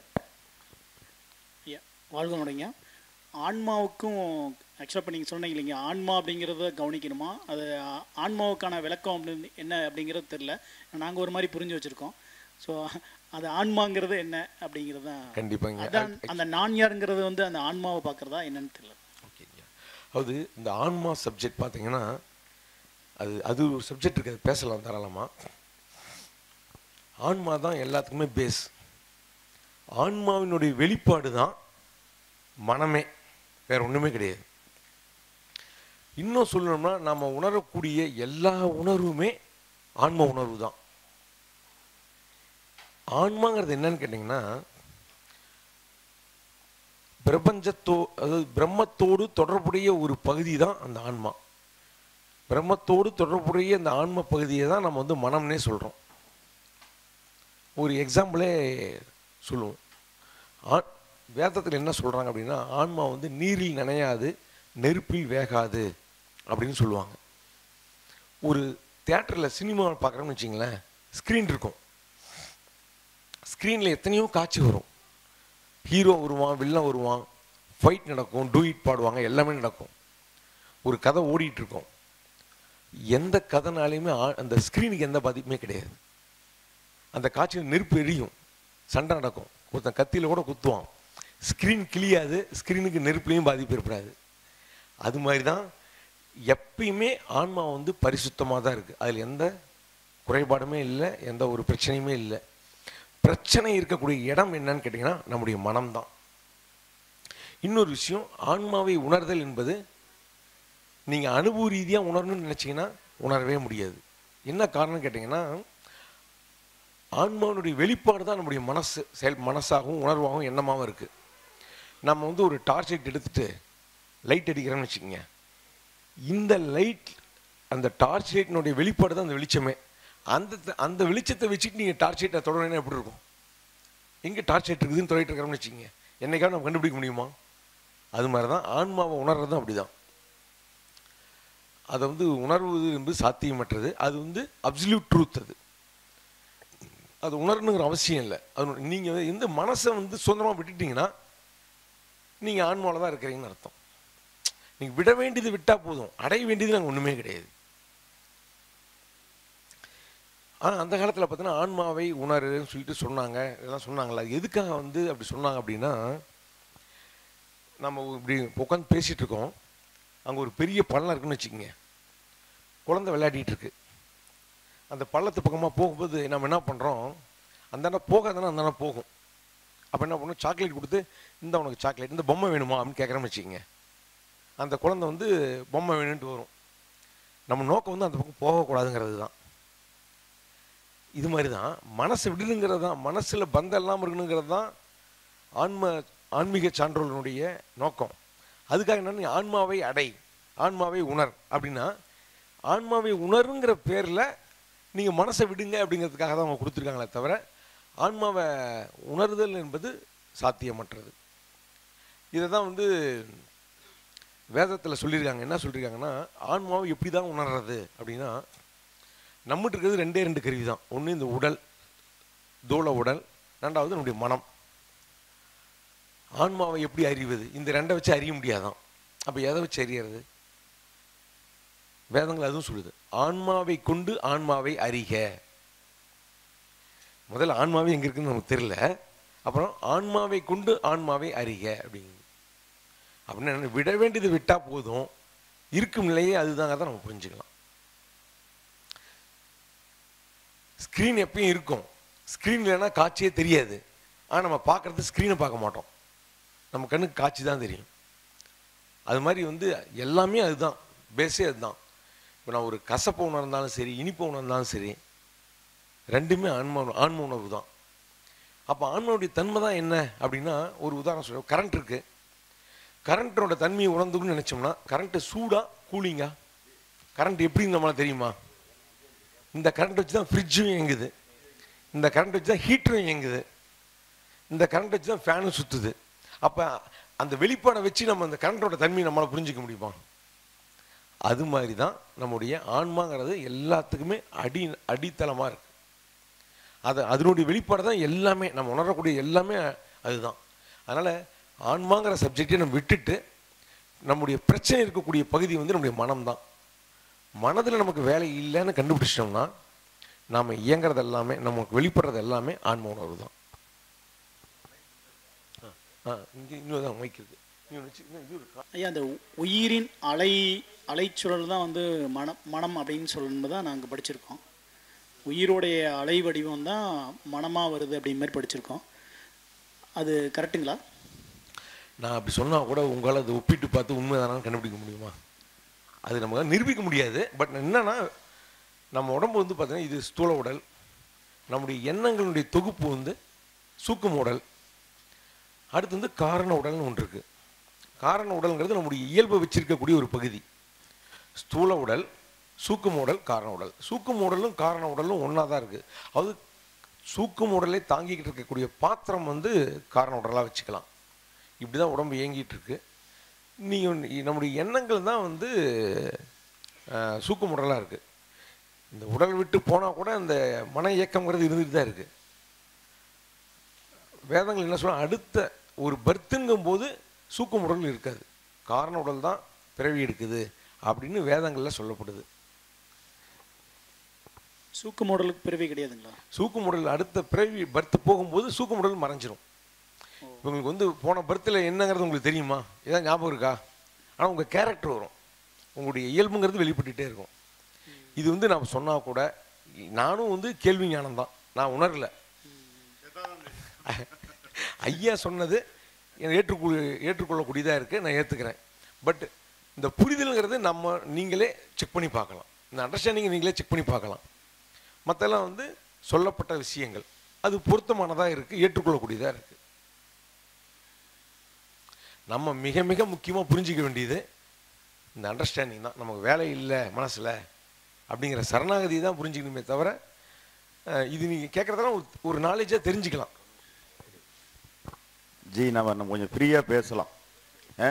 ஐயா வாழ்க முடைங்க ஆன்மாவுக்கும் ஆக்சுவலாக இப்போ நீங்கள் சொன்னீங்க இல்லைங்க ஆன்மா அப்படிங்கிறத கவனிக்கணுமா அது ஆ- ஆன்மாவுக்கான விளக்கம் அப்படின்னு என்ன அப்படிங்கிறது தெரில நாங்கள் ஒரு மாதிரி புரிஞ்சு வச்சுருக்கோம் ஸோ அது ஆன்மாங்கிறது என்ன அப்படிங்கிறது தான் கண்டிப்பாங்க. அதான் அந்த நான் யாருங்கிறது வந்து அந்த ஆன்மாவை பார்க்குறதா என்னன்னு தெரியல அது இந்த ஆன்மா சப்ஜெக்ட் பார்த்தீங்கன்னா அது அது ஒரு சப்ஜெக்ட் இருக்குது அது பேசலாம் தாராளமாக ஆன்மா தான் எல்லாத்துக்குமே பேஸ் ஆன்மாவினுடைய வெளிப்பாடு தான் மனமே வேற ஒன்றுமே கிடையாது இன்னும் சொல்லணும்னா நாம் உணரக்கூடிய எல்லா உணர்வுமே ஆன்ம உணர்வு தான் ஆன்மாங்கிறது என்னன்னு கேட்டிங்கன்னா பிரபஞ்சத்தோ அதாவது பிரம்மத்தோடு தொடர்புடைய ஒரு பகுதி தான் அந்த ஆன்மா பிரம்மத்தோடு தொடர்புடைய அந்த ஆன்ம பகுதியை தான் நம்ம வந்து மனம்னே சொல்கிறோம் ஒரு எக்ஸாம்பிளே சொல்லுவோம் ஆ வேதத்தில் என்ன சொல்கிறாங்க அப்படின்னா ஆன்மா வந்து நீரில் நனையாது நெருப்பில் வேகாது அப்படின்னு சொல்லுவாங்க ஒரு தேட்டரில் சினிமா பார்க்குறோம்னு வச்சிங்களேன் ஸ்க்ரீன் இருக்கும் ஸ்க்ரீனில் எத்தனையோ காட்சி வரும் ஹீரோ வருவான் வில்லன் வருவான் ஃபைட் நடக்கும் டூயிட் பாடுவாங்க எல்லாமே நடக்கும் ஒரு கதை ஓடிட்டு இருக்கும் எந்த கதைனாலையுமே ஆ- அந்த ஸ்க்ரீனுக்கு எந்த பாதிப்புமே கிடையாது அந்த காட்சியில் நெருப்பு எரியும் சண்டை நடக்கும் ஒருத்தன் கத்தியில் கூட குத்துவான் ஸ்க்ரீன் கிளியாது ஸ்க்ரீனுக்கு நெருப்புலையும் பாதிப்பு ஏற்படாது அது மாதிரி தான் எப்பயுமே ஆன்மா வந்து பரிசுத்தமாக தான் இருக்குது அதில் எந்த குறைபாடுமே இல்லை எந்த ஒரு பிரச்சனையுமே இல்லை பிரச்சனை இருக்கக்கூடிய இடம் என்னன்னு கேட்டிங்கன்னா நம்முடைய மனம்தான் இன்னொரு விஷயம் ஆன்மாவை உணர்தல் என்பது நீங்கள் அனுபவ ரீதியாக உணரணும்னு நினச்சிங்கன்னா உணரவே முடியாது என்ன காரணம் கேட்டிங்கன்னா ஆன்மாவினுடைய வெளிப்பாடு தான் நம்முடைய மனசு செயல் மனசாகவும் உணர்வாகவும் எண்ணமாகவும் இருக்குது நம்ம வந்து ஒரு டார்ச் லைட் எடுத்துட்டு லைட் அடிக்கிறோம்னு வச்சுக்கோங்க இந்த லைட் அந்த டார்ச் லைட்டினுடைய வெளிப்பாடு தான் அந்த வெளிச்சமே அந்த அந்த வெளிச்சத்தை வச்சுட்டு நீங்கள் டார்ச் லைட்டை தொடரணும் எப்படி இருக்கும் எங்கே டார்ச் லைட் இருக்குதுன்னு தொடரிட்டு இருக்கிறோம்னு வச்சுக்கோங்க என்னைக்காவது நம்ம கண்டுபிடிக்க முடியுமா அது மாதிரி தான் ஆன்மாவை உணர்றதும் அப்படிதான் அதை வந்து உணர்வது என்பது சாத்தியமற்றது அது வந்து அப்சல்யூட் ட்ரூத் அது அது உணரணுங்கிற அவசியம் இல்லை அது நீங்கள் எந்த மனசை வந்து சுதந்திரமாக விட்டுட்டீங்கன்னா நீங்கள் ஆன்மாவில் தான் இருக்கிறீங்கன்னு அர்த்தம் நீங்கள் விட வேண்டியது விட்டால் போதும் அடைய வேண்டியது நாங்கள் ஒன்றுமே கிடையாது ஆனால் அந்த காலத்தில் பார்த்தீங்கன்னா ஆன்மாவை உணருன்னு சொல்லிட்டு சொன்னாங்க இதெல்லாம் சொன்னாங்களா எதுக்காக வந்து அப்படி சொன்னாங்க அப்படின்னா நம்ம இப்படி உட்காந்து பேசிகிட்டு இருக்கோம் அங்கே ஒரு பெரிய பள்ளம் இருக்குன்னு வச்சுக்கோங்க குழந்தை விளையாடிட்டு இருக்கு அந்த பள்ளத்து பக்கமாக போகும்போது நம்ம என்ன பண்ணுறோம் அந்த அண்ணா போகாதானே அந்த அண்ணா போகும் அப்போ என்ன பண்ணும் சாக்லேட் கொடுத்து இந்த உனக்கு சாக்லேட் இந்த பொம்மை வேணுமா அப்படின்னு கேட்குறோம்னு வச்சுக்கோங்க அந்த குழந்தை வந்து பொம்மை வேணும்ட்டு வரும் நம்ம நோக்கம் வந்து அந்த பக்கம் போகக்கூடாதுங்கிறது தான் இது மாதிரி தான் மனசை விடணுங்கிறது தான் மனசில் பந்தம் இல்லாமல் இருக்கணுங்கிறது தான் ஆன்ம ஆன்மீக சான்றோர்களுடைய நோக்கம் அதுக்காக என்ன நீ ஆன்மாவை அடை ஆன்மாவை உணர் அப்படின்னா ஆன்மாவை உணருங்கிற பேரில் நீங்கள் மனசை விடுங்க அப்படிங்கிறதுக்காக தான் அவங்க கொடுத்துருக்காங்களே தவிர ஆன்மாவை உணர்தல் என்பது சாத்தியமற்றது இதை தான் வந்து வேதத்தில் சொல்லியிருக்காங்க என்ன சொல்லியிருக்காங்கன்னா ஆன்மாவை எப்படி தான் உணர்றது அப்படின்னா நம்மகிட்ட இருக்கிறது ரெண்டே ரெண்டு கருவி தான் ஒன்று இந்த உடல் தூள உடல் ரெண்டாவது நம்முடைய மனம் ஆன்மாவை எப்படி அறிவது இந்த ரெண்டை வச்சு அறிய முடியாதான் அப்போ எதை வச்சு அறியறது வேதங்கள் அதுவும் சொல்லுது ஆன்மாவை கொண்டு ஆன்மாவை அறிக முதல்ல ஆன்மாவே எங்கே இருக்குன்னு நமக்கு தெரியல அப்புறம் ஆன்மாவை கொண்டு ஆன்மாவை அறிக அப்படிங்க அப்படின்னு என்ன, விட வேண்டியது விட்டால் போதும் இருக்கும் நிலையே அதுதாங்கிறத நம்ம புரிஞ்சுக்கலாம் ஸ்க்ரீன் எப்பயும் இருக்கும் ஸ்க்ரீன் இல்லைன்னா காட்சியே தெரியாது ஆனால் நம்ம பார்க்குறது ஸ்க்ரீனை பார்க்க மாட்டோம் நம்ம கண்ணுக்கு காட்சி தான் தெரியும் அது மாதிரி வந்து எல்லாமே அதுதான் பேஸே அதுதான் இப்போ நான் ஒரு கசப்பு உணர்ந்தாலும் சரி இனிப்பு உணர்ந்தாலும் சரி ரெண்டுமே ஆன்ம ஆன்ம உணர்வு தான் அப்போ ஆன்மாவுடைய தன்மை தான் என்ன அப்படின்னா ஒரு உதாரணம் சொல்ல கரண்ட் இருக்கு கரண்ட்டோட தன்மையை உணர்ந்துக்கணும்னு நினச்சோம்னா கரண்ட்டு சூடா கூலிங்கா கரண்ட் எப்படின்னு நம்மளால தெரியுமா இந்த கரண்ட் வச்சு தான் ஃப்ரிட்ஜும் இயங்குது இந்த கரண்ட் வச்சு தான் ஹீட்டரும் இயங்குது இந்த கரண்ட் வச்சு தான் ஃபேனும் சுற்றுது அப்போ அந்த வெளிப்பாடை வச்சு நம்ம அந்த கரண்ட்டோட தன்மையை நம்மளால் புரிஞ்சிக்க முடியுமா அது மாதிரி தான் நம்முடைய ஆன்மாங்கிறது எல்லாத்துக்குமே அடி அடித்தளமாக இருக்கு அது அதனுடைய வெளிப்பாடு தான் எல்லாமே நம்ம உணரக்கூடிய எல்லாமே அதுதான் அதனால் ஆன்மாங்கிற சப்ஜெக்டை நம்ம விட்டுட்டு நம்முடைய பிரச்சனை இருக்கக்கூடிய பகுதி வந்து நம்முடைய மனம்தான் மனதில் நமக்கு வேலை இல்லைன்னு கண்டுபிடிச்சிட்டோம்னா நாம் இயங்குறது எல்லாமே நமக்கு வெளிப்படுறது எல்லாமே ஆன்ம உணர்வு தான் ஆ இங்கே இன்னொரு தான் மைக் இருக்கு இன்னொன்று வச்சு இன்னும் இது இருக்கா ஐயா அந்த உயிரின் அலை அலைச்சுழல் தான் வந்து மனம் மனம் அப்படின்னு சொல்லணும் தான் நாங்கள் படிச்சிருக்கோம் உயிரோடைய அலை வடிவம் தான் மனமாக வருது அப்படிங்கிற மாதிரி படிச்சிருக்கோம் அது கரெக்டுங்களா நான் அப்படி சொன்னால் கூட உங்களால் அதை ஒப்பிட்டு பார்த்து உண்மைதானான்னு கண்டுபிடிக்க முடியுமா அது நம்ம நிரூபிக்க முடியாது பட் என்னன்னா நம்ம உடம்பு வந்து பார்த்தீங்கன்னா இது ஸ்தூல உடல் நம்முடைய எண்ணங்களுடைய தொகுப்பு வந்து சூக்கும உடல் அடுத்து வந்து காரண உடல்னு ஒன்று இருக்கு காரண உடல்ங்கிறது நம்முடைய இயல்பை வச்சிருக்கக்கூடிய ஒரு பகுதி ஸ்தூல உடல் சூக்கும உடல் காரண உடல் சூக்கும உடலும் காரண உடலும் ஒன்றா தான் இருக்குது அது சூக்கும உடலை தாங்கிக்கிட்டு இருக்கக்கூடிய பாத்திரம் வந்து காரண உடலாக வச்சுக்கலாம் இப்படி தான் உடம்பு இயங்கிட்டு இருக்கு நீங்கள் நம்முடைய எண்ணங்கள் தான் வந்து அஹ், சூக்கும உடலாக இருக்குது இந்த உடல் விட்டு போனால் கூட இந்த மன இயக்கம்ங்கிறது இருந்துட்டு தான் இருக்குது வேதங்கள் என்ன சொல்ல அடுத்த ஒரு பர்த்துங்கும் போது சூக்கும் உடல் இருக்காது காரண உடல் தான் பிறவி எடுக்குது அப்படின்னு வேதங்களில் சொல்லப்படுது சூக்கு மாடலுக்கு பிறவி கிடையாதுங்களா சூக்கும் உடல் அடுத்த பிறவி பர்த் போகும்போது சூக்கும் உடல் மறைஞ்சிரும் உங்களுக்கு வந்து போன பர்த்தில் என்னங்கிறது உங்களுக்கு தெரியுமா ஏதாவது ஞாபகம் இருக்கா ஆனால் உங்கள் கேரக்டர் வரும் உங்களுடைய இயல்புங்கிறது வெளிப்பட்டுட்டே இருக்கும் இது வந்து நான் சொன்னால் கூட நானும் வந்து கேள்வி ஞானம் தான் நான் உணரல ஐயா சொன்னது எனக்கு ஏற்றுக்கொள் ஏற்றுக்கொள்ளக்கூடியதாக இருக்குது நான் ஏற்றுக்கிறேன் பட் இந்த புரிதல்ங்கிறது நம்ம நீங்களே செக் பண்ணி பார்க்கலாம் இந்த அண்டர்ஸ்டாண்டிங்கை நீங்களே செக் பண்ணி பார்க்கலாம் மற்றெல்லாம் வந்து சொல்லப்பட்ட விஷயங்கள் அது பொருத்தமானதாக இருக்குது ஏற்றுக்கொள்ளக்கூடியதாக இருக்குது நம்ம மிக மிக முக்கியமாக புரிஞ்சிக்க வேண்டியது இந்த அண்டர்ஸ்டாண்டிங் தான் நமக்கு வேலை இல்லை மனசில் அப்படிங்கிற சரணாகதி தான் புரிஞ்சுக்கணுமே தவிர அஹ், இது நீங்கள் கேட்குறதெல்லாம் ஒரு ஒரு நாலேஜாக தெரிஞ்சுக்கலாம் ஜி நம்ம நம்ம கொஞ்சம் ஃப்ரீயாக பேசலாம் ஆ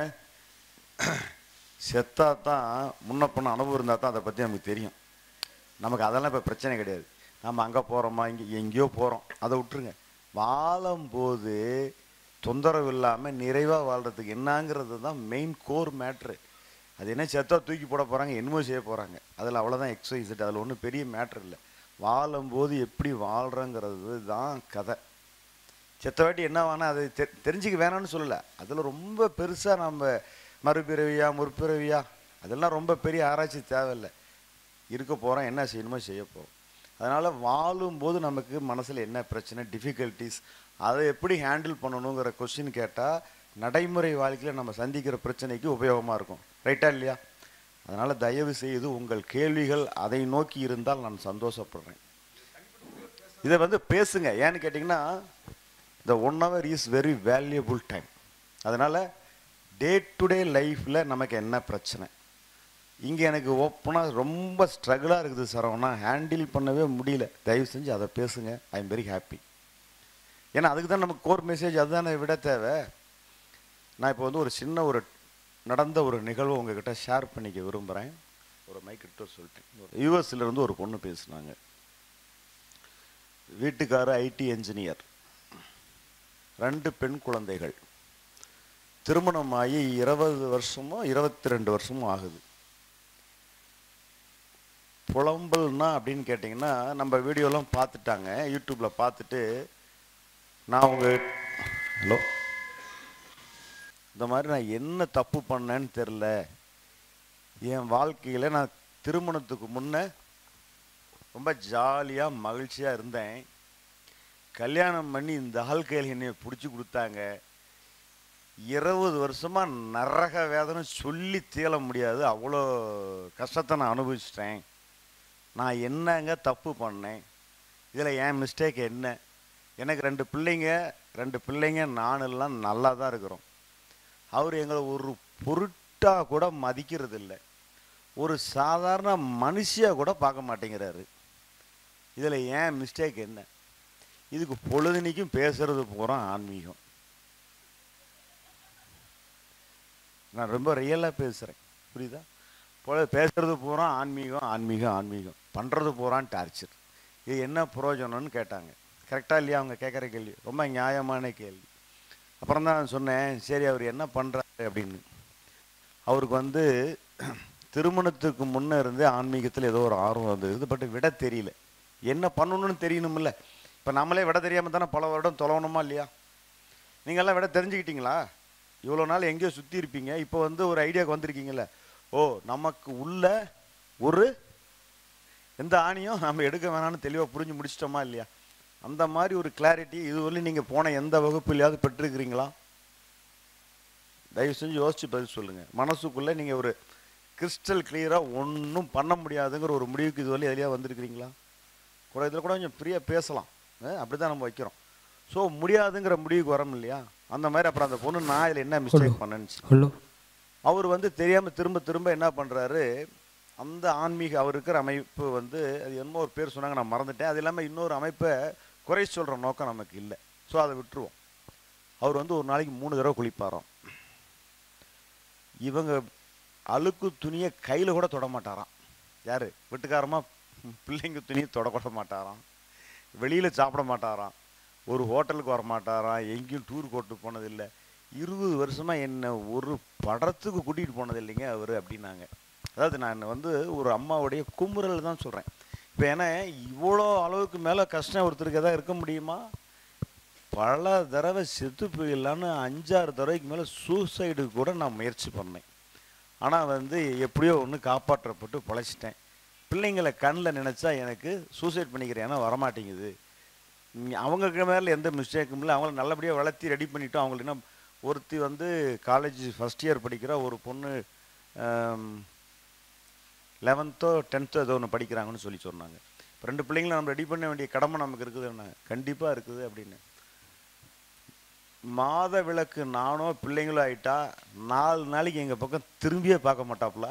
செத்தா தான் முன்ன பண்ண அனுபவம் இருந்தால் தான் அதை பற்றி நமக்கு தெரியும் நமக்கு அதெல்லாம் இப்போ பிரச்சனை கிடையாது நம்ம அங்கே போகிறோமா இங்கே எங்கேயோ போகிறோம் அதை விட்டுருங்க வாழும்போது தொந்தரவு இல்லாமல் நிறைவாக வாழ்கிறதுக்கு என்னங்கிறது தான் மெயின் கோர் மேட்ரு அது என்ன செத்தா தூக்கி போட போகிறாங்க என்னமோ செய்ய போகிறாங்க அதில் அவ்வளோதான் எக்ஸசைஸ் அதில் ஒன்றும் பெரிய மேட்ரு இல்லை வாழும்போது எப்படி வாழ்கிறோங்கிறது தான் கதை செத்த வாட்டி என்ன வேணா அது தெ தெரிஞ்சுக்க வேணாம்னு சொல்லலை அதில் ரொம்ப பெருசாக நம்ம மறுபிறவியா முற்பிறவியா அதெல்லாம் ரொம்ப பெரிய ஆராய்ச்சி தேவையில்லை இருக்க போகிறோம் என்ன செய்யணுமோ செய்ய போகிறோம் அதனால் வாழும்போது நமக்கு மனசில் என்ன பிரச்சனை டிஃபிகல்ட்டிஸ் அதை எப்படி ஹேண்டில் பண்ணணுங்கிற கொஸ்டின் கேட்டால் நடைமுறை வாழ்க்கையில் நம்ம சந்திக்கிற பிரச்சனைக்கு உபயோகமாக இருக்கும் ரைட்டா இல்லையா அதனால் தயவு செய்து உங்கள் கேள்விகள் அதை நோக்கி இருந்தால் நான் சந்தோஷப்படுறேன் இதை வந்து பேசுங்க ஏன்னு கேட்டிங்கன்னா இந்த one hour is very valuable time அதனால் டே டு டே லைஃப்பில் நமக்கு என்ன பிரச்சனை இங்கே எனக்கு ஓப்பனாக ரொம்ப ஸ்ட்ரகிளாக இருக்குது சரவணா ஹேண்டில் பண்ணவே முடியல தயவு செஞ்சு அதை பேசுங்க ஐ எம் வெரி ஹாப்பி ஏன்னா அதுக்கு தான் நமக்கு கோர் மெசேஜ் அதுதானே விட தேவை நான் இப்போ வந்து ஒரு சின்ன ஒரு நடந்த ஒரு நிகழ்வை உங்ககிட்ட ஷேர் பண்ணிக்க விரும்புகிறேன் ஒரு மைக்கிட்ட சொல்லிட்டேன் யூஎஸ்ல இருந்து ஒரு பொண்ணு பேசுனாங்க வீட்டுக்காரர் ஐடி என்ஜினியர் ரெண்டு பெண் குழந்தைகள் திருமணமாகி இருபது வருஷமோ இருபத்தி ரெண்டு வருஷமும் ஆகுது புலம்பல்னா அப்படின்னு கேட்டிங்கன்னா நம்ம வீடியோலாம் பார்த்துட்டாங்க யூடியூப்பில் பார்த்துட்டு நான் உங்க ஹலோ இந்த மாதிரி நான் என்ன தப்பு பண்ணேன்னு தெரில என் வாழ்க்கையில் நான் திருமணத்துக்கு முன்ன ரொம்ப ஜாலியாக மகிழ்ச்சியாக இருந்தேன் கல்யாணம் பண்ணி இந்த ஆள் கையில் என்னை பிடிச்சி கொடுத்தாங்க இருபது வருஷமாக நரக வேதனை சொல்லி தீள முடியாது அவ்வளோ கஷ்டத்தை நான் அனுபவிச்சிட்டேன் நான் என்னங்க தப்பு பண்ணேன் இதில் என் மிஸ்டேக் என்ன எனக்கு ரெண்டு பிள்ளைங்க ரெண்டு பிள்ளைங்க நான் எல்லாம் நல்லா தான் இருக்கிறோம் அவர் எங்களை ஒரு பொருட்டாக கூட மதிக்கிறது இல்லை ஒரு சாதாரண மனுஷியாக கூட பார்க்க மாட்டேங்கிறாரு இதில் ஏன் மிஸ்டேக் என்ன இதுக்கு பொழுதுனிக்கும் பேசுறது பூரா ஆன்மீகம் நான் ரொம்ப ரியலாக பேசுகிறேன் புரியுதா பொழுது பேசுறது பூரா ஆன்மீகம் ஆன்மீகம் ஆன்மீகம் பண்ணுறது பூரான் டார்ச்சர் இது என்ன பிரயோஜனம்னு கேட்டாங்க கரெக்டாக இல்லையா அவங்க கேட்குற கேள்வி ரொம்ப நியாயமான கேள்வி அப்புறம் தான் நான் சொன்னேன் சரி அவர் என்ன பண்ணுறாரு அப்படின்னு அவருக்கு வந்து திருமணத்துக்கு முன்னே இருந்து ஆன்மீகத்தில் ஏதோ ஒரு ஆர்வம் வந்தது பட் விட தெரியல என்ன பண்ணணும்னு தெரியணும்ல இப்போ நம்மளே விட தெரியாமல் தானே பல வருடம் தொலைவணுமா இல்லையா நீங்கள்லாம் விட தெரிஞ்சுக்கிட்டீங்களா இவ்வளோ நாள் எங்கேயோ சுற்றி இருப்பீங்க இப்போ வந்து ஒரு ஐடியாவுக்கு வந்திருக்கீங்கல்ல ஓ நமக்கு உள்ள ஒரு எந்த ஆணியும் நம்ம எடுக்க வேணாம்னு தெளிவாக புரிஞ்சு முடிச்சிட்டோமா இல்லையா அந்த மாதிரி ஒரு கிளாரிட்டி இதுவரையும் நீங்கள் போன எந்த வகுப்புலையாவது பெற்றிருக்கிறீங்களா தயவு செஞ்சு யோசிச்சு பதில் சொல்லுங்கள் மனசுக்குள்ளே நீங்கள் ஒரு கிறிஸ்டல் கிளியராக ஒன்றும் பண்ண முடியாதுங்கிற ஒரு முடிவுக்கு இதுவரை எதுலையா வந்திருக்கிறீங்களா கூட இதில் கூட கொஞ்சம் ஃப்ரீயாக பேசலாம் அப்படி தான் நம்ம வைக்கிறோம் ஸோ முடியாதுங்கிற முடிவுக்கு வரோம் இல்லையா அந்த மாதிரி அப்புறம் அந்த பொண்ணு நான் இதில் என்ன மிஸ்டேக் பண்ணேன்னு ஹலோ அவர் வந்து தெரியாமல் திரும்ப திரும்ப என்ன பண்ணுறாரு அந்த ஆன்மீக அவர் இருக்கிற அமைப்பு வந்து அது என்னமோ ஒரு பேர் சொன்னாங்க நான் மறந்துட்டேன் அது இல்லாமல் இன்னொரு அமைப்பை குறை சொல்கிற நோக்கம் நமக்கு இல்லை ஸோ அதை விட்டுருவோம் அவர் வந்து ஒரு நாளைக்கு மூணு தடவை குளிப்பாராம் இவங்க அழுக்கு துணியை கையில் கூட தொட மாட்டாராம் யார் வீட்டுக்காரமாக பிள்ளைங்க துணியை தொடக்கூட மாட்டாராம் வெளியில் சாப்பிட மாட்டாராம் ஒரு ஹோட்டலுக்கு வர மாட்டாராம் எங்கேயும் டூர் கூட்டு போனதில்லை இருபது வருஷமாக என்னை ஒரு படத்துக்கு கூட்டிகிட்டு போனது இல்லைங்க அவர் அப்படின்னாங்க அதாவது நான் வந்து ஒரு அம்மாவுடைய குமுறல் தான் சொல்கிறேன் இப்போ ஏன்னா இவ்வளோ அளவுக்கு மேலே கஷ்டம் ஒருத்தருக்கு எதாவது இருக்க முடியுமா பல தடவை செத்து போயிடலான்னு அஞ்சாறு தடவைக்கு மேலே சூசைடுக்கு கூட நான் முயற்சி பண்ணேன் ஆனால் வந்து எப்படியோ ஒன்று காப்பாற்றப்பட்டு பொழைச்சிட்டேன் பிள்ளைங்களை கண்ணில் நினச்சா எனக்கு சூசைட் பண்ணிக்கிறேன் ஏன்னா வரமாட்டேங்குது நீ- அவங்களுக்கு மேலே எந்த மிஸ்டேக்கும் இல்லை அவங்கள நல்லபடியாக வளர்த்தி ரெடி பண்ணிட்டோம் அவங்களுக்கு என்ன ஒருத்தி வந்து காலேஜ் ஃபஸ்ட் இயர் படிக்கிற ஒரு பொண்ணு லெவன்த்தோ டென்த்தோ ஏதோ ஒன்று படிக்கிறாங்கன்னு சொல்லி சொன்னாங்க இப்போ ரெண்டு பிள்ளைங்களை நம்ம ரெடி பண்ண வேண்டிய கடமை நமக்கு இருக்குது என்ன கண்டிப்பாக இருக்குது அப்படின்னு மாத விளக்கு நானோ பிள்ளைங்களோ ஆயிட்டா நாலு நாளைக்கு எங்கள் பக்கம் திரும்பியே பார்க்க மாட்டாப்புல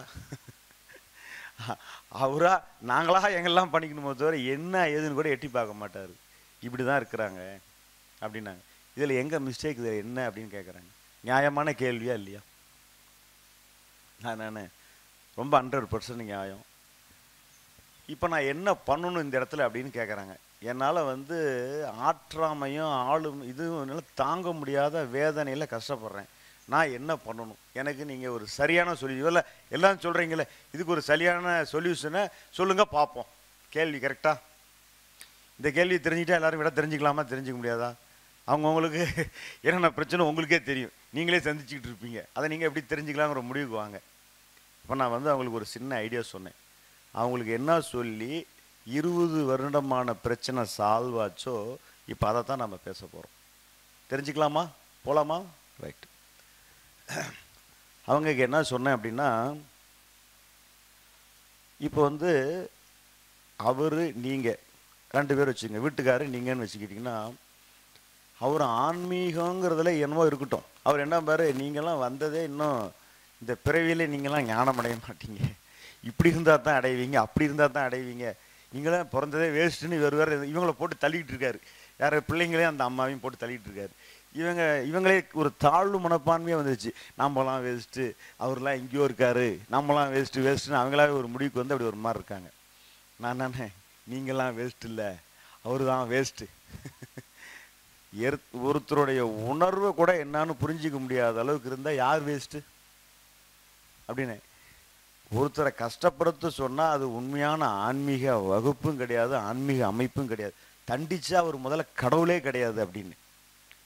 அவரா நாங்களா எங்கெல்லாம் பண்ணிக்கணுமோ தவிர என்ன ஏதுன்னு கூட எட்டி பார்க்க மாட்டார் இப்படி தான் இருக்கிறாங்க அப்படின்னாங்க இதில் எங்கே மிஸ்டேக் இது என்ன அப்படின்னு கேட்குறாங்க நியாயமான கேள்வியா இல்லையா நான் நான் ரொம்ப ஹண்ட்ரட் பர்சன்ட் நியாயம் இப்போ நான் என்ன பண்ணணும் இந்த இடத்துல அப்படின்னு கேட்குறாங்க என்னால் வந்து ஆற்றாமையும் ஆளும் இதுவும் என்னால தாங்க முடியாத வேதனையில் கஷ்டப்படுறேன் நான் என்ன பண்ணணும் எனக்கு நீங்கள் ஒரு சரியான சொல்லி இல்லை எல்லாம் சொல்கிறீங்களே இதுக்கு ஒரு சரியான சொல்யூஷனை சொல்லுங்கள் பார்ப்போம் கேள்வி கரெக்டாக இந்த கேள்வி தெரிஞ்சுக்கிட்டா எல்லாரும் விட தெரிஞ்சுக்கலாமா தெரிஞ்சுக்க முடியாதா அவங்கவுங்களுக்கு என்னென்ன பிரச்சனை உங்களுக்கே தெரியும் நீங்களே சந்திச்சுக்கிட்டு இருப்பீங்க அதை நீங்கள் எப்படி தெரிஞ்சுக்கலாங்கிற ஒரு முடிவுக்கு வாங்க இப்போ நான் வந்து அவங்களுக்கு ஒரு சின்ன ஐடியா சொன்னேன் அவங்களுக்கு என்ன சொல்லி இருபது வருடமான பிரச்சனை சால்வ் ஆச்சோ இப்போ அதை தான் நம்ம பேச போகிறோம் தெரிஞ்சுக்கலாமா போகலாமா ரைட் அவங்களுக்கு என்ன சொன்னேன் அப்படின்னா இப்போ வந்து அவர் நீங்கள் ரெண்டு பேர் வச்சுங்க வீட்டுக்காரு நீங்கன்னு வச்சுக்கிட்டிங்கன்னா அவர் ஆன்மீகங்கிறதுல என்னமோ இருக்கட்டும் அவர் என்ன பாரு நீங்களாம் வந்ததே இன்னும் இந்த பிறவியிலே நீங்களாம் ஞானம் அடைய மாட்டீங்க இப்படி இருந்தால் தான் அடைவீங்க அப்படி இருந்தால் தான் அடைவீங்க நீங்களாம் பிறந்ததே வேஸ்ட்டுன்னு இவர் வேறு இவங்கள போட்டு தள்ளிக்கிட்டு இருக்காரு யார் பிள்ளைங்களையும் அந்த அம்மாவையும் போட்டு தள்ளிக்கிட்டு இருக்காரு இவங்க இவங்களே ஒரு தாழ்வு மனப்பான்மையாக வந்துச்சு நம்மலாம் வேஸ்ட்டு அவர்லாம் எங்கேயோ இருக்காரு நம்மலாம் வேஸ்ட்டு வேஸ்ட்டுன்னு அவங்களாவே ஒரு முடிவுக்கு வந்து அப்படி ஒரு மாதிரி இருக்காங்க நான் நானே நீங்களாம் வேஸ்ட் இல்லை அவர் தான் வேஸ்ட்டு ஒருத்தருடைய உணர்வை கூட என்னன்னு புரிஞ்சிக்க முடியாத அளவுக்கு இருந்தால் யார் வேஸ்ட்டு அப்படின்னு ஒருத்தரை கஷ்டப்படுத்த சொன்னால் அது உண்மையான ஆன்மீக வகுப்பும் கிடையாது ஆன்மீக அமைப்பும் கிடையாது தண்டிச்சா அவர் முதல்ல கடவுளே கிடையாது அப்படின்னு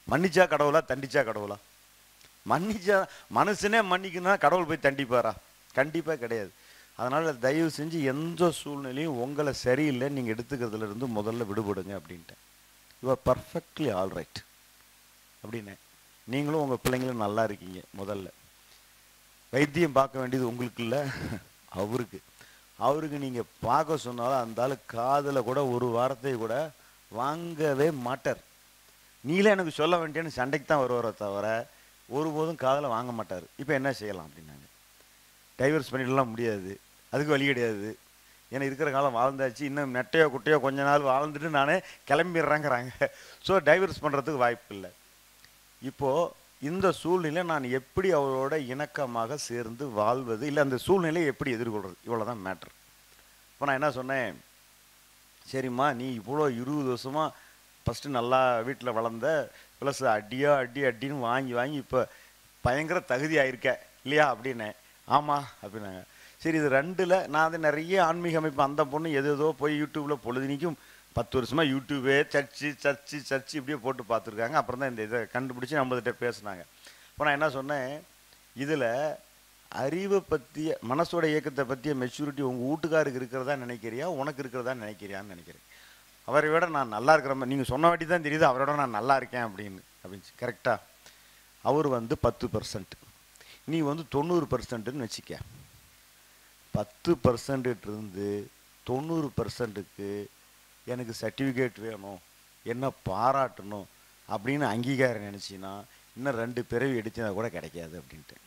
மன்னிச்சா கடவுளா தண்டிச்சா கடவுளா மன்னிச்சா மனுஷனே மன்னிக்கணும்னா கடவுள் போய் தண்டிப்பாரா கண்டிப்பாக கிடையாது அதனால் தயவு செஞ்சு எந்த சூழ்நிலையும் உங்களை சரியில்லை நீங்கள் எடுத்துக்கிறதுல இருந்து முதல்ல விடுபடுங்க அப்படின்ட்டேன் you are perfectly all right அப்படின்னேன் நீங்களும் உங்கள் பிள்ளைங்களும் நல்லா இருக்கீங்க முதல்ல வைத்தியம் பார்க்க வேண்டியது உங்களுக்கு இல்லை அவருக்கு அவருக்கு நீங்கள் பார்க்க சொன்னாலும் அந்த ஆளு காதில் கூட ஒரு வார்த்தை கூட வாங்கவே மாட்டார் நீங்களே எனக்கு சொல்ல வேண்டியன்னு சண்டைக்கு தான் வருவாரே தவிர ஒருபோதும் காதில் வாங்க மாட்டார் இப்போ என்ன செய்யலாம் அப்படின்னாங்க டைவர்ஸ் பண்ணிடலாம் முடியாது அதுக்கு வழி கிடையாது ஏன்னா இருக்கிற காலம் வாழ்ந்தாச்சு இன்னும் நெட்டையோ குட்டையோ கொஞ்ச நாள் வாழ்ந்துட்டு நானே கிளம்பிடுறேங்கிறாங்க ஸோ டைவர்ஸ் பண்ணுறதுக்கு வாய்ப்பு இல்லை இப்போது இந்த சூழ்நிலை நான் எப்படி அவரோட இணக்கமாக சேர்ந்து வாழ்வது இல்லை அந்த சூழ்நிலையை எப்படி எதிர்கொள்கிறது இவ்வளோ தான் மேட்ரு இப்போ நான் என்ன சொன்னேன் சரிம்மா நீ இவ்வளோ இருபது வருஷமாக ஃபஸ்ட்டு நல்லா வீட்டில் வளர்ந்த ப்ளஸ் அடியோ அடி அடின்னு வாங்கி வாங்கி இப்போ பயங்கர தகுதி ஆயிருக்க இல்லையா அப்படின்னேன் ஆமாம் அப்படின்னாங்க சரி இது ரெண்டில் நான் வந்து நிறைய ஆன்மீக அமைப்பு அந்த பொண்ணு எது ஏதோ போய் யூடியூப்பில் பொழுதுனிக்கும் பத்து வருஷமாக யூடியூபே சர்ச்சு சர்ச்சு சர்ச்சு இப்படியே போட்டு பார்த்துருக்காங்க அப்புறம் தான் இந்த இதை கண்டுபிடிச்சி நம்மகிட்ட பேசுனாங்க இப்போ நான் என்ன சொன்னேன் இதில் அறிவை பற்றிய மனசோட இயக்கத்தை பற்றிய மெச்சூரிட்டி உங்கள் வீட்டுக்காருக்கு இருக்கிறதா நினைக்கிறியா உனக்கு இருக்கிறதா நினைக்கிறியான்னு நினைக்கிறேன் அவரை விட நான் நல்லா இருக்கிற மாதிரி நீங்கள் சொன்ன வாட்டி தான் தெரியுது அவரோட நான் நல்லா இருக்கேன் அப்படின்னு அப்படின்னு கரெக்டாக அவர் வந்து பத்து பர்சன்ட் நீ வந்து தொண்ணூறு பர்சன்ட்னு வச்சுக்க பத்து பர்சன்ட் இருந்து தொண்ணூறு பர்சன்ட்டுக்கு எனக்கு சர்டிஃபிகேட் வேணும் என்ன பாராட்டணும் அப்படின்னு அங்கீகாரம் நினச்சின்னா இன்னும் ரெண்டு பிறவி எடுத்தினா கூட கிடைக்காது அப்படின்ட்டு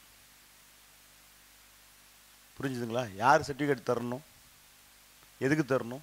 புரிஞ்சுதுங்களா யார் சர்டிஃபிகேட் தரணும் எதுக்கு தரணும்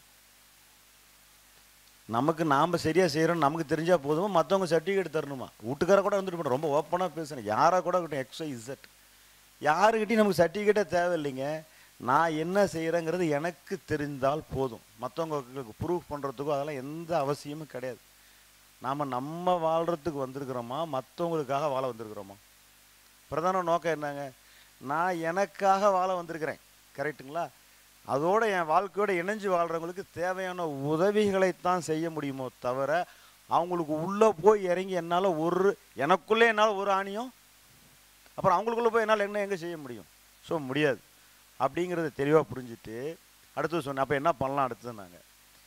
நமக்கு நாம் சரியாக செய்கிறோம் நமக்கு தெரிஞ்சால் போதுமா மற்றவங்க சர்டிஃபிகேட் தரணுமா வீட்டுக்கார கூட வந்துட்டு போட்டோம் ரொம்ப ஓப்பனாக பேசுகிறேன் யாராக கூட இருக்கட்டும் எக்ஸை இசட் யாருக்கிட்டையும் நமக்கு சர்டிஃபிகேட்டே தேவையில்லைங்க நான் என்ன செய்கிறேங்கிறது எனக்கு தெரிந்தால் போதும் மற்றவங்களுக்கு ப்ரூஃப் பண்ணுறதுக்கோ அதெல்லாம் எந்த அவசியமும் கிடையாது நாம் நம்ம வாழ்கிறதுக்கு வந்திருக்கிறோமா மற்றவங்களுக்காக வாழ வந்திருக்கிறோமா பிரதான நோக்கம் என்னங்க நான் எனக்காக வாழ வந்திருக்கிறேன் கரெக்ட்டுங்களா அதோட என் வாழ்க்கையோட இணைஞ்சு வாழ்கிறவங்களுக்கு தேவையான உதவிகளைத்தான் செய்ய முடியுமோ தவிர அவங்களுக்கு உள்ளே போய் இறங்கி என்னால் ஒரு எனக்குள்ளே என்னால் ஒரு ஆணியும் அப்புறம் அவங்களுக்குள்ளே போய் என்னால் என்ன எங்கே செய்ய முடியும் ஸோ முடியாது அப்படிங்கிறத தெளிவாக புரிஞ்சுட்டு அடுத்தது சொன்னேன் அப்போ என்ன பண்ணலாம் அடுத்தது நாங்கள்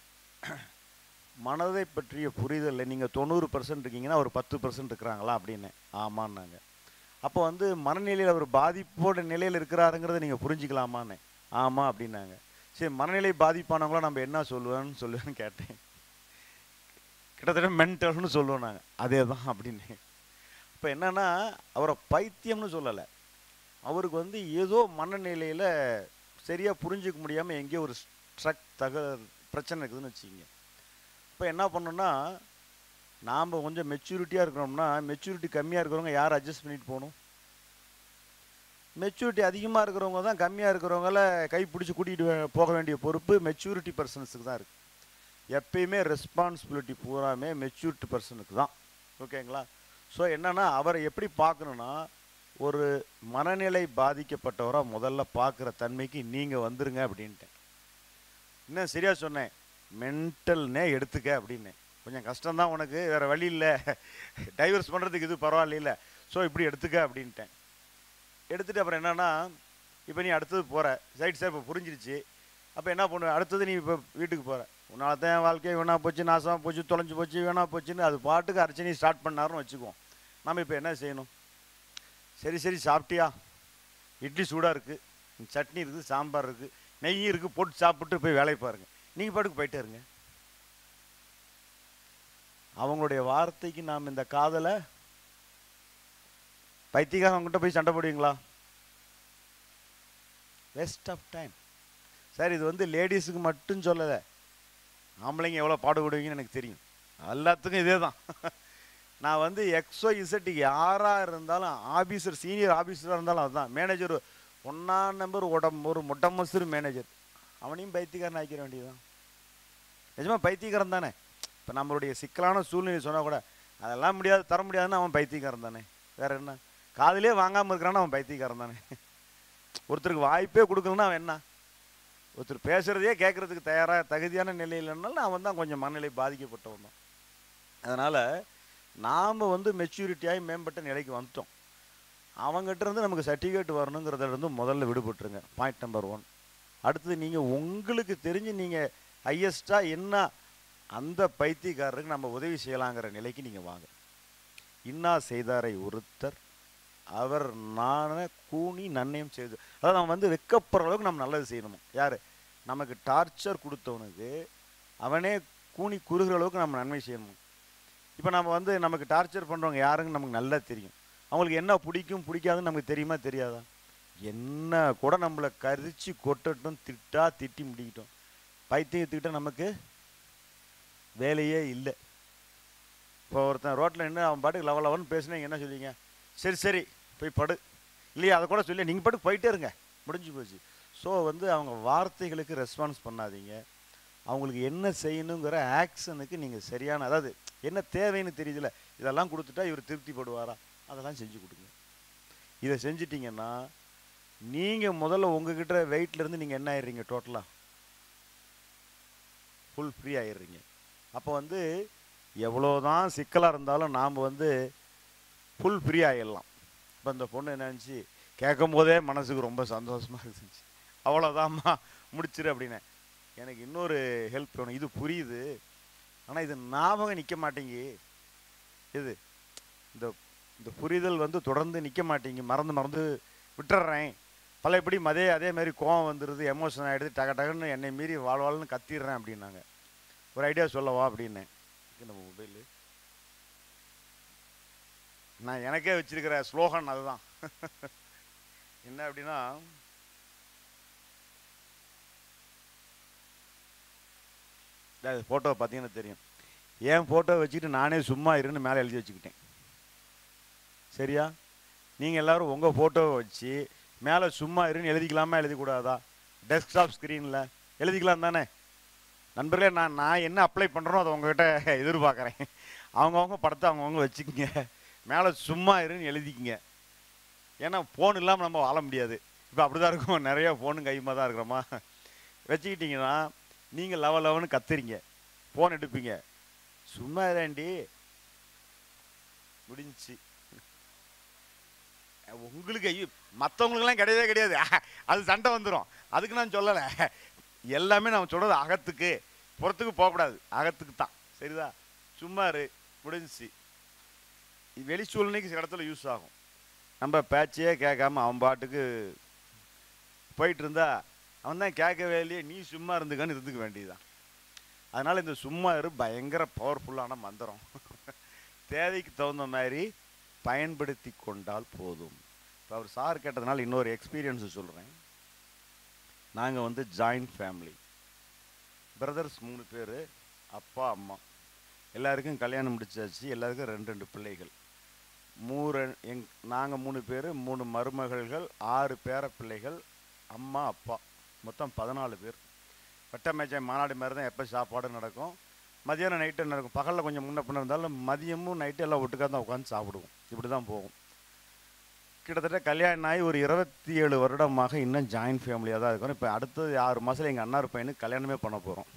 மனதை பற்றிய புரிதல் நீங்கள் தொண்ணூறு பர்சன்ட் இருக்கீங்கன்னா ஒரு பத்து பர்சன்ட் இருக்கிறாங்களா அப்படின்னு ஆமான்னாங்க அப்போ வந்து மனநிலையில் அவர் பாதிப்போட நிலையில் இருக்கிறாருங்கிறத நீங்கள் புரிஞ்சுக்கலாமான்னு ஆமாம் அப்படின்னாங்க சரி மனநிலை பாதிப்பானவங்கள நம்ம என்ன சொல்லுவேன்னு சொல்லுவேன்னு கேட்டேன் கிட்டத்தட்ட மென்டல்னு சொல்லுவோம் நாங்கள் அதே தான் அப்படின்னு இப்போ என்னன்னா அவரை பைத்தியம்னு சொல்லலை அவருக்கு வந்து ஏதோ மனநிலையில் சரியாக புரிஞ்சுக்க முடியாமல் எங்கேயோ ஒரு ஸ்ட்ரக் தக பிரச்சனை இருக்குதுன்னு வச்சுக்கிங்க இப்போ என்ன பண்ணோன்னா நாம் கொஞ்சம் மெச்சூரிட்டியாக இருக்கிறோம்னா மெச்சூரிட்டி கம்மியாக இருக்கிறவங்க யார் அட்ஜஸ்ட் பண்ணிட்டு போகணும் மெச்சூரிட்டி அதிகமாக இருக்கிறவங்க தான் கம்மியாக இருக்கிறவங்கள கை பிடிச்சி கூட்டிகிட்டு வே- போக வேண்டிய பொறுப்பு மெச்சூரிட்டி பர்சன்ஸுக்கு தான் இருக்குது எப்பயுமே ரெஸ்பான்சிபிலிட்டி பூராமே மெச்சூரிட்டி பர்சனுக்கு தான் ஓகேங்களா ஸோ என்னன்னா அவரை எப்படி பார்க்கணுன்னா ஒரு மனநிலை பாதிக்கப்பட்டவராக முதல்ல பார்க்குற தன்மைக்கு நீங்கள் வந்துருங்க அப்படின்ட்டேன் இன்னும் சரியாக சொன்னேன் மென்டல்னே எடுத்துக்க அப்படின்னேன் கொஞ்சம் கஷ்டம்தான் உனக்கு வேறு வழி இல்லை டைவர்ஸ் பண்ணுறதுக்கு இது பரவாயில்ல ஸோ இப்படி எடுத்துக்க அப்படின்ட்டேன் எடுத்துட்டு அப்புறம் என்னன்னா இப்போ நீ அடுத்தது போகிற சைட் சார் இப்போ புரிஞ்சிருச்சு அப்போ என்ன பண்ணுவ அடுத்தது நீ இப்போ வீட்டுக்கு போகிற உன்னால தான் என் வாழ்க்கை வீணா போச்சு நாசமாக போச்சு தொலைஞ்சு போச்சு வீணா போச்சுன்னு அது பாட்டுக்கு அர்ச்சனை ஸ்டார்ட் பண்ணாருன்னு வச்சுக்குவோம் நம்ம இப்போ என்ன செய்யணும் சரி சரி சாப்பிட்டியா இட்லி சூடாக இருக்குது சட்னி இருக்குது சாம்பார் இருக்குது நெய் இருக்குது போட்டு சாப்பிட்டு போய் வேலையை பாருங்க நீங்கள் பாட்டுக்கு போயிட்டே இருங்க அவங்களுடைய வார்த்தைக்கு நாம் இந்த காதலை பைத்தியக்காரங்கிட்ட போய் சண்டை போடுவீங்களா வேஸ்ட் ஆஃப் டைம் சார் இது வந்து லேடிஸுக்கு மட்டும் சொல்லலை ஆம்பளைங்க எவ்வளோ பாடுபடுவீங்கன்னு எனக்கு தெரியும் எல்லாத்துக்கும் இதே தான் நான் வந்து எக்ஸோ இசட்டுக்கு யாராக இருந்தாலும் ஆஃபீஸர் சீனியர் ஆஃபீஸராக இருந்தாலும் அதுதான் மேனேஜர் ஒன்றா நம்பர் உடம் ஒரு முட்டமசுறு மேனேஜர் அவனையும் பைத்தியக்காரன் ஆக்கிற வேண்டியதுதான் நிஜமா பைத்தியக்காரன் தானே இப்போ நம்மளுடைய சிக்கலான சூழ்நிலை சொன்னால் கூட அதெல்லாம் முடியாது தர முடியாதுன்னு அவன் பைத்தியக்காரன் தானே வேற என்ன காதிலே வாங்காமல் இருக்கிறான்னு அவன் பைத்தியக்காரன் தானே ஒருத்தருக்கு வாய்ப்பே கொடுக்கலன்னா அவன் என்ன ஒருத்தர் பேசுகிறதையே கேட்குறதுக்கு தயாராக தகுதியான நிலையில் இல்லைனாலும் அவன் தான் கொஞ்சம் மனநிலை பாதிக்கப்பட்டவன் தான் அதனால் நாம் வந்து மெச்சூரிட்டியாகி மேம்பட்ட நிலைக்கு வந்துட்டோம் அவங்ககிட்ட இருந்து நமக்கு சர்டிஃபிகேட் வரணுங்கிறதுல இருந்து முதல்ல விடுபட்டுருங்க பாயிண்ட் நம்பர் ஒன் அடுத்தது நீங்கள் உங்களுக்கு தெரிஞ்சு நீங்கள் ஹையஸ்ட்டாக என்ன அந்த பைத்தியக்காரருக்கு நம்ம உதவி செய்யலாங்கிற நிலைக்கு நீங்கள் வாங்க இன்னா செய்தாரை ஒருத்தர் அவர் நான கூனி நன்னயம் செய்து அதாவது நம்ம வந்து வெக்கப்படுற அளவுக்கு நம்ம நல்லது செய்யணுமா யார் நமக்கு டார்ச்சர் கொடுத்தவனுக்கு அவனே கூனி குறுகிற அளவுக்கு நம்ம நன்மை செய்யணும் இப்போ நம்ம வந்து நமக்கு டார்ச்சர் பண்ணுறவங்க யாருன்னு நமக்கு நல்லா தெரியும் அவங்களுக்கு என்ன பிடிக்கும் பிடிக்காதுன்னு நமக்கு தெரியுமா தெரியாதா என்ன கூட நம்மளை கரிச்சு கொட்டட்டும் திட்டா திட்டி முடிக்கட்டும் பைத்தியத்துக்கிட்ட நமக்கு வேலையே இல்லை இப்போ ஒருத்தன் ரோட்டில் நின்று அவன் பாட்டுக்கு லெவல் லெவன் பேசுனீங்க என்ன சொல்லுவீங்க சரி சரி போய் படு இல்லையா அதை கூட சொல்லி நீங்கள் பாட்டுக்கு போயிட்டே இருங்க முடிஞ்சு போச்சு ஸோ வந்து அவங்க வார்த்தைகளுக்கு ரெஸ்பான்ஸ் பண்ணாதீங்க அவங்களுக்கு என்ன செய்யணுங்கிற ஆக்ஷனுக்கு நீங்கள் சரியான அதாவது என்ன தேவைன்னு தெரியுதுல இதெல்லாம் கொடுத்துட்டா இவர் திருப்திப்படுவாரா அதெல்லாம் செஞ்சு கொடுங்க இதை செஞ்சிட்டிங்கன்னா நீங்கள் முதல்ல உங்ககிட்ட வெயிட்ல இருந்து நீங்கள் என்ன ஆயிடுறீங்க டோட்டலாக ஃபுல் ஃப்ரீ ஆயிடுறீங்க அப்போ வந்து எவ்வளோதான் சிக்கலாக இருந்தாலும் நாம் வந்து ஃபுல் ஃப்ரீ ஆகிடலாம் இப்போ இந்த பொண்ணு என்ன நினச்சி கேட்கும் போதே மனசுக்கு ரொம்ப சந்தோஷமாக இருந்துச்சு அவ்வளோதாம்மா முடிச்சிரு அப்படின்னேன் எனக்கு இன்னொரு ஹெல்ப் வேணும் இது புரியுது ஆனால் இது ஞாபகம் நிற்க மாட்டேங்கி இது இந்த இந்த புரிதல் வந்து தொடர்ந்து நிற்க மாட்டேங்கி மறந்து மறந்து விட்டுறேன் பழையபடி அதே அதே மாதிரி கோவம் வந்துடுது எமோஷன் ஆகிடுது டக டகுன்னு என்னை மீறி வாழ் வாழ்னு கத்திடுறேன் அப்படின்னாங்க ஒரு ஐடியா சொல்லவா அப்படின்னேன் நம்ம மொபைலு நான் எனக்கே வச்சிருக்கிற ஸ்லோகன் அதுதான் என்ன அப்படின்னா அது ஃபோட்டோ பார்த்தீங்கன்னா தெரியும் என் ஃபோட்டோ வச்சுக்கிட்டு நானே சும்மா இருன்னு மேலே எழுதி வச்சுக்கிட்டேன் சரியா நீங்கள் எல்லாரும் உங்கள் ஃபோட்டோவை வச்சு மேலே சும்மா இருன்னு எழுதிக்கலாமா எழுதிக்கூடாதா டெஸ்க்டாப் ஸ்க்ரீனில் எழுதிக்கலாம் தானே நண்பர்களே நான் நான் என்ன அப்ளை பண்ணுறனோ அதை உங்ககிட்ட எதிர்பார்க்குறேன் அவங்கவுங்க படத்தை அவங்கவுங்க வச்சுக்கோங்க மேலே சும்மா இருன்னு எழுதிக்கிங்க ஏன்னா ஃபோன் இல்லாமல் நம்ம வாழ முடியாது இப்போ அப்படி தான் இருக்கும் நிறைய ஃபோனு கைமா தான் இருக்கிறோமா வச்சுக்கிட்டிங்கன்னா நீங்கள் லெவல் லெவனு கத்துறீங்க ஃபோன் எடுப்பீங்க சும்மா இதாண்டி முடிஞ்சிச்சு உங்களுக்கு ஐயோ மற்றவங்களுக்கெல்லாம் கிடையவே கிடையாது அது சண்டை வந்துடும் அதுக்கு நான் சொல்லலை எல்லாமே நான் சொல்கிறது அகத்துக்கு புறத்துக்கு போகக்கூடாது அகத்துக்கு தான் சரிதா சும்மா இரு முடிஞ்சிச்சு வெளி சூழ்நிலைக்கு சில இடத்துல யூஸ் ஆகும் நம்ம பேச்சையே கேட்காம அவன் பாட்டுக்கு போயிட்டு இருந்தா அவன் தான் கேட்கவே இல்லையே நீ சும்மா இருந்துக்கன்னு இருந்துக்க வேண்டியதுதான் அதனால் இந்த சும்மா இரு பயங்கர பவர்ஃபுல்லான மந்திரம் தேவைக்கு தகுந்த மாதிரி பயன்படுத்தி கொண்டால் போதும் இப்போ அவர் சார் கேட்டதுனால இன்னொரு எக்ஸ்பீரியன்ஸு சொல்கிறேன் நாங்கள் வந்து ஜாயிண்ட் ஃபேமிலி பிரதர்ஸ் மூணு பேர் அப்பா அம்மா எல்லாருக்கும் கல்யாணம் முடிச்சாச்சு எல்லாருக்கும் ரெண்டு ரெண்டு பிள்ளைகள் மூணு எங் நாங்கள் மூணு பேர் மூணு மருமகள்கள் ஆறு பேர பிள்ளைகள் அம்மா அப்பா மொத்தம் பதினாலு பேர் வட்டமேஜை மாநாடு மாதிரி தான் எப்போ சாப்பாடு நடக்கும் மதியானம் நைட்டு நடக்கும் பகலில் கொஞ்சம் முன்ன பின்ன இருந்தாலும் மதியமும் நைட்டு எல்லாம் ஒட்டுக்காக தான் உட்காந்து சாப்பிடுவோம் இப்படி தான் போகும் கிட்டத்தட்ட கல்யாணம் ஆகி ஒரு இருபத்தி ஏழு வருடமாக இன்னும் ஜாயின்ட் ஃபேமிலியாக தான் இருக்கும் இப்போ அடுத்தது ஆறு மாதத்தில் எங்கள் அண்ணார் பையனுக்கு கல்யாணமே பண்ண போகிறோம்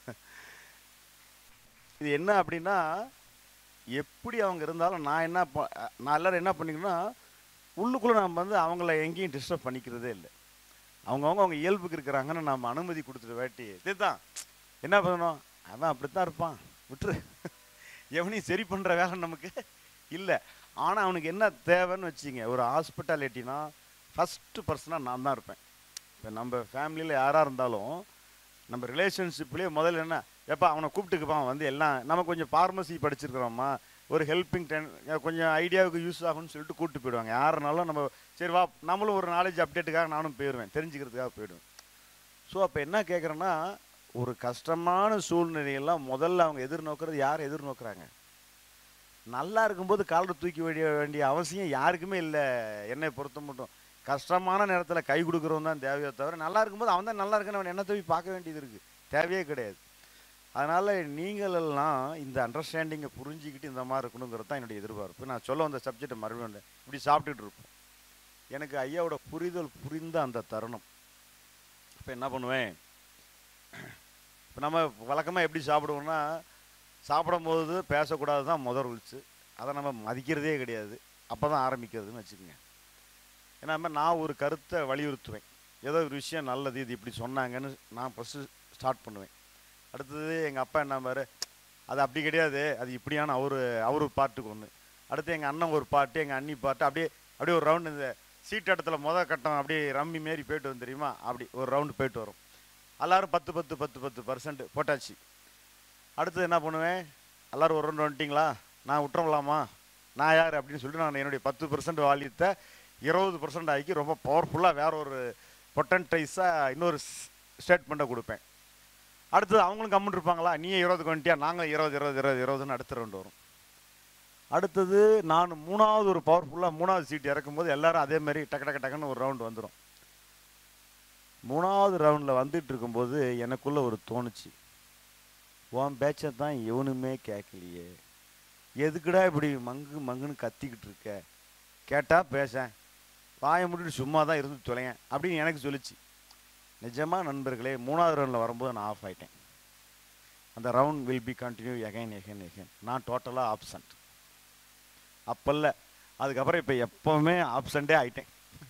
இது என்ன அப்படின்னா எப்படி அவங்க இருந்தாலும் நான் என்ன ப நான் எல்லோரும் என்ன பண்ணிக்கணும்னா உள்ளுக்குள்ளே நம்ம வந்து அவங்கள எங்கேயும் டிஸ்டர்ப் பண்ணிக்கிறதே இல்லை அவங்கவுங்க அவங்க இயல்புக்கு இருக்கிறாங்கன்னு நம்ம அனுமதி கொடுத்துட்டு வேட்டி இதுதான் என்ன பண்ணணும் அவன் அப்படித்தான் இருப்பான் விட்டுரு எவனையும் சரி பண்ணுற வேலை நமக்கு இல்லை ஆனால் அவனுக்கு என்ன தேவைன்னு வச்சிங்க ஒரு ஹாஸ்பிட்டாலிட்டினா ஃபஸ்ட்டு பர்சனாக நான் தான் இருப்பேன் இப்போ நம்ம ஃபேமிலியில் யாராக இருந்தாலும் நம்ம ரிலேஷன்ஷிப்லேயே முதல்ல என்ன எப்போ அவனை கூப்பிட்டுக்குப்பான் வந்து எல்லாம் நம்ம கொஞ்சம் ஃபார்மசி படிச்சிருக்கிறோமா ஒரு ஹெல்பிங் டென் கொஞ்சம் ஐடியாவுக்கு யூஸ் ஆகும்னு சொல்லிட்டு கூப்பிட்டு போயிடுவாங்க யாருனாலும் நம்ம சரி வா நம்மளும் ஒரு நாலேஜ் அப்டேட்டுக்காக நானும் போயிடுவேன் தெரிஞ்சுக்கிறதுக்காக போயிடுவேன் ஸோ அப்போ என்ன கேட்குறேன்னா ஒரு கஷ்டமான சூழ்நிலையெல்லாம் முதல்ல அவங்க எதிர்நோக்கிறது யார் எதிர்நோக்குறாங்க நல்லா இருக்கும்போது காலில் தூக்கி வேண்டிய வேண்டிய அவசியம் யாருக்குமே இல்லை என்னை பொறுத்த மட்டும் கஷ்டமான நேரத்தில் கை கொடுக்குறவன் தான் தேவையோ தவிர நல்லா இருக்கும்போது அவன் தான் நல்லா இருக்குன்னு அவன் என்ன தூக்கி பார்க்க வேண்டியது இருக்குது தேவையே கிடையாது அதனால் நீங்கள் எல்லாம் இந்த அண்டர்ஸ்டாண்டிங்கை புரிஞ்சிக்கிட்டு இந்த மாதிரி இருக்கணுங்கிறது தான் என்னுடைய எதிர்பார்ப்பு நான் சொல்ல வந்த சப்ஜெக்டை மறுபடியும் இல்லை இப்படி சாப்பிட்டுட்டு இருப்போம் எனக்கு ஐயாவோட புரிதல் புரிந்த அந்த தருணம் இப்போ என்ன பண்ணுவேன் இப்போ நம்ம வழக்கமாக எப்படி சாப்பிடுவோம்னா சாப்பிடும்போது பேசக்கூடாது தான் முதல் ரூல்ஸு அதை நம்ம மதிக்கிறதே கிடையாது அப்போ தான் ஆரம்பிக்கிறதுன்னு வச்சுக்கோங்க ஏன்னா அது மாதிரி நான் ஒரு கருத்தை வலியுறுத்துவேன் ஏதோ ஒரு விஷயம் நல்லது இது இப்படி சொன்னாங்கன்னு நான் ஃபஸ்ட்டு ஸ்டார்ட் பண்ணுவேன் அடுத்தது எங்கள் அப்பா என்ன பாரு அது அப்படி கிடையாது அது இப்படியான அவர் அவர் பாட்டுக்கு ஒன்று அடுத்து எங்கள் அண்ணன் ஒரு பாட்டு எங்கள் அண்ணி பாட்டு அப்படியே அப்படியே ஒரு ரவுண்டு இந்த சீட் இடத்துல மொதல் கட்டம் அப்படியே ரம்மி மாரி போயிட்டு வந்து தெரியுமா அப்படி ஒரு ரவுண்டு போயிட்டு வரும் எல்லாரும் பத்து பத்து பத்து பத்து பர்சன்ட் போட்டாச்சு அடுத்தது என்ன பண்ணுவேன் எல்லாரும் ஒரு ரவுண்டு வந்துட்டிங்களா நான் விட்டுறலாமா நான் யார் அப்படின்னு சொல்லிட்டு நான் என்னுடைய பத்து பர்சன்ட் வாலியத்தை இருபது பர்சன்ட் ஆக்கி ரொம்ப பவர்ஃபுல்லாக வேற ஒரு பொட்டன்டைஸாக இன்னொரு ஸ்டேட்மெண்ட்டை கொடுப்பேன் அடுத்தது அவங்களும் கம்முன்னு இருப்பாங்களா நீயே இருபதுக்கு வந்துட்டியா நாங்களும் இருபது இருபது இருபது இருபதுன்னு அடுத்த ரவுண்டு வரும் அடுத்தது நான் மூணாவது ஒரு பவர்ஃபுல்லாக மூணாவது சீட் இறக்கும்போது எல்லாரும் அதே மாதிரி டக்கு டக்கு டக்குன்னு ஒரு ரவுண்டு வந்துடும் மூணாவது ரவுண்டில் வந்துட்டு இருக்கும்போது எனக்குள்ள ஒரு தோணுச்சு உன் பேச்சை தான் எவனுமே கேட்கலையே எதுக்குடா இப்படி மங்கு மங்குன்னு கத்திக்கிட்டு இருக்க கேட்டால் பேசேன் வாயை முடிட்டு சும்மா தான் இருந்து தொலையேன் அப்படின்னு எனக்கு சொல்லிச்சு நிஜமாக நண்பர்களே மூணாவது ரவுண்டில் வரும்போது நான் ஆஃப் ஆயிட்டேன் அந்த round will be continue again again again நான் டோட்டலாக ஆப்சண்ட் அப்பல்ல அதுக்கப்புறம் இப்போ எப்போவுமே ஆப்சண்ட்டே ஆயிட்டேன்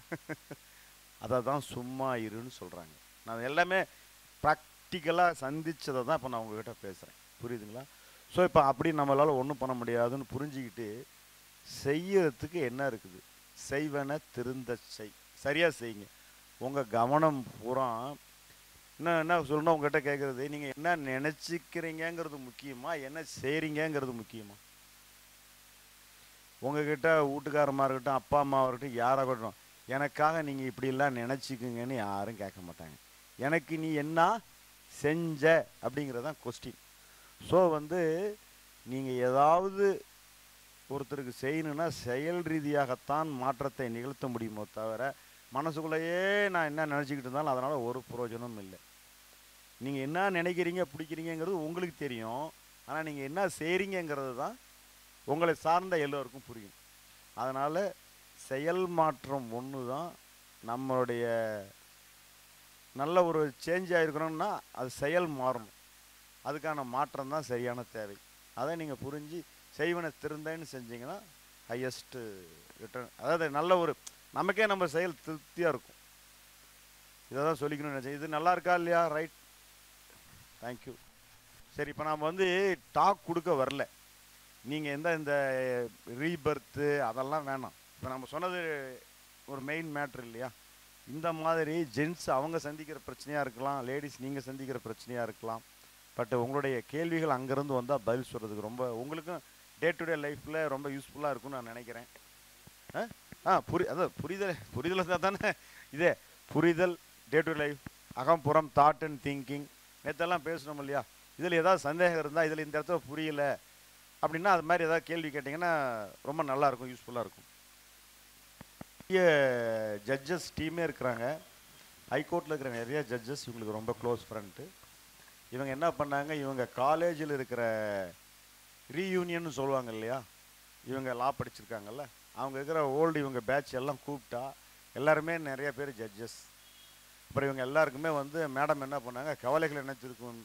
அதை தான் சும்மா இருன்னு சொல்கிறாங்க நான் எல்லாமே ப்ராக்டிக்கலாக சந்திச்சதை தான் இப்போ நான் உங்ககிட்ட பேசுகிறேன் புரியுதுங்களா ஸோ இப்போ அப்படி நம்மளால் ஒன்றும் பண்ண முடியாதுன்னு புரிஞ்சுக்கிட்டு செய்யறதுக்கு என்ன இருக்குது செய்வன திருந்த செய் சரியாக செய்யுங்க உங்கள் கவனம் பூரா என்ன என்ன சொல்லணும் உங்ககிட்ட கேட்குறது நீங்கள் என்ன நினச்சிக்கிறீங்கங்கிறது முக்கியமா என்ன செய்கிறீங்கங்கிறது முக்கியமா உங்ககிட்ட வீட்டுக்காரமாக இருக்கட்டும் அப்பா அம்மாவாக இருக்கட்டும் யாராக இருக்கட்டும் எனக்காக நீங்கள் இப்படிலாம் நினச்சிக்குங்கன்னு யாரும் கேட்க மாட்டாங்க எனக்கு நீ என்ன செஞ்ச அப்படிங்கிறது தான் கொஸ்டின் ஸோ வந்து நீங்கள் ஏதாவது ஒருத்தருக்கு செய்யணும்னா செயல் ரீதியாகத்தான் மாற்றத்தை நிகழ்த்த முடியுமோ தவிர மனசுக்குள்ளேயே நான் என்ன நினச்சிக்கிட்டு இருந்தாலும் அதனால் ஒரு பிரயோஜனமும் இல்லை நீங்கள் என்ன நினைக்கிறீங்க பிடிக்கிறீங்கிறது உங்களுக்கு தெரியும் ஆனால் நீங்கள் என்ன செய்கிறீங்கிறது தான் உங்களை சார்ந்த எல்லோருக்கும் புரியும் அதனால் செயல் மாற்றம் ஒன்று தான் நம்மளுடைய நல்ல ஒரு சேஞ்ச் ஆகிருக்கணும்னா அது செயல் மாறணும் அதுக்கான மாற்றம் தான் சரியான தேவை அதை நீங்கள் புரிஞ்சு செய்வனை திருந்தேன்னு செஞ்சீங்கன்னா ஹையஸ்ட்டு ரிட்டர்ன் அதாவது நல்ல ஒரு நமக்கே நம்ம செயல் திருப்தியாக இருக்கும் இதை தான் சொல்லிக்கணும்னு நினச்சேன் இது நல்லா இருக்கா இல்லையா ரைட் தேங்க்யூ சரி இப்போ நாம் வந்து டாக் கொடுக்க வரல நீங்கள் எந்த இந்த ரீபர்த்து அதெல்லாம் வேணாம் இப்போ நம்ம சொன்னது ஒரு மெயின் மேட்ரு இல்லையா இந்த மாதிரி ஜென்ட்ஸ் அவங்க சந்திக்கிற பிரச்சனையாக இருக்கலாம் லேடிஸ் நீங்கள் சந்திக்கிற பிரச்சனையாக இருக்கலாம் பட் உங்களுடைய கேள்விகள் அங்கேருந்து வந்தால் பதில் சொல்கிறதுக்கு ரொம்ப உங்களுக்கும் டே டு டே லைஃப்பில் ரொம்ப யூஸ்ஃபுல்லாக இருக்கும்னு நான் நினைக்கிறேன் ஆ ஆ புரி அதான் புரிதல் புரிதல் இருந்தால் தானே இதே புரிதல் டே டு லைஃப் அகம் புறம் தாட் அண்ட் திங்கிங் நேற்றெல்லாம் பேசணும் இல்லையா இதில் ஏதாவது சந்தேகம் இருந்தால் இதில் இந்த இடத்துல புரியல அப்படின்னா அது மாதிரி ஏதாவது கேள்வி கேட்டிங்கன்னா ரொம்ப நல்லாயிருக்கும் யூஸ்ஃபுல்லாக இருக்கும் பெரிய ஜட்ஜஸ் டீமே இருக்கிறாங்க ஹைகோர்ட்டில் இருக்கிற நிறைய ஜட்ஜஸ் இவங்களுக்கு ரொம்ப க்ளோஸ் ஃப்ரெண்ட்டு இவங்க என்ன பண்ணாங்க இவங்க காலேஜில் இருக்கிற ரீயூனியன் சொல்லுவாங்க இல்லையா இவங்க லா படிச்சிருக்காங்கல்ல அவங்க இருக்கிற ஓல்டு இவங்க பேட்ச் எல்லாம் கூப்பிட்டா எல்லாருமே நிறைய பேர் ஜட்ஜஸ் அப்புறம் இவங்க எல்லாருக்குமே வந்து மேடம் என்ன பண்ணாங்க கவலைகள் நினைச்சிருக்கும்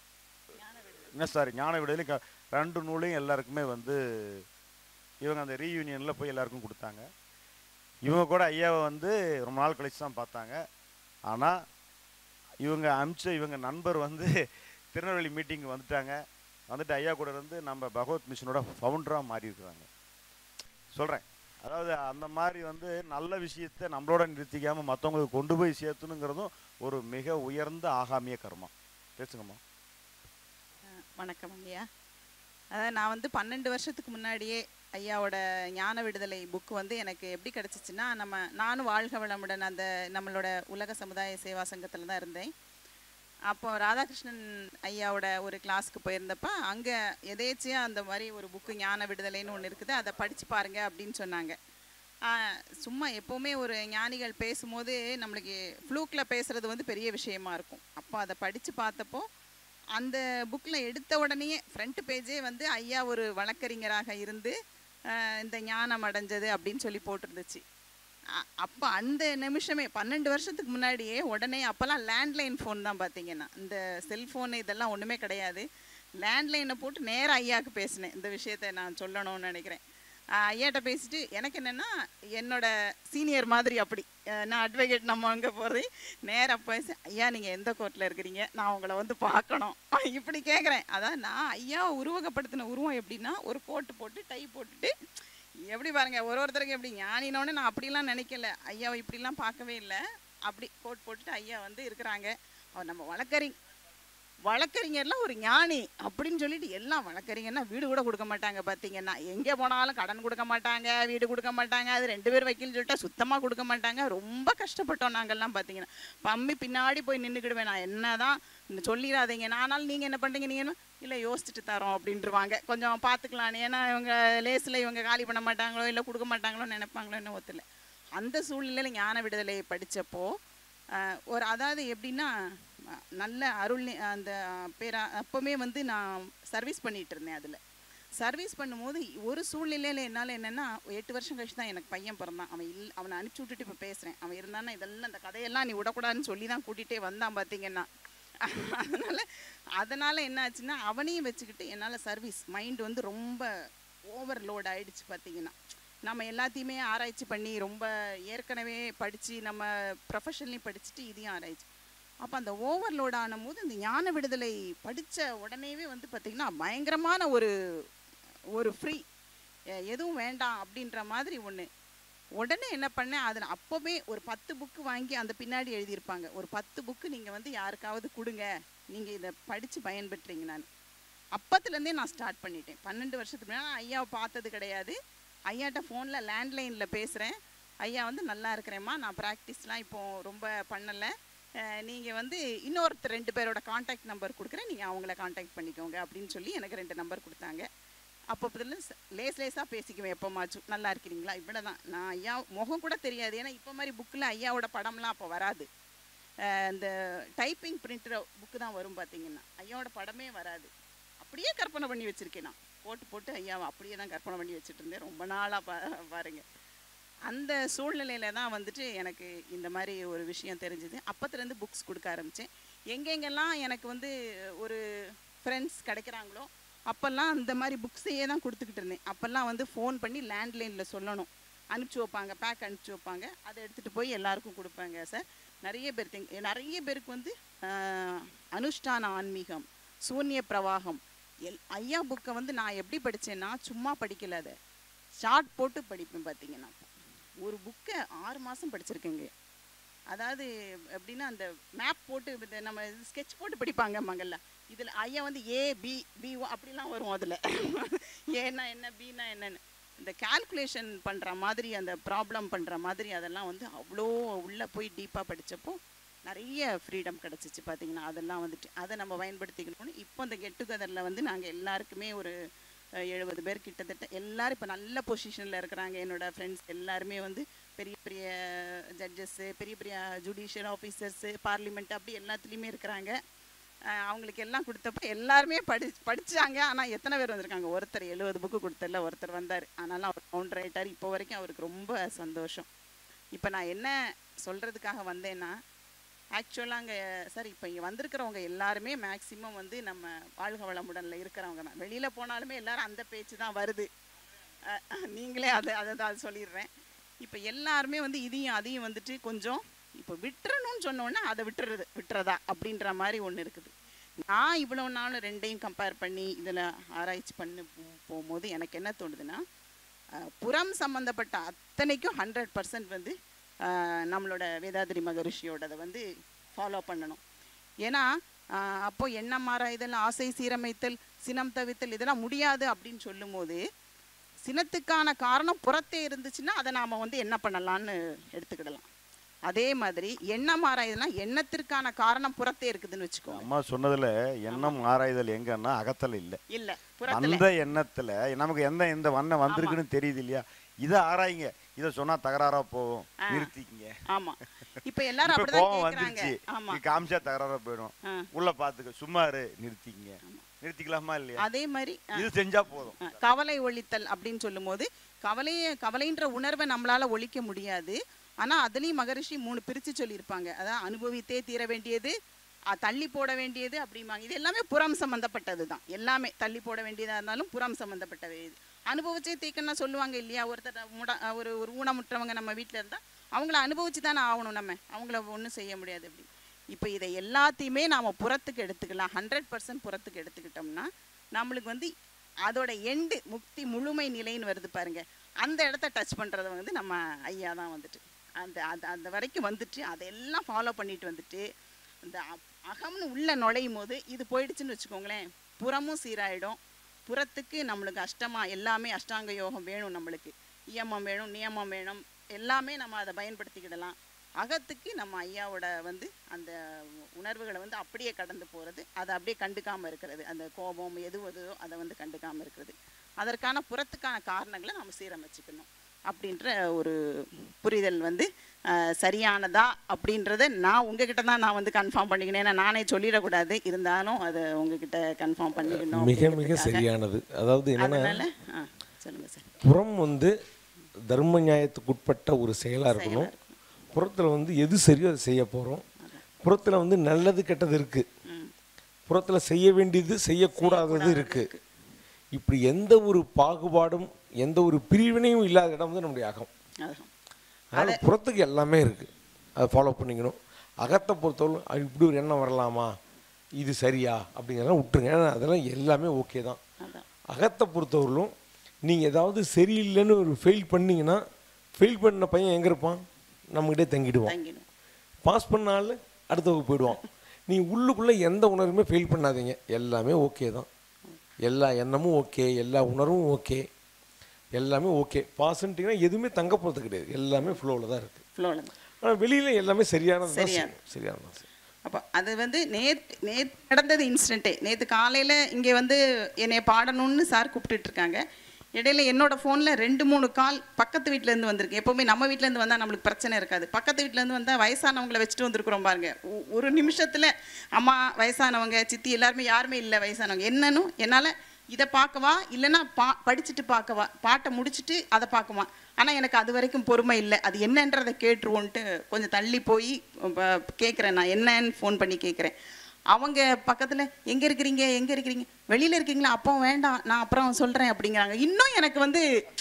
என்ன சாரி ஞான விடுதலை க ரெண்டு நூலையும் எல்லாருக்குமே வந்து இவங்க அந்த ரீயூனியனில் போய் எல்லாருக்கும் கொடுத்தாங்க இவங்க கூட ஐயாவை வந்து ரொம்ப நாள் கழிச்சு தான் பார்த்தாங்க ஆனால் இவங்க அமிச்ச இவங்க நண்பர் வந்து திருநெல்வேலி மீட்டிங் வந்துட்டாங்க வந்துட்டு ஐயா கூட இருந்து நம்ம பகவத் மிஷனோட ஃபவுண்டராக மாறி இருக்கிறாங்க சொல்கிறேன் அதாவது அந்த மாதிரி வந்து நல்ல விஷயத்தை நம்மளோட நிறுத்திக்காமல் மற்றவங்களுக்கு கொண்டு போய் சேர்த்துணுங்கிறதும் ஒரு மிக உயர்ந்த ஆகாமிய கர்மா பேசுங்கம்மா வணக்கம் ஐயா அதாவது நான் வந்து பன்னெண்டு வருஷத்துக்கு முன்னாடியே ஐயாவோட ஞான விடுதலை புக் வந்து எனக்கு எப்படி கிடச்சிச்சின்னா நம்ம நானும் வாழ்க வளமுடன் அந்த நம்மளோட உலக சமுதாய சேவா சங்கத்தில் தான் இருந்தேன் அப்போ ராதாகிருஷ்ணன் ஐயாவோட ஒரு கிளாஸ்க்கு போயிருந்தப்ப அங்கே எதேச்சியாக அந்த மாதிரி ஒரு புக்கு ஞான விடுதலைன்னு ஒன்று இருக்குது அதை படித்து பாருங்க அப்படின்னு சொன்னாங்க ஆ, சும்மா எப்போவுமே ஒரு ஞானிகள் பேசும்போது நம்மளுக்கு ஃப்ளூக்கில் பேசுகிறது வந்து பெரிய விஷயமா இருக்கும் அப்போ அதை படித்து பார்த்தப்போ அந்த புக்கில் எடுத்த உடனேயே ஃப்ரண்ட் பேஜே வந்து ஐயா ஒரு வழக்கறிஞராக இருந்து அஹ், இந்த ஞானம் அடைஞ்சது அப்படின்னு சொல்லி போட்டிருந்துச்சு அ- அப்போ அந்த நிமிஷமே பன்னெண்டு வருஷத்துக்கு முன்னாடியே உடனே அப்போல்லாம் லேண்ட்லைன் ஃபோன் தான் பார்த்தீங்கன்னா இந்த செல்ஃபோன் இதெல்லாம் ஒன்றுமே கிடையாது லேண்ட்லைனை போட்டு நேராக ஐயாவுக்கு பேசினேன் இந்த விஷயத்தை நான் சொல்லணும்னு நினைக்கிறேன் ஆஹ் ஐயாட்ட பேசிட்டு எனக்கு என்னென்னா என்னோட சீனியர் மாதிரி அப்படி அஹ் நான் அட்வொகேட் நம்ம அங்கே போகிறது நேராக பேசி ஐயா நீங்கள் எந்த கோர்ட்டில் இருக்கிறீங்க நான் உங்களை வந்து பார்க்கணும் இப்படி கேட்குறேன் அதான் நான் ஐயாவை உருவகப்படுத்தின உருவம் எப்படின்னா ஒரு கோட்டு போட்டு டை போட்டுட்டு எப்படி பாருங்க ஒரு ஒருத்தருக்கு எப்படி ஞானினோன்னு நான் அப்படிலாம் நினைக்கல ஐயாவை இப்படிலாம் பார்க்கவே இல்லை அப்படி கோட் போட்டுட்டு ஐயா வந்து இருக்கிறாங்க அவர் நம்ம வழக்கறி வழக்கறிஞர்லாம் ஒரு ஞானி அப்படின்னு சொல்லிட்டு எல்லாம் வழக்கறிஞர்னா வீடு கூட கொடுக்க மாட்டாங்க பார்த்தீங்கன்னா எங்கே போனாலும் கடன் கொடுக்க மாட்டாங்க வீடு கொடுக்க மாட்டாங்க அது ரெண்டு பேர் வைக்கல்னு சொல்லிட்டா சுத்தமாக கொடுக்க மாட்டாங்க ரொம்ப கஷ்டப்பட்டோம் நாங்கள்லாம் பார்த்தீங்கன்னா பம்மி பின்னாடி போய் நின்றுக்கிடுவேன் நான் என்னதான் இந்த சொல்லிடாதீங்க ஆனாலும் நீங்கள் என்ன பண்ணுறீங்க நீங்கள் என்ன இல்லை யோசிச்சுட்டு தரோம் அப்படின்ட்டுருவாங்க கொஞ்சம் பார்த்துக்கலாம் ஏன்னா இவங்க லேஸில் இவங்க காலி பண்ண மாட்டாங்களோ இல்லை கொடுக்க மாட்டாங்களோ நினைப்பாங்களோ என்ன ஒத்துல அந்த சூழ்நிலையில் ஞான விடுதலை படித்தப்போ ஒரு அதாவது எப்படின்னா அஹ், நல்ல அருள் நி- அந்த பேரா அப்போவுமே வந்து நான் சர்வீஸ் பண்ணிகிட்டு இருந்தேன் அதில் சர்வீஸ் பண்ணும்போது ஒரு சூழ்நிலையில் என்னால் என்னென்னா எட்டு வருஷம் கழிச்சு தான் எனக்கு பையன் பிறந்தான் அவன் இல் அவனை அனுப்பிச்சி விட்டுட்டு இப்போ பேசுகிறேன் அவன் இருந்தானா இதெல்லாம் இந்த கதையெல்லாம் நீ விடக்கூடாதுன்னு சொல்லி தான் கூட்டிகிட்டே வந்தான் பார்த்தீங்கன்னா அதனால் அதனால் என்ன ஆச்சுன்னா அவனையும் வச்சுக்கிட்டு என்னால் சர்வீஸ் மைண்ட் வந்து ரொம்ப ஓவர்லோட் ஆயிடுச்சு பார்த்தீங்கன்னா நம்ம எல்லாத்தையுமே ஆராய்ச்சி பண்ணி ரொம்ப ஏற்கனவே படித்து நம்ம ப்ரொஃபஷனலையும் படிச்சுட்டு இதையும் ஆராய்ச்சி அப்போ அந்த ஓவர்லோட் ஆனும்போது இந்த ஞான விடுதலை படித்த உடனேவே வந்து பார்த்திங்கன்னா பயங்கரமான ஒரு ஒரு ஃப்ரீ எதுவும் வேண்டாம் அப்படின்ற மாதிரி ஒன்று உடனே என்ன பண்ணேன் அதில் அப்போவே ஒரு பத்து புக்கு வாங்கி அந்த பின்னாடி எழுதியிருப்பாங்க ஒரு பத்து புக்கு நீங்கள் வந்து யாருக்காவது கொடுங்க நீங்கள் இதை படித்து பயன்பெற்றீங்க நான் அப்பத்துலேருந்தே நான் ஸ்டார்ட் பண்ணிட்டேன் பன்னெண்டு வருஷத்துக்கு முன்னாடி நான் ஐயாவை பார்த்தது கிடையாது ஐயாட்ட ஃபோனில் லேண்ட்லைனில் பேசுகிறேன் ஐயா வந்து நல்லா இருக்கிறேம்மா நான் ப்ராக்டிஸ்லாம் இப்போ ரொம்ப பண்ணலை நீங்கள் வந்து இன்னொருத்தர் ரெண்டு பேரோட காண்டாக்ட் நம்பர் கொடுக்குறேன் நீங்கள் அவங்கள காண்டாக்ட் பண்ணிக்கோங்க அப்படின்னு சொல்லி எனக்கு ரெண்டு நம்பர் கொடுத்தாங்க அப்போ லேஸ் லேஸாக பேசிக்குவேன் எப்போமாச்சும் நல்லா இருக்கிறீங்களா இப்படி தான் நான் ஐயா முகம் கூட தெரியாது ஏன்னா இப்போ மாதிரி புக்கில் ஐயாவோட படம்லாம் அப்போ வராது அஹ் இந்த டைப்பிங் பிரிண்டர் புக்கு தான் வரும் பார்த்தீங்கன்னா ஐயாவோட படமே வராது அப்படியே கற்பனை பண்ணி வச்சுருக்கேன் நான் போட்டு போட்டு ஐயாவை அப்படியே தான் கற்பனை பண்ணி வச்சுட்டு இருந்தேன் ரொம்ப நாளாக பா பாருங்க அந்த சூழ்நிலையில தான் வந்துட்டு எனக்கு இந்த மாதிரி ஒரு விஷயம் தெரிஞ்சுது அப்பத்துலேருந்து புக்ஸ் கொடுக்க ஆரம்பித்தேன் எங்கெங்கெல்லாம் எனக்கு வந்து ஒரு ஃப்ரெண்ட்ஸ் கிடைக்கிறாங்களோ அப்போல்லாம் இந்த மாதிரி புக்ஸையே தான் கொடுத்துக்கிட்டு இருந்தேன் அப்போல்லாம் வந்து ஃபோன் பண்ணி லேண்ட்லைனில் சொல்லணும் அனுப்பிச்சி வைப்பாங்க பேக் அனுப்பிச்சி வைப்பாங்க அதை எடுத்துகிட்டு போய் எல்லாருக்கும் கொடுப்பாங்க சார் நிறைய பேர் திங் நிறைய பேருக்கு வந்து ஆஹ், அனுஷ்டான ஆன்மீகம் சூன்ய பிரவாகம் எல் ஐயா புக்கை வந்து நான் எப்படி படித்தேன்னா சும்மா படிக்கல அதை ஷார்ட் போட்டு படிப்பேன் பார்த்தீங்கன்னா ஒரு புக்கை ஆறு மாதம் படிச்சிருக்கேங்க அதாவது எப்படின்னா அந்த மேப் போட்டு இந்த நம்ம ஸ்கெட்ச் போட்டு படிப்பாங்க மங்கல்ல இதில் ஐயா வந்து ஏ பி பி அப்படிலாம் வரும் அதில் ஏன்னா என்ன பின்னா என்னன்னு இந்த கால்குலேஷன் பண்ணுற மாதிரி அந்த ப்ராப்ளம் பண்ணுற மாதிரி அதெல்லாம் வந்து அவ்வளோ உள்ளே போய் டீப்பாக படித்தப்போ நிறைய ஃப்ரீடம் கிடச்சிச்சு பார்த்தீங்கன்னா அதெல்லாம் வந்துட்டு அதை நம்ம பயன்படுத்திக்கணும்னு இப்போ இந்த கெட் டுகெதரில் வந்து நாங்கள் எல்லாருக்குமே ஒரு எழுபது பேர் கிட்டத்தட்ட எல்லாரும் இப்போ நல்ல பொசிஷனில் இருக்கிறாங்க என்னோட ஃப்ரெண்ட்ஸ் எல்லாருமே வந்து பெரிய பெரிய ஜட்ஜஸ்ஸு பெரிய பெரிய ஜுடிஷியல் ஆஃபீஸர்ஸு பார்லிமெண்ட் அப்படி எல்லாத்துலேயுமே இருக்கிறாங்க அஹ் அவங்களுக்கு எல்லாம் கொடுத்தப்ப எல்லாருமே படி படிச்சாங்க ஆனால் எத்தனை பேர் வந்திருக்காங்க ஒருத்தர் எழுபது புக்கு கொடுத்தல ஒருத்தர் வந்தார் ஆனாலும் அவர் கவுண்டர் ஆயிட்டார் இப்போ வரைக்கும் அவருக்கு ரொம்ப சந்தோஷம் இப்போ நான் என்ன சொல்கிறதுக்காக வந்தேன்னா ஆக்சுவலாக அங்கே சார் இப்போ இங்கே வந்திருக்கிறவங்க எல்லாருமே மேக்ஸிமம் வந்து நம்ம வாழ்க வளமுடனில் இருக்கிறவங்க தான் வெளியில் போனாலுமே எல்லாரும் அந்த பேச்சு தான் வருது அஹ் அஹ் நீங்களே அதை அதை தான் சொல்லிடுறேன் இப்போ எல்லாருமே வந்து இதையும் அதையும் வந்துட்டு கொஞ்சம் இப்போ விட்டுறணும்னு சொன்னோன்னே அதை விட்டுறது விட்டுறதா அப்படின்ற மாதிரி ஒன்று இருக்குது நான் இவ்வளோ நாள் ரெண்டையும் கம்பேர் பண்ணி இதில் ஆராய்ச்சி பண்ணி போ- போகும்போது எனக்கு என்ன தோணுதுன்னா அஹ், புறம் சம்மந்தப்பட்ட அத்தனைக்கும் ஹண்ட்ரட் பர்சன்ட் வந்து அஹ், நம்மளோட வேதாதிரி மகரிஷியோடதை வந்து ஃபாலோ பண்ணணும் ஏன்னா அஹ், அப்போ எண்ணம் ஆராய்தல் ஆசை சீரமைத்தல் சினம் தவித்தல் இதெல்லாம் முடியாது அப்படின்னு சொல்லும்போது சினத்துக்கான காரணம் புறத்தே இருந்துச்சுன்னா அதை நாம் வந்து என்ன பண்ணலான்னு எடுத்துக்கிடலாம் அதே மாதிரி எண்ணம் ஆராய்தல்னா எண்ணத்திற்கான காரணம் புறத்தே இருக்குதுன்னு வச்சுக்கோங்க அம்மா சொன்னதுல எண்ணம் ஆராய்தல் எங்கன்னா அகத்தல் இல்லை இல்ல புறத்துல அந்த எண்ணத்துல நமக்கு எந்த எந்த வண்ணம் வந்திருக்குன்னு தெரியுது இல்லையா இதை ஆராயுங்க இதை சொன்னா தகராறா போகும் ஆ. நிறுத்திக்கங்க ஆமா இப்ப எல்லாரும் இப்ப அப்படிதான் கோவம் கேக்குறாங்க வந்துருச்சு ஆமா நீ காமிச்சா தகராறா போயிடும் ஆ. உள்ள பாத்துக்க சும்மா இரு நிறுத்திக்கங்க நிறுத்திக்கலாமா இல்லையா அதே மாதிரி ஆ. இது செஞ்சா போதும் ஆ, கவலை ஒழித்தல் அப்படின்னு சொல்லும்போது கவலையை கவலைன்ற உணர்வை நம்மளால ஒழிக்க முடியாது ஆனா அதுலயும் மகரிஷி மூணு பிரிச்சு சொல்லியிருப்பாங்க அதான் அனுபவித்தே தீர வேண்டியது அ, தள்ளி போட வேண்டியது அப்படிம்பாங்க இது எல்லாமே புறம் சம்மந்தப்பட்டது தான் எல்லாமே தள்ளி போட வேண்டியதாக இருந்தாலும் புறம் சம்மந்தப்பட்டது இது அனுபவிச்சே தீக்கன்னா சொல்லுவாங்க இல்லையா ஒருத்தர் முட ஒரு ஒரு ஊனமுற்றவங்க நம்ம வீட்டில் இருந்தால் அவங்கள அனுபவிச்சு தானே ஆகணும் நம்ம அவங்கள ஒன்றும் செய்ய முடியாது அப்படி இப்போ இதை எல்லாத்தையுமே நாம் புறத்துக்கு எடுத்துக்கலாம் ஹண்ட்ரட் பர்சன்ட் புறத்துக்கு எடுத்துக்கிட்டோம்னா நம்மளுக்கு வந்து அதோட எண்டு முக்தி முழுமை நிலைன்னு வருது பாருங்க அந்த இடத்த டச் பண்ணுறது வந்து நம்ம ஐயா தான் வந்துட்டு அந்த அந்த அந்த வரைக்கும் வந்துட்டு அதெல்லாம் ஃபாலோ பண்ணிட்டு வந்துட்டு அந்த அப்- அகம்னு உள்ள நுழையும் போது இது போயிடுச்சுன்னு வச்சுக்கோங்களேன் புறமும் சீராயிடும் புறத்துக்கு நம்மளுக்கு அஷ்டமா எல்லாமே அஷ்டாங்க யோகம் வேணும் நம்மளுக்கு இயமம் வேணும் நியமம் வேணும் எல்லாமே நம்ம அதை பயன்படுத்திக்கிடலாம் அகத்துக்கு நம்ம ஐயாவோட வந்து அந்த உணர்வுகளை வந்து அப்படியே கடந்து போகிறது அதை அப்படியே கண்டுக்காமல் இருக்கிறது அந்த கோபம் எது எதுவோ அதை வந்து கண்டுக்காமல் இருக்கிறது அதற்கான புறத்துக்கான காரணங்களை நம்ம சீரமைச்சுக்கணும் அப்படின்ற ஒரு புரிதல் வந்து அஹ், சரியானதா அப்படின்றத நான் உங்ககிட்ட தான் நான் வந்து கன்ஃபார்ம் பண்ணிக்கணும் ஏன்னா நானே சொல்லிடக்கூடாது இருந்தாலும் அதை உங்ககிட்ட கன்ஃபார்ம் பண்ணிக்கணும் மிக மிக அப்படிங்கிறதுக்காக. சரியானது அதாவது என்னன்னா அதனால ஆ சொல்லுங்கள் சார் புறம் வந்து தர்ம நியாயத்துக்குட்பட்ட ஒரு செயலாக இருக்கணும் புறத்தில் வந்து எது சரியோ அதை செய்ய போகிறோம் புறத்தில் வந்து நல்லது கெட்டது இருக்குது புறத்தில் செய்ய வேண்டியது செய்யக்கூடாதது இருக்குது இப்படி எந்த ஒரு பாகுபாடும் எந்த ஒரு பிரிவினையும் இல்லாத இடம் வந்து நம்முடைய அகம் அதான். அதனால் புறத்துக்கு எல்லாமே இருக்குது அதை ஃபாலோ பண்ணிக்கணும் அகத்தை பொறுத்தவரை அது இப்படி ஒரு எண்ணம் வரலாமா இது சரியா அப்படிங்கிறதெல்லாம் விட்டுருங்க ஏன்னா அதெல்லாம் எல்லாமே ஓகே தான் அகத்தை பொறுத்தவரையிலும் நீங்கள் ஏதாவது சரியில்லைன்னு ஒரு ஃபெயில் பண்ணீங்கன்னா ஃபெயில் பண்ண பையன் எங்கே இருப்பான் நம்மகிட்டே தங்கிடுவான் தங்கிடும் பாஸ் பண்ண ஆள் அடுத்த வகுப்பு போயிடுவான் நீ உள்ளுக்குள்ளே எந்த உணர்வுமே ஃபெயில் பண்ணாதீங்க எல்லாமே ஓகே தான் எல்லா எண்ணமும் ஓகே எல்லா உணர்வும் ஓகே எல்லாமே ஓகே பாஸ்ன்ட்டிங்கன்னா எதுவுமே தங்க போகிறது கிடையாது எல்லாமே ஃப்ளோவில் தான் இருக்குது ஃப்ளோவில் ஆனால் வெளியில் எல்லாமே சரியானது தான் சரியான. செய்யும். சரியானது தான் செய்யும். அப்போ அது வந்து நேத் நேத்து நடந்தது இன்ஸ்டன்ட்டே நேற்று காலையில் இங்கே வந்து என்னை பாடணும்னு சார் கூப்பிட்டுட்டு இருக்காங்க இடையில என்னோட ஃபோனில் ரெண்டு மூணு கால் பக்கத்து வீட்டிலேருந்து வந்திருக்கு எப்போவுமே நம்ம வீட்டிலேருந்து வந்தால் நம்மளுக்கு பிரச்சனை இருக்காது பக்கத்து வீட்டிலேருந்து வந்தால் வயசானவங்களை வச்சுட்டு வந்திருக்கிறோம் பாருங்க ஒ- ஒரு நிமிஷத்தில் அம்மா வயசானவங்க சித்தி எல்லாருமே யாருமே இல்லை வயசானவங்க என்னன்னு என்னால் இதை பார்க்கவா இல்லைன்னா பா படிச்சுட்டு பார்க்கவா பாட்டை முடிச்சுட்டு அதை பார்க்கவா ஆனால் எனக்கு அது வரைக்கும் பொறுமை இல்லை அது என்னன்றதை கேட்டுருவோன்ட்டு கொஞ்சம் தள்ளி போய் கேட்குறேன் நான் என்னன்னு ஃபோன் பண்ணி கேட்குறேன் அவங்க பக்கத்தில் எங்கே இருக்கிறீங்க எங்கே இருக்கிறீங்க வெளியில் இருக்கீங்களா அப்போ வேண்டாம் நான் அப்புறம் சொல்கிறேன் அப்படிங்கிறாங்க இன்னும் எனக்கு வந்து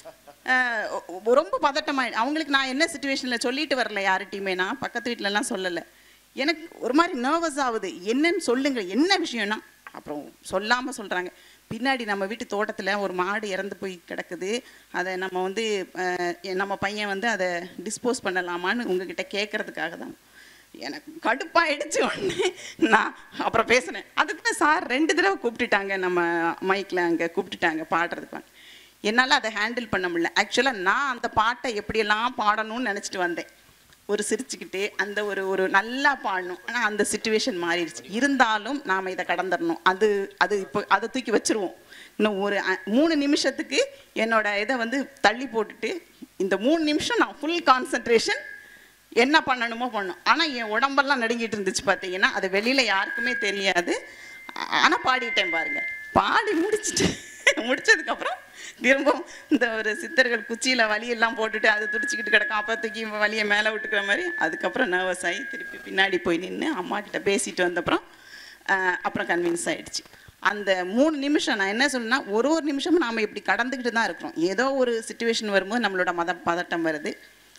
அஹ், ஒ- ரொம்ப பதட்டமாயிடு அவங்களுக்கு நான் என்ன சுச்சுவேஷனில் சொல்லிட்டு வரல யார்கிட்டையுமே நான் பக்கத்து வீட்டிலலாம் சொல்லலை எனக்கு ஒரு மாதிரி நர்வஸ் ஆகுது என்னன்னு சொல்லுங்க என்ன விஷயம்னா அப்புறம் சொல்லாமல் சொல்கிறாங்க பின்னாடி நம்ம வீட்டு தோட்டத்தில் ஒரு மாடு இறந்து போய் கிடக்குது அதை நம்ம வந்து அஹ், நம்ம பையன் வந்து அதை டிஸ்போஸ் பண்ணலாமான்னு உங்ககிட்ட கேட்கறதுக்காக தான் எனக்கு கடுப்பாயிடுச்சு உடனே நான் அப்புறம் பேசினேன் அதுக்கு சார் ரெண்டு தடவை கூப்பிட்டுட்டாங்க நம்ம மைக்கில் அங்கே கூப்பிட்டுட்டாங்க பாடுறதுக்கு வாங்க. என்னால் அதை ஹேண்டில் பண்ண முடியல ஆக்சுவலாக நான் அந்த பாட்டை எப்படியெல்லாம் பாடணும்னு நினச்சிட்டு வந்தேன் ஒரு சிரிச்சுக்கிட்டு அந்த ஒரு ஒரு நல்லா பாடணும் ஆனால் அந்த சுச்சுவேஷன் மாறிடுச்சு இருந்தாலும் நாம் இதை கடந்துடணும் அது அது இப்போ அதை தூக்கி வச்சிருவோம் இன்னும் ஒரு அ- மூணு நிமிஷத்துக்கு என்னோட இதை வந்து தள்ளி போட்டுட்டு இந்த மூணு நிமிஷம் நான் ஃபுல் கான்சன்ட்ரேஷன் என்ன பண்ணணுமோ பண்ணும் ஆனால் என் உடம்பெல்லாம் நடுங்கிட்டு இருந்துச்சு பார்த்தீங்கன்னா அது வெளியில் யாருக்குமே தெரியாது ஆனால் பாடிட்டேன் பாருங்க பாடி முடிச்சுட்டு முடிச்சதுக்கப்புறம் திரும்பவும் இந்த ஒரு சித்தர்கள் குச்சியில் வலியெல்லாம் போட்டுட்டு அதை துடிச்சிக்கிட்டு கிடக்கும் அப்போ தூக்கி வலியை மேலே விட்டுக்கிற மாதிரி அதுக்கப்புறம் நர்வஸ் ஆகி திருப்பி பின்னாடி போய் நின்று அம்மா கிட்ட பேசிட்டு வந்தப்புறம் ஆஹ், அப்புறம் கன்வின்ஸ் ஆயிடுச்சு அந்த மூணு நிமிஷம் நான் என்ன சொல்லணும்னா ஒரு ஒரு நிமிஷமும் நாம் இப்படி கடந்துக்கிட்டு தான் இருக்கிறோம் ஏதோ ஒரு சுச்சுவேஷன் வரும்போது நம்மளோட மத பதட்டம் வருது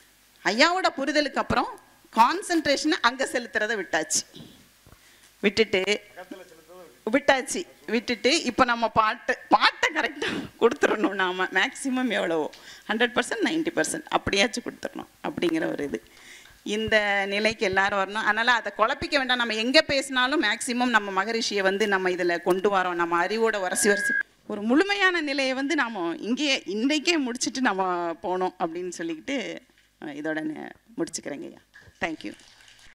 ஐயாவோட புரிதலுக்கு அப்புறம் கான்சன்ட்ரேஷனை அங்கே செலுத்துறதை விட்டாச்சு விட்டுட்டு விட்டாச்சு விட்டுட்டு இப்போ நம்ம பாட்டு பாட்டை கரெக்டாக கொடுத்துடணும் நாம மேக்ஸிமம் எவ்வளவோ ஹண்ட்ரட் பர்சன்ட் நைன்டி பர்சன்ட் அப்படியாச்சும் கொடுத்துடணும் அப்படிங்கிற ஒரு இது இந்த நிலைக்கு எல்லாரும் வரணும் அதனால் அதை குழப்பிக்க வேண்டாம் நம்ம எங்கே பேசினாலும் மேக்ஸிமம் நம்ம மகரிஷியை வந்து நம்ம இதில் கொண்டு வரோம் நம்ம அறிவோட வரசி வரசி ஒரு முழுமையான நிலையை வந்து நாம் இங்கேயே இன்றைக்கே முடிச்சுட்டு நம்ம போனோம் அப்படின்னு சொல்லிக்கிட்டு அஹ், இதோட ந- முடிச்சுக்கிறேங்க ஐயா தேங்க்யூ